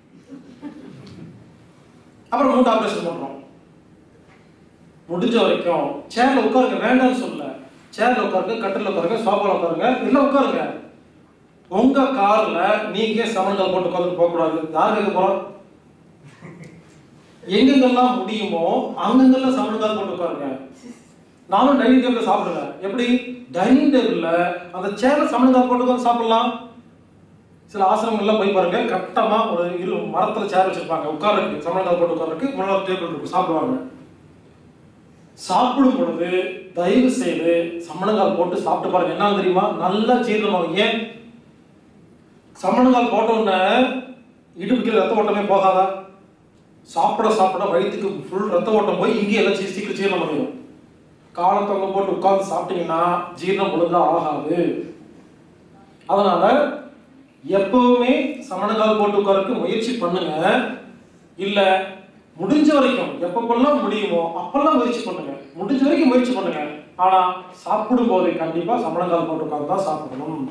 அப்புறம் மூட்டு ஆபரேஷன் பண்றோம் முடிஞ்ச வரைக்கும் சேர்ல உட்காருங்க வேண்டாம்னு சொல்லல சேர்ல உட்காருங்க கட்டில உட்காருங்க சோஃபால உட்காருங்க எல்லாம் உட்காருங்க உங்க கார்ல நீங்க சமன்கால் போட்டு உட்கார்ந்து போக கூடாது யார் கேட்க போறோம் எங்கெங்கெல்லாம் முடியுமோ அங்கங்கெல்லாம் சமன்கால் போட்டு உட்காருங்க நானும் டைனிங் டேபிள்ல சாப்பிடுவேன் எப்படி டைனிங் டேபிள்ல அந்த சேர்ல சமன்கால் போட்டு உட்கார்ந்து சாப்பிடலாம் சில ஆசிரமங்கள்லாம் போய் பாருங்க கட்டமா ஒரு இரு மரத்துல சேர் வச்சிருப்பாங்க உட்கார்றதுக்கு சமணங்கால் போட்டு உட்கார்றதுக்கு முன்னாள் டேபிள் இருக்கும் சாப்பிடுவாங்க சாப்பிடும் பொழுது தயவு செய்து சம்மணங்கால் போட்டு சாப்பிட்டு பாருங்க என்ன தெரியுமா நல்லா ஜீரணமாகும் ஏன் சம்மணங்கால் போட்ட உடனே இடுப்புக்கு ரத்த ஓட்டமே போகாதா சாப்பிட சாப்பிட வயிற்றுக்கு ஃபுல் ரத்த ஓட்டம் போய் இங்கே எல்லாம் சீ- சீக்கிரம் ஜீரணம் பண்ணிடும் காலை தொங்க போட்டு உட்கார்ந்து சாப்பிட்டீங்கன்னா ஜீரணம் ஒழுங்கா ஆகாது அதனால எப்பவுமே சமணங்கால் போட்டு உட்காரக்கு முயற்சி பண்ணுங்க இல்ல முடிஞ்ச வரைக்கும் எப்பப்பெல்லாம் முடியுமோ அப்பெல்லாம் முயற்சி பண்ணுங்க முடிஞ்ச வரைக்கும் முயற்சி பண்ணுங்க ஆனா சாப்பிடும் போது கண்டிப்பா சமணங்கால் போட்டு உட்கார்ந்து தான் சாப்பிடணும்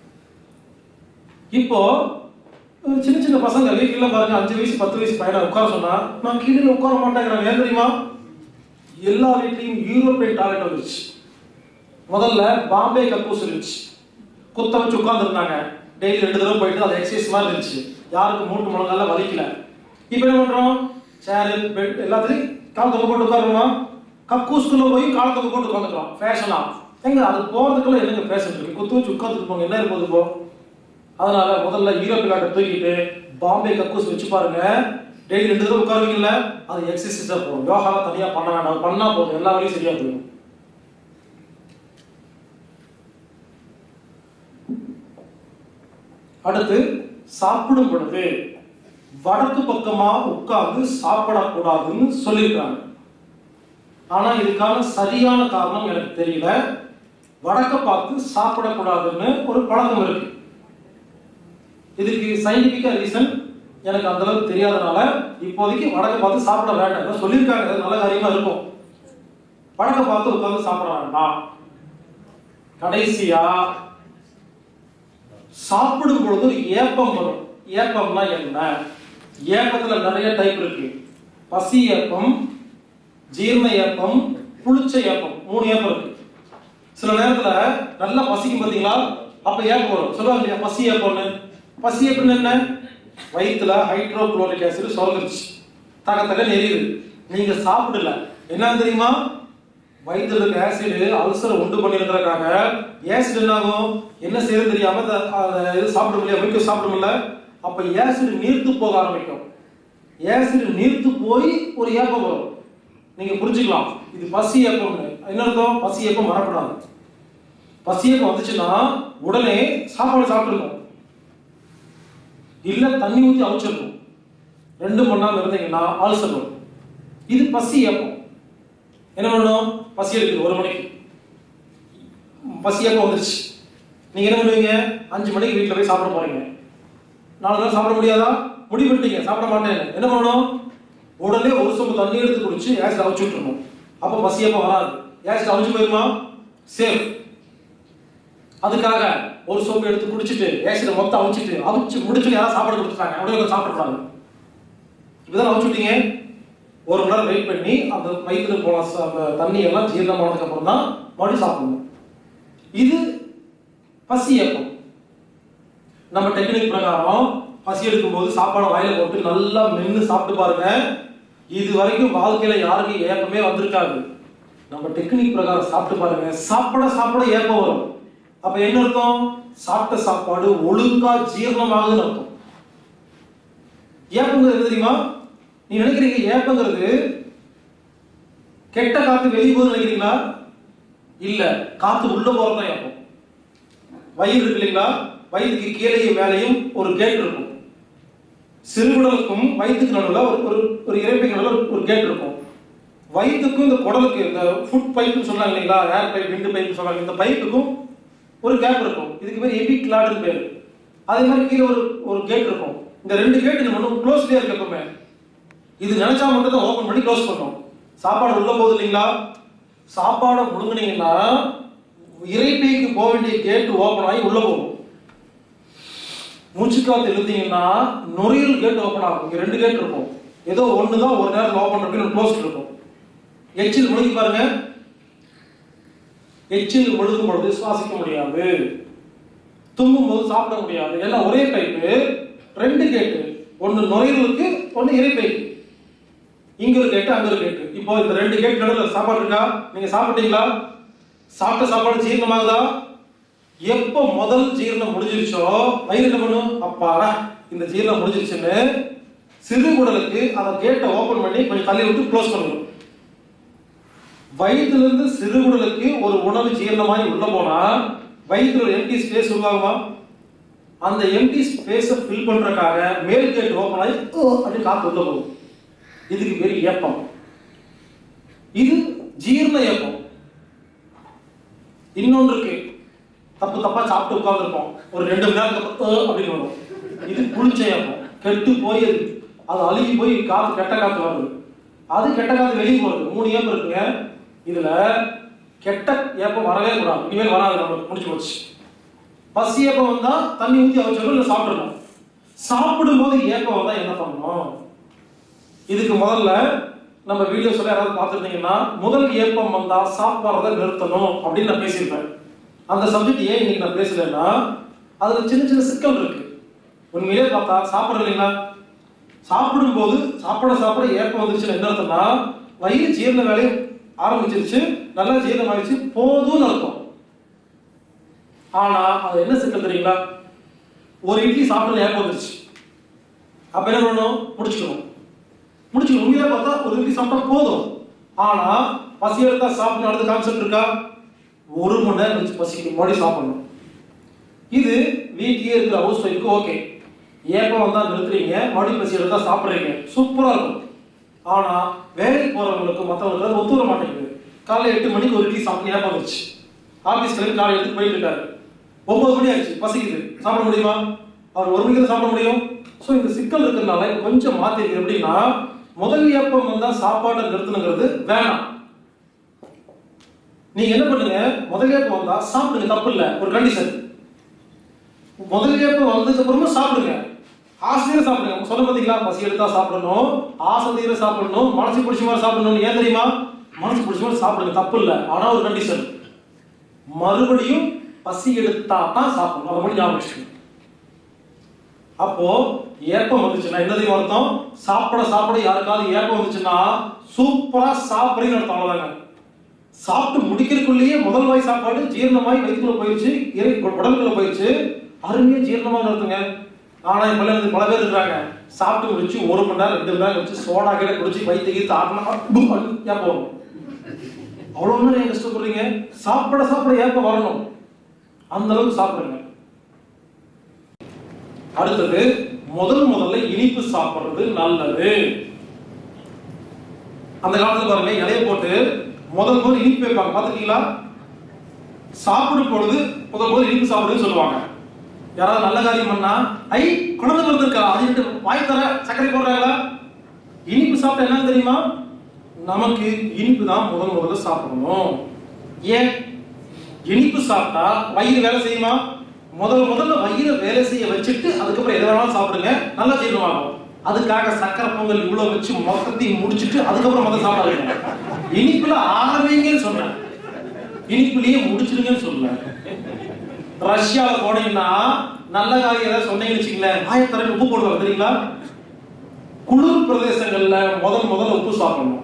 இப்போ ஒரு சின்ன சின்ன பசங்க வீட்டுல பாருங்க அஞ்சு வயசு பத்து வயசு பையனை உட்கார சொன்னா நான் கீழே உட்கார மாட்டேங்கிறாங்க ஏன் தெரியுமா எல்லா வீட்லயும் யூரோப்பியன் டாய்லெட் வந்துருச்சு முதல்ல பாம்பே கக்கூஸ் இருந்துச்சு குத்த வச்சு உட்காந்துருந்தாங்க டெய்லி ரெண்டு தடவை போயிட்டு அது எக்ஸசைஸ் மாதிரி இருந்துச்சு யாருக்கும் மூட்டு முழங்கால வலிக்கல இப்போ என்ன பண்றோம் சேரு பெட் எல்லாத்துலயும் கால் தொகை போட்டு உட்காருமா கக்கூஸ்குள்ள போய் கால் தொகை போட்டு உட்காந்துக்கிறோம் ஃபேஷனா எங்க அது போறதுக்குள்ள என்னங்க ஃபேஷன் இருக்கு குத்து வச்சு உட்காந்துட்டு போங்க என்ன இருப்பது இப்போ அதனால முதல்ல யூரோப்பிய நாட்டை தூக்கிட்டு பாம்பே கக்கூஸ் வச்சு பாருங்க டெய்லி ரெண்டு தடவை உட்காருவீங்கல்ல அது எக்ஸசைஸா போகும் யோகாலாம் தனியா பண்ண வேண்டாம் அது பண்ணா போதும் எல்லா வழியும் சரியா போயிடும் அடுத்து சாப்பிடும் பொழுது வடக்கு பக்கமா உட்கார்ந்து சாப்பிடக்கூடாதுன்னு சொல்லியிருக்காங்க ஆனா இதுக்கான சரியான காரணம் எனக்கு தெரியல வடக்க பார்த்து சாப்பிடக்கூடாதுன்னு ஒரு பழக்கம் இருக்கு இதுக்கு சயின்டிபிக்கா ரீசன் எனக்கு அந்த அளவுக்கு தெரியாதனால இப்போதைக்கு வடக்க பார்த்து சாப்பிட வேண்டாம் ஏதோ சொல்லியிருக்காங்க அது நல்ல காரியமா இருக்கும் வடக்க பார்த்து உட்கார்ந்து சாப்பிட வேண்டாம் கடைசியா சாப்பிடும் பொழுது ஒரு ஏப்பம் வரும் ஏப்பம்னா என்ன ஏப்பத்துல நிறைய டைப் இருக்கு பசி ஏப்பம் ஜீரண ஏப்பம் புளிச்ச ஏப்பம் மூணு ஏப்பம் இருக்கு சில நேரத்துல நல்லா பசிக்கும் பாத்தீங்களா அப்ப ஏப்பம் வரும் சொல்லுவாங்க இல்லையா பசி ஏப்பம்னு பசி ஏப்பம்னு என்ன வயிற்றுல ஹைட்ரோகுளோரிக் ஆசிட் சுரந்துருச்சு தக தக எரியுது நீங்க சாப்பிடல என்ன தெரியுமா வயிற்றுல இருக்க ஆசிட் அல்சரை உண்டு பண்ணிருக்கிறக்காக ஆசிட் என்ன ஆகும் என்ன செய்யறது தெரியாம அத- அத இது சாப்பிட முடியல வைக்க சாப்பிட முடியல அப்ப ஆசிட் நீர்த்து போக ஆரம்பிக்கும் ஆசிட் நீர்த்து போய் ஒரு ஏப்பம் வரும் நீங்க புரிஞ்சுக்கலாம் இது பசி ஏப்பம்னு என்ன அர்த்தம் பசி ஏப்பம் வரக்கூடாது பசி ஏப்பம் வந்துச்சுன்னா உடனே சாப்பாடு சாப்பிட்டுருக்கணும் இல்ல தண்ணி ஊத்தி அவிச்சிடணும் ரெண்டும் பண்ணாம இருந்தீங்கன்னா அல்சர் வரும் இது பசி ஏப்பம் என்ன பண்ணணும் பசி எடுக்குது ஒரு மணிக்கு பசி ஏப்பம் வந்துருச்சு நீங்க என்ன பண்ணுவீங்க அஞ்சு மணிக்கு வீட்டுல போய் சாப்பிட போறீங்க நாலு நாள் சாப்பிட முடியாதா முடிவு பண்ணிட்டீங்க சாப்பிட மாட்டேன் என்ன பண்ணணும் உடனே ஒரு சொம்பு தண்ணி எடுத்து குடிச்சு ஆசிட் அவிச்சு விட்டுறணும் அப்போ பசி ஏப்பம் வராது ஆசிட் அவிச்சு போயிருமா சேஃப் அதுக்காக ஒரு சோப்பு எடுத்து குடிச்சிட்டு ஆசிட மொத்தம் அவிச்சிட்டு அவிச்சு முடிச்சுட்டு யாராவது சாப்பாடு கொடுத்துட்டாங்க உடனே உட்கார்ந்து சாப்பிடக்கூடாது இப்பதான் அவிச்சு விட்டீங்க ஒரு மணி நேரம் வெயிட் பண்ணி அந்த வயிற்றுல போன ச- அந்த தண்ணி எல்லாம் ஜீரணமானதுக்கு அப்புறம் தான் மறுபடியும் சாப்பிடணும் இது பசி ஏப்பம் நம்ம டெக்னிக் பிரகாரம் பசி எடுக்கும்போது சாப்பாடு வாயில போட்டு நல்லா மென்னு சாப்பிட்டு பாருங்க இது வரைக்கும் வாழ்க்கையில யாருக்கும் ஏப்பமே வந்திருக்காது நம்ம டெக்னிக் பிரகாரம் சாப்பிட்டு பாருங்க சாப்பிட சாப்பிட ஏப்பம் வரும் அப்ப என்ன அர்த்தம் சாப்பிட்ட சாப்பாடு ஒழுங்கா ஜீரணமாகுதுன்னு அர்த்தம் ஏப்பங்கிறது என்ன தெரியுமா நீ நினைக்கிறீங்க ஏப்பங்கிறது கெட்ட காத்து வெளியே போகுதுன்னு நினைக்கிறீங்களா இல்ல காத்து உள்ள போறதுதான் ஏப்பம் வயிறு இருக்கு இல்லைங்களா வயிற்றுக்கு கீழேயும் மேலேயும் ஒரு கேட் இருக்கும் சிறுகுடலுக்கும் வயிற்றுக்கு நடுவில் ஒரு ஒரு ஒரு இறைப்பைக்கு நடுவில் ஒரு கேட் இருக்கும் வயிற்றுக்கும் இந்த குடலுக்கு இந்த ஃபுட் பைப்புன்னு சொல்றாங்க இல்லைங்களா ஏர் பைப் விண்டு பைப்னு சொல்றாங்க இந்த பைப்புக்கும் ஒரு கேப் இருக்கும் இதுக்கு பேர் எபி கிளாடுன்னு பேர் அதே மாதிரி கீழே ஒரு ஒரு கேட் இருக்கும் இந்த ரெண்டு கேட் இது மட்டும் க்ளோஸ்லயே இருக்கு எப்பவுமே இது நினைச்சா மட்டும் தான் ஓபன் பண்ணி க்ளோஸ் பண்ணும் சாப்பாடு உள்ள போகுது இல்லைங்களா சாப்பாடை முழுங்குனீங்கன்னா இறைப்பைக்கு போக வேண்டிய கேட் ஓபன் ஆகி உள்ள போகும் மூச்சு காத்து இழுத்தீங்கன்னா நுரையீரல் கேட் ஓபன் ஆகும் இங்க ரெண்டு கேட் இருக்கும் ஏதோ ஒன்று தான் ஒரு நேரத்தில் ஓபன் இருக்கு க்ளோஸ் இருக்கும் எச்சில் முழுகி பாருங்க எச்சில் முழுகும் பொழுது சுவாசிக்க முடியாது தும்மும் போது சாப்பிட முடியாது எல்லாம் ஒரே பைப்பு ரெண்டு கேட்டு ஒன்னு நுரையீரலுக்கு ஒன்னு இறைப்பைக்கு இங்க ஒரு கேட்டு அங்க ஒரு கேட்டு இப்போ இந்த ரெண்டு கேட் நடுவில் சாப்பாடு இருக்கா நீங்க சாப்பிட்டீங்களா சாப்பிட்ட சாப்பாடு ஜீரணமாகுதா எப்போ முதல் ஜீரணம் முடிஞ்சிருச்சோ வயிறு என்ன பண்ணும் அப்பாடா இந்த ஜீரணம் முடிஞ்சிருச்சுன்னு சிறு குடலுக்கு அந்த கேட்டை ஓபன் பண்ணி கொஞ்சம் தள்ளி விட்டு க்ளோஸ் பண்ணணும் வயிற்றிலிருந்து சிறுகுடலுக்கு ஒரு உணவு ஜீரணமாகி உள்ள போனா வயிற்றுல ஒரு எம்டி ஸ்பேஸ் உருவாகுமா அந்த எம்டி ஸ்பேஸை ஃபில் பண்றதுக்காக மேல் கேட் ஓப்பன் ஆகி ஓ அப்படின்னு காத்து உள்ள போகும் இதுக்கு பேர் ஏப்பம் இது ஜீரண ஏப்பம் இன்னொன்று இருக்கு தப்பு தப்பா சாப்பிட்டு உட்கார்ந்துருப்போம் ஒரு ரெண்டு மணி நேரத்துக்கு அப்புறம், "அ" அப்படின்னு வரும் இது புளிச்ச ஏப்பம் கெட்டு போய் அது அது அழுகி போய் காத்து கெட்ட காத்து வருது அது கெட்ட காத்து வெளியே போகுது மூணு ஏப்பம் இருக்குங்க இதுல கெட்ட ஏப்பம் வரவே கூடாது இனிமேல் வராது நம்மளுக்கு முடிச்சு போச்சு பசி ஏப்பம் வந்தா தண்ணி ஊத்தி வச்சிடணும் இல்லை சாப்பிடணும் சாப்பிடும்போது ஏப்பம் வந்தா என்ன பண்ணணும் இதுக்கு முதல்ல நம்ம வீடியோஸ்ல யாராவது பார்த்துருந்தீங்கன்னா முதல் ஏப்பம் வந்தா சாப்பிட்றத நிறுத்தணும் அப்படின்னு நான் பேசியிருப்பேன் அந்த சப்ஜெக்ட் ஏன் இன்னைக்கு நான் பேசலைன்னா அதுல சின்ன சின்ன சிக்கல் இருக்கு உண்மையிலே பார்த்தா சாப்பிட்றது இல்லைங்களா சாப்பிடும்போது சாப்பிட சாப்பிட ஏப்பம் வந்துருச்சுன்னு என்ன அர்த்தம்னா வயிறு ஜீரண வேலையை ஆரம்பிச்சிருச்சு நல்லா ஜீரணம் ஆயிடுச்சு போதும்னு அர்த்தம் ஆனா அது என்ன சிக்கல் தெரியுங்களா ஒரு இட்லி சாப்பிட ஏப்பம் வந்துருச்சு அப்ப என்ன பண்ணணும் முடிச்சுக்கணும் முடிச்சுக்கணும் உண்மையிலே பார்த்தா ஒரு இட்லி சாப்பிட்டா போதும் ஆனா பசி எடுத்தா சாப்பிடணும் அடுத்த கான்செப்ட் இருக்கா ஒரு மணி நேரம் கழிச்சு பசிக்கு முன்னாடி சாப்பிடணும் இது வீட்லயே இருக்கிற ஹவுஸ் ஒய்ஃப்க்கு ஓகே ஏப்பம் வந்தா நிறுத்துறீங்க மறுபடியும் பசி எடுத்தா சாப்பிடுறீங்க சூப்பரா இருக்கும் ஆனா வேலைக்கு போறவங்களுக்கு மற்றவங்களுக்கு அது ஒத்து வர மாட்டேங்குது காலைல எட்டு மணிக்கு ஒரு இட்லி சாப்பிட்டு ஏப்பம் வந்துச்சு ஆபீஸ் கிளம்பி காலை எடுத்து போயிட்டு இருக்காரு ஒன்பது மணி ஆயிடுச்சு பசிக்குது சாப்பிட முடியுமா அவர் ஒரு மணிக்கு தான் சாப்பிட முடியும் ஸோ இந்த சிக்கல் இருக்கிறதுனால கொஞ்சம் மாத்திருக்கு எப்படின்னா முதல் ஏப்பம் வந்தா சாப்பாட்டை நிறுத்தணுங்கிறது வேணாம் நீங்க என்ன பண்ணுங்க முதல் ஏப்பம் வந்தா சாப்பிடுங்க தப்பு இல்ல ஒரு கண்டிஷன் முதல் ஏப்பம் வந்ததுக்கு அப்புறமா சாப்பிடுங்க ஆசிரியர் சாப்பிடுங்க சொல்ல பாத்தீங்களா பசி எடுத்தா சாப்பிடணும் ஆசிரியர் சாப்பிடணும் மனசு பிடிச்ச மாதிரி சாப்பிடணும் ஏன் தெரியுமா மனசு பிடிச்ச மாதிரி சாப்பிடுங்க தப்பு இல்ல ஆனா ஒரு கண்டிஷன் மறுபடியும் பசி எடுத்தா தான் சாப்பிடணும் அதை மட்டும் ஞாபகம் வச்சுக்கணும் அப்போ ஏப்பம் வந்துச்சுன்னா என்ன தெரியுமா அர்த்தம் சாப்பிட சாப்பிட யாருக்காவது ஏப்பம் வந்துச்சுன்னா சூப்பரா சாப்பிடுறீங்கன்னு அர்த்தம் அவ்வளவுதாங்க சாப்பிட்டு முடிக்கிறதுக்குள்ளேயே முதல் வாய் சாப்பாடு ஜீரணமாய் வயிற்றுக்குள்ள போயிடுச்சு இறை உடலுக்குள்ள போயிடுச்சு அருமையா ஜீரணமாக நடத்துங்க ஆனா இப்ப எல்லாம் பல பேர் இருக்கிறாங்க சாப்பிட்டு முடிச்சு ஒரு மணி நேரம் ரெண்டு மணி நேரம் வச்சு சோடா கிட்ட குடிச்சு வயிற்று கீத்து ஆட்டினா ஏன் போகணும் அவ்வளவு நேரம் ஏன் கஷ்டப்படுறீங்க சாப்பிட சாப்பிட ஏப்பம் வரணும் அந்த அளவுக்கு சாப்பிடுங்க அடுத்தது முதல் முதல்ல இனிப்பு சாப்பிடுறது நல்லது அந்த காலத்துல பாருங்க இலைய போட்டு முதல் முதல் இனிப்பு வைப்பாங்க பாத்துட்டீங்களா சாப்பிடும் பொழுது முதல் முதல் இனிப்பு சாப்பிடுன்னு சொல்லுவாங்க யாராவது நல்ல காரியம் பண்ணா ஐ குழந்தை பிறந்திருக்கா அது வாய் தர சர்க்கரை போடுறாங்களா இனிப்பு சாப்பிட்டா என்ன தெரியுமா நமக்கு இனிப்பு தான் முதல் முதல்ல சாப்பிடணும் ஏன் இனிப்பு சாப்பிட்டா வயிறு வேலை செய்யுமா முதல் முதல்ல வயிறு வேலை செய்ய வச்சுட்டு அதுக்கப்புறம் எது வேணாலும் சாப்பிடுங்க நல்லா ஜீரணமாகும் அதுக்காக சக்கரை பொங்கல் இவ்வளவு வச்சு மொத்தத்தையும் முடிச்சிட்டு அதுக்கப்புறம் முதல்ல சாப்பிடாதீங்க இனிப்புல ஆரம்பிங்கன்னு சொன்னேன் இனிப்புலயே முடிச்சிடுங்கன்னு சொல்லல ரஷ்யால போனீங்கன்னா நல்ல காரியம் ஏதாவது சொன்னீங்கன்னு வச்சுங்களேன் ஆயிரத்தி உப்பு போடுவாங்க தெரியுங்களா குளிர் பிரதேசங்கள்ல முதல் முதல்ல உப்பு சாப்பிடணும்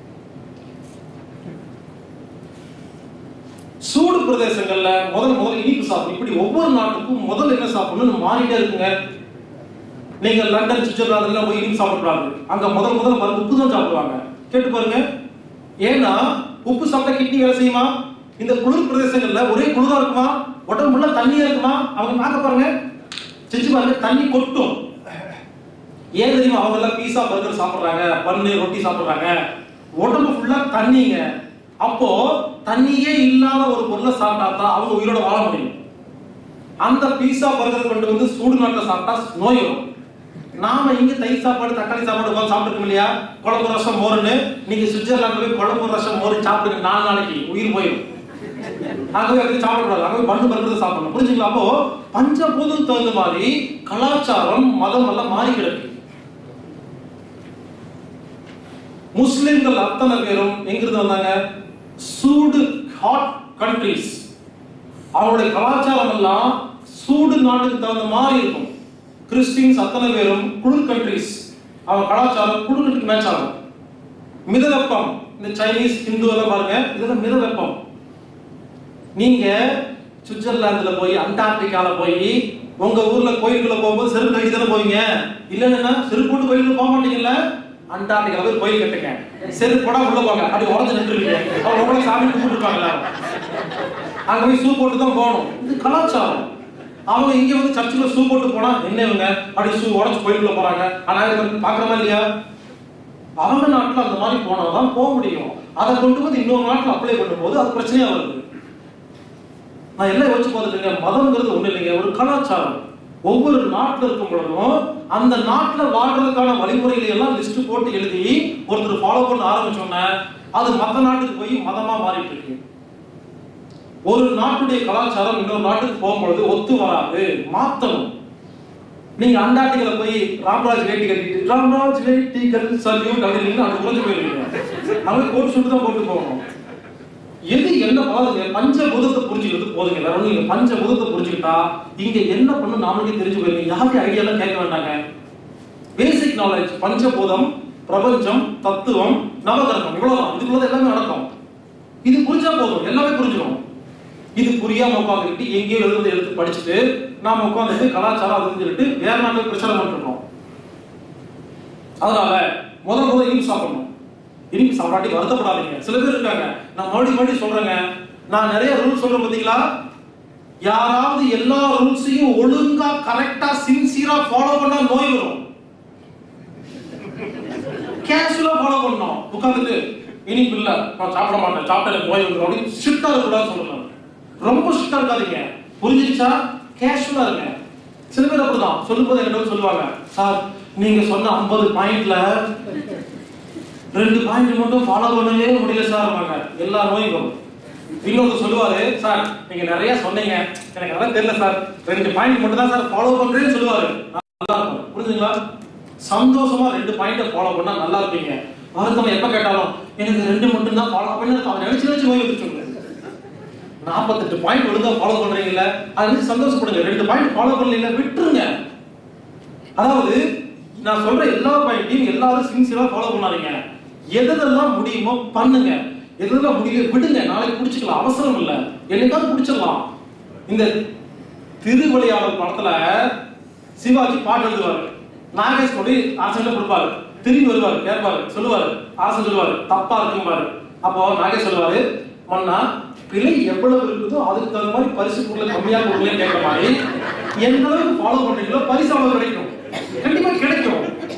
சூடு பிரதேசங்கள்ல முதல் முதல் இனிப்பு சாப்பிடணும் இப்படி ஒவ்வொரு நாட்டுக்கும் முதல்ல என்ன சாப்பிடணும்னு மாறிட்டே இருக்குங்க நீங்க லண்டன் சுவிட்சர்லாந்துல போய் இனிப்பு சாப்பிடக்கூடாது அங்க முதல் முதல்ல பாருங்க உப்பு தான் சாப்பிடுவாங்க கேட்டு பாருங்க ஏன்னா உப்பு சாப்பிட்டா கிட்னி வேலை செய்யுமா இந்த குளிர் பிரதேசங்கள்ல ஒரே குளிரா இருக்குமா உடம்பு ஃபுல்லா தண்ணியா இருக்குமா அவங்க பார்க்க பாருங்க செஞ்சு பாருங்க தண்ணி கொட்டும் ஏன் தெரியுமா அவங்க எல்லாம் பீஸா பர்கர் சாப்பிடுறாங்க பன்னு ரொட்டி சாப்பிடுறாங்க உடம்பு ஃபுல்லா தண்ணிங்க அப்போ தண்ணியே இல்லாத ஒரு பொருளை சாப்பிட்டா தான் அவங்க உயிரோட வாழ முடியும் அந்த பீஸா பர்கர் கொண்டு வந்து சூடு நாட்டில் சாப்பிட்டா நோய் வரும் நாம இங்க தயிர் சாப்பாடு தக்காளி சாப்பாடு உட்காந்து சாப்பிட்டுருக்கோம் இல்லையா குழம்பு ரசம் மோருன்னு நீங்க சுவிட்சர்லாந்து போய் குழம்பு ரசம் மோர் சாப்பிடுங்க நாலு நாளைக்கு உயிர் போயிடும் ஆகவே அப்படி சாப்பிடக்கூடாது ஆகவே பண்ணு பருப்பு சாப்பிடணும் புரிஞ்சுங்களா அப்போ பஞ்சபூதம் தகுந்த மாதிரி கலாச்சாரம் மதம் எல்லாம் மாறி கிடக்கு முஸ்லிம்கள் அத்தனை பேரும் எங்கிருந்து வந்தாங்க சூடு ஹாட் கண்ட்ரிஸ் அவங்களுடைய கலாச்சாரம் எல்லாம் சூடு நாட்டுக்கு தகுந்த மாதிரி இருக்கும் கிறிஸ்டின்ஸ் அத்தனை பேரும் குளிர் கண்ட்ரிஸ் அவங்க கலாச்சாரம் குளிருக்கு மேட்ச் ஆகும் மித வெப்பம் இந்த சைனீஸ் ஹிந்து எல்லாம் பாருங்க இதெல்லாம் மித வெப்பம் நீங்க சுவிட்சர்லாந்துல போய் அண்டார்டிகால போய் உங்க ஊர்ல கோயிலுக்குள்ள போகும்போது செருப்பு கட்டி தானே போவீங்க இல்லைன்னா செருப்பு போட்டு கோயிலுக்கு போக மாட்டீங்கல்ல அண்டாண்டிக்கு போய் கோயில் கட்டுங்க சரி போடா உள்ள போங்க அப்படி உடஞ்சு நின்றுருக்கீங்க அவங்க உங்களை சாமி கும்பிட்டு இருப்பாங்க எல்லாரும் அங்க போய் ஷூ போட்டு தான் போகணும் இது கலாச்சாரம் அவங்க இங்க வந்து சர்ச்சுல ஷூ போட்டு போனா என்ன இவங்க அப்படி ஷூ உடச்சு கோயிலுக்குள்ள போறாங்க ஆனா பாக்குறமா இல்லையா அவங்க நாட்டுல அந்த மாதிரி போனாதான் போக முடியும் அதை கொண்டு வந்து இன்னொரு நாட்டுல அப்ளை பண்ணும்போது அது பிரச்சனையா வருது நான் எல்லாம் யோசிச்சு பார்த்துட்டுங்க மதம்ங்கிறது ஒண்ணு இல்லைங்க ஒரு கலாச்சாரம் ஒவ்வொரு நாட்டுல இருக்கும் பொழுதும் அந்த நாட்டுல வாழ்றதுக்கான வழிமுறைகளை எல்லாம் லிஸ்ட் போட்டு எழுதி ஒருத்தர் ஃபாலோ பண்ண ஆரம்பிச்சோன்னே அது மத்த நாட்டுக்கு போய் மதமா மாறிட்டு இருக்கு ஒரு நாட்டுடைய கலாச்சாரம் இன்னொரு நாட்டுக்கு போகும்பொழுது ஒத்து வராது மாத்தணும் நீங்க அண்டாட்டிகளை போய் ராம்ராஜ் வேட்டி கட்டிட்டு ராம்ராஜ் வேட்டிகள் சல்யூட் அப்படின்னு அது உறைஞ்சு போயிருவீங்க அவங்க கோட் சுட்டு தான் போட்டு போகணும் எது என்ன பாருங்க பஞ்சபூதத்தை புரிஞ்சுக்கிறது போதுங்க வேற ஒண்ணும் இல்ல பஞ்சபூதத்தை புரிஞ்சுக்கிட்டா இங்க என்ன பண்ணு நாமளுக்கே தெரிஞ்சு போயிருங்க யாருடைய ஐடியா எல்லாம் கேட்க வேண்டாங்க பேசிக் நாலேஜ் பஞ்சபூதம் பிரபஞ்சம் தத்துவம் நவகிரகம் இவ்வளவுதான் இதுக்குள்ள எல்லாமே நடக்கும் இது புரிஞ்சா போதும் எல்லாமே புரிஞ்சிடும் இது புரியாம உட்காந்துக்கிட்டு எங்கேயோ எழுதுறது எடுத்து படிச்சுட்டு நாம உட்காந்துட்டு கலாச்சாரம் அதுன்னு சொல்லிட்டு வேற நாட்டுல பிரச்சாரம் பண்ணிருக்கோம் அதனால முதல் முதல் இனிப்பு சாப்பிடணும் இனிப்பு சாப்பிடாட்டி வருத்தப்படாதீங்க சில பேர் இருக்காங்க நான் மறுபடியும் மறுபடியும் சொல்றேங்க நான் நிறைய ரூல்ஸ் சொல்றேன் பாத்தீங்களா யாராவது எல்லா ரூல்ஸையும் ஒழுங்கா கரெக்டா சின்சியரா ஃபாலோ பண்ணா நோய் வரும் கேஷுவலா ஃபாலோ பண்ணணும் உட்காந்துட்டு இனிப்பு இல்ல நான் சாப்பிட மாட்டேன் சாப்பிட்ட எனக்கு நோய் வந்துடும் அப்படின்னு ஸ்ட்ரிக்டா இருக்கக்கூடாதுன்னு சொல்லணும் ரொம்ப ஸ்ட்ரிக்டா இருக்காதீங்க புரிஞ்சிருச்சா கேஷுவலா இருங்க சில பேர் அப்படிதான் சொல்லும்போது என்கிட்ட வந்து சொல்லுவாங்க சார் நீங்க சொன்ன 50 பாயிண்ட்ல ரெண்டு பாயிண்ட் மட்டும் ஃபாலோ பண்ணவே முடியல சார் வாங்க எல்லா நோயும் வரும் இன்னொருத்தர் சொல்லுவாரு சார் நீங்க நிறைய சொன்னீங்க எனக்கு அதெல்லாம் தெரியல சார் ரெண்டு பாயிண்ட் மட்டும் தான் சார் ஃபாலோ பண்றேன்னு சொல்லுவாரு நல்லா இருக்கும் புரிஞ்சுங்களா சந்தோஷமா ரெண்டு பாயிண்ட ஃபாலோ பண்ணா நல்லா இருப்பீங்க வருத்தம் எப்ப கேட்டாலும் எனக்கு ரெண்டு மட்டும் தான் ஃபாலோ பண்ணி அவன் நினைச்சு நினைச்சு நோய் வந்துச்சு நாற்பத்தெட்டு பாயிண்ட் ஒழுங்கா ஃபாலோ பண்றீங்கல்ல அது நினைச்சு சந்தோஷப்படுங்க ரெண்டு பாயிண்ட் ஃபாலோ பண்ணல விட்டுருங்க அதாவது நான் சொல்ற எல்லா பாயிண்ட்டையும் எல்லாரும் சின்சியரா ஃபாலோ பண்ணாதீங்க எதெல்லாம் முடியுமோ பண்ணுங்க எதெல்லாம் முடியல விடுங்க நாளைக்கு பிடிச்சிக்கலாம் அவசரம் இல்ல என்னைக்காவது பிடிச்சிடலாம் இந்த திருவிளையாடல் படத்துல சிவாஜி பாட்டு எழுதுவாரு நாகேஷ் கொண்டு ஆசையில கொடுப்பாரு திரும்பி வருவாரு கேட்பாரு சொல்லுவாரு ஆசை சொல்லுவாரு தப்பா இருக்கும்பாரு அப்போ நாகேஷ் சொல்லுவாரு மன்னா பிழை எவ்வளவு இருக்குதோ அதுக்கு தகுந்த மாதிரி பரிசு பொருளை கம்மியா கொடுக்கல கேட்க மாதிரி எந்த அளவுக்கு ஃபாலோ பண்றீங்களோ பரிசு அவ்வளவு கிடைக்கும் கண்டிப்பா கிடைக்கும்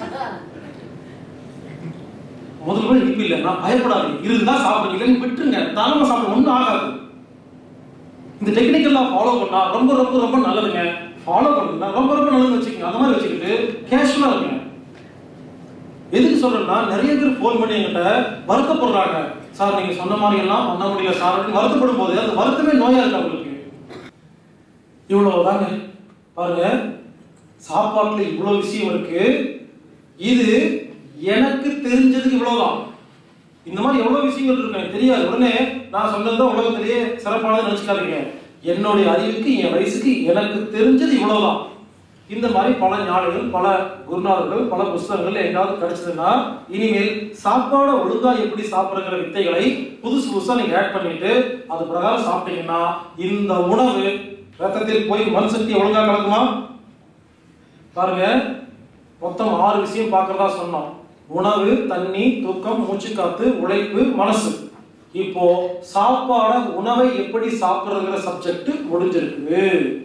முதல்ல இனிப்பு இல்லை நான் பயப்படாதீங்க இருந்தா சாப்பிடுங்க இல்லைன்னு விட்டுருங்க தாராளமா சாப்பிட ஒண்ணும் ஆகாது இந்த டெக்னிக் எல்லாம் ஃபாலோ பண்ணா ரொம்ப ரொம்ப ரொம்ப நல்லதுங்க ஃபாலோ பண்ணுங்க ரொம்ப ரொம்ப நல்லதுன்னு வச்சுக்கோங்க அந்த மாதிரி வச்சுக்கிட்டு கேஷுவலா இருங்க எதுக்கு சொல்றேன்னா நிறைய பேர் ஃபோன் பண்ணி என்கிட்ட வருத்தப்படுறாங்க சார் நீங்க சொன்ன மாதிரி எல்லாம் பண்ண முடியல சார் அப்படின்னு வருத்தப்படும் போது அந்த வருத்தமே நோயா இருக்கு அவங்களுக்கு இவ்வளவுதாங்க பாருங்க சாப்பாட்டுல இவ்வளவு விஷயம் இருக்கு இது எனக்கு தெரிஞ்சதுக்கு இவ்வளவுதான் இந்த மாதிரி எவ்வளவு விஷயங்கள் இருக்கு எனக்கு தெரியாது உடனே நான் சொன்னதுதான் உலகத்திலேயே சிறப்பானது நினைச்சுக்காதீங்க என்னுடைய அறிவுக்கு என் வயசுக்கு எனக்கு தெரிஞ்சது இவ்வளவுதான் இந்த மாதிரி பல ஞானிகள் பல குருநாதர்கள் பல புஸ்தகங்கள் எங்காவது கிடைச்சதுன்னா இனிமேல் சாப்பாடை ஒழுங்கா எப்படி சாப்பிடுங்கிற வித்தைகளை புதுசு புதுசா நீங்க ஆட் பண்ணிட்டு அது பிரகாரம் சாப்பிட்டீங்கன்னா இந்த உணவு ரத்தத்தில் போய் மண் சக்தி ஒழுங்கா கலக்குமா பாருங்க மொத்தம் ஆறு விஷயம் பார்க்கறதா சொன்னோம் உணவு தண்ணி தூக்கம் மூச்சு காத்து உழைப்பு மனசு இப்போ சாப்பாட உணவை எப்படி சாப்பிடுறதுங்கிற சப்ஜெக்ட் முடிஞ்சிருக்கு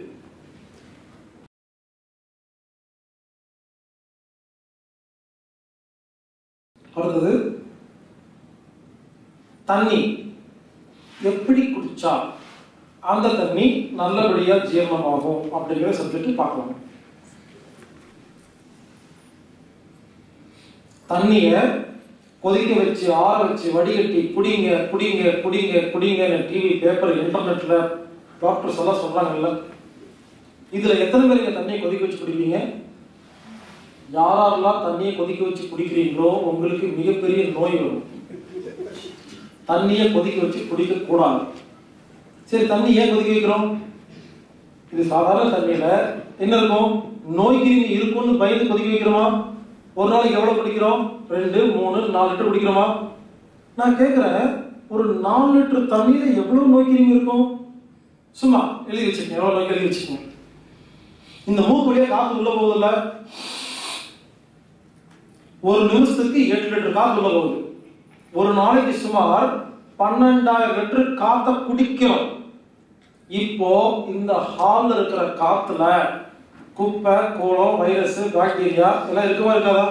அடுத்தது தண்ணி எப்படி குடிச்சா அந்த தண்ணி நல்லபடியா ஜீரணமாகும் அப்படிங்கிற சப்ஜெக்ட் பார்க்கலாம் தண்ணிய கொதிக்க வச்சு ஆற வச்சு வடிகட்டி குடிங்க குடிங்க குடிங்க குடிங்க டிவி பேப்பர் இன்டர்நெட்ல டாக்டர்ஸ் எல்லாம் சொல்றாங்கல்ல இதுல எத்தனை பேர் இந்த தண்ணியை கொதிக்க வச்சு குடிப்பீங்க யாரெல்லாம் தண்ணியை கொதிக்க வச்சு குடிக்கிறீங்களோ உங்களுக்கு மிகப்பெரிய நோய் வரும் தண்ணியை கொதிக்க வச்சு குடிக்க கூடாது சரி தண்ணி ஏன் கொதிக்க வைக்கிறோம் இது சாதாரண தண்ணியில என்ன இருக்கும் நோய் கிருமி இருக்கும்னு பயந்து கொதிக்க வைக்கிறோமா ஒரு நாளைக்கு எவ்வளவு குடிக்கிறோம் ரெண்டு மூணு நாலு லிட்டர் குடிக்கிறோமா நான் கேட்கிறேன் ஒரு நாலு லிட்டர் தண்ணியில எவ்வளவு நோய் கிருமி இருக்கும் சும்மா எழுதி வச்சுக்கோங்க எவ்வளவு நோய் எழுதி வச்சுக்கோங்க இந்த மூக்கு வழியா காத்து உள்ள போகுதுல்ல ஒரு நிமிஷத்துக்கு எட்டு லிட்டர் காத்து உள்ள போகுது ஒரு நாளைக்கு சுமார் பன்னெண்டாயிரம் லிட்டர் காத்த குடிக்கிறோம் இப்போ இந்த ஹால்ல இருக்கிற காத்துல குப்பை கோலம் வைரஸ் பாக்டீரியா எல்லாம் இருக்குமா இருக்காதா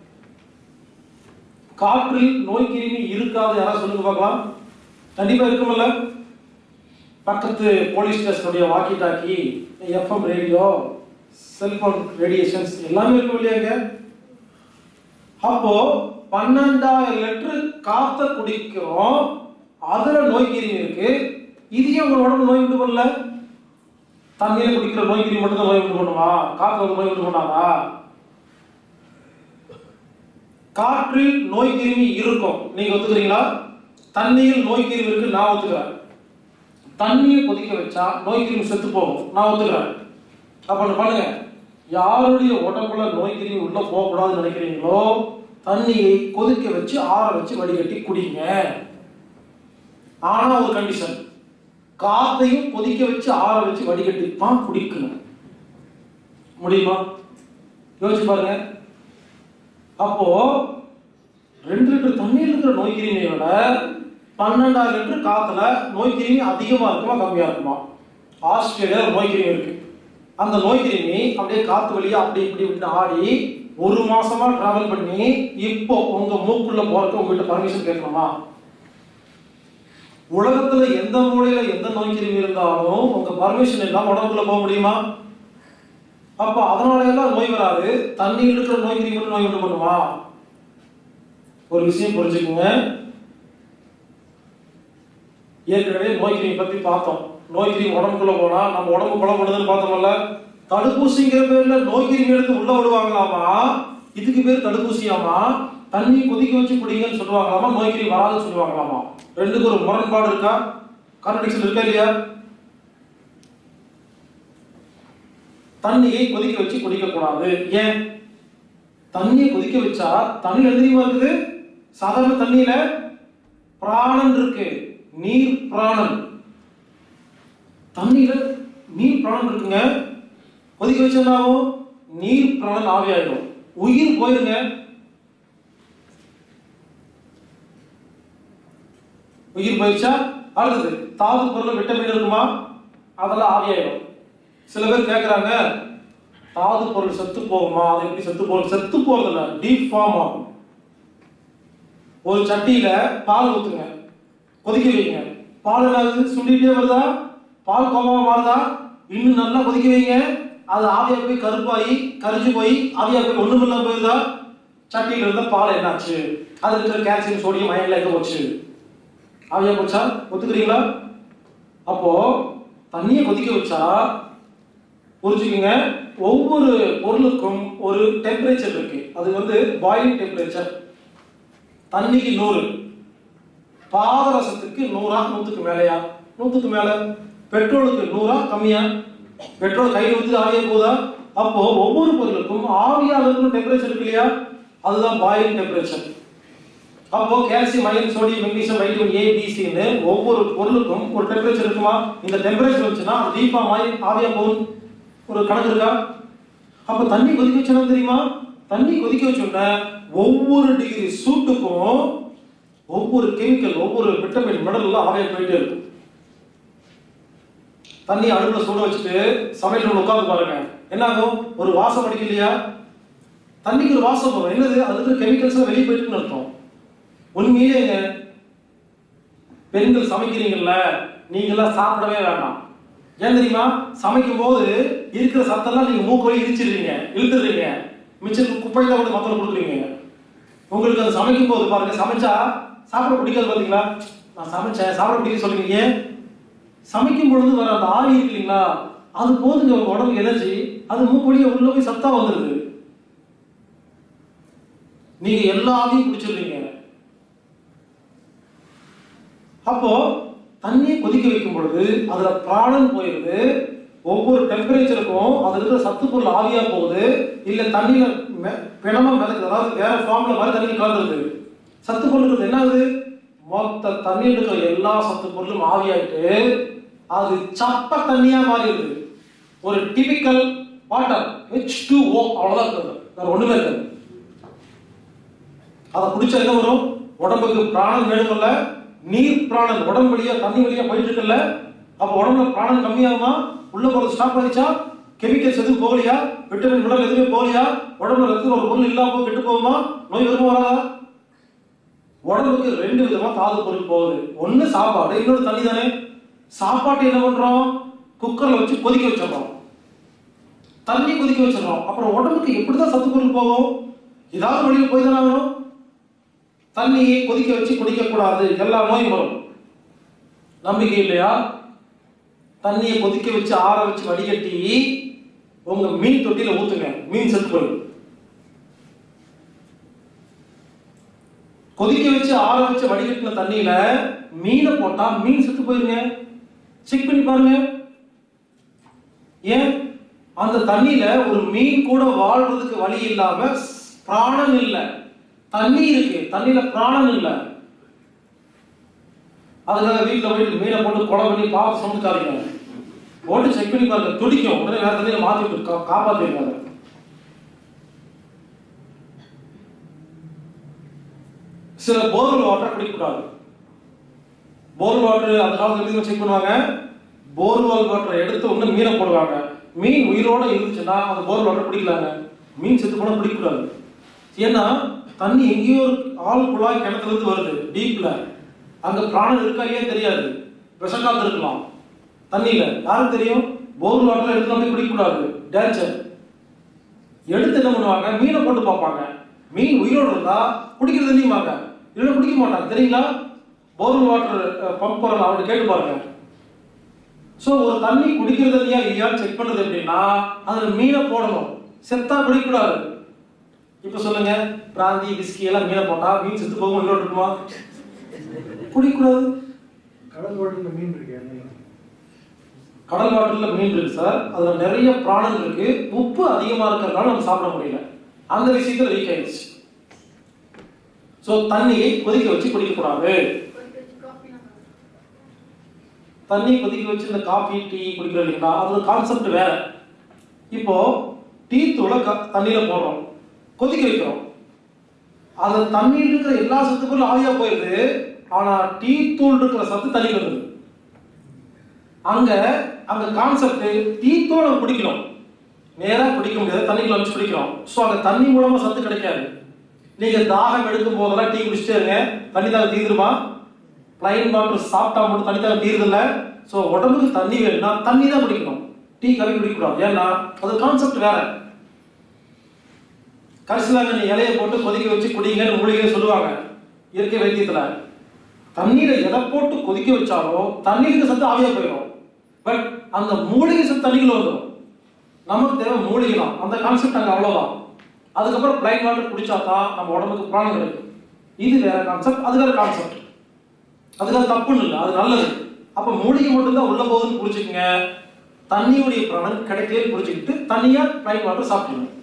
காற்றில் நோய் கிருமி இருக்காது யாராவது சொல்லுங்க பார்க்கலாம் கண்டிப்பா இருக்குமில்ல பக்கத்து போலீஸ் ஸ்டேஷனுடைய walkie talkie FM radio cellphone radiations எல்லாமே இருக்கும் இல்லையாங்க அப்போ பன்னெண்டாயிரம் லிட்டர் காத்த குடிக்கிறோம் அதுல நோய் கிருமி இருக்கு இது ஏன் உங்க உடம்பு நோய் உண்டு பண்ணல தண்ணியில குடிக்கிற நோய் கிருமி மட்டும் தான் நோய் உண்டு பண்ணுமா காத்துல ஒரு நோய் உண்டு பண்ணாதா காற்றில் நோய் கிருமி இருக்கும் நீங்க ஒத்துக்கிறீங்களா தண்ணியில் நோய் கிருமி இருக்கு நான் ஒத்துக்கிறேன் தண்ணியை கொதிக்க வச்சா நோய் கிருமி செத்து போகும் நான் ஒத்துக்கிறேன் அப்ப ஒண்ணு பண்ணுங்க யாருடைய உடம்புல நோய் கிருமி உள்ள போகக்கூடாதுன்னு நினைக்கிறீங்களோ தண்ணியை கொதிக்க வச்சு ஆற வச்சு வடிகட்டி குடிங்க ஆனா ஒரு கண்டிஷன் காத்தையும் கொதிக்க வச்சு ஆற வச்சு வடிகட்டி தான் குடிக்கணும் முடியுமா யோசிச்சு பாருங்க அப்போ ரெண்டு லிட்டர் தண்ணீர் இருக்கிற நோய் கிருமியை விட பன்னெண்டாயிரம் லிட்டர் காத்துல நோய் கிருமி அதிகமா இருக்குமா கம்மியா இருக்குமா ஆஸ்திரேலியா ஒரு நோய் கிருமி இருக்கு அந்த நோய் கிருமி அப்படியே காத்து வழியா அப்படி இப்படி இப்படி ஆடி ஒரு மாசமா டிராவல் பண்ணி இப்போ உங்க மூக்குள்ள போறதுக்கு உங்ககிட்ட பர்மிஷன் கேட்கணுமா உலகத்துல எந்த மூலையில எந்த நோய் கிருமி இருந்தாலும் உங்க பர்மிஷன் இல்லாம உடம்புக்குள்ள போக முடியுமா அப்ப அதனால எல்லாம் நோய் வராது தண்ணியில் இருக்கிற நோய் கிருமி மட்டும் நோய் உண்டு பண்ணுமா ஒரு விஷயம் புரிஞ்சுக்குங்க ஏற்கனவே நோய் கிருமி பத்தி பார்த்தோம் நோய் கிருமி உடம்புக்குள்ள போனா நம்ம உடம்பு குழப்படுதுன்னு பார்த்தோம்ல தடுப்பூசிங்கிற பேர்ல நோய் கிருமி எடுத்து உள்ள விடுவாங்களாமா இதுக்கு பேர் தடுப்பூசியாமா தண்ணி கொதிக்க வச்சு குடிங்கன்னு சொல்லுவாங்களாமா நோய் கிருமி வராதுன்னு சொல்லுவாங்களாமா ரெண்டுக்கு ஒரு முரண்பாடு இருக்கா கான்ட்ரடிக்ஷன் இருக்கா இல்லையா தண்ணியை கொதிக்க வச்சு குடிக்க கூடாது ஏன் தண்ணியை கொதிக்க வச்சா தண்ணி எழுதியமா இருக்குது சாதாரண தண்ணியில பிராணன் இருக்கு நீர் பிராணன் தண்ணியில நீர் பிராணன் இருக்குங்க கொதிக்க வச்சா என்ன ஆகும் நீர் பிராணன் ஆவியாயிடும் உயிர் போயிருங்க உயிர் போயிடுச்சா அடுத்தது தாது பொருள் விட்டமின் இருக்குமா அதெல்லாம் ஆவியாயிடும் சில பேர் கேட்குறாங்க தாது பொருள் செத்து போகுமா அது எப்படி செத்து போகும் செத்து போறதில்ல டீப் ஃபார்ம் ஆகும் ஒரு சட்டியில பால் ஊத்துங்க கொதிக்க வைங்க பால் என்னாகுது சுண்டிட்டே வருதா பால் கோபமா மாறுதா இன்னும் நல்லா கொதிக்க வைங்க அது ஆவியா போய் கருப்பாகி கரிஞ்சு போய் ஆவியா போய் ஒண்ணும் இல்லாம போயிருதா சட்டியில இருந்த பால் என்னாச்சு அது இருக்கிற கால்சியம் சோடியம் அயன்ல எங்க போச்சு ஆவியா போச்சா ஒத்துக்கிறீங்களா அப்போ தண்ணியை கொதிக்க வச்சா புரிஞ்சுக்கங்க ஒவ்வொரு பொருளுக்கும் ஒரு டெம்பரேச்சர் இருக்கு அது வந்து பாயிலிங் டெம்பரேச்சர் தண்ணிக்கு நூறு பாதரசத்துக்கு நூறா நூத்துக்கு மேலையா நூத்துக்கு மேல பெட்ரோலுக்கு நூறா கம்மியா பெட்ரோல் கையில் ஊற்றி ஆவியா போதா அப்போ ஒவ்வொரு பொருளுக்கும் ஆவியாக இருக்கிற டெம்பரேச்சர் இருக்கு இல்லையா அதுதான் பாயிலிங் டெம்பரேச்சர் அப்போ calcium iron sodium magnesium vitamin A B சின்னு ஒவ்வொரு பொருளுக்கும் ஒரு டெம்பரேச்சர் இருக்குமா இந்த டெம்பரேச்சர் வச்சுன்னா அது டீஃபார்ம் ஆகி ஆவியா போகும் ஒரு கணக்கு இருக்கா அப்ப தண்ணி கொதிக்க வச்சோம்னா தெரியுமா தண்ணி கொதிக்க வச்சோம்னா ஒவ்வொரு டிகிரி சூட்டுக்கும் ஒவ்வொரு கெமிக்கல் ஒவ்வொரு விட்டமின் மினரல் எல்லாம் ஆவியா போயிட்டே இருக்கும் தண்ணி அடுப்புல சுட வச்சுட்டு சமையல் ரூம்ல உட்கார்ந்து பாருங்க என்ன ஆகும் ஒரு வாசம் அடிக்கும் இல்லையா தண்ணிக்கு ஒரு வாசம் வரும் என்னது அதுல இருக்கிற கெமிக்கல்ஸ் வெளியே போயிட்டுன்னு அர்த்தம் உண்மையிலேங்க பெண்கள் சமைக்கிறீங்கல்ல நீங்களாம் சாப்பிடவே வேண்டாம் ஏன் தெரியுமா சமைக்கும் போது இருக்கிற சத்தம்லாம் நீங்க மூக்கு வழி இடிச்சிடுறீங்க இழுத்துடுறீங்க மிச்சம் குப்பை தான் கூட மத்தல கொடுக்குறீங்க உங்களுக்கு அது சமைக்கும் போது பாருங்க சமைச்சா சாப்பிட பிடிக்காது பாத்தீங்களா நான் சமைச்சேன் சாப்பிட பிடிக்க சொல்றீங்க ஏன் சமைக்கும் பொழுது வர அந்த ஆவி இருக்கு இல்லைங்களா அது போதுங்க உங்க உடம்புக்கு எனர்ஜி அது மூக்கு வழியா உள்ள போய் சத்தா வந்துருது நீங்க எல்லா ஆவியும் குடிச்சிடுறீங்க அப்போ தண்ணியை கொதிக்க வைக்கும் பொழுது அதுல பிராணன் போயிருது ஒவ்வொரு டெம்பரேச்சருக்கும் அதுல இருக்கிற சத்து பொருள் ஆவியா போகுது இல்ல தண்ணியில மெ- பிணமா மிதக்குது அதாவது வேற ஃபார்ம்ல மாதிரி தண்ணி கலந்துருது சத்து பொருள் என்ன ஆகுது மொத்த தண்ணியில் இருக்கிற எல்லா சத்து பொருளும் ஆவியாயிட்டு அது சப்ப தண்ணியா மாறிடுது ஒரு typical water H two O அவ்வளவுதான் இருக்குது வேற ஒண்ணுமே இருக்காது அதை குடிச்சா என்ன வரும் உடம்புக்கு பிராணன் வேணுமில்ல நீர் பிராணன் உடம்பு வழியா தண்ணி வழியா போயிட்டு இருக்குல்ல அப்ப உடம்புல பிராணன் கம்மியாகுமா உள்ள போறது ஸ்டாப் ஆயிடுச்சா கெமிக்கல்ஸ் எதுவும் போகலையா விட்டமின் மினரல் எதுவுமே போகலையா உடம்புல ரத்தத்துல ஒரு பொருள் இல்லாம போய் கெட்டு போகுமா நோய் வருமா வராதா உடம்புக்கு ரெண்டு விதமா தாது பொருள் போகுது ஒண்ணு சாப்பாடு இன்னொரு தண்ணி தானே சாப்பாட்டு என்ன பண்றோம் குக்கர்ல வச்சு கொதிக்க வச்சிடறோம் தண்ணி கொதிக்க வச்சிடறோம் அப்புறம் உடம்புக்கு எப்படிதான் சத்து பொருள் போகும் ஏதாவது வழியில போய் தானே ஆகணும் தண்ணியை கொதிக்க வச்சு குடிக்க கூடாது எல்லா நோயும் வரும் நம்பிக்கை இல்லையா தண்ணியை கொதிக்க வச்சு ஆற வச்சு வடிகட்டி உங்க மீன் தொட்டியில ஊத்துங்க மீன் செத்து போயிடும் கொதிக்க வச்சு ஆற வச்சு வடிகட்டின தண்ணியில மீனை போட்டா மீன் செத்து போயிருங்க செக் பண்ணி பாருங்க ஏன் அந்த தண்ணியில ஒரு மீன் கூட வாழ்றதுக்கு வழி இல்லாம பிராணன் இல்ல தண்ணி இருக்கு தண்ணியில பிராணன் இல்ல அதுக்காக வீட்டுல போயிட்டு மீனை போட்டு கொலை பண்ணி பார்த்து சமைக்காதீங்க போட்டு செக் பண்ணி பாருங்க துடிக்கும் உடனே வேற தண்ணியில மாத்தி விட்டு கா- காப்பாத்திருங்க அதை சில போர்வெல் வாட்டர் குடிக்கக்கூடாது போர் வாட்டர் அந்த காலத்துல எப்படி செக் பண்ணுவாங்க போர்வெல் வாட்டர் எடுத்து ஒண்ணு மீனை போடுவாங்க மீன் உயிரோட இருந்துச்சுன்னா அந்த போர் வாட்டர் பிடிக்கலாங்க மீன் செத்து போனா பிடிக்கக்கூடாது ஏன்னா தண்ணி எங்கேயோ ஒரு ஆள் குழாய் கிணத்துல இருந்து வருது டீப்ல அங்க பிராணம் இருக்கா இல்லையா தெரியாது விஷக்காத்து இருக்கலாம் தண்ணியில யாருக்கு தெரியும் போர் வாட்டர் எடுத்து நம்ம குடிக்கக்கூடாது டேஞ்சர் எடுத்து என்ன பண்ணுவாங்க மீனை போட்டு பார்ப்பாங்க மீன் உயிரோடு இருந்தா குடிக்கிற தண்ணியுமாங்க இல்லைன்னா குடிக்க மாட்டாங்க தெரியுங்களா போர் வாட்டர் பம்ப் வரலாம் அவர்கிட்ட கேட்டு பாருங்க ஸோ ஒரு தண்ணி குடிக்கிற தண்ணியா இல்லையான்னு செக் பண்ணது எப்படின்னா அதுல மீனை போடணும் செத்தா குடிக்கக்கூடாது இப்போ சொல்லுங்க பிராந்தி விஸ்கி எல்லாம் மீனை போட்டா மீன் செத்து போகும் உயிரோடு இருக்குமா குடிக்கக்கூடாது கடல் வாட்டர்ல மீன் இருக்கு என்ன கடல் வாட்டர்ல மீன் இருக்கு சார் அதுல நிறைய பிராணம் இருக்கு உப்பு அதிகமா இருக்கிறதுனால நம்ம சாப்பிட முடியல அந்த விஷயத்துல லீக் ஆயிடுச்சு சோ தண்ணியை கொதிக்க வச்சு குடிக்க கூடாது தண்ணி கொதிக்க வச்சு இந்த காஃபி டீ குடிக்கிறோம் இல்லைங்களா அதோட கான்செப்ட் வேற இப்போ டீ தூளை க- தண்ணியில போடுறோம் கொதிக்க வைக்கிறோம் அந்த தண்ணியில் இருக்கிற எல்லா சத்து பொருளும் ஆவியா போயிருது ஆனா டீ தூள் இருக்கிற சத்து தண்ணி வருது அங்க அந்த கான்செப்ட் டீ தூள் நம்ம குடிக்கணும் நேரா குடிக்க முடியாது தண்ணிக்குள்ள வச்சு குடிக்கிறோம் ஸோ அங்க தண்ணி மூலமா சத்து கிடைக்காது நீங்க தாகம் எடுக்கும் போதெல்லாம் டீ குடிச்சிட்டே இருங்க தண்ணி தாகம் தீர்ந்துருமா பிளைன் வாட்டர் சாப்பிட்டா மட்டும் தண்ணி தாகம் தீருது இல்ல ஸோ உடம்புக்கு தண்ணி வேணும்னா தண்ணி தான் குடிக்கணும் டீ கவி குடிக்கக்கூடாது ஏன்னா அது கான்செப்ட் வேற கரிசலாங்கண்ணி இலையை போட்டு கொதிக்க வச்சு குடிங்கன்னு மூலிகை சொல்லுவாங்க இயற்கை வைத்தியத்துல தண்ணீரை எதை போட்டு கொதிக்க வச்சாலும் தண்ணீருக்கு சத்து ஆவியா போயிடும் பட் அந்த மூலிகை சத்து தண்ணிக்குள்ள வந்துடும் நமக்கு தேவை மூலிகை தான் அந்த கான்செப்ட் அங்க அவ்வளவுதான் அதுக்கப்புறம் பிளைன் வாட்டர் குடிச்சா தான் நம்ம உடம்புக்கு பிராணம் கிடைக்கும் இது வேற கான்செப்ட் அது வேற கான்செப்ட் அதுக்கு அது தப்புன்னு இல்லை அது நல்லது அப்ப மூலிகை மட்டும்தான் உள்ள போகுதுன்னு புரிச்சுக்கங்க தண்ணியுடைய பிராணம் கிடைக்கவே புரிச்சுக்கிட்டு தனியா பிளைன் வாட்டர் சாப்பிடணும்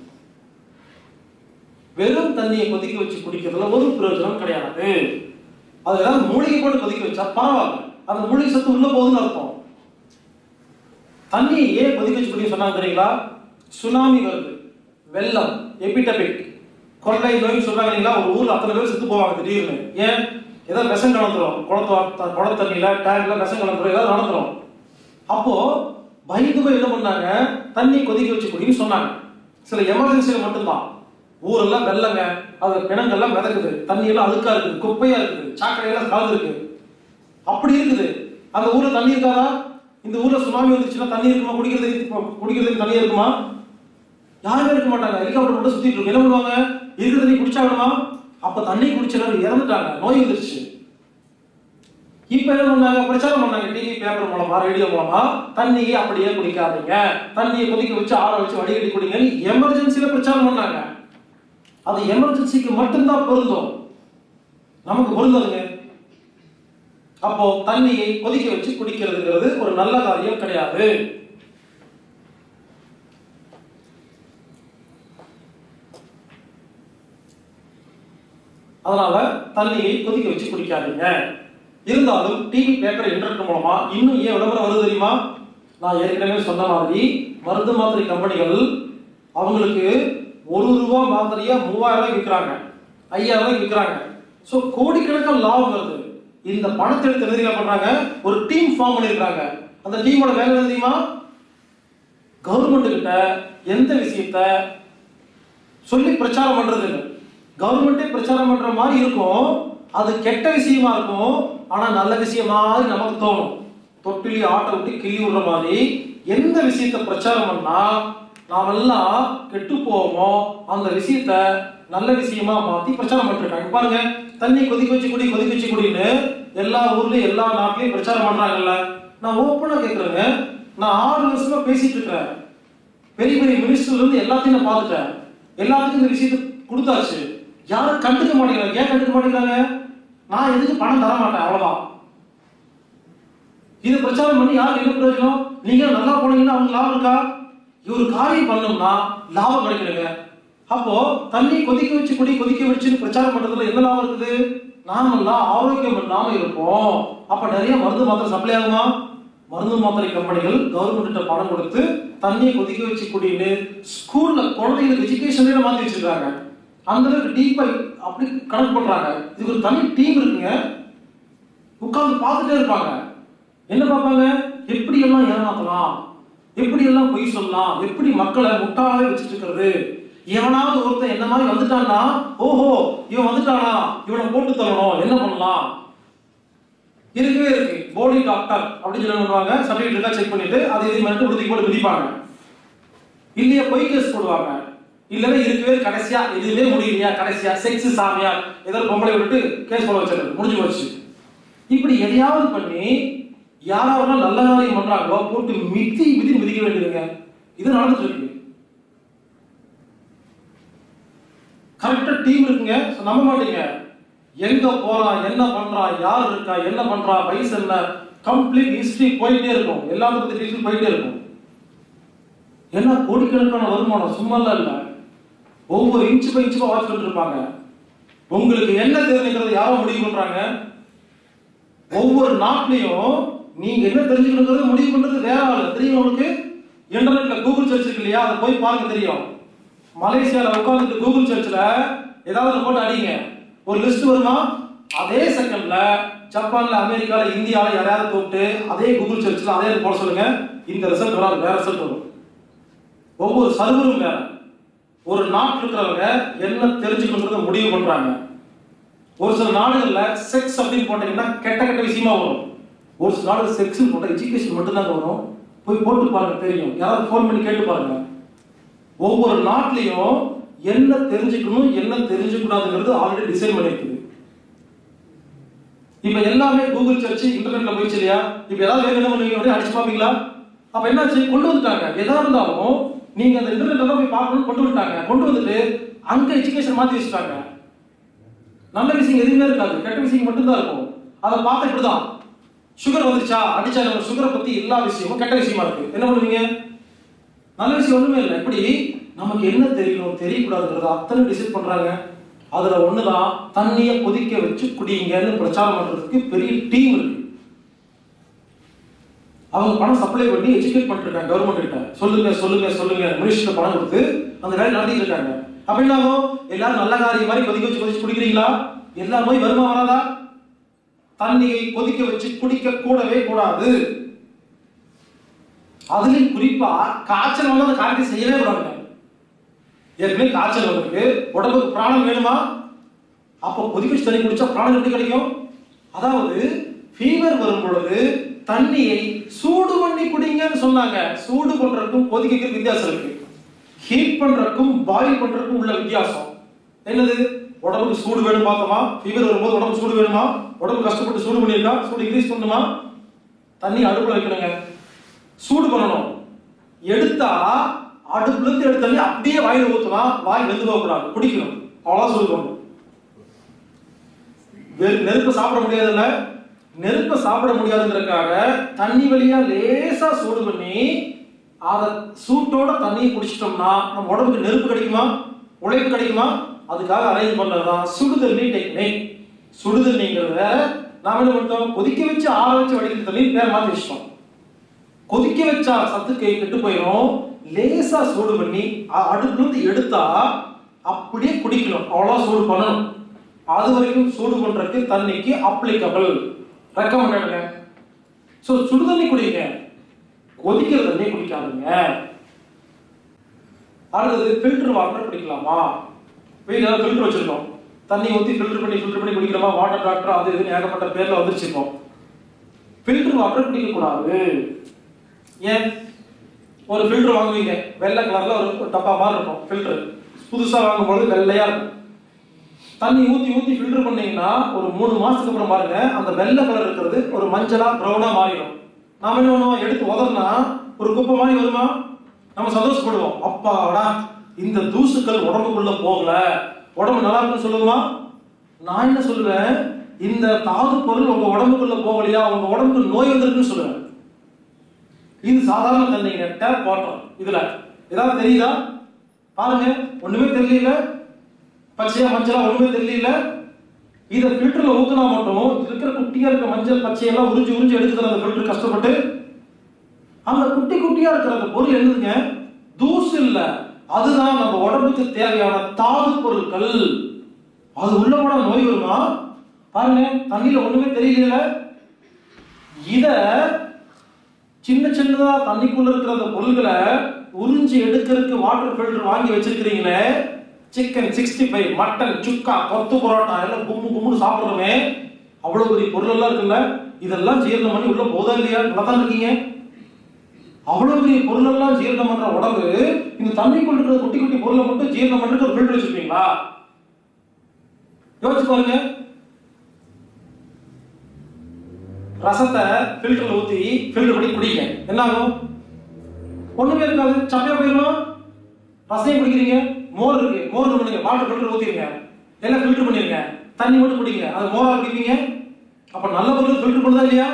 வெறும் தண்ணியை கொதிக்க வச்சு குடிக்கிறதுல ஒரு பிரயோஜனம் கிடையாது அது ஏதாவது மூலிகை போட்டு கொதிக்க வச்சா பரவாயில்ல அந்த மூலிகை சத்து உள்ள போகுதுன்னு அர்த்தம் தண்ணியை ஏன் கொதிக்க வச்சு குடிக்க சொன்னாங்க தெரியுங்களா சுனாமி வருது வெள்ளம் எபிடபிக் கொள்ளை நோய் சொல்றாங்க இல்லைங்களா ஒரு ஊர்ல அத்தனை பேர் செத்து போவாங்க திடீர்னு ஏன் ஏதோ விஷம் கலந்துரும் குளத்து குள தண்ணியில டேங்க்ல விஷம் கலந்துரும் ஏதாவது நடந்துரும் அப்போ பயந்து போய் என்ன பண்ணாங்க தண்ணி கொதிக்க வச்சு குடின்னு சொன்னாங்க சில எமர்ஜென்சியில மட்டும்தான் ஊரெல்லாம் வெள்ளங்க அது பிணங்கள்லாம் மிதக்குது தண்ணி எல்லாம் அழுக்கா இருக்குது குப்பையா இருக்குது சாக்கடை எல்லாம் கலந்து இருக்கு அப்படி இருக்குது அந்த ஊர்ல தண்ணி இருக்காதா இந்த ஊர்ல சுனாமி வந்துச்சுன்னா தண்ணி இருக்குமா குடிக்கிறதுக்கு குடிக்கிறதுக்கு தண்ணி இருக்குமா யாருமே இருக்க மாட்டாங்க ஹெலிகாப்டர் மட்டும் சுத்திட்டு இருக்கு என்ன பண்ணுவாங்க இருக்கிற தண்ணி குடிச்சாகணுமா அப்ப தண்ணி குடிச்ச எல்லாரும் இறந்துட்டாங்க நோய் வந்துருச்சு இப்ப என்ன பண்ணாங்க பிரச்சாரம் பண்ணாங்க டிவி பேப்பர் மூலமா ரேடியோ மூலமா தண்ணியை அப்படியே குடிக்காதீங்க தண்ணியை கொதிக்க வச்சு ஆற வச்சு வடிகட்டி குடிங்கன்னு எமர்ஜென்சில பிரச்சாரம் பண்ணாங்க அது எமர்ஜென்சிக்கு மட்டும்தான் பொருந்தும் நமக்கு பொருந்தாதுங்க அப்போ தண்ணியை கொதிக்க வச்சு குடிக்கிறதுங்கிறது ஒரு நல்ல காரியம் கிடையாது அதனால தண்ணியை கொதிக்க வச்சு குடிக்காதீங்க இருந்தாலும் டிவி பேப்பர் இன்டர்நெட் மூலமா இன்னும் ஏன் விளம்பரம் வருது தெரியுமா நான் ஏற்கனவே சொன்ன மாதிரி மருந்து மாத்திரை கம்பெனிகள் அவங்களுக்கு ஒரு ரூபா மாத்திரையா மூவாயிரம் ரூபாய் விற்கிறாங்க ஐயாயிரம் ரூபாய்க்கு விற்கிறாங்க ஸோ கோடிக்கணக்கான லாபம் வருது இந்த பணத்தை எடுத்து என்ன தெரியுமா பண்றாங்க ஒரு டீம் ஃபார்ம் பண்ணியிருக்காங்க அந்த டீமோட வேலை என்ன தெரியுமா கவர்மெண்ட் கிட்ட எந்த விஷயத்த சொல்லி பிரச்சாரம் பண்றது இல்லை கவர்மெண்ட்டே பிரச்சாரம் பண்ற மாதிரி இருக்கும் அது கெட்ட விஷயமா இருக்கும் ஆனா நல்ல விஷயமா நமக்கு தோணும் தொட்டிலி ஆட்டை விட்டு கிள்ளி விடுற மாதிரி எந்த விஷயத்த பிரச்சாரம் பண்ணா நாமெல்லாம் கெட்டு போவோமோ அந்த விஷயத்த நல்ல விஷயமா மாத்தி பிரச்சாரம் பண்ணிருக்காங்க பாருங்க தண்ணி கொதிக்க வச்சு குடி கொதிக்க வச்சு குடின்னு எல்லா ஊர்லயும் எல்லா நாட்டிலையும் பிரச்சாரம் பண்றாங்கல்ல நான் ஓப்பனா கேக்குறேங்க நான் ஆறு வருஷமா பேசிட்டு இருக்கிறேன் பெரிய பெரிய மினிஸ்டர்ல இருந்து எல்லாத்தையும் நான் பார்த்துட்டேன் எல்லாத்துக்கும் இந்த விஷயத்தை கொடுத்தாச்சு யாரும் கண்டுக்க மாட்டேங்கிறாங்க ஏன் கண்டுக்க மாட்டேங்கிறாங்க நான் எதுக்கு பணம் தர மாட்டேன் அவ்வளவுதான் இது பிரச்சாரம் பண்ணி யாருக்கு என்ன பிரயோஜனம் நீங்க நல்லா போனீங்கன்னா அவங்க லாபம் இருக்கா இவர் காரியம் பண்ணோம்னா லாபம் கிடைக்கணுங்க அப்போ தண்ணி கொதிக்க வச்சு குடி கொதிக்க வச்சுன்னு பிரச்சாரம் பண்றதுல என்ன லாபம் இருக்குது நாமெல்லாம் ஆரோக்கியம் இல்லாம இருப்போம் அப்ப நிறைய மருந்து மாத்திரை சப்ளை ஆகுமா மருந்து மாத்திரை கம்பெனிகள் கவர்மெண்ட் பணம் கொடுத்து தண்ணியை கொதிக்க வச்சு குடின்னு ஸ்கூல்ல குழந்தைகளுக்கு எஜுகேஷன்ல மாத்தி வச்சிருக்காங்க அந்த அளவுக்கு டீப்பா அப்படி கணக்கு பண்றாங்க இதுக்கு ஒரு தனி டீம் இருக்குங்க உட்கார்ந்து பார்த்துட்டே இருப்பாங்க என்ன பார்ப்பாங்க எப்படி எல்லாம் ஏமாத்தலாம் எப்படி எல்லாம் பொய் சொல்லலாம் எப்படி மக்களை முட்டாளாவே வச்சுட்டு இருக்கிறது எவனாவது ஒருத்தன் என்ன மாதிரி வந்துட்டான்னா ஓஹோ இவன் வந்துட்டானா இவனை போட்டு தரணும் என்ன பண்ணலாம் இருக்கவே இருக்கு போடி டாக்டர் அப்படின்னு சொல்லி பண்ணுவாங்க சர்டிஃபிகேட் இருக்கா செக் பண்ணிட்டு அது இது மட்டும் உறுதி போட்டு விதிப்பாங்க இல்லையா பொய் கேஸ் போடுவாங்க இல்லைன்னா இருக்கவே கடைசியா எதுவுமே முடியலையா கடைசியா செக்ஸ் சாமியா ஏதோ பொம்பளை விட்டு கேஸ் போட வச்சிருக்கு முடிஞ்சு போச்சு இப்படி எதையாவது பண்ணி யாராவது நல்ல காரியம் பண்றாங்களோ போட்டு மிதி மிதி மிதிக்க வேண்டியதுங்க இது நடந்துட்டு இருக்கு கரெக்டா டீம் இருக்குங்க so நம்ப மாட்டீங்க எங்க போறான் என்ன பண்றான் யார் இருக்கா என்ன பண்றான் வயசு என்ன கம்ப்ளீட் ஹிஸ்டரி போயிட்டே இருக்கும் எல்லாத்தையும் பத்தி டீட்டெயில் போயிட்டே இருக்கும் ஏன்னா கோடிக்கணக்கான வருமானம் சும்மாலாம் இல்ல ஒவ்வொரு இன்ச்சு பை இன்ச்சு வாட்ச் பண்ணிட்டு இருப்பாங்க உங்களுக்கு என்ன தெரிஞ்சுக்கிறது யாரோ முடிவு பண்றாங்க ஒவ்வொரு நாட்டிலையும் நீங்க என்ன தெரிஞ்சுக்கணுங்கிறது முடிவு பண்றது வேற ஆளு தெரியும் உங்களுக்கு இன்டர்நெட்ல கூகுள் சர்ச் இருக்கு இல்லையா அதை போய் பாருங்க தெரியும் மலேசியால உட்கார்ந்துட்டு கூகுள் சர்ச்ல ஏதாவது ஒண்ணு போட்டு அடிங்க ஒரு லிஸ்ட் வருமா அதே செகண்ட்ல ஜப்பான்ல அமெரிக்கால இந்தியால யாராவது கூப்பிட்டு அதே கூகுள் சர்ச்ல அதே போட சொல்லுங்க இந்த ரிசல்ட் வராது வேற ரிசல்ட் வரும் ஒவ்வொரு சர்வரும் வேற ஒரு நாட்டில் இருக்கிறவங்க என்ன தெரிஞ்சுக்கணுங்கிறத முடிவு பண்றாங்க ஒரு சில நாடுகள்ல செக்ஸ் அப்படின்னு போட்டீங்கன்னா கெட்ட கெட்ட விஷயமா வரும் ஒரு சில நாடுகள் செக்ஸ் போட்ட எஜுகேஷன் மட்டும்தாங்க வரும் போய் போட்டு பாருங்க தெரியும் யாராவது ஃபோன் பண்ணி கேட்டு பாருங்க ஒவ்வொரு நாட்டிலையும் என்ன தெரிஞ்சுக்கணும் என்ன தெரிஞ்சுக்கூடாதுங்கிறது ஆல்ரெடி டிசைன் பண்ணிருக்குது இப்ப எல்லாமே கூகுள் சர்ச் இன்டர்நெட்ல போயிடுச்சு இல்லையா இப்ப ஏதாவது வேணும் என்ன பண்ணுவீங்க அப்படியே அடிச்சு பாப்பீங்களா அப்ப என்னாச்சு கொண்டு வந்துட்டாங்க எதா இருந்தாலும் நீங்க அந்த இன்டர்நெட்ல தான் போய் பார்க்கணும்னு கொண்டு வந்துட்டாங்க கொண்டு வந்துட்டு அங்க எஜுகேஷன் மாத்தி வச்சுட்டாங்க நல்ல விஷயம் எதுவுமே இருக்காது கெட்ட விஷயம் மட்டும்தான் இருக்கும் அதை பார்த்தா இப்படிதான் சுகர் வந்துருச்சா அடிச்சா நம்ம சுகரை பத்தி எல்லா விஷயமும் கெட்ட விஷயமா இருக்கு என்ன பண்ணுவீங்க நல்ல விஷயம் ஒண்ணுமே இல்லை இப்படி நமக்கு என்ன தெரியணும் தெரியக்கூடாதுங்கிறத அத்தனை டிசைட் பண்றாங்க அதுல ஒண்ணுதான் தண்ணியை கொதிக்க வச்சு குடிங்கன்னு பிரச்சாரம் பண்றதுக்கு பெரிய டீம் இருக்கு அவங்க பணம் சப்ளை பண்ணி எஜுகேட் பண்ணிட்டு இருக்காங்க கவர்மெண்ட் கிட்ட சொல்லுங்க சொல்லுங்க சொல்லுங்க மினிஸ்டர் பணம் கொடுத்து அந்த வேலை நடத்திட்டு இருக்காங்க அப்ப என்ன ஆகும் எல்லாரும் நல்ல காரியம் மாதிரி கொதிக்க வச்சு கொதிச்சு குடிக்கிறீங்களா எல்லா நோய் வருமா வராதா தண்ணியை கொதிக்க வச்சு குடிக்க கூடவே கூடாது அதுலயும் குறிப்பா காய்ச்சல் வந்து அந்த காரியத்தை செய்யவே கூடாதுங்க ஏற்கனவே காய்ச்சல் வந்திருக்கு உடம்புக்கு பிராணம் வேணுமா அப்போ கொதிக்க வச்சு தண்ணி குடிச்சா பிராணம் எப்படி கிடைக்கும் அதாவது ஃபீவர் வரும் பொழுது தண்ணியை சூடு பண்ணி குடிங்கன்னு சொன்னாங்க சூடு பண்றதுக்கும் கொதிக்கிறதுக்கும் வித்தியாசம் இருக்கு ஹீட் பண்றதுக்கும் பாயில் பண்றதுக்கும் உள்ள வித்தியாசம் என்னது உடம்புக்கு சூடு வேணும் பார்த்தோமா ஃபீவர் வரும்போது உடம்பு சூடு வேணுமா உடம்பு கஷ்டப்பட்டு சூடு பண்ணியிருக்கா சூடு இன்க்ரீஸ் பண்ணுமா தண்ணி அடுப்புல வைக்கணுங்க சூடு பண்ணணும் எடுத்தா அடுப்புல இருந்து எடுத்த தண்ணி அப்படியே வாயில ஊத்தலாம் வாய் வெந்து போகக்கூடாது குடிக்கணும் அவ்வளவுதான் சூடு பண்ணணும் வெறு- நெருப்பை சாப்பிட முடியாதுல்ல நெருப்பை சாப்பிட முடியாதுங்கிறதுக்காக தண்ணி வழியா லேசா சூடு பண்ணி அத சூட்டோட தண்ணியை குடிச்சிட்டோம்னா நம்ம உடம்புக்கு நெருப்பு கிடைக்குமா உழைப்பு கிடைக்குமா அதுக்காக அரேஞ்ச் பண்ணதுதான் சுடுதண்ணி டெக்னிக் சுடுதண்ணிங்கிறது வேற நாம என்ன பண்ணிட்டோம் கொதிக்க வச்சு ஆற வச்சு வடிக்கிற தண்ணி பேர் மாத்தி வச்சிட்டோம் கொதிக்க வச்சா சத்துக்கு கெட்டு போயிடும் லேசா சூடு பண்ணி அ- அடுப்புல இருந்து எடுத்தா அப்படியே குடிக்கணும் அவ்வளோ சூடு பண்ணணும் அது வரைக்கும் சூடு பண்றதுக்கு தண்ணிக்கு அப்ளிகபிள் ரெக்கமெண்டடுங்க ஸோ சுடு தண்ணி குடிங்க கொதிக்கிற தண்ணி குடிக்காதுங்க அடுத்தது ஃபில்டர் வாட்டர் குடிக்கலாமா வீட்டில் ஃபில்டர் வச்சிருக்கோம் தண்ணி ஊற்றி ஃபில்டர் பண்ணி ஃபில்டர் பண்ணி குடிக்கிறோமா வாட்டர் டாக்டர் அது இதுன்னு ஏகப்பட்ட பேர்ல வந்துருச்சு இப்போ ஃபில்டர் வாட்டர் குடிக்கக்கூடாது ஏன் ஒரு ஃபில்டர் வாங்குவீங்க வெள்ளை கலர்ல ஒரு டப்பா மாதிரி இருக்கும் ஃபில்டர் புதுசா வாங்கும்போது வெள்ளையா இருக்கும் தண்ணி ஊத்தி ஊத்தி ஃபில்டர் பண்ணீங்கன்னா ஒரு மூணு மாசத்துக்கு அப்புறம் பாருங்க அந்த வெள்ளை கலர் இருக்கிறது ஒரு மஞ்சளா ப்ரௌனா மாறிடும் நாம என்ன பண்ணுவோம் எடுத்து உதறினா ஒரு குப்பை மாதிரி வருமா நம்ம சந்தோஷப்படுவோம் அப்பாடா இந்த தூசுக்கள் உடம்புக்குள்ள போகல உடம்பு நல்லா இருக்குன்னு சொல்லுமா நான் என்ன சொல்லுவேன் இந்த தாது பொருள் உங்க உடம்புக்குள்ள போகலையா உங்க உடம்புக்கு நோய் வந்திருக்குன்னு சொல்லுவேன் இது சாதாரண தண்ணிங்க டேப் வாட்டர் இதுல ஏதாவது தெரியுதா பாருங்க ஒண்ணுமே தெரியல பச்சையா மஞ்சளா ஒண்ணுமே தெரியல இத ஃபில்டர்ல ஊத்துனா மட்டும் இதுல இருக்கிற குட்டியா இருக்க மஞ்சள் பச்சையெல்லாம் உறிஞ்சு உறிஞ்சு எடுக்குதுல அந்த ஃபில்டர் கஷ்டப்பட்டு அந்த குட்டி குட்டியா இருக்கிற அந்த பொருள் என்னதுங்க தூசு இல்ல அதுதான் நம்ம உடம்புக்கு தேவையான தாது பொருட்கள் அது உள்ள போனா நோய் வருமா பாருங்க தண்ணியில ஒண்ணுமே தெரியல இத சின்ன சின்னதா தண்ணிக்குள்ள இருக்கிற அந்த பொருள்களை உறிஞ்சி எடுக்கிறதுக்கு வாட்டர் ஃபில்டர் வாங்கி வச்சிருக்கிறீங்களே chicken sixty five mutton chukka kothu parotta எல்லாம் கும்மு கும்முன்னு சாப்பிடுறோமே அவ்வளவு பெரிய பொருள் எல்லாம் இருக்குல்ல இதெல்லாம் ஜீரணம் பண்ணி உள்ள போதா இல்லையா நல்லா தான் இருக்கீங்க அவ்வளவு பெரிய பொருள் எல்லாம் ஜீரணம் பண்ற உடம்பு இந்த தண்ணிக்குள்ள இருக்கிற குட்டி குட்டி பொருளை மட்டும் ஜீரணம் பண்றதுக்கு ஒரு ஃபில்டர் வச்சிருப்பீங்களா யோசிச்சு பாருங்க ரசத்தை ஃபில்டர்ல ஊத்தி ஃபில்டர் பண்ணி குடிங்க என்ன ஆகும் ஒண்ணுமே இருக்காது சப்பையா போயிருமா ரசையும் குடிக்கிறீங்க மோர் இருக்கு மோர் பண்ணுங்க வாட்டர் ஃபில்டர் ஊத்திருங்க எல்லாம் ஃபில்டர் பண்ணிருங்க தண்ணி மட்டும் குடிங்க அது மோரா குடிப்பீங்க அப்ப நல்ல பொருள் ஃபில்டர் பண்ணுதா இல்லையா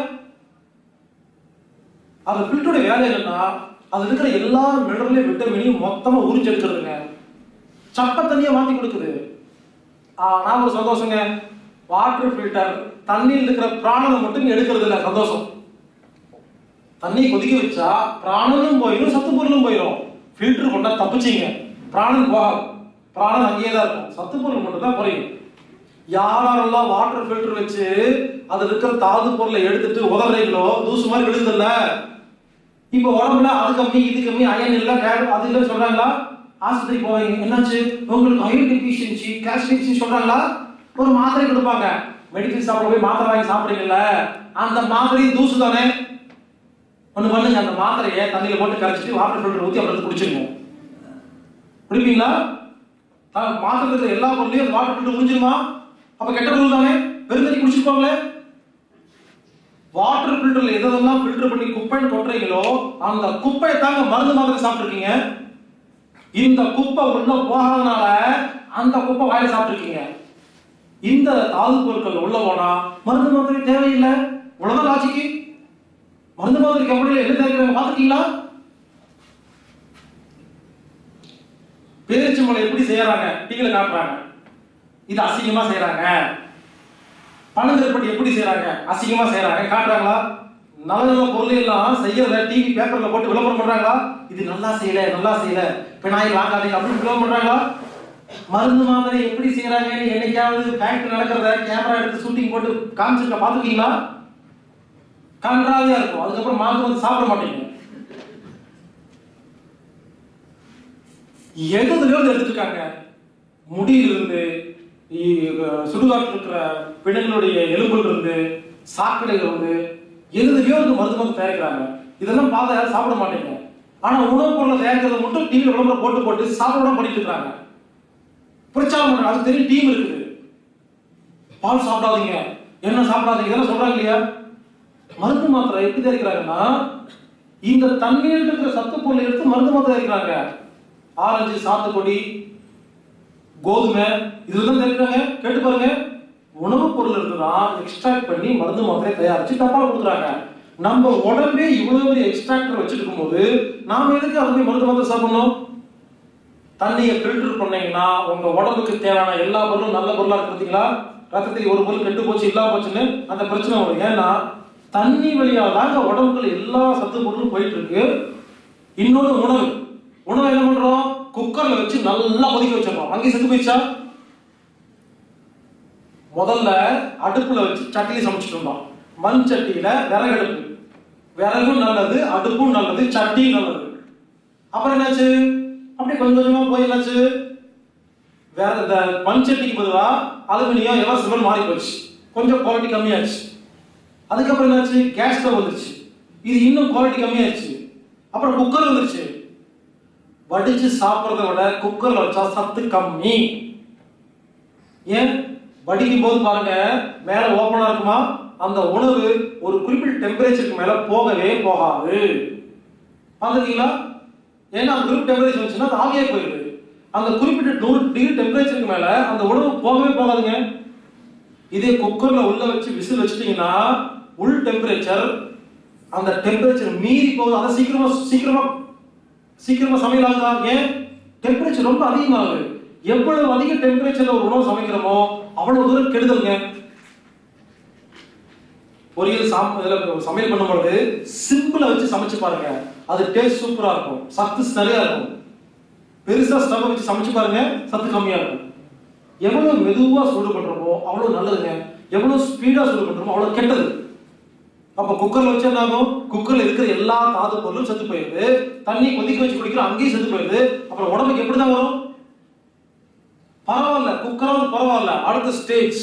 அது ஃபில்டரோட வேலை என்னன்னா அது இருக்கிற எல்லா மினரலையும் விட்டமினையும் மொத்தமா உறிஞ்சு எடுக்கிறதுங்க சப்பை தண்ணியை மாத்தி கொடுக்குது ஆனா ஒரு சந்தோஷங்க வாட்டர் ஃபில்டர் தண்ணியில் இருக்கிற பிராணனை மட்டும் எடுக்கிறது இல்ல சந்தோஷம் தண்ணி கொதிக்க வச்சா பிராணனும் போயிடும் சத்து பொருளும் போயிடும் ஃபில்டர் பண்ணா தப்பிச்சிங்க பிராணன் போகாது பிராணன் அங்கேயே தான் இருக்கும் சத்து பொருள் மட்டும் தான் குறையும் யாரெல்லாம் வாட்டர் ஃபில்டர் வச்சு அதுல இருக்கிற தாது பொருளை எடுத்துட்டு உதறீங்களோ தூசு மாதிரி விழுதுல்ல இப்போ உடம்புல அது கம்மி இது கம்மி அயன் இல்ல டேப் அது இல்ல சொல்றாங்களா ஆஸ்பத்திரி போவீங்க என்னாச்சு உங்களுக்கு அயன் டெபிஷியன்சி கால்சியம் சொல்றாங்களா ஒரு மாத்திரை கொடுப்பாங்க மெடிக்கல் ஷாப்ல போய் மாத்திரை வாங்கி சாப்பிடுறீங்கல்ல அந்த மாத்திரை தூசு தானே ஒண்ணு பண்ணுங்க அந்த மாத்திரையை தண்ணியில போட்டு கரைச்சிட்டு வாட்டர் ஃபில்டர் ஊத்தி அப்புறம் குடிச்சிருங்க குடிப்பீங்களா அஹ் மாத்திரை இருக்கிற எல்லா பொருளையும் அந்த வாட்டர் ஃபில்டர் முடிஞ்சிருமா அப்ப கெட்ட பொருள் தானே வெறும் தண்ணி குடிச்சிருப்பாங்களே வாட்டர் ஃபில்டர்ல எதெல்லாம் ஃபில்டர் பண்ணி குப்பைன்னு கொட்டுறீங்களோ அந்த குப்பையை தாங்க மருந்து மாத்திரை சாப்பிட்டுருக்கீங்க இந்த குப்பை உள்ள போகாதனால அந்த குப்பை வாயில சாப்பிட்டுருக்கீங்க இந்த தாது பொருட்கள் உள்ள போனா மருந்து மாத்திரை தேவையில்லை உலக லாஜிக்கு மருந்து மாத்திரை கம்பெனில என்ன தயாரிக்கிறாங்க பாத்துக்கீங்களா பேரிச்சம்பளை எப்படி செய்யறாங்க டீல காட்டுறாங்க இது அசிங்கமா செய்யறாங்க பணங்கற்பட்டி எப்படி செய்யறாங்க அசிங்கமா செய்யறாங்க காட்டுறாங்களா நல்ல நல்ல பொருள் எல்லாம் செய்யறத டிவி பேப்பர்ல போட்டு விளம்பரம் பண்றாங்களா இது நல்லா செய்யல நல்லா செய்யல பினாயில் வாங்காதீங்க அப்படின்னு விளம்பரம் பண்றாங்களா மருந்து மாத்திரை எப்படி செய்யறாங்கன்னு என்னைக்காவது ஃபேக்டரி நடக்கிறத கேமரா எடுத்து ஷூட்டிங் போட்டு காமிச்சிருக்க பாத்துக்கீங்களா கன்றாவியா இருக்கும் அதுக்கப்புறம் மாந்து வந்து சாப்பிட மாட்டீங்க எதுலயோ எடுத்துருக்காங்க முடியிலிருந்து இ- சுடுகாட்டில் இருக்கிற பிணங்களுடைய எலும்புல இருந்து சாக்கடையில இருந்து எதுலயோ இருந்து மருந்து மருந்து தயாரிக்கிறாங்க இதெல்லாம் பார்த்தா யாரும் சாப்பிட மாட்டீங்க ஆனா உணவுப் பொருளை தயாரிக்கிறத மட்டும் டிவியில் விளம்பரம் போட்டு போட்டு சாப்பிட பண்ணிட்டு இருக்காங்க பிரச்சாரம் பண்றாங்க அது தெரியும் டீம் இருக்குது பால் சாப்பிடாதீங்க என்ன சாப்பிடாதீங்க இதெல்லாம் சொல்றாங்க இல்லையா மருந்து மாத்திரை எப்படி தயாரிக்கிறாங்கன்னா இந்த தண்ணீர் இருக்கிற சத்து பொருளை எடுத்து மருந்து மாத்திரை தயாரிக்கிறாங்க ஆரஞ்சு சாத்துக்குடி கோதுமை இதுல தான் தயாரிக்கிறாங்க கேட்டு பாருங்க உணவுப் பொருள் இருக்குதான் எக்ஸ்ட்ராக்ட் பண்ணி மருந்து மாத்திரை தயாரிச்சு டப்பால கொடுக்குறாங்க நம்ம உடம்பே இவ்வளவு பெரிய எக்ஸ்ட்ராக்டர் வச்சிருக்கும் போது நாம எதுக்கு அது போய் மருந்து மாத்திரை சாப்பிடணும் தண்ணியை ஃபில்டர் பண்ணீங்கன்னா உங்க உடம்புக்கு தேவையான எல்லா பொருளும் நல்ல பொருளா இருக்கு பார்த்தீங்களா ரத்தத்தில் ஒரு பொருள் கெட்டு போச்சு இல்லாம போச்சுன்னு அந்த பிரச்சனை வரும் ஏன்னா தண்ணி வழியா தாங்க உடம்புக்குள்ள எல்லா சத்து பொருளும் போயிட்டு இருக்கு இன்னொரு உணவு உணவு என்ன பண்றோம் குக்கர்ல வச்சு நல்லா கொதிக்க வச்சிடணும் அங்கேயே செத்து போயிடுச்சா முதல்ல அடுப்புல வச்சு சட்டியில சமைச்சிட்டு இருந்தோம் மண் சட்டியில விறகு அடுப்பு விறகும் நல்லது அடுப்பும் நல்லது சட்டியும் நல்லது அப்புறம் என்னாச்சு அப்படி கொஞ்சம் கொஞ்சமா போய் என்னாச்சு வேற இந்த மண் சட்டிக்கு பொதுவா அலுமினியம் எல்லாம் சிமெண்ட் மாறி போச்சு கொஞ்சம் குவாலிட்டி கம்மியாச்சு அதுக்கப்புறம் என்னாச்சு கேஸ் ஸ்டவ் வந்துருச்சு இது இன்னும் குவாலிட்டி கம்மியாச்சு அப்புறம் குக்கர் வந்துருச்சு வடிச்சு சாப்பிட்றத விட குக்கர்ல வச்சா சத்து கம்மி ஏன் வடிக்கும் போது பாருங்க மேல ஓப்பனா இருக்குமா அந்த உணவு ஒரு குறிப்பிட்ட டெம்பரேச்சருக்கு மேல போகவே போகாது பார்த்துருக்கீங்களா ஏன்னா அந்த குறிப்பிட்ட டெம்பரேச்சர் வந்துச்சுன்னா அது ஆவியே போயிடுது அந்த குறிப்பிட்ட நூறு டிகிரி டெம்பரேச்சருக்கு மேல அந்த உணவு போகவே போகாதுங்க இதே குக்கர்ல உள்ள வச்சு விசில் வச்சிட்டீங்கன்னா உள் டெம்பரேச்சர் அந்த டெம்பரேச்சர் மீறி போகுது அதை சீக்கிரமா சீக்கிரமா சீக்கிரமா சமையல் ஆகுதா ஏன் டெம்பரேச்சர் ரொம்ப அதிகமாகுது எவ்வளவு அதிக டெம்பரேச்சர்ல ஒரு உணவு சமைக்கிறோமோ அவ்வளவு தூரம் கெடுதல்ங்க பொரியல் சாம் இதுல சமையல் பண்ணும்போது சிம்பிளா வச்சு சமைச்சு பாருங்க அது டேஸ்ட் சூப்பரா இருக்கும் சத்து நிறையா இருக்கும் பெருசா ஸ்டவ் வச்சு சமைச்சு பாருங்க சத்து கம்மியா இருக்கும் எவ்வளவு மெதுவா சூடு பண்றோமோ அவ்வளவு நல்லதுங்க எவ்வளவு ஸ்பீடா சூடு பண்றோமோ அவ்வளவு கெட்டது அப்ப குக்கர்ல வச்சு என்ன ஆகும் குக்கர்ல இருக்கிற எல்லா தாது பொருளும் செத்து போயிருது தண்ணி கொதிக்க வச்சு குடிக்கிறோம் அங்கேயும் செத்து போயிருது அப்புறம் உடம்புக்கு எப்படிதான் வரும் பரவாயில்ல குக்கராவது பரவாயில்ல அடுத்த ஸ்டேஜ்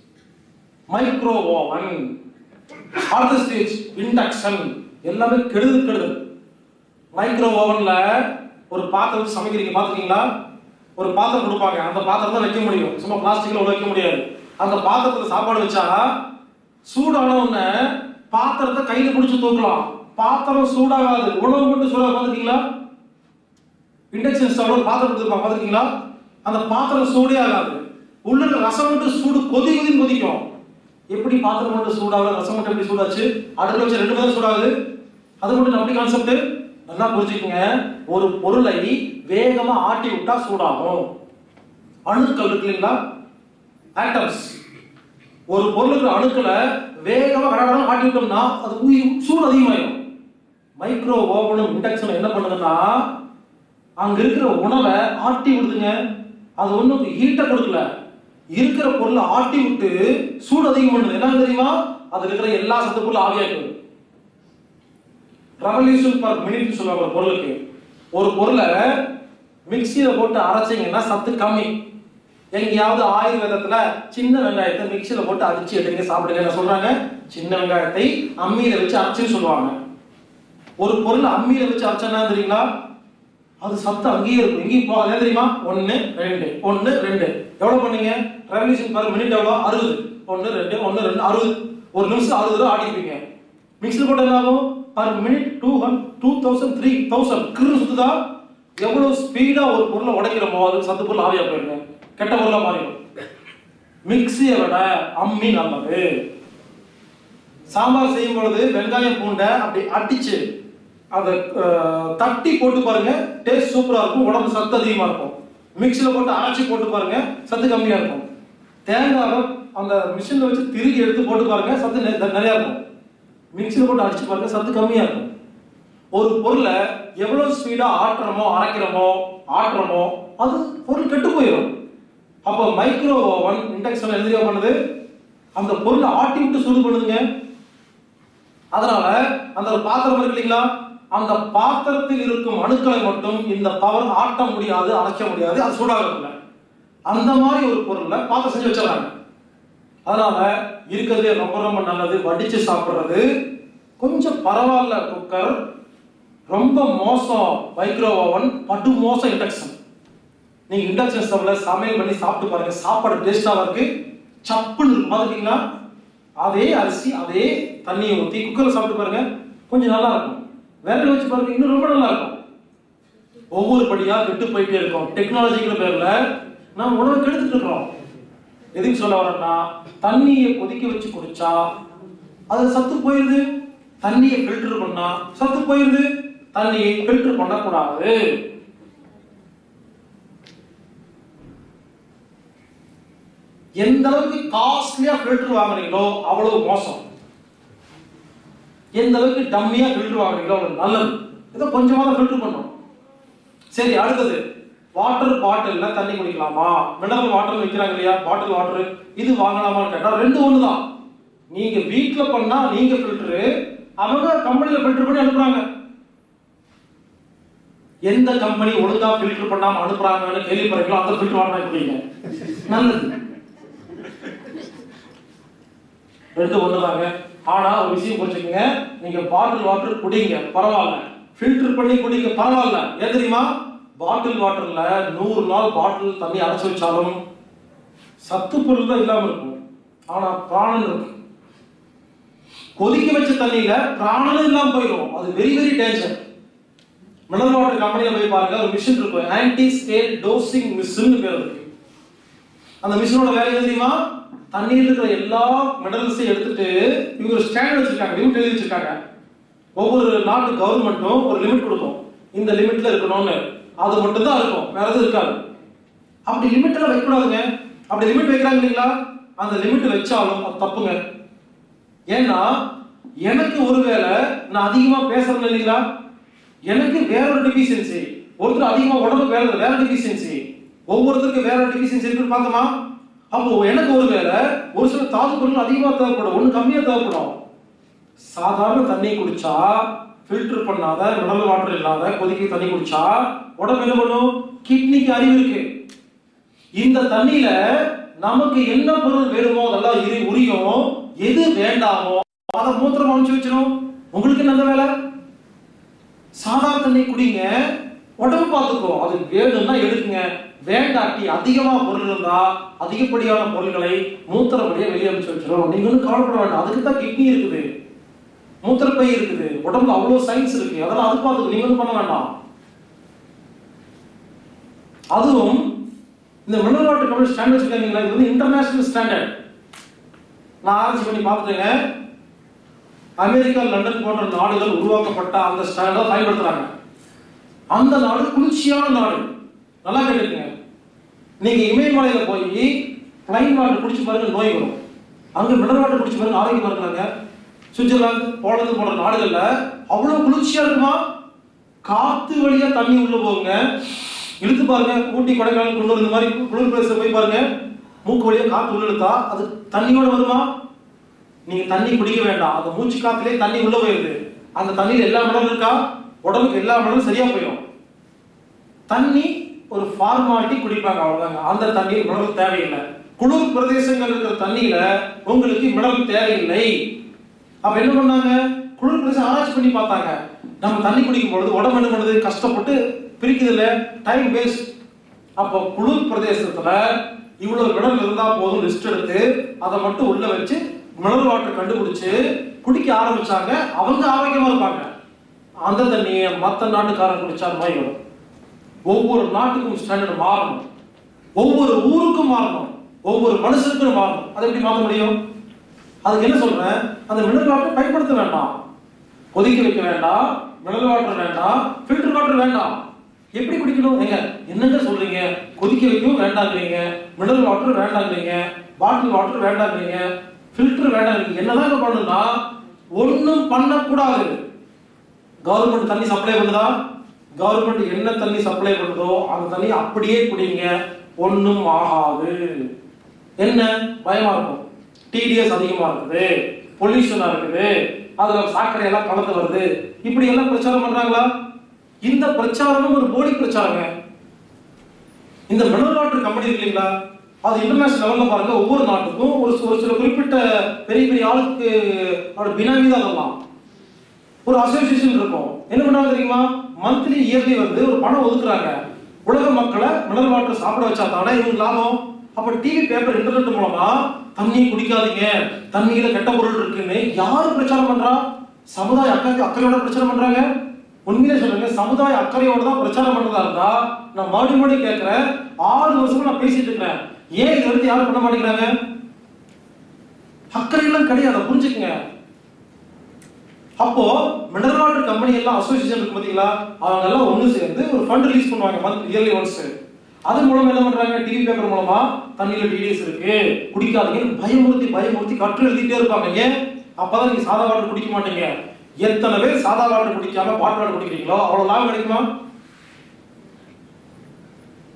மைக்ரோ ஓவன் அடுத்த ஸ்டேஜ் இண்டக்ஷன் எல்லாமே கெடுதல் கெடுதல் மைக்ரோ ஓவன்ல ஒரு பாத்திரம் வச்சு சமைக்கிறீங்க பாத்துருக்கீங்களா ஒரு பாத்திரம் கொடுப்பாங்க அந்த பாத்திரம் தான் வைக்க முடியும் சும்மா பிளாஸ்டிக்ல உள்ள வைக்க முடியாது அந்த பாத்திரத்துல சாப்பாடு வச்சா சூடான உடனே பாத்திரத்தை கையில பிடிச்சு தூக்கலாம் பாத்திரம் சூடாகாது உணவு மட்டும் சூடாக பாத்துருக்கீங்களா இண்டக்ஷன் ஸ்டவ்ல ஒரு பாத்திரம் கொடுத்துருப்பாங்க பாத்துருக்கீங்களா அந்த பாத்திரம் சூடே ஆகாது உள்ள இருக்க ரசம் மட்டும் சூடு கொதி கொதின்னு கொதிக்கும் எப்படி பாத்திரம் மட்டும் சூடாகுது ரசம் மட்டும் எப்படி சூடாச்சு அடுப்புல வச்சு ரெண்டு பேரும் சூடாகுது அது மட்டும் அப்படி கான்செப்ட் நல்லா புரிஞ்சுக்கங்க ஒரு பொருளை வேகமா ஆட்டி விட்டா சூடாகும் அணுக்கள் இருக்கு இல்லைங்களா ஆட்டம்ஸ் ஒரு பொருளுக்கு அணுக்களை வேகமா கடகடன்னு ஆட்டி விட்டோம்னா அது உயிர் சூடு அதிகமாயிடும் மைக்ரோ ஓவனும் இண்டக்ஷனும் என்ன பண்ணுதுன்னா அங்க இருக்கிற உணவை ஆட்டி விடுதுங்க அது ஒண்ணும் ஹீட்டை கொடுக்கல இருக்கிற பொருளை ஆட்டி விட்டு சூடு அதிகம் பண்ணுது என்ன தெரியுமா அது இருக்கிற எல்லா சத்து பொருளும் ஆவியாக்குது ரெவல்யூஷன் பர் மினிட் சொல்லுவாங்க ஒரு பொருளுக்கு ஒரு பொருளை மிக்சியில போட்டு அரைச்சீங்கன்னா சத்து கம்மி எங்கேயாவது ஆயுர்வேதத்துல சின்ன வெங்காயத்தை மிக்சியில போட்டு அடிச்சு எடுங்க சாப்பிடுங்க என்ன சொல்றாங்க சின்ன வெங்காயத்தை அம்மியில வச்சு அரைச்சுன்னு சொல்லுவாங்க ஒரு பொருள் அம்மியில வச்சு அரைச்சா தெரியுங்களா அது சத்து அங்கேயே இருக்கும் எங்கேயும் போகாது தெரியுமா ஒன்னு ரெண்டு ஒன்னு ரெண்டு எவ்வளவு பண்ணீங்க ரெவல்யூஷன் பர் மினிட் எவ்வளோ அறுபது ஒன்னு ரெண்டு ஒன்னு ரெண்டு அறுபது ஒரு நிமிஷம் அறுபது ரூபா ஆடிப்பீங்க மிக்ஸில் போட்ட என்ன ஆகும் per minute two hundred two thousand three thousand கிரு சுத்துதா எவ்வளவு ஸ்பீடா ஒரு பொருளை உடைக்கிறோமோ அது சத்து பொருள் ஆவியா போயிருங்க கெட்ட பொருளா மாறிடும் மிக்ஸியை விட அம்மி நல்லது சாம்பார் செய்யும் பொழுது வெங்காயம் பூண்டை அப்படி அடிச்சு அதை அஹ், தட்டி போட்டு பாருங்க டேஸ்ட் சூப்பரா இருக்கும் உடம்பு சத்து அதிகமா இருக்கும் மிக்ஸில போட்டு அரைச்சி போட்டு பாருங்க சத்து கம்மியா இருக்கும் தேங்காவை அந்த மிஷின்ல வச்சு திருகி எடுத்து போட்டு பாருங்க சத்து நெ- நிறைய இருக்கும் மிக்ஸில போட்டு அடிச்சு பாருங்க சத்து கம்மியா இருக்கும் ஒரு பொருளை எவ்வளவு ஸ்பீடா ஆட்டுறோமோ அரைக்கிறோமோ ஆட்டுறோமோ அது பொருள் கெட்டு போயிடும் அப்போ மைக்ரோ ஓவன் இண்டக்ஷன் எழுதியா பண்ணுது அந்த பொருளை ஆட்டி விட்டு சூடு பண்ணுதுங்க அதனால அந்த ஒரு பாத்திரம் இருக்கு இல்லைங்களா அந்த பாத்திரத்தில் இருக்கும் அணுக்களை மட்டும் இந்த பவர் ஆட்ட முடியாது அணைக்க முடியாது அது சூடாகிறதில்ல அந்த மாதிரி ஒரு பொருளை பாத்திரம் செஞ்சு வச்சிடறாங்க அதனால இருக்கிறதே ரொம்ப ரொம்ப நல்லது வடிச்சு சாப்பிடுறது கொஞ்சம் பரவாயில்ல குக்கர் ரொம்ப மோசம் மைக்ரோ ஓவன் படு மோசம் இண்டக்ஷன் நீங்க இண்டக்ஷன் ஸ்டவ்ல சமையல் பண்ணி சாப்பிட்டு பாருங்க சாப்பாடு டேஸ்டா இருக்கு சப்புன்னு இருக்கு பாத்துட்டீங்களா அதே அரிசி அதே தண்ணியை ஊத்தி குக்கர்ல சாப்பிட்டு பாருங்க கொஞ்சம் நல்லா இருக்கும் விரல் வச்சு பாருங்க இன்னும் ரொம்ப நல்லா இருக்கும் ஒவ்வொரு படியா கெட்டு போயிட்டே இருக்கும் டெக்னாலஜிங்கிற பேர்ல நாம் உணவை கெடுத்துட்டு இருக்கிறோம் எதுக்கு சொல்ல வரேன்னா தண்ணியை கொதிக்க வச்சு குடிச்சா அது சத்து போயிருது தண்ணியை ஃபில்டர் பண்ணா சத்து போயிருது தண்ணியை ஃபில்டர் பண்ணக்கூடாது எந்த அளவுக்கு காஸ்ட்லியா ஃபில்டர் வாங்குறீங்களோ அவ்வளவு மோசம் எந்த அளவுக்கு டம்மியா ஃபில்டர் வாங்குறீங்களோ அவ்வளவு நல்லது ஏதோ கொஞ்சமா தான் ஃபில்டர் பண்ணும் சரி அடுத்தது வாட்டர் பாட்டில்ல தண்ணி குடிக்கலாமா மினரல் வாட்டர் விற்கிறாங்க இல்லையா பாட்டில் வாட்டர் இது வாங்கலாமான்னு கேட்டா ரெண்டு ஒன்று தான் நீங்க வீட்ல பண்ணா நீங்க ஃபில்டரு அவங்க கம்பெனில ஃபில்டர் பண்ணி அனுப்புறாங்க எந்த கம்பெனி ஒழுங்கா ஃபில்டர் பண்ணாம அனுப்புறாங்கன்னு கேள்விப்படுறீங்களோ அந்த ஃபில்டர் வாட்டர் குடிங்க நல்லது ரெண்டு ஒண்ணுதாங்க ஆனா ஒரு விஷயம் புரிஞ்சுக்கங்க நீங்க பாட்டில் வாட்டர் குடிங்க பரவாயில்ல ஃபில்டர் பண்ணி குடிங்க பரவாயில்ல ஏன் தெரியுமா பாட்டில் வாட்டர்ல நூறு நாள் பாட்டில் தண்ணி அடைச்சு வச்சாலும் சத்து பொருள் தான் இல்லாம இருக்கும் ஆனா பிராணன் இருக்கும் கொதிக்க வச்ச தண்ணியில பிராணனும் இல்லாம போயிடும் அது very very danger mineral water கம்பெனில போய் பாருங்க ஒரு மிஷின் இருக்கும் ஆன்டி ஸ்டேட் டோசிங் மிஷின் பேர் இருக்கு அந்த மிஷினோட வேலை என்ன தெரியுமா தண்ணியில் இருக்கிற எல்லா மினரல்ஸையும் எடுத்துட்டு இவங்க ஒரு ஸ்டாண்டர்ட் வச்சிருக்காங்க லிமிட் எழுதி வச்சிருக்காங்க ஒவ்வொரு நாட்டு கவர்மெண்ட்டும் ஒரு லிமிட் கொடுக்கும் இந்த லிமிட்ல இருக்கணும்னு அது மட்டும் தான் இருக்கும் வேற எதுவும் இருக்காது அப்படி லிமிட் எல்லாம் வைக்கக்கூடாதுங்க அப்படி லிமிட் வைக்கிறாங்க இல்லைங்களா அந்த லிமிட் வச்சாலும் அது தப்புங்க ஏன்னா எனக்கு ஒருவேளை நான் அதிகமா பேசுறேன் இல்லைங்களா எனக்கு வேற ஒரு டெபிசியன்சி ஒருத்தர் அதிகமா உடம்புக்கு வேற வேற டெபிசியன்சி ஒவ்வொருத்தருக்கு வேற டெபிசியன்சி இருக்குன்னு பார்த்தோமா அப்போ எனக்கு ஒருவேளை ஒரு சில தாது பொருள் அதிகமா தேவைப்படும் ஒன்று கம்மியா தேவைப்படும் சாதாரண தண்ணி குடிச்சா ஃபில்டர் பண்ணாத மினரல் வாட்டர் இல்லாத கொதிக்க தண்ணி குடிச்சா உடம்பு என்ன பண்ணும் கிட்னிக்கு அறிவு இருக்கு இந்த தண்ணியில நமக்கு என்ன பொருள் வேணுமோ அதெல்லாம் இரு உரியும் எது வேண்டாமோ அதை மூத்திரம் அனுப்பிச்சு வச்சிடும் உங்களுக்கு என்ன அந்த வேலை சாதா தண்ணி குடிங்க உடம்பு பார்த்துக்கோ அது வேணும்னா எடுக்குங்க வேண்டாட்டி அதிகமா பொருள் இருந்தா அதிகப்படியான பொருள்களை மூத்திர வழியா வெளியே அனுப்பிச்சு வச்சிடும் நீங்க ஒன்றும் கவலைப்பட வேண்டாம் அதுக்கு தான் கிட்னி இருக்குது மூத்திரப்பை இருக்குது உடம்புல அவ்வளவு சயின்ஸ் இருக்கு அதெல்லாம் அது பார்த்துக்கோ நீங்க ஒன்றும் பண்ண வேண்டாம் அதுவும் இந்த மினரல் வாட்டர் கம்பெனி ஸ்டாண்டர்ட் இருக்காங்களா இது வந்து இன்டர்நேஷனல் ஸ்டாண்டர்ட் நான் ஆராய்ச்சி பண்ணி பார்த்துட்டேங்க அமெரிக்கா லண்டன் போன்ற நாடுகள் உருவாக்கப்பட்ட அந்த ஸ்டாண்டர்ட் பயன்படுத்துறாங்க அந்த நாடு குளிர்ச்சியான நாடு நல்லா கேட்டுக்கங்க நீங்க இமயமலையில போய் பிளைன் வாட்டர் குடிச்சு பாருங்க நோய் வரும் அங்க மினரல் வாட்டர் குடிச்சு பாருங்க ஆரோக்கியமா இருக்காங்க சுவிட்சர்லாந்து போலந்து போன்ற நாடுகள்ல அவ்வளவு குளிர்ச்சியா இருக்குமா காத்து வழியா தண்ணி உள்ள போகுங்க இழுத்து பாருங்க ஊட்டி கொடைக்கானல் கொண்டு இந்த மாதிரி குளிர் பிரதேசம் போய் பாருங்க மூக்கு வழியா காத்து உள்ள இழுத்தா அது தண்ணியோட வருமா நீங்க தண்ணி குடிக்க வேண்டாம் அந்த மூச்சு காத்துலயே தண்ணி உள்ள போயிருது அந்த தண்ணியில எல்லா மினரலும் இருக்கா உடம்புக்கு எல்லா மினரலும் சரியா போயிடும் தண்ணி ஒரு ஃபார்மாலிட்டி குடிப்பாங்க அவ்வளவுதாங்க அந்த தண்ணீர் மினரல் தேவையில்லை குளிர் பிரதேசங்கள் இருக்கிற தண்ணியில உங்களுக்கு மினரல் தேவையில்லை அப்ப என்ன பண்ணாங்க குளிர் பிரதேசம் ஆராய்ச்சி பண்ணி பார்த்தாங்க நம்ம தண்ணி குடிக்கும் பொழுது உடம்பு என்ன பண்ணுது கஷ்டப்பட்டு பிரிக்குது இல்ல டைம் வேஸ்ட் அப்போ குளிர் பிரதேசத்துல இவ்வளவு மினரல் இருந்தா போதும் லிஸ்ட் எடுத்து அதை மட்டும் உள்ள வச்சு மினரல் வாட்டர் கண்டுபிடிச்சு குடிக்க ஆரம்பிச்சாங்க அவங்க ஆரோக்கியமா இருப்பாங்க அந்த தண்ணியை மத்த நாட்டுக்காரன் குடிச்சா நோய் வரும் ஒவ்வொரு நாட்டுக்கும் ஸ்டாண்டர்ட் மாறணும் ஒவ்வொரு ஊருக்கும் மாறணும் ஒவ்வொரு மனுஷனுக்கும் மாறணும் அதை எப்படி மாற்ற முடியும் அதுக்கு என்ன சொல்றேன் அந்த மினரல் வாட்டர் பயன்படுத்த வேண்டாம் கொதிக்க வைக்க வேண்டாம் மினரல் வாட்டர் வேண்டாம் ஃபில்டர் வாட்டர் வேண்டாம் எப்படி குடிக்கணும் ஏங்க என்னங்க சொல்றீங்க கொதிக்க வைக்கவும் வேண்டாங்கிறீங்க மினரல் வாட்டர் வேண்டாங்கிறீங்க பாட்டில் வாட்டர் வேண்டாங்கிறீங்க ஃபில்டர் வேண்டாங்கிறீங்க என்னதான் பண்ணணும்னா ஒண்ணும் பண்ணக்கூடாது கவர்மெண்ட் தண்ணி சப்ளை பண்ணுதா கவர்மெண்ட் என்ன தண்ணி சப்ளை பண்ணுதோ அந்த தண்ணி அப்படியே குடிங்க ஒண்ணும் ஆகாது என்ன பயமா இருக்கும் டிடிஎஸ் அதிகமா இருக்குது பொல்யூஷனா இருக்குது அதுல சாக்கடை எல்லாம் கலந்து வருது இப்படி எல்லாம் பிரச்சாரம் பண்றாங்களா இந்த பிரச்சாரமும் ஒரு போலி பிரச்சாரங்க இந்த மினரல் வாட்டர் கம்பெனி இருக்கு இல்லைங்களா அது இன்டர்நேஷனல் லெவல்ல பாருங்க ஒவ்வொரு நாட்டுக்கும் ஒரு ஒரு சில குறிப்பிட்ட பெரிய பெரிய ஆளுக்கு அவரோட பினாமி தான் அதெல்லாம் ஒரு அசோசியேஷன் இருக்கும் என்ன பண்றாங்க தெரியுமா மந்த்லி இயர்லி வந்து ஒரு பணம் ஒதுக்குறாங்க உலக மக்களை மினரல் வாட்டர் சாப்பிட வச்சா தானே இவங்க லாபம் அப்ப டிவி பேப்பர் இன்டர்நெட் மூலமா தண்ணி குடிக்காதீங்க தண்ணியில கெட்ட பொருள் இருக்குன்னு யாரு பிரச்சாரம் பண்றா சமுதாய அக்கறை அக்கறையோட பிரச்சாரம் பண்றாங்க உண்மையிலே சொல்லுங்க சமுதாய அக்கறையோட தான் பிரச்சாரம் பண்றதா இருந்தா நான் மறுபடியும் மறுபடியும் கேட்கிறேன் ஆறு வருஷமா நான் பேசிட்டு இருக்கிறேன் ஏன் இதை எடுத்து யாரும் பண்ண மாட்டேங்கிறாங்க அக்கறை எல்லாம் கிடையாது புரிஞ்சுக்கங்க அப்போ மினரல் வாட்டர் கம்பெனி எல்லாம் அசோசியேஷன் இருக்கு பாத்தீங்களா அவங்க எல்லாம் ஒண்ணு சேர்ந்து ஒரு ஃபண்ட் ரிலீஸ் பண்ணுவாங்க மந்த் இயர்லி ஒன்ஸ் அது மூலமா என்ன பண்றாங்க டிவி பேப்பர் மூலமா தண்ணியில டிடிஎஸ் இருக்கு குடிக்காதீங்கன்னு பயமுறுத்தி பயமுறுத்தி கற்று எழுதிட்டே இருப்பாங்க ஏன் அப்பதான் நீங்க சாதா வாட்டர் குடிக்க மாட்டீங்க எத்தனை பேர் சாதா வாட்டர் குடிக்காம பாட்டில் வாட்டர் குடிக்கிறீங்களோ அவ்வளவு லாபம் கிடைக்குமா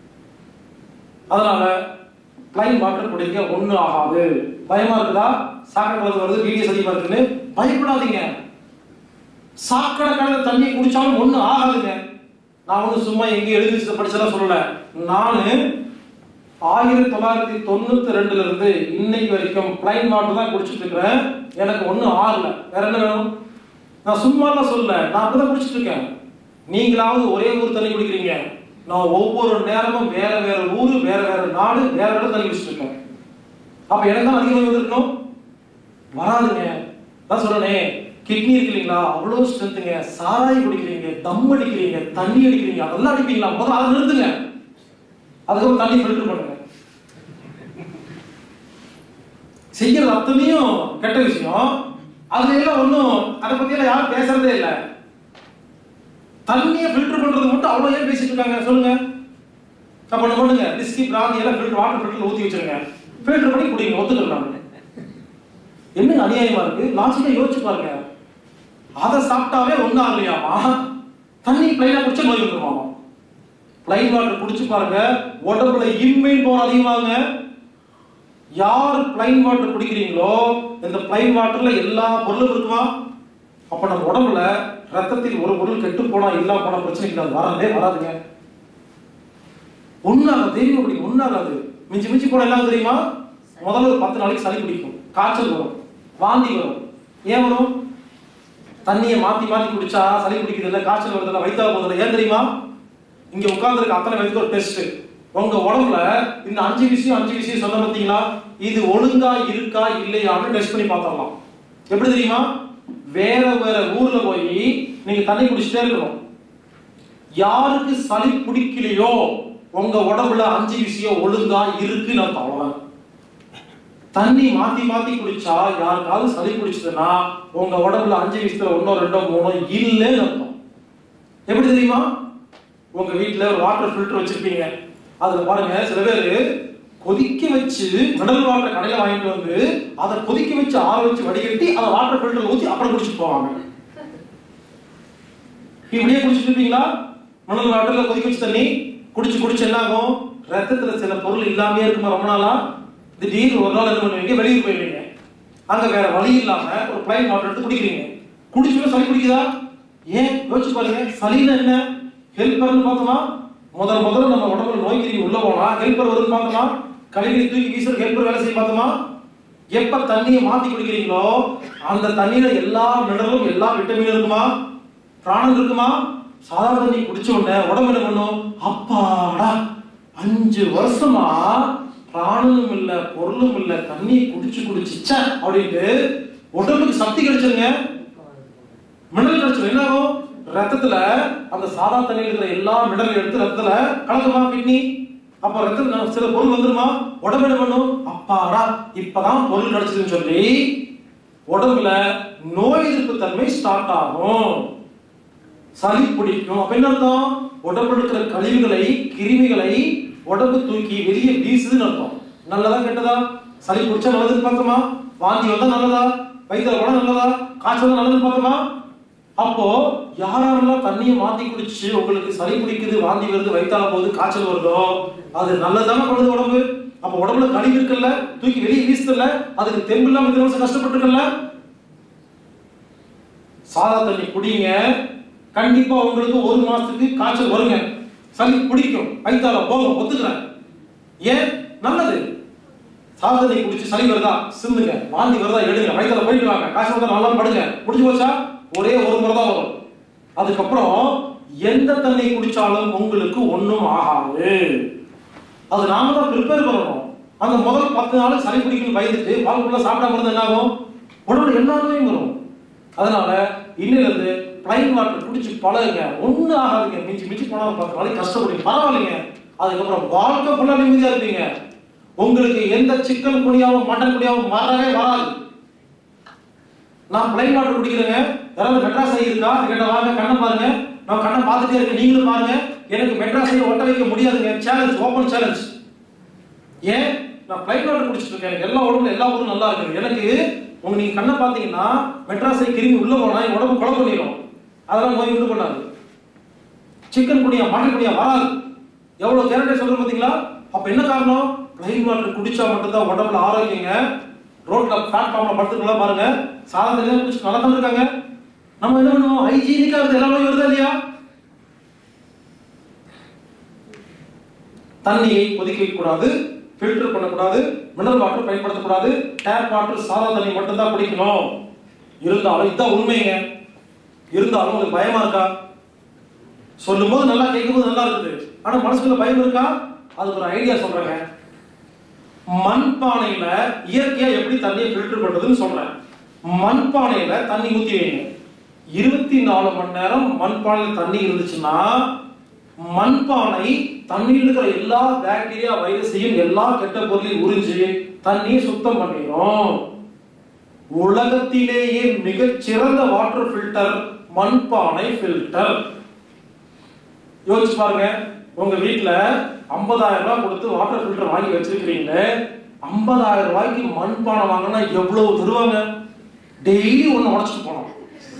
அதனால பிளைன் வாட்டர் குடிக்க ஒண்ணு ஆகாது பயமா இருக்குதா சாக்கடை கலந்து வருது வீடியோ அதிகமா இருக்குன்னு பயப்படாதீங்க சாக்கடை கலந்த தண்ணி குடிச்சாலும் ஒண்ணு ஆகாதுங்க நான் ஒண்ணு சும்மா எங்கேயும் எழுதி வச்சு படிச்சதா சொல்லல நானு ஆயிரத்தி தொள்ளாயிரத்தி தொண்ணூத்தி ரெண்டுல இருந்து இன்னைக்கு வரைக்கும் பிளைன் வாட்டர் தான் குடிச்சிட்டு இருக்கிறேன் எனக்கு ஒண்ணும் ஆகல வேற என்ன வேணும் நான் சும்மாலாம் சொல்லல நான் அப்படிதான் குடிச்சிட்டு இருக்கேன் நீங்களாவது ஒரே ஊர் தண்ணி குடிக்கிறீங்க நான் ஒவ்வொரு நேரமும் வேற வேற ஊரு வேற வேற நாடு வேற வேற தண்ணி குடிச்சிட்டு இருக்கேன் அப்ப எனக்கு தான் அதிகமாக வந்திருக்கணும் வராதுங்க நான் சொல்றேனே கிட்னி இருக்கு இல்லைங்களா அவ்வளோ ஸ்ட்ரென்த்துங்க சாராய் குடிக்கிறீங்க தம் அடிக்கிறீங்க தண்ணி அடிக்கிறீங்க அதெல்லாம் அடிப்பீங்களா முதல்ல அதை நிறுத்துங்க அதுக்கப்புறம் தண்ணி ஃபில்டர் பண்ணுங்க செய்யறது அத்தனையும் கெட்ட விஷயம் அதுல எல்லாம் ஒண்ணும் அதை பத்தி எல்லாம் யாரும் பேசுறதே இல்ல தண்ணியை ஃபில்டர் பண்றது மட்டும் அவ்வளவு ஏன் பேசிட்டு இருக்காங்க சொல்லுங்க அப்ப ஒண்ணு பண்ணுங்க விஸ்கி பிராந்தி எல்லாம் ஃபில்டர் வாட்டர் ஃபில்டர்ல ஊத்தி வச்சிருங்க ஃபில்டர் பண்ணி குடிங்க ஒத்துக்கலாம் என்ன அநியாயமா இருக்கு லாஜிக்கா யோசிச்சு பாருங்க அதை சாப்பிட்டாவே ஒண்ணும் ஆகலையாமா தண்ணி பிளைனா குடிச்சா நோய் வந்துருமாமா பிளைன் வாட்டர் குடிச்சு பாருங்க உடம்புல இன்மைன் போற அதிகமாங்க யார் பிளைன் வாட்டர் குடிக்கிறீங்களோ இந்த பிளைன் வாட்டர்ல எல்லா பொருளும் இருக்குமா அப்ப நம்ம உடம்புல ரத்தத்தில் ஒரு பொருள் கெட்டு போனா இல்லாம போன பிரச்சனைக்கு அது வரதே வராதுங்க ஒண்ணாகாது தெரியும் பிடிக்கும் ஒண்ணாகாது மிஞ்சி மிஞ்சி போன எல்லாம் தெரியுமா முதல்ல ஒரு பத்து நாளைக்கு சளி பிடிக்கும் காய்ச்சல் வரும் வாந்தி வரும் ஏன் வரும் தண்ணியை மாத்தி மாத்தி குடிச்சா சளி பிடிக்குது இல்ல காய்ச்சல் வருது இல்ல வயித்தால போகுது இல்ல. ஏன் தெரியுமா இங்க உட்கார்ந்துருக்க அத்தனை பேருக்கு ஒரு டெஸ்ட் உங்க உடம்புல இந்த அஞ்சு விஷயம் அஞ்சு விஷயம் சொன்ன பார்த்தீங்களா இது ஒழுங்கா இருக்கா இல்லையான்னு டெஸ்ட் பண்ணி பார்த்தரலாம் எப்படி தெரியுமா வேற வேற ஊர்ல போய் நீங்க தண்ணி குடிச்சிட்டே இருக்கணும் யாருக்கு சளி பிடிக்கலையோ உங்க உடம்புல அஞ்சு விஷயம் ஒழுங்கா இருக்குன்னு அர்த்தம் அவ்வளவுதான் தண்ணி மாத்தி மாத்தி குடிச்சா யாருக்காவது சளி பிடிச்சதுன்னா உங்க உடம்புல அஞ்சு விஷயத்துல ஒன்னோ ரெண்டோ மூணோ இல்லைன்னு அர்த்தம் எப்படி தெரியுமா உங்க வீட்ல ஒரு வாட்டர் ஃபில்டர் வச்சிருப்பீங்க அதுல பாருங்க சில பேர் கொதிக்க வச்சு மினரல் வாட்டர் கடையில வாங்கிட்டு வந்து அதை கொதிக்க வச்சு ஆற வச்சு வடிகட்டி அதை வாட்டர் ஃபில்டர்ல ஊத்தி அப்புறம் குடிச்சிட்டு போவாங்க இப்படியே குடிச்சிட்டு இருப்பீங்களா மினரல் வாட்டர்ல கொதிக்க வச்சு தண்ணி குடிச்சு குடிச்சு என்ன ஆகும் ரத்தத்துல சில பொருள் இல்லாமயே இருக்குமா ரொம்ப நாளா திடீர்னு ஒரு நாள் என்ன பண்ணுவீங்க வெளியூர் போயிருவீங்க அங்க வேற வழி இல்லாம ஒரு பிளைன் வாட்டர் எடுத்து குடிக்கிறீங்க குடிச்சுமே சளி பிடிக்குதா ஏன் யோசிச்சு பாருங்க சளின்னா என்ன ஹெல்ப்பர்னு பார்த்தோமா முதல் முதல்ல நம்ம உடம்புல நோய் கிருமி உள்ள போனா ஹெல்ப்பர் வருதுன்னு பார்த்தோமா கழிவுகளை தூக்கி வீசுற ஹெல்ப்பர் வேலை செய்ய பார்த்தோமா எப்ப தண்ணியை மாத்தி குடிக்கிறீங்களோ அந்த தண்ணியில எல்லா மினரலும் எல்லா விட்டமினும் இருக்குமா பிராணம் இருக்குமா சாதாரண தண்ணி குடிச்ச உடனே உடம்பு என்ன பண்ணும் அப்பாடா அஞ்சு வருஷமா பிராணனும் இல்ல பொருளும் இல்ல தண்ணியை குடிச்சு குடிச்சு ச்சே அப்படின்ட்டு உடம்புக்கு சக்தி கிடைச்சிருங்க மினரல் கிடைச்சிடும் என்ன ஆகும் ரத்தத்துல அந்த சாதா தண்ணியில் இருக்கிற எல்லா மினரல் எடுத்து ரத்தத்துல கலக்குமா கிட்னி அப்ப ரத்தத்துல சில பொருள் வந்துருமா உடம்பு என்ன பண்ணும் அப்பாடா இப்பதான் பொருள் கிடைச்சதுன்னு சொல்லி உடம்புல நோய் எதிர்ப்பு தன்மை ஸ்டார்ட் ஆகும் சளி பிடிக்கும் அப்ப என்ன அர்த்தம் உடம்புல இருக்கிற கழிவுகளை கிருமிகளை உடம்பு தூக்கி வெளியே வீசுதுன்னு அர்த்தம் நல்லதா கெட்டதா சளி பிடிச்சா நல்லதுன்னு பார்த்தோமா வாந்தி வந்தா நல்லதா வயிற்றுல போனா நல்லதா காய்ச்சல் வந்தா நல்லதுன்னு பார்த்தோமா அப்போ யாரெல்லாம் தண்ணியை மாத்தி குடிச்சு உங்களுக்கு சளி பிடிக்குது வாந்தி வருது வயித்தால போகுது காய்ச்சல் வருதோ அது நல்லதானே பண்ணுது உடம்பு அப்ப உடம்புல கழிவு இருக்குல்ல தூக்கி வெளியே வீசுதுல்ல அதுக்கு தெம்பு இல்லாம இத்தனை வருஷம் கஷ்டப்பட்டுருக்கல சாதா தண்ணி குடிங்க கண்டிப்பா உங்களுக்கு ஒரு மாசத்துக்கு காய்ச்சல் வருங்க சளி பிடிக்கும் வயித்தால போகும் ஒத்துக்கிறேன் ஏன் நல்லது சாதா தண்ணி குடிச்சு சளி வருதா சிந்துங்க வாந்தி வருதா எடுங்க வயித்தால போயிட்டு வாங்க காய்ச்சல் வந்தா நல்லா படுங்க முடிஞ்சு போச்சா ஒரே ஒரு முறை தான் வரும் அதுக்கப்புறம் எந்த தண்ணி குடிச்சாலும் உங்களுக்கு ஒண்ணும் ஆகாது அது நாம தான் ப்ரிப்பேர் பண்ணணும் அந்த முதல் பத்து நாள் சளி பிடிக்கணும் பயந்துட்டு வாழ்க்கைக்குள்ள சாப்பிடாம இருந்தா என்ன ஆகும் உடம்புல எல்லா நோயும் வரும் அதனால இன்னில இருந்து பிளைன் வாட்டர் குடிச்சு பழகுங்க ஒண்ணு ஆகாதுங்க மிஞ்சி மிஞ்சி போனா ஒரு பத்து நாளைக்கு கஷ்டப்படுங்க பரவாயில்லைங்க அதுக்கப்புறம் வாழ்க்கை ஃபுல்லா நிம்மதியா இருப்பீங்க உங்களுக்கு எந்த சிக்கன் குடியாவும் மட்டன் குடியாவும் வரவே வராது நான் பிளைன் வாட்டர் குடிக்கிறேங்க யாராவது மெட்ராஸ் ஐ இருக்கா கேட்ட வாங்க கண்ணை பாருங்க நான் கண்ணை பார்த்துட்டே இருக்கேன் நீங்களும் பாருங்க எனக்கு மெட்ராஸ் ஐ ஒட்ட வைக்க முடியாதுங்க சேலஞ்ச் ஓப்பன் சேலஞ்ச் ஏன் நான் பிளைன் வாட்டர் குடிச்சிட்டு இருக்கேன் எனக்கு எல்லா உடம்புல எல்லா ஊரும் நல்லா இருக்கு எனக்கு உங்க நீங்க கண்ணை பார்த்தீங்கன்னா மெட்ராஸ் ஐ கிருமி உள்ள போனா என் உடம்பு குழப்பம் பண்ணிடும் அதெல்லாம் நோய் உண்டு பண்ணாது சிக்கன் குடியா மட்டன் குடியா வராது எவ்வளவு கேரண்டே சொல்றோம் பாத்தீங்களா அப்ப என்ன காரணம் பிளைன் வாட்டர் குடிச்சா மட்டும்தான் உடம்புல ஆரோக்கியங்க ரோட்ல பிளாட்ஃபார்ம்ல படுத்துக்கலாம் பாருங்க சாதம் தெரியாம குடிச்சு நல்லா தான் இருக்காங்க நம்ம என்ன பண்ணுவோம் ஹைஜீனிக்கா இருந்து எல்லாமே வருதா இல்லையா தண்ணியை கொதிக்க வைக்கக்கூடாது ஃபில்டர் பண்ணக்கூடாது மினரல் வாட்டர் பயன்படுத்தக்கூடாது டேப் வாட்டர் சாதா தண்ணி மட்டும்தான் குடிக்கணும் இருந்தாலும் இதுதான் உண்மைங்க இருந்தாலும் உங்களுக்கு பயமா இருக்கா சொல்லும்போது நல்லா கேட்கும்போது நல்லா இருக்குது ஆனா மனசுக்குள்ள பயம் இருக்கா அதுக்கு ஒரு ஐடியா சொல்றேங்க மண்பானையில இயற்கையா எப்படி தண்ணியை ஃபில்டர் பண்றதுன்னு சொல்றேன் மண்பானையில தண்ணி ஊத்தி வைங்க இருபத்தி நாலு மணி நேரம் மண்பானையில் தண்ணி இருந்துச்சுன்னா மண்பானை தண்ணியில் இருக்கிற எல்லா பாக்டீரியா வைரஸையும் எல்லா கெட்ட பொருளையும் உறிஞ்சு தண்ணியை சுத்தம் பண்ணிடும் உலகத்திலேயே மிகச் சிறந்த வாட்டர் ஃபில்டர் மண்பானை ஃபில்டர் யோசிச்சு பாருங்க உங்க வீட்ல 50000 ரூபாய் கொடுத்து வாட்டர் ஃபில்டர் வாங்கி வச்சிருக்கீங்களே 50000 ரூபாய்க்கு மண்பானை வாங்கினா எவ்வளவு தருவாங்க டெய்லி ஒண்ணு உடைச்சிட்டு போனோம்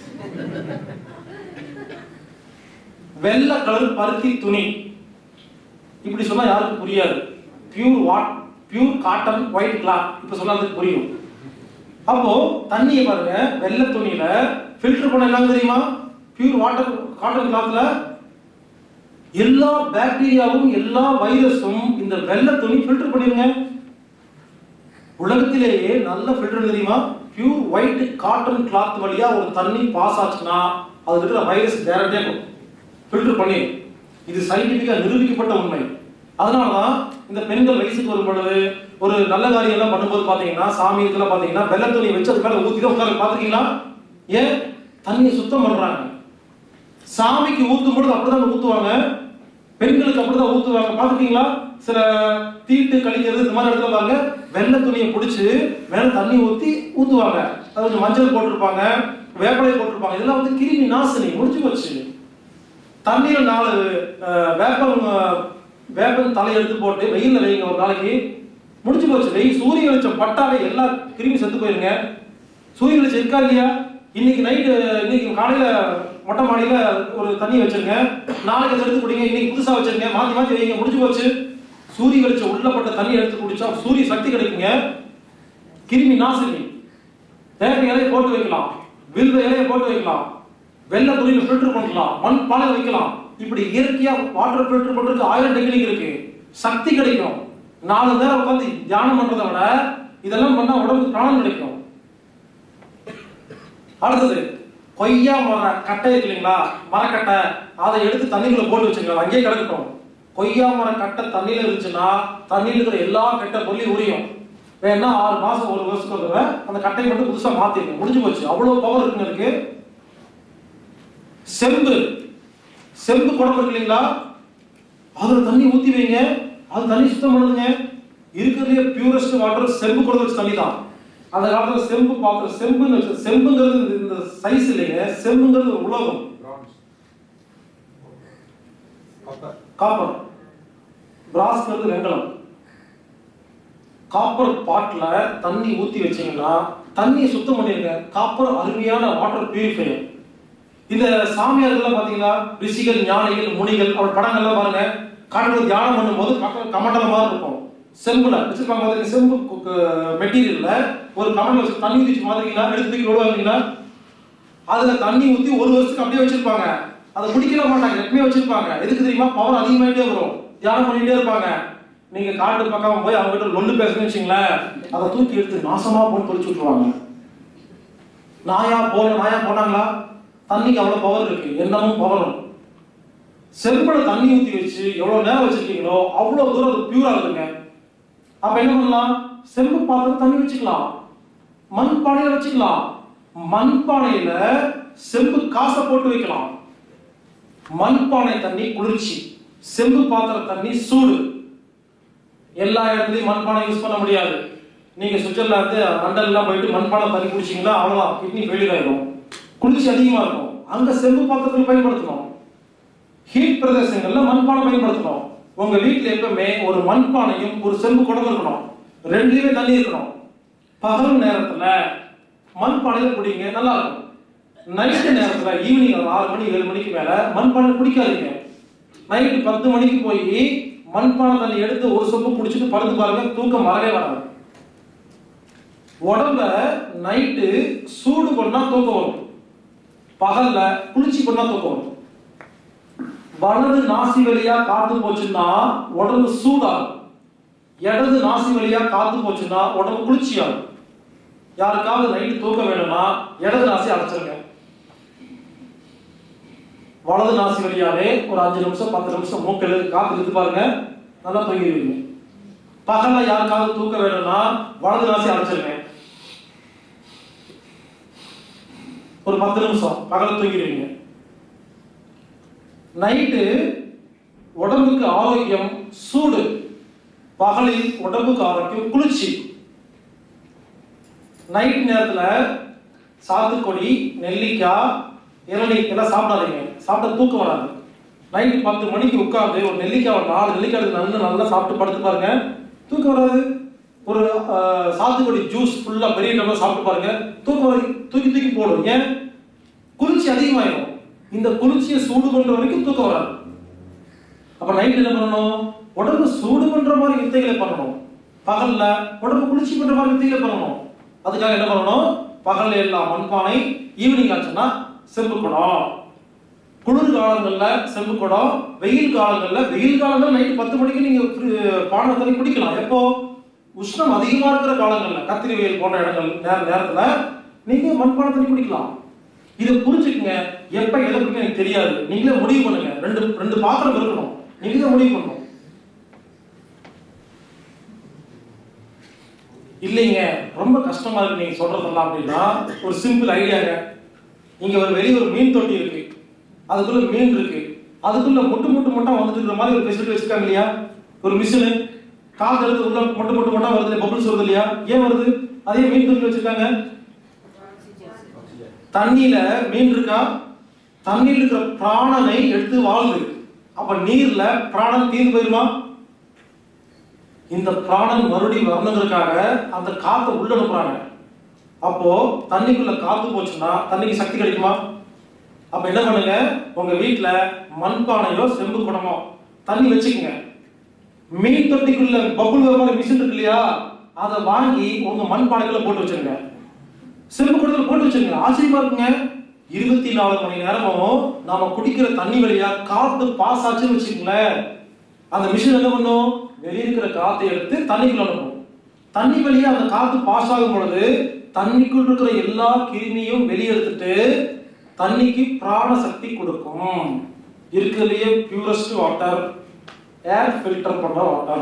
வெள்ளை கலர் பருத்தி துணி இப்படி சொன்னா யாருக்கும் புரியாது pure what pure cotton white cloth இப்ப சொன்னா அதுக்கு புரியும் அப்போ தண்ணியை பாருங்க வெள்ளை துணியில ஃபில்டர் பண்ண என்ன தெரியுமா பியூர் வாட்டர் காட்டன் கிளாத்ல எல்லா பாக்டீரியாவும் எல்லா வைரஸும் இந்த வெள்ளை துணி ஃபில்டர் பண்ணிருங்க உலகத்திலேயே நல்ல ஃபில்டர் தெரியுமா பியூர் ஒயிட் காட்டன் கிளாத் வழியா ஒரு தண்ணி பாஸ் ஆச்சுன்னா அதுல இருக்கிற வைரஸ் டேரக்டா ஃபில்டர் பண்ணி இது சயின்டிபிக்கா நிரூபிக்கப்பட்ட உண்மை அதனாலதான் இந்த பெண்கள் வயசுக்கு வரும் பொழுது ஒரு நல்ல காரியம் எல்லாம் பண்ணும்போது பாத்தீங்கன்னா சாமி இதெல்லாம் பாத்தீங்கன்னா வெள்ளை துணி வச்சு அது மேல ஊத்தி தான் உட்கார பாத்துக்கீங்களா ஏன் தண்ணியை சுத்தம் பண்றாங்க சாமிக்கு ஊத்தும் பொழுது அப்படிதான் ஊத்துவாங்க பெண்களுக்கு அப்படிதான் ஊத்துவாங்க பாத்துக்கீங்களா சில தீட்டு கழிக்கிறது இந்த மாதிரி இடத்துல பாருங்க வெள்ளை துணியை பிடிச்சு மேல தண்ணி ஊத்தி ஊத்துவாங்க அது கொஞ்சம் மஞ்சள் போட்டிருப்பாங்க வேப்பலை போட்டிருப்பாங்க இதெல்லாம் வந்து கிருமி நாசினி முடிஞ்சு போச்சு தண்ணீர் நாலு அஹ், வேப்பம் அஹ், வேப்பம் தலை எடுத்து போட்டு வெயில்ல வைங்க ஒரு நாளைக்கு முடிஞ்சு போச்சு வெயில் சூரிய வெளிச்சம் பட்டாலே எல்லா கிருமி செத்து போயிருங்க சூரிய வெளிச்சம் இருக்கா இல்லையா இன்னைக்கு நைட்டு இன்னைக்கு காலையில மொட்டை மாடியில ஒரு தண்ணி வச்சிருங்க நாளைக்கு அதை எடுத்து குடிங்க இன்னைக்கு புதுசா வச்சிருங்க மாத்தி மாத்தி வைங்க முடிஞ்சு போச்சு சூரிய வெளிச்சம் உள்ளப்பட்ட தண்ணி எடுத்து குடிச்சா சூரிய சக்தி கிடைக்குங்க கிருமி நாசினி வேப்ப இலையை போட்டு வைக்கலாம் வில்வ இலையை போட்டு வைக்கலாம் வெள்ளை துணியில ஃபில்டர் பண்ணலாம் மண் பானை வைக்கலாம் இப்படி இயற்கையா வாட்டர் ஃபில்டர் பண்றதுக்கு ஆயிரம் டெக்னிக் இருக்கு சக்தி கிடைக்கும் நாலு நேரம் உட்காந்து தியானம் பண்றதை விட இதெல்லாம் பண்ணா உடம்புக்கு பிராணம் கிடைக்கும் அடுத்தது கொய்யா மர கட்டை இருக்கு இல்லைங்களா மரக்கட்டை அதை எடுத்து தண்ணிக்குள்ள போட்டு வச்சுக்கலாம் அங்கேயே கிடக்கட்டும் கொய்யா மர கட்டை தண்ணியில இருந்துச்சுன்னா தண்ணியில் இருக்கிற எல்லா கெட்ட பொருளையும் உரியும் வேணா ஆறு மாசம் ஒரு வருஷத்துக்கு ஒரு தடவை அந்த கட்டையை மட்டும் புதுசா மாத்திருங்க முடிஞ்சு போச்சு அவ்வளவு பவர் இருக்குங்க இருக்கு செம்பு செம்பு குடம் இருக்கு இல்லைங்களா அதுல தண்ணி ஊத்தி வைங்க அது தண்ணி சுத்தம் பண்ணுதுங்க இருக்கிறதுலே பியூரஸ்ட் வாட்டர் செம்பு குடம் வச்சு தண்ணி தான் அந்த காலத்துல செம்பு பாத்திரம் செம்புன்னு வச்சு செம்புங்கிறது இந்த- இந்த சைஸ் இல்லைங்க செம்புங்கிறது ஒரு உலோகம் Bronze. Copper. காப்பர் பிராஸ்ங்கிறது வெங்கலம் காப்பர் பாட்ல தண்ணி ஊத்தி வச்சீங்கன்னா தண்ணியை சுத்தம் பண்ணிருங்க காப்பர் அருமையான வாட்டர் பியூரிஃபையர் இந்த சாமியார்கள் பாத்தீங்கன்னா ரிஷிகள் ஞானிகள் முனிகள் அவர் படங்கள்லாம் பாருங்க காட்டுல தியானம் பண்ணும்போது பக்கம் கமண்டல மாதிரி இருக்கும் செம்புல வச்சிருப்பாங்க பாத்தீங்க செம்பு மெட்டீரியல்ல ஒரு கமண்டல வச்சு தண்ணி ஊத்தி மாதிரிங்களா எடுத்து தூக்கி விடுவாங்களா அதுல தண்ணி ஊத்தி ஒரு வருஷத்துக்கு அப்படியே வச்சிருப்பாங்க அதை குடிக்கல மாட்டாங்க எப்பவுமே வச்சிருப்பாங்க எதுக்கு தெரியுமா பவர் அதிகமாயிட்டே வரும் தியானம் பண்ணிட்டே இருப்பாங்க நீங்க காட்டு பக்கம் போய் அவங்க கிட்ட லொல்லு பேசணும்னு வச்சுங்களேன் அதை தூக்கி எடுத்து நாசமா போட்டு தொலைச்சு விட்டுருவாங்க நாயா போல நாயா போனாங்களா தண்ணிக்கு அவ்வளவு பவர் இருக்கு என்னமும் பவரும் செம்புல தண்ணி ஊத்தி வச்சு எவ்வளவு நேரம் வச்சிருக்கீங்களோ அவ்வளவு தூரம் அது பியூரா இருக்குங்க அப்ப என்ன பண்ணலாம் செம்பு பாத்திரம் தண்ணி வச்சுக்கலாம் மண் பானையில வச்சுக்கலாம் மண் பானையில செம்பு காசை போட்டு வைக்கலாம் மண் பானை தண்ணி குளிர்ச்சி செம்பு பாத்திர தண்ணி சூடு எல்லா இடத்துலயும் மண்பானை யூஸ் பண்ண முடியாது நீங்க சுவிட்சர்லாந்து லண்டன்லாம் போயிட்டு மண்பானை தண்ணி குடிச்சீங்களா அவ்வளவுதான் கிட்னி ஃபெயிலியர் ஆயிடும் குளிர்ச்சி அதிகமா இருக்கும் அங்க செம்பு பாத்திரத்தில் பயன்படுத்தணும் ஹீட் பிரதேசங்கள்ல மண்பானை பயன்படுத்தணும் உங்க வீட்டுல எப்பவுமே ஒரு மண்பானையும் ஒரு செம்பு குடம் இருக்கணும் ரெண்டுலயுமே தண்ணி இருக்கணும் பகல் நேரத்துல மண்பானையில குடிங்க நல்லா இருக்கும் நைட்டு நேரத்துல ஈவினிங் ஒரு ஆறு மணி ஏழு மணிக்கு மேல மண்பானை குடிக்காதீங்க நைட்டு பத்து மணிக்கு போய் மண்பானை தண்ணி எடுத்து ஒரு சொப்பு குடிச்சிட்டு படுத்து பாருங்க தூக்கம் வரவே வராது உடம்ப நைட்டு சூடு பண்ணா தூக்கம் வரும் பகல்ல குளிர்ச்சி பண்ணா தூக்கம் வரும் வலது நாசி வழியா காத்து போச்சுன்னா உடம்பு சூடாகும் இடது நாசி வழியா காத்து போச்சுன்னா உடம்பு குளிர்ச்சியாகும் யாருக்காவது நைட்டு தூக்கம் வேணும்னா இடது நாசி அடைச்சிருங்க வலது நாசி வழியாவே ஒரு அஞ்சு நிமிஷம் பத்து நிமிஷம் மூக்கில் காத்து இழுத்து பாருங்க நல்லா தூங்கிடுவீங்க பகல்ல யாருக்காவது தூக்கம் வேணும்னா வலது நாசி அடைச்சிருங்க ஒரு பத்து நிமிஷம் பகல தூங்கிடுவீங்க நைட்டு உடம்புக்கு ஆரோக்கியம் சூடு பகலில் உடம்புக்கு ஆரோக்கியம் குளிர்ச்சி நைட் நேரத்துல சாத்துக்குடி நெல்லிக்காய் இளநீர் எல்லாம் சாப்பிடாதீங்க சாப்பிட்டா தூக்கம் வராது நைட் பத்து மணிக்கு உட்கார்ந்து ஒரு நெல்லிக்காய் ஒரு நாலு நெல்லிக்காய் எடுத்து நல்லா நல்லா சாப்பிட்டு படுத்து பாருங்க தூக்கம் வராது ஒரு ஆஹ், சாத்துக்குடி ஜூஸ் ஃபுல்லா பெரிய டம்ளர் சாப்பிட்டு பாருங்க தூக்கம் வராது தூக்கி தூக்கி போடும் ஏன் குளிர்ச்சி அதிகமாயிடும் இந்த குளிர்ச்சியை சூடு பண்ற வரைக்கும் தூக்கம் வராது அப்ப நைட் என்ன பண்ணணும் உடம்பு சூடு பண்ற மாதிரி வித்தைகளை பண்ணணும் பகல்ல உடம்பு குளிர்ச்சி பண்ற மாதிரி வித்தைகளை பண்ணணும் அதுக்காக என்ன பண்ணணும் பகல்ல எல்லாம் மண்பானை ஈவினிங் ஆச்சுன்னா செம்பு குடம் குளிர் காலங்கள்ல செம்பு குடம் வெயில் காலங்கள்ல வெயில் காலங்கள்ல நைட்டு பத்து மணிக்கு நீங்க ஃப்ரி- பானை தண்ணி குடிக்கலாம் எப்போ உஷ்ணம் அதிகமா இருக்கிற காலங்கள்ல கத்திரி வெயில் போன்ற இடங்கள் நேர நேரத்துல நீங்க மண்பானை தண்ணி குடிக்கலாம் இதை புரிஞ்சுக்குங்க எப்ப எதை குடிக்க எனக்கு தெரியாது நீங்களே முடிவு பண்ணுங்க ரெண்டு ரெண்டு பாத்திரம் இருக்கணும் நீங்களே முடிவு பண்ணணும் இல்லைங்க ரொம்ப கஷ்டமா இருக்கு நீங்க சொல்றதெல்லாம் அப்படின்னா ஒரு சிம்பிள் ஐடியாங்க இங்க ஒரு வெளிய ஒரு மீன் தொட்டி இருக்கு அதுக்குள்ள மீன் இருக்கு அதுக்குள்ள முட்டு முட்டு முட்டா வந்துட்டு இருக்கிற மாதிரி ஒரு ஃபெசிலிட்டி வச்சிருக்காங்க இல்லையா ஒரு மிஷினு கால் எடுத்து உள்ள மொட்டு மொட்டு மொட்டா வருது இல்லையா பபிள்ஸ் வருது இல்லையா ஏன் வருது அதே மீன் தொட்டி வச்சிருக்காங்க தண்ணியில மீன் இருக்கா தண்ணியில் இருக்கிற பிராணனை எடுத்து வாழுது அப்ப நீர்ல பிராணன் தீர்ந்து போயிருமா இந்த பிராணன் மறுபடியும் வரணுங்கிறதுக்காக அந்த காத்தை உள்ள அனுப்புறாங்க அப்போ தண்ணிக்குள்ள காத்து போச்சுன்னா தண்ணிக்கு சக்தி கிடைக்குமா அப்ப என்ன பண்ணுங்க உங்க வீட்ல மண்பானையோ செம்பு குடமோ தண்ணி வச்சுக்கோங்க மீன் தொட்டிக்குள்ள பபுள் வர மாதிரி மிஷின் இருக்கு இல்லையா அதை வாங்கி உங்க மண்பானைக்குள்ள போட்டு வச்சிருங்க செம்பு குடத்துல போட்டு வச்சிருங்க ஆச்சரியமா இருக்குங்க இருபத்தி நாலு மணி நேரமும் நாம குடிக்கிற தண்ணி வழியா காத்து பாஸ் ஆச்சுன்னு வச்சுக்கோங்களேன் அந்த மிஷின் என்ன பண்ணும் வெளியே இருக்கிற காத்தை எடுத்து தண்ணிக்குள்ள அனுப்பும் தண்ணி வழியா அந்த காத்து பாஸ் ஆகும் பொழுது தண்ணிக்குள் இருக்கிற எல்லா கிருமியும் வெளியெடுத்துட்டு தண்ணிக்கு பிராண சக்தி கொடுக்கும் இருக்கிறதுலயே பியூரஸ்ட் வாட்டர் ஏர் ஃபில்டர் பண்ற வாட்டர்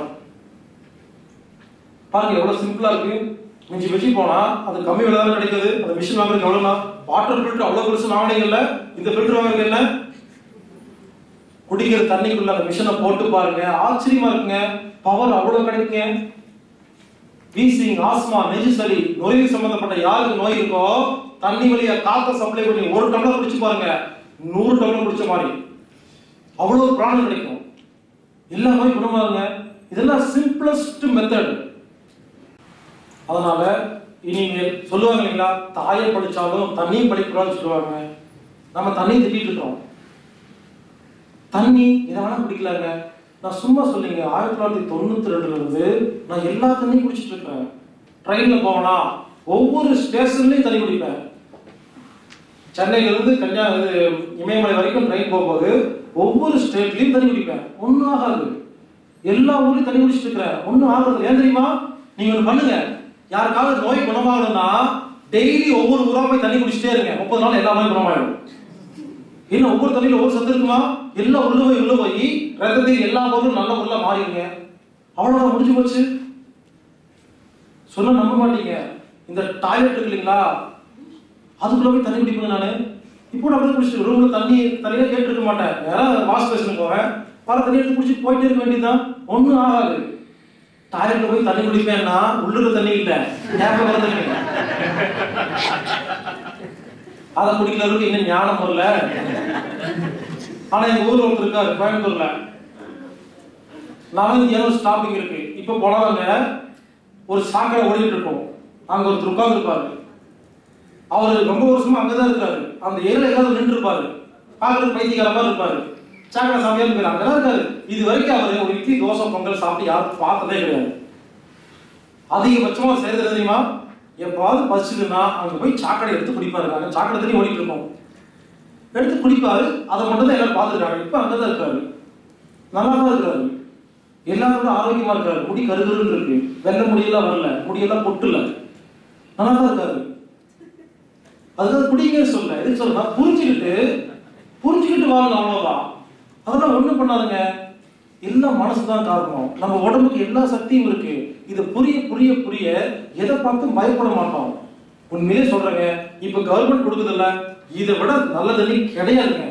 பாருங்க எவ்வளவு சிம்பிளா இருக்கு மிஞ்சி மிஞ்சி போனா அது கம்மி விலை தான் கிடைக்குது அந்த மிஷின் வாங்குறதுக்கு எவ்வளவுனா வாட்டர் ஃபில்டர் அவ்வளவு பெருசு வாங்கினீங்கல்ல இந்த ஃபில்டர் வாங்குறதுக்கு என்ன குடிக்கிற தண்ணிக்குள்ள அந்த மிஷினை போட்டு பாருங்க ஆச்சரியமா இருக்குங்க பவர் அவ்வளவு கிடைக்குங்க வீசிங் ஆஸ்மா நெஞ்சு சளி நோய் சம்பந்தப்பட்ட யாருக்கு நோய் இருக்கோ தண்ணி வழியா காத்த சப்ளை பண்ணி ஒரு டம்ளர் குடிச்சு பாருங்க நூறு டம்ளர் குடிச்ச மாதிரி அவ்வளவு பிராணம் கிடைக்கும் எல்லா நோய் குணமாகுங்க இதெல்லாம் சிம்பிளஸ்ட் மெத்தட் அதனால இனிமேல் சொல்லுவாங்க இல்லைங்களா தாயை படிச்சாலும் தண்ணியும் படிக்கூடாதுன்னு சொல்லுவாங்க நம்ம தண்ணி திட்டிட்டு இருக்கோம் தண்ணி இதை வேணா குடிக்கலாங்க நான் சும்மா சொல்லிங்க ஆயிரத்தி தொள்ளாயிரத்தி தொண்ணூத்தி ரெண்டுல இருந்து நான் எல்லா தண்ணியும் குடிச்சிட்டு இருக்கேன் ட்ரெயின்ல போனா ஒவ்வொரு ஸ்டேஷன்லயும் தண்ணி குடிப்பேன் சென்னையில இருந்து கன்னியா இது இமயமலை வரைக்கும் ட்ரெயின் போகும்போது ஒவ்வொரு ஸ்டேட்லயும் தண்ணி குடிப்பேன் ஒன்றும் ஆகாது எல்லா ஊர்லயும் தண்ணி குடிச்சிட்டு இருக்கிறேன் ஒன்றும் ஆகுறது ஏன் தெரியுமா நீங்க ஒன்று பண்ணுங்க யாருக்காவது நோய் குணமாகணும்னா டெய்லி ஒவ்வொரு ஊரா போய் தண்ணி குடிச்சிட்டே இருங்க முப்பது நாள் எல்லா நோயும் குணமாயிடும் இன்னும் ஒவ்வொரு தண்ணியில ஒவ்வொரு சத்து இருக்குமா எல்லாம் உள்ள போய் உள்ள போய் ரத்தத்தில் எல்லா பொருளும் நல்ல பொருளா மாறிடுங்க அவ்வளவுதான் முடிஞ்சு போச்சு சொன்னா நம்ப மாட்டீங்க இந்த டாய்லெட் இருக்கு இல்லைங்களா அதுக்குள்ள போய் தண்ணி குடிப்பேங்க நானு இப்போ நான் அப்படியே குடிச்சிட்டு ரூம்ல தண்ணி தண்ணியே கேட்டு இருக்க மாட்டேன் நேரம் வாஷ் பேஷனுக்கு போவேன் பல தண்ணி எடுத்து குடிச்சிட்டு போயிட்டே இருக்க வேண்டியதுதான் ஒண்ணும் ஆகாது டாய்லெட்ல போய் தண்ணி குடிப்பேன்னா உள்ளுக்கு தண்ணி இல்ல ஞாபகம் வர தண்ணி அதை குடிக்கிறதுக்கு இன்னும் ஞானம் வரல ஆனா எங்க ஊர்ல ஒருத்தர் இருக்காரு கோயம்புத்தூர்ல லெவன்த் ஏதோ ஸ்டாப்பிங் இருக்கு இப்ப போனவங்க ஒரு சாக்கடை ஓடிட்டு இருக்கோம் அங்க ஒருத்தர் உட்கார்ந்து இருப்பாரு அவர் ரொம்ப வருஷமா அங்கதான் இருக்காரு அந்த ஏரியில ஏதாவது நின்று இருப்பாரு பாக்குறது பைத்தியக்கார மாதிரி இருப்பாரு சாக்கடை சமையல் போய் அங்கதான் இருக்காரு இது வரைக்கும் அவர் ஒரு இட்லி தோசை பொங்கல் சாப்பிட்டு யாரும் பார்த்ததே கிடையாது அதிகபட்சமா செய்யறது தெரியுமா எப்பாவது பசிச்சுதுன்னா அங்க போய் சாக்கடை எடுத்து குடிப்பாரு அங்க சாக்கடை தண்ணி ஓடிட்டு இருக்கோம் எடுத்து குடிப்பாரு அதை மட்டும் தான் எல்லாரும் பார்த்துருக்காங்க இப்ப அங்கதான் இருக்காரு நல்லா தான் இருக்காரு எல்லாரோட ஆரோக்கியமா இருக்காரு முடி கருகருன்னு இருக்கு வெள்ளை முடியெல்லாம் வரல முடியெல்லாம் பொட்டுல நல்லா தான் இருக்காரு அதுக்காக குடிங்க சொல்ல எதுக்கு சொல்றா புரிஞ்சுக்கிட்டு புரிஞ்சுக்கிட்டு வாங்க அவ்வளவுதான் அதெல்லாம் ஒண்ணும் பண்ணாதுங்க எல்லாம் மனசுதான் காரணம் நம்ம உடம்புக்கு எல்லா சக்தியும் இருக்கு இது புரிய புரிய புரிய எதை பார்த்தும் பயப்பட மாட்டோம் உண்மையிலே சொல்றேங்க இப்ப கவர்மெண்ட் கொடுக்குதுல்ல இதை விட நல்ல தண்ணி கிடையாதுங்க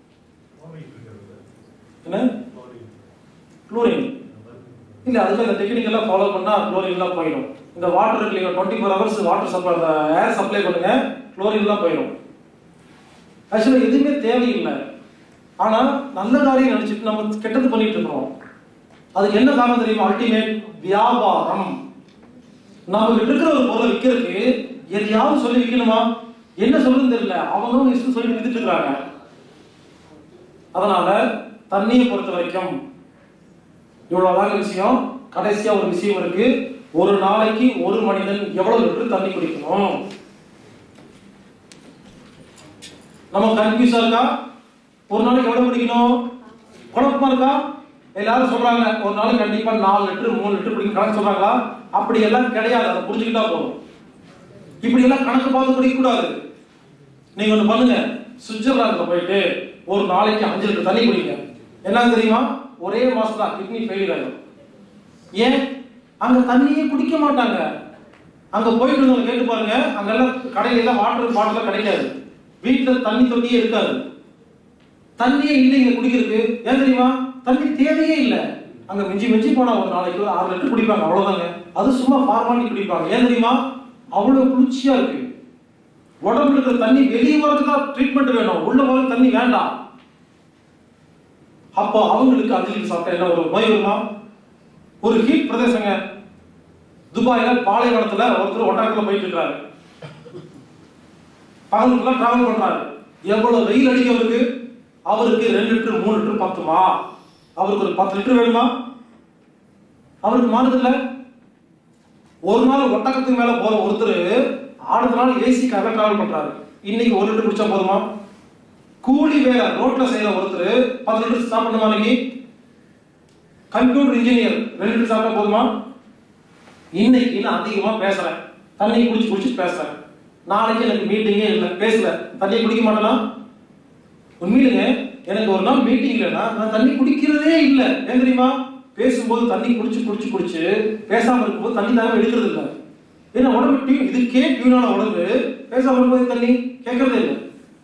என்ன குளோரின் இல்ல அதுக்கு இந்த டெக்னிக் எல்லாம் ஃபாலோ பண்ணா குளோரின் எல்லாம் போயிடும் இந்த வாட்டர் இருக்கு இல்லைங்க twenty four hours water supply அந்த ஏர் சப்ளை பண்ணுங்க குளோரின் எல்லாம் போயிடும் ஆக்சுவலா எதுவுமே தேவையில்லை ஆனா நல்ல காரியம் நினைச்சிட்டு நம்ம கெட்டது பண்ணிட்டு இருக்கிறோம் அதுக்கு என்ன காரணம் தெரியுமா அல்டிமேட் வியாபாரம் நம்ம கிட்ட இருக்கிற ஒரு பொருளை விற்கிறதுக்கு எதையாவது சொல்லி விற்கணுமா என்ன சொல்றதுன்னு தெரியல அவங்க இஷ்டம் சொல்லி வித்துட்டு இருக்காங்க அதனால தண்ணியை பொறுத்த வரைக்கும் இவ்வளவுதாங்க விஷயம் கடைசியா ஒரு விஷயம் இருக்கு ஒரு நாளைக்கு ஒரு மனிதன் எவ்வளவு லிட்டர் தண்ணி குடிக்கணும் நம்ம கன்ஃபியூஸா இருக்கா ஒரு நாளைக்கு எவ்வளவு குடிக்கணும் குழப்பமா இருக்கா எல்லாரும் சொல்றாங்க ஒரு நாளைக்கு கண்டிப்பா நாலு லிட்டர் மூணு லிட்டர் குடிக்கணும் கணக்கு சொல்றாங்களா அப்படி எல்லாம் கிடையாது அதை புரிஞ்சுக்கிட்டா போதும் இப்படி எல்லாம் கணக்கு பார்த்து குடிக்க கூடாது நீங்க ஒண்ணு பண்ணுங்க சுவிட்சர்லாந்துல போயிட்டு ஒரு நாளைக்கு அஞ்சு லிட்டர் தண்ணி குடிங்க என்ன தெரியுமா ஒரே மாசம் தான் கிட்னி ஃபெயிலியர் ஆகும் ஏன் அங்க தண்ணியே குடிக்க மாட்டாங்க அங்க போயிட்டு இருந்தவங்க கேட்டு பாருங்க அங்கெல்லாம் கடையில எல்லாம் வாட்டர் பாட்டில் கிடைக்காது வீட்டுல தண்ணி தொட்டியே இருக்காது தண்ணியே இல்லைங்க குடிக்கிறதுக்கு ஏன் தெரியுமா தண்ணி தேவையே இல்லை அங்க மிஞ்சி மிஞ்சி போனா ஒரு நாளைக்கு ஒரு ஆறு லிட்டர் குடிப்பாங்க அவ்வளவுதாங்க அது சும்மா ஃபார்மாலிட்டி குடிப்பாங்க ஏன் தெரியுமா அவ்வளவு குளிர்ச்சியா இருக்கு உடம்புல இருக்கிற தண்ணி வெளியே வரதுக்கு தான் ட்ரீட்மெண்ட் வேணும் உள்ள வர தண்ணி வேண்டாம் அப்போ அவங்களுக்கு அஞ்சு லிட்டர் சாப்பிட்டா என்ன ஒரு நோய் வருமா ஒரு ஹீட் பிரதேசங்க துபாயில பாலைவனத்துல ஒருத்தர் ஒட்டகத்துல போயிட்டு இருக்காரு பகலுக்குள்ள டிராவல் பண்றாரு எவ்வளவு வெயில் அடிக்க அவருக்கு அவருக்கு ரெண்டு லிட்டர் மூணு லிட்டர் பத்துமா அவருக்கு ஒரு பத்து லிட்டர் வேணுமா அவருக்கு மாறுதில்ல ஒரு நாள் ஒட்டகத்துக்கு மேல போற ஒருத்தர் அடுத்த நாள் ஏசிக்காக டிராவல் பண்றாரு இன்னைக்கு ஒரு லிட்டர் குடிச்சா போதுமா கூலி வேலை ரோட்ல செய்யற ஒருத்தர் பத்து லிட்டர் சாப்பிடணுமா இன்னைக்கு கம்ப்யூட்டர் இன்ஜினியர் ரெண்டு லிட்டர் சாப்பிட்டா போதுமா இன்னைக்கு நான் அதிகமா பேசுறேன் தண்ணி குடிச்சு குடிச்சு பேசுறேன் நாளைக்கு எனக்கு மீட்டிங்கே இல்லை பேசல தண்ணி குடிக்க மாட்டேனா உண்மையிலுங்க எனக்கு ஒரு நாள் மீட்டிங் இல்லைன்னா நான் தண்ணி குடிக்கிறதே இல்லை ஏன் தெரியுமா பேசும்போது தண்ணி குடிச்சு குடிச்சு குடிச்சு பேசாம இருக்கும்போது தண்ணி தானே எடுக்கிறது இல்லை ஏன்னா உடம்பு டியூன் இதுக்கே டியூனான உடம்பு பேசாம இருக்கும்போது தண்ணி கேட்கறதே இல்லை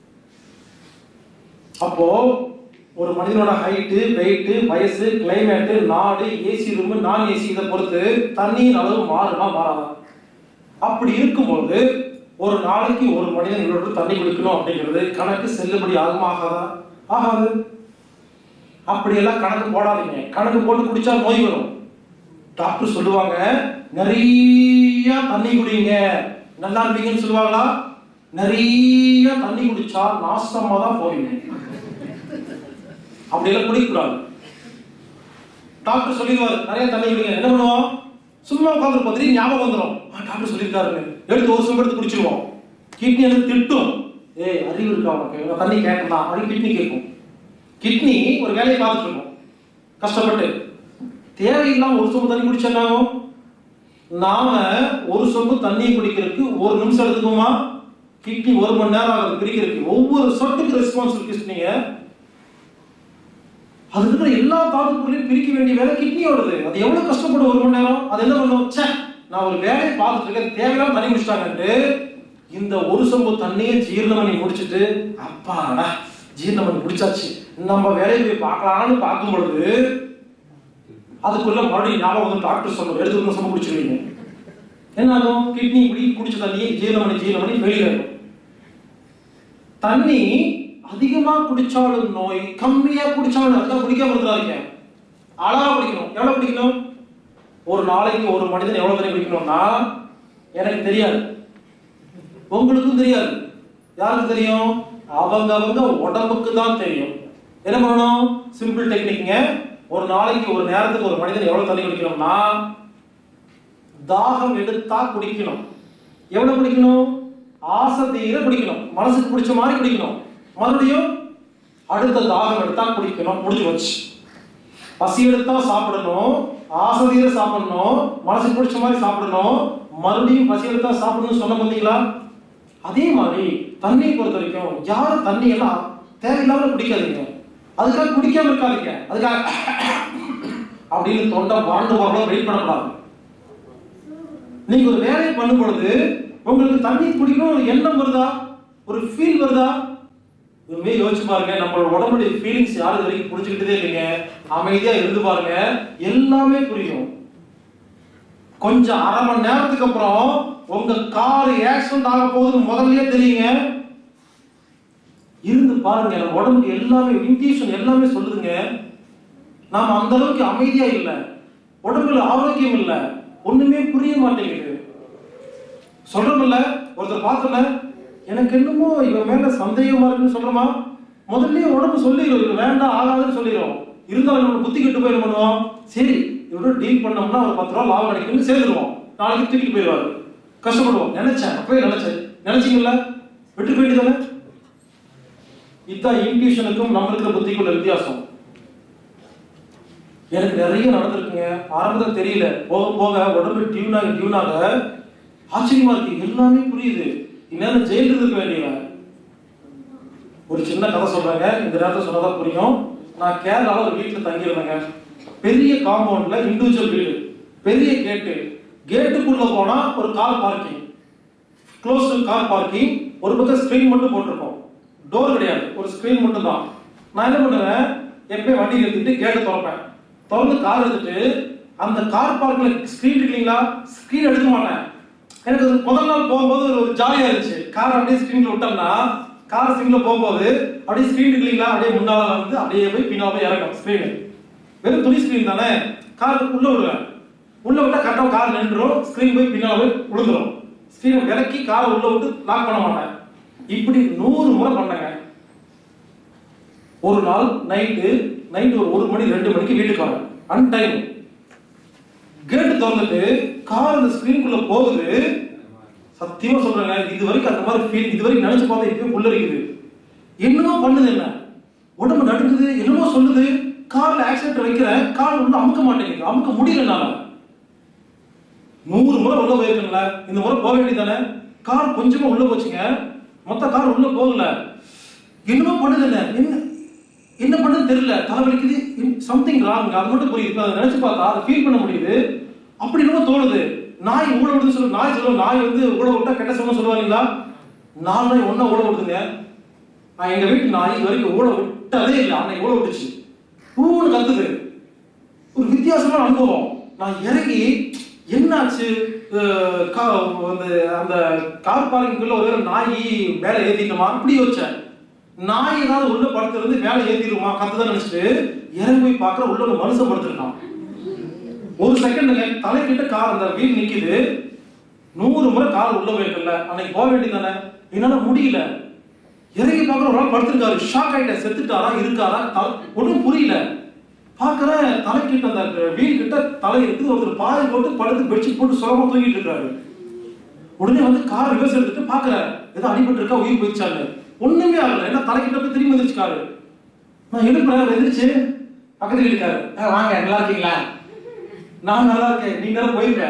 அப்போ ஒரு மனிதனோட ஹைட்டு வெயிட் வயசு கிளைமேட் நாடு ஏசி ரூம் நான் ஏசி இதை பொறுத்து தண்ணியின் அளவு மாறுமா மாறாதா அப்படி இருக்கும்போது ஒரு நாளைக்கு ஒரு மனிதன் இவ்வளவு தண்ணி குடிக்கணும் அப்படிங்கிறது கணக்கு செல்லுபடி ஆகுமா ஆகாதா ஆகாது அப்படியெல்லாம் கணக்கு போடாதீங்க கணக்கு போட்டு குடிச்சா நோய் வரும் டாக்டர் சொல்லுவாங்க நிறைய தண்ணி குடிங்க நல்லா இருப்பீங்கன்னு சொல்லுவாங்களா நிறைய தண்ணி குடிச்சா நாசமா தான் போவீங்க அப்படியெல்லாம் குடிக்கக்கூடாது டாக்டர் சொல்லிடுவாரு நிறைய தண்ணி குடிங்க என்ன பண்ணுவோம் சும்மா உட்காந்து திடீர்னு ஞாபகம் வந்துடும் ஆ டாக்டர் சொல்லியிருக்காருன்னு எடுத்து ஒரு சொம்பு எடுத்து குடிச்சிருவோம் கிட்னி எடுத்து திட்டும் ஏய் அறிவு இருக்கா உனக்கு இவ்வளவு தண்ணி கேட்கலாம் அப்படின்னு கிட்னி கேட்கும் கிட்னி ஒரு வேலையை பார்த்துட்டு இருக்கும் கஷ்டப்பட்டு தேவையில்லாம ஒரு சொம்பு தண்ணி குடிச்சா என்ன ஆகும் நாம ஒரு சொம்பு தண்ணி குடிக்கிறதுக்கு ஒரு நிமிஷம் எடுத்துக்குமா கிட்னி ஒரு மணி நேரம் ஆகுது பிரிக்கிறதுக்கு ஒவ்வொரு சொட்டுக்கு ரெஸ்பான்சிபிள் கிட்னிங்க அது இருக்கிற எல்லா தாதுப்பொருளையும் பிரிக்க வேண்டிய வேலை கிட்னியோடது அது எவ்வளவு கஷ்டப்படும் ஒரு மணி நேரம் அது என்ன பண்ணும் ச்சே நான் ஒரு வேலையை பார்த்துட்டு இருக்கேன் தேவையில்லாம தண்ணி குடிச்சிட்டாங்கன்ட்டு இந்த ஒரு சொம்பு தண்ணியை ஜீரணம் பண்ணி முடிச்சிட்டு அப்பாடா ஜீரணம் பண்ணி முடிச்சாச்சு நம்ம வேலையை போய் பார்க்கலாம்னு பார்க்கும் பொழுது அதுக்குள்ள மறுபடியும் ஞாபகம் வந்து டாக்டர் சொன்ன எடுத்து வந்து சொம்ப குடிச்சிருவீங்க என்ன ஆகும் கிட்னி இப்படி குடிச்ச தண்ணியை ஜீரணம் பண்ணி ஜீரணம் பண்ணி வெளியில இருக்கும் தண்ணி அதிகமா குடிச்சாலும் நோய் கம்மியா குடிச்சாலும் அதுதான் குடிக்காம இருக்கிறாங்க அளவா குடிக்கணும் எவ்வளவு குடிக்கணும் ஒரு நாளைக்கு ஒரு மனிதன் எவ்வளவு தண்ணி குடிக்கணும்னா எனக்கு தெரியாது உங்களுக்கும் தெரியாது யாருக்கு தெரியும் அவங்க அவங்க உடம்புக்கு தான் தெரியும் என்ன பண்ணணும் சிம்பிள் டெக்னிக்ங்க ஒரு நாளைக்கு ஒரு நேரத்துக்கு ஒரு மனிதன் எவ்வளவு தண்ணி குடிக்கணும்னா தாகம் எடுத்தா குடிக்கணும் எவ்வளவு குடிக்கணும் ஆசை தீர குடிக்கணும் மனசுக்கு பிடிச்ச மாதிரி குடிக்கணும் மறுபடியும் அடுத்த தாகம் எடுத்தா குடிக்கணும் முடிஞ்சு வச்சு பசி எடுத்தா சாப்பிடணும் ஆசை தீர சாப்பிடணும் மனசுக்கு பிடிச்ச மாதிரி சாப்பிடணும் மறுபடியும் பசி எடுத்தா சாப்பிடணும்னு சொன்ன பார்த்தீங்களா அதே மாதிரி தண்ணியை பொறுத்த வரைக்கும் யாரும் தண்ணி எல்லாம் தேவையில்லாம குடிக்காதீங்க அதுக்காக குடிக்காம இருக்காதீங்க அதுக்காக அப்படின்னு தொண்டை வாழ்ந்து போகிறோம் வெயிட் பண்ணக்கூடாது நீங்க ஒரு வேலையை பண்ணும் பொழுது உங்களுக்கு தண்ணி குடிக்கணும் ஒரு எண்ணம் வருதா ஒரு ஃபீல் வருதா உண்மையை யோசிச்சு பாருங்க நம்மளோட உடம்புடைய ஃபீலிங்ஸ் யாரு இது வரைக்கும் புரிஞ்சுக்கிட்டதே இல்லைங்க அமைதியா இருந்து பாருங்க எல்லாமே புரியும் கொஞ்சம் அரை மணி நேரத்துக்கு அப்புறம் உங்க கார் ஆக்சிடென்ட் ஆக போகுதுன்னு முதல்லயே தெரியுங்க இருந்து பாருங்க நம்ம உடம்புக்கு எல்லாமே இன்டியூஷன் எல்லாமே சொல்லுதுங்க நாம அந்த அளவுக்கு அமைதியா இல்ல உடம்புல ஆரோக்கியம் இல்ல ஒண்ணுமே புரிய மாட்டேங்குது சொல்றோம்ல ஒருத்தர் பார்த்தல எனக்கு என்னமோ இவன் மேல சந்தேகமா இருக்குன்னு சொல்றோமா முதல்லயே உடம்பு சொல்லிடும் இது வேண்டாம் ஆகாதுன்னு சொல்லிடும் இருந்தாலும் நம்ம புத்தி கெட்டு போய் என்ன பண்ணுவோம் சரி இவரோட டீல் பண்ணோம்னா ஒரு பத்து ரூபா லாபம் கிடைக்கும்னு சேர்ந்துருவோம் நாளைக்கு தூக்கிட்டு போயிடுவாரு கஷ்டப்படுவோம் நினைச்சேன் அப்பவே நினைச்சேன் நினைச்சீங்கல்ல விட்டு போயிட்டு இதான் இன்ட்யூஷனுக்கும் நம்ம இருக்கிற புத்திக்குள்ள வித்தியாசம் எனக்கு நிறைய நடந்திருக்குங்க ஆரம்பத்தில் தெரியல போக போக உடம்பு டியூன் ஆக டியூன் ஆக ஆச்சரியமா இருக்கு எல்லாமே புரியுது இந்நேரம் ஜெயிலில் இருக்க வேண்டியவன் ஒரு சின்ன கதை சொல்றேங்க இந்த நேரத்தில் சொன்னதா புரியும் நான் கேரளால ஒரு வீட்டில் தங்கியிருந்தேங்க பெரிய காம்பவுண்ட்ல இண்டிவிஜுவல் வீடு பெரிய கேட்டு கேட்டுக்குள்ள போனா ஒரு car parking closed car parking ஒரு பக்கம் ஸ்க்ரீன் மட்டும் போட்டிருக்கோம் டோர் கிடையாது ஒரு ஸ்க்ரீன் மட்டும் தான் நான் என்ன பண்ணுவேன் எப்பயும் வண்டி நிறுத்திட்டு கேட்டை திறப்பேன் திறந்து கார் எடுத்துட்டு அந்த கார் பார்க்ல ஸ்க்ரீன் இருக்கு இல்லைங்களா ஸ்க்ரீன் எடுக்க மாட்டேன் எனக்கு அது முதல் நாள் போகும்போது ஒரு- ஒரு ஜாலியா இருந்துச்சு கார் அப்படியே ஸ்க்ரீன்ல விட்டோம்னா கார் ஸ்க்ரீன்ல போகும்போது அப்படியே ஸ்க்ரீன் இருக்கு இல்லைங்களா அப்படியே முன்னால வந்து அப்படியே போய் பின்னால போய் இறக்கும் ஸ்க்ரீன் வெறும் துணி ஸ்க்ரீன் தானே கார் உள்ள விடுவேன் உள்ள விட்டா கரெக்டாக கார் நின்றுரும் ஸ்க்ரீன் போய் பின்னால போய் விழுந்துரும் ஸ்க்ரீனை விலக்கி காரை உள்ள விட்டு லாக் பண்ண மாட்டேன் இப்படி நூறு முறை பண்ணேங்க ஒரு நாள் நைட்டு நைட்டு ஒரு ஒரு மணி ரெண்டு மணிக்கு வீட்டுக்கு வரேன் அன் டைம் கேட்டு திறந்துட்டு கார் அந்த ஸ்கிரீனுக்குள்ள போகுது சத்தியமா சொல்றேங்க இது வரைக்கும் அந்த மாதிரி ஃபீல் இது வரைக்கும் நினைச்சு பார்த்தா இப்பயும் உள்ள இருக்குது என்னமோ பண்ணுது என்ன உடம்பு நடுக்குது என்னமோ சொல்லுது கார்ல ஆக்சிடென்ட் வைக்கிறேன் கார் உள்ள அமுக்க மாட்டேங்குது அமுக்க முடியல என்னால நூறு முறை உள்ள போயிருக்கீங்களா இந்த முறை போக வேண்டியதானே கார் கொஞ்சமா உள்ள போச்சுங்க மொத்த கார் உள்ள போகல என்னமோ பண்ணுது என்ன என்ன என்ன பண்ணுது தெரியல தலைவலிக்குது சம்திங் ராங் அது மட்டும் புரியுது இப்ப அதை நினைச்சு பார்த்தா அதை ஃபீல் பண்ண முடியுது அப்படி என்னமோ தோணுது நாய் ஊழ விடுது சொல்லு நாய் சொல்லுவோம் நாய் வந்து ஊழ விட்டா கெட்ட சொல்ல சொல்லுவாங்களா நாலு நாய் ஒண்ணா ஊழ விடுதுங்க நான் எங்க வீட்டு நாய் இது வரைக்கும் ஊழ விட்டதே இல்லை அன்னைக்கு ஊழ விட்டுச்சு ஊன்னு கத்துது ஒரு வித்தியாசமான அனுபவம் நான் இறங்கி என்னாச்சு அஹ் கா- அந்த அந்த கார் பார்க்கிங்குள்ள ஒரு நாய் மேலே ஏத்திட்டோமா இப்படி வச்சேன் நாய் ஏதாவது உள்ள படுத்துறது மேலே ஏத்திடுமா கத்துதான் நினைச்சிட்டு இறங்கி போய் பார்க்குற உள்ள ஒரு மனுஷன் படுத்துருக்கான் ஒரு செகண்ட்ல தலைக்கிட்ட கார் அந்த வீல் நிக்குது நூறு முறை கார் உள்ள போயிருக்குல்ல அன்னைக்கு போக வேண்டியதானே என்னால முடியல இறங்கி பார்க்குற ஒரு ஆள் படுத்திருக்காரு ஷாக் ஆயிட்டேன் செத்துட்டாரா இருக்காரா தல- ஒண்ணும் புரியல பார்க்கறேன் தலைக்கிட்ட அந்த வீல் கிட்ட தலை இருக்குது ஒருத்தர் பாய் போட்டு படுத்து பெட்ஷீட் போட்டு சுலமா தூங்கிட்டு இருக்காரு உடனே வந்து கார் ரிவர்ஸ் எடுத்துட்டு பாக்குறேன் ஏதோ அடிபட்டு இருக்கா உயிர் போயிடுச்சாரு ஒண்ணுமே ஆகல என்ன தலைக்கிட்ட போய் திரும்பி வந்துருச்சு காரு நான் எழுப்புறேன் எந்திரிச்சு பக்கத்து வீட்டுக்காரு "ஆ, வாங்க நல்லா இருக்கீங்களா நான் நல்லா இருக்கேன் நீ நேரம் போயிருக்க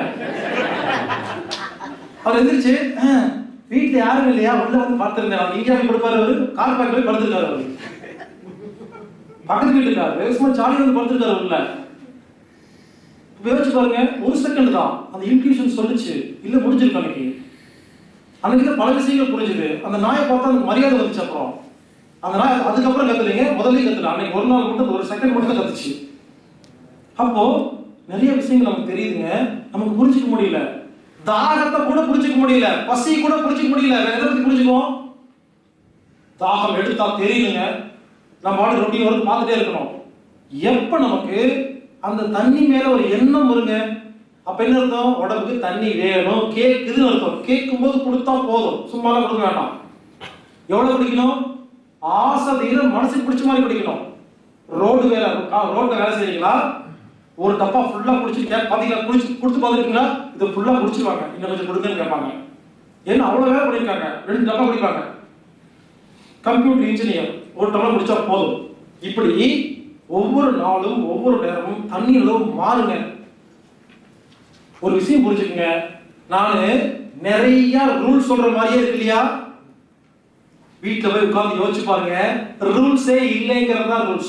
அவர் எந்திரிச்சு "ஆ, வீட்டுல யாரும் இல்லையா உள்ள வந்து பார்த்திருந்தேன் அவர் இங்கே போய் கொடுப்பாரு அவரு கார் பார்க்க போய் படுத்திருக்காரு அவரு பக்கத்து வீட்டுக்காரு சும்மா ஜாலியா வந்து படுத்திருக்காரு உள்ள இப்ப யோசிச்சு பாருங்க ஒரு செகண்ட் தான் அந்த இன்ட்யூஷன் சொல்லுச்சு இல்ல முடிஞ்சிருக்கு அன்னைக்கு அன்னைக்கு தான் பல விஷயங்கள் புரிஞ்சுது அந்த நாயை பார்த்தா அந்த மரியாதை வந்துச்சு அப்புறம் அந்த நாய் அதுக்கப்புறம் கத்துலீங்க முதல்ல கத்துல அன்னைக்கு ஒரு நாள் மட்டும் ஒரு செகண்ட் மட்டும் தான் கத்துச்சு அப்போ நிறைய விஷயங்கள் நமக்கு தெரியுதுங்க நமக்கு புரிஞ்சுக்க முடியல தாகத்தை கூட புரிஞ்சுக்க முடியல பசி கூட புரிஞ்சுக்க முடியல வேற எதை பத்தி புரிஞ்சுக்குவோம் தாகம் எடுத்தா தெரியுங்க நம்ம பாட்டு ரொட்டீன் வரும் பார்த்துட்டே இருக்கணும் எப்ப நமக்கு அந்த தண்ணி மேல ஒரு எண்ணம் வருங்க அப்ப என்ன அர்த்தம் உடம்புக்கு தண்ணி வேணும் கேக்குதுன்னு அர்த்தம் கேட்கும் போது கொடுத்தா போதும் சும்மாலாம் கொடுக்க வேண்டாம் எவ்வளவு குடிக்கணும் ஆசை தீர மனசுக்கு பிடிச்ச மாதிரி குடிக்கணும் ரோடு வேலை ரோட்ல வேலை செய்றீங்களா ஒரு டப்பா ஃபுல்லா குடிச்சு கே பாத்தீங்களா குடிச்சு கொடுத்து பார்த்துருக்கீங்களா இதை ஃபுல்லா குடிச்சிருவாங்க இன்னும் கொஞ்சம் கொடுங்கன்னு கேட்பாங்க ஏன்னா அவ்வளவு வேலை பண்ணிருக்காங்க ரெண்டு டப்பா குடிப்பாங்க கம்ப்யூட்டர் இன்ஜினியர் ஒரு டம்ளர் குடிச்சா போதும் இப்படி ஒவ்வொரு நாளும் ஒவ்வொரு நேரமும் தண்ணீர் அளவு மாறுங்க ஒரு விஷயம் புரிஞ்சுக்குங்க நானு நிறைய ரூல் சொல்ற மாதிரியே இருக்கு இல்லையா வீட்டுல போய் உட்கார்ந்து யோசிச்சு பாருங்க ரூல்ஸே இல்லைங்கிறது தான் ரூல்ஸ்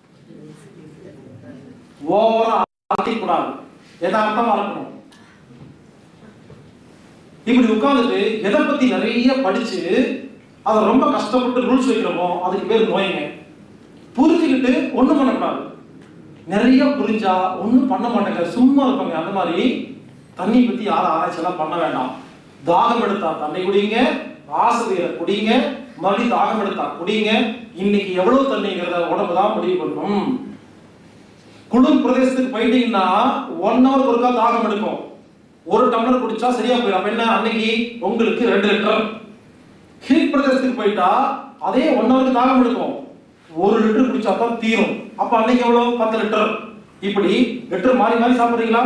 ஓவரா கூடாது யதார்த்தமா இருக்கணும் இப்படி உட்கார்ந்துட்டு எதை பத்தி நிறைய படிச்சு அதை ரொம்ப கஷ்டப்பட்டு ரூல்ஸ் வைக்கிறோமோ அதுக்கு பேர் நோய்ங்க புரிஞ்சுக்கிட்டு ஒண்ணும் பண்ணக்கூடாது நிறைய புரிஞ்சா ஒண்ணும் பண்ண மாட்டேங்க சும்மா இருப்பாங்க அந்த மாதிரி தண்ணி பத்தி யாரும் ஆராய்ச்சி எல்லாம் பண்ண வேண்டாம் தாகம் எடுத்தா தண்ணி குடிங்க ஆசிரியரை குடிங்க மறுபடியும் தாகம் எடுத்தா குடிங்க இன்னைக்கு எவ்வளவு தண்ணிங்கிறத உடம்பு தான் முடிவு பண்ணும் குளிர் பிரதேசத்துக்கு போயிட்டீங்கன்னா ஒன் ஹவர் ஒருக்கா தாகம் எடுக்கும் ஒரு டம்ளர் குடிச்சா சரியா போயிடும் அப்ப என்ன அன்னைக்கு உங்களுக்கு ரெண்டு லிட்டர் ஹீட் பிரதேசத்துக்கு போயிட்டா அதே ஒன் ஹவருக்கு தாகம் எடுக்கும் ஒரு லிட்டர் குடிச்சா தான் தீரும் அப்ப அன்னைக்கு எவ்வளவு பத்து லிட்டர் இப்படி லிட்டர் மாறி மாறி சாப்பிடுறீங்களா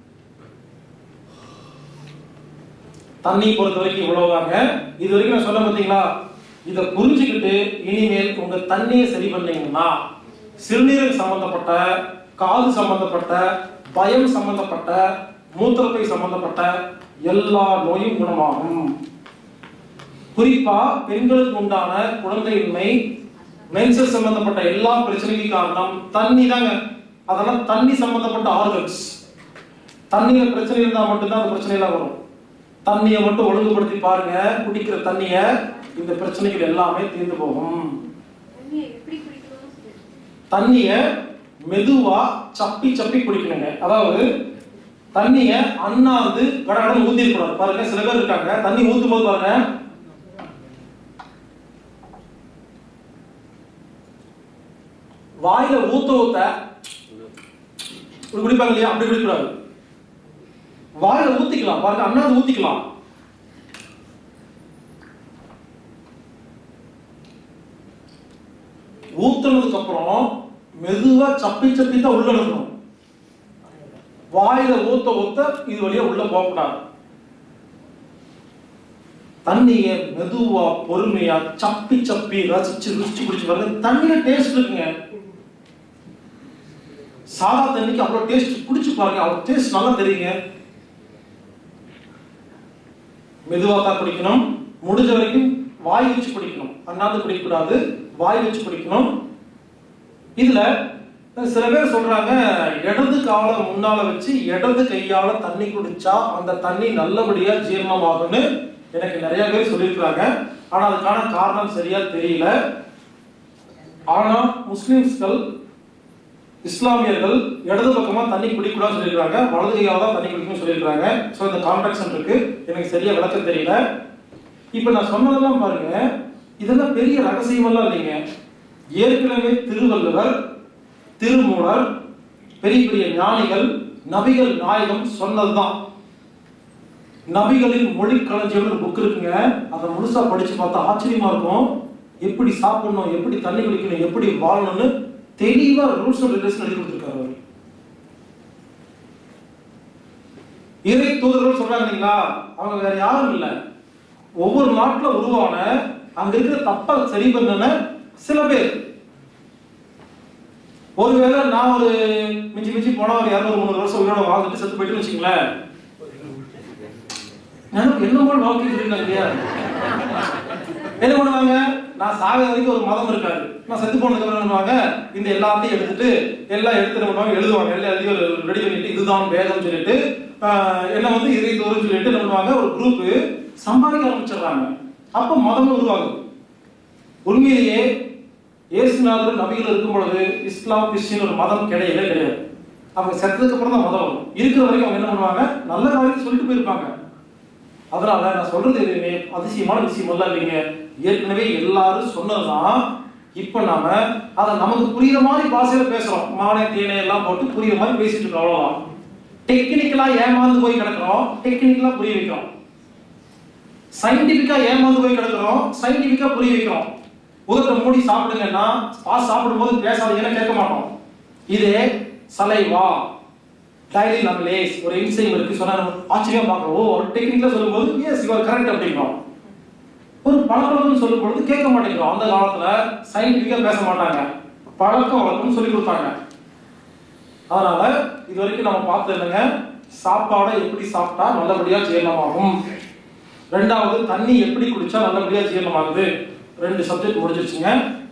தண்ணி பொறுத்த வரைக்கும் இவ்வளவுதாங்க இது வரைக்கும் நான் சொல்ல பார்த்தீங்களா இதை புரிஞ்சுக்கிட்டு இனிமேல் உங்க தண்ணியை சரி பண்ணீங்கன்னா சிறுநீரக சம்பந்தப்பட்ட காது சம்பந்தப்பட்ட பயம் சம்பந்தப்பட்ட மூத்திரப்பை சம்பந்தப்பட்ட எல்லா நோயும் குணமாகும் குறிப்பா பெண்களுக்கு உண்டான குழந்தையின்மை மென்சஸ் சம்பந்தப்பட்ட எல்லா பிரச்சனைக்கும் காரணம் தண்ணி தாங்க அதெல்லாம் தண்ணி சம்பந்தப்பட்ட ஆர்கன்ஸ் தண்ணியில பிரச்சனை இருந்தா மட்டும்தான் அந்த பிரச்சனை எல்லாம் வரும் தண்ணியை மட்டும் ஒழுங்குபடுத்தி பாருங்க குடிக்கிற தண்ணிய இந்த பிரச்சனைகள் எல்லாமே தீர்ந்து போகும் தண்ணியை எப்படி குடிக்கணும்னு சொல்லு. தண்ணிய மெதுவா சப்பி சப்பி குடிக்கணுங்க அதாவது தண்ணிய அண்ணாந்து கடகடன் ஊத்தி கூடாது பாருங்க சில பேர் இருக்காங்க தண்ணி ஊத்தும் போது பாருங்க வாயில ஊத்த ஊத்த இப்படி குடிப்பாங்க இல்லையா அப்படி குடிக்கூடாது வாயில ஊத்திக்கலாம் பாருங்க அண்ணாந்து ஊத்திக்கலாம் ஊத்துனதுக்கு அப்புறம் மெதுவா சப்பி சப்பி தான் உள்ள இருக்கணும் வாயில ஊத்த ஊத்த இது வழியா உள்ள போகக்கூடாது தண்ணிய மெதுவா பொறுமையா சப்பி சப்பி ரசிச்சு ருசிச்சு குடிச்சு பாருங்க தண்ணியில டேஸ்ட் இருக்குங்க சாதா தண்ணிக்கு அவ்வளவு டேஸ்ட் குடிச்சு பாருங்க அவ்வளவு டேஸ்ட் நல்லா தெரியுங்க மெதுவா தான் குடிக்கணும் முடிஞ்ச வரைக்கும் வாய் வச்சு குடிக்கணும் அண்ணாந்து குடிக்கக்கூடாது வாய் வச்சு குடிக்கணும் இதுல சில பேர் சொல்றாங்க இடது காலை முன்னால வச்சு இடது கையால தண்ணி குடிச்சா அந்த தண்ணி நல்லபடியா ஜீரணமாகும்னு எனக்கு நிறைய பேர் சொல்லியிருக்காங்க ஆனா அதுக்கான காரணம் சரியா தெரியல ஆனா முஸ்லிம்ஸ்கள் இஸ்லாமியர்கள் இடது பக்கமா தண்ணி குடிக்கூடாதுன்னு சொல்லியிருக்காங்க வலது கையால தான் தண்ணி குடிக்கணும்னு சொல்லியிருக்காங்க ஸோ இந்த கான்ட்ராக்ஷன் இருக்கு எனக்கு சரியா விளக்கம் தெரியல இப்ப நான் சொன்னதெல்லாம் பாருங்க இதெல்லாம் பெரிய ரகசியமெல்லாம் இல்லைங்க ஏற்கனவே திருவள்ளுவர் திருமூலர் பெரிய பெரிய ஞானிகள் நபிகள் நாயகம் சொன்னதுதான் நபிகளின் மொழி களஞ்சியம்னு புக் இருக்குங்க அதை முழுசா படிச்சு பார்த்தா ஆச்சரியமா இருக்கும் எப்படி சாப்பிடணும் எப்படி தண்ணி குடிக்கணும் எப்படி வாழணும்னு தெளிவா ரூல்ஸ் அண்ட் ரெகுலேஷன் எழுதி கொடுத்துருக்காரு அவர் இறை தூதர்கள் சொல்றாங்க இல்லைங்களா அவங்க வேற யாரும் இல்ல ஒவ்வொரு நாட்டுல உருவான அங்க இருக்கிற தப்ப சரி பண்ணன சில பேர் ஒருவேளை நான் ஒரு மிஞ்சி மிஞ்சி போனா ஒரு இரநூறு முந்நூறு வருஷம் உயிரோட வாழ்ந்துட்டு செத்து போயிட்டு வச்சுங்களேன் எனக்கு என்ன போல வாழ்க்கை சொல்லிருக்காங்க இல்லையா என்ன பண்ணுவாங்க நான் சாக வரைக்கும் ஒரு மதம் இருக்காது நான் செத்து போனதுக்கு அப்புறம் என்ன பண்ணுவாங்க இந்த எல்லாத்தையும் எடுத்துட்டு எல்லாம் எடுத்து என்ன பண்ணுவாங்க எழுதுவாங்க எல்லாம் எழுதி ரெடி பண்ணிட்டு இதுதான் வேதம் சொல்லிட்டு ஆஹ், என்ன வந்து இறை தோறும் சொல்லிட்டு என்ன பண்ணுவாங்க ஒரு குரூப் சம்பாதிக்க ஆரம்பிச்சிடுறாங்க அப்ப மதம் உருவாகுது உண்மையிலேயே இயேசுநாதர் நபிகள் இருக்கும் பொழுது இஸ்லாம் கிறிஸ்டின் ஒரு மதம் கிடையவே கிடையாது அவங்க செத்ததுக்கு அப்புறம் தான் மதம் வரும் இருக்கிற வரைக்கும் அவங்க என்ன பண்ணுவாங்க நல்ல காரியத்தை சொல்லிட்டு போயிருப்பாங்க அதனால நான் சொல்றது எதுவுமே அதிசயமான விஷயம் எல்லாம் இல்லைங்க ஏற்கனவே எல்லாரும் சொன்னதுதான் இப்ப நாம அதை நமக்கு புரியுற மாதிரி பாஷையில பேசுறோம் மானை தேனை எல்லாம் போட்டு புரியுற மாதிரி பேசிட்டு இருக்கோம் அவ்வளவுதான் டெக்னிக்கலா ஏமாந்து போய் கிடக்குறோம் டெக்னிக்கலா புரிய வைக்கிறோம் சயின்டிபிக்கா ஏமாந்து போய் கிடக்குறோம் சயின்டிபிக்கா புரிய வைக்கிறோம் உதட்ட மூடி சாப்பிடுங்கன்னா பாஸ் சாப்பிடும்போது பேசாதீங்கன்னு கேட்க மாட்டோம் இதே சலைவா டைலின் அமிலேஸ் ஒரு என்சைம் இருக்கு சொன்னா நம்ம ஆச்சரியம் பார்க்கறோம் ஓ டெக்னிக்கலா சொல்லும்போது எஸ் யூ ஆர் கரெக்ட் அப்படிங்கிறோம் ஒரு பழக்கம் சொல்லும் பொழுது கேட்க மாட்டேங்கிறோம் அந்த காலத்துல சயின்டிபிக்கா பேச மாட்டாங்க பழக்கம் வழக்கம் சொல்லி கொடுத்தாங்க அதனால இது வரைக்கும் நம்ம பார்த்து என்னங்க சாப்பாடை எப்படி சாப்பிட்டா நல்லபடியா ஜீரணமாகும் ரெண்டாவது தண்ணி எப்படி குடிச்சா நல்லபடியா ஜீரணமாகுது ரெண்டு சப்ஜெக்ட் முடிஞ்சிருச்சுங்க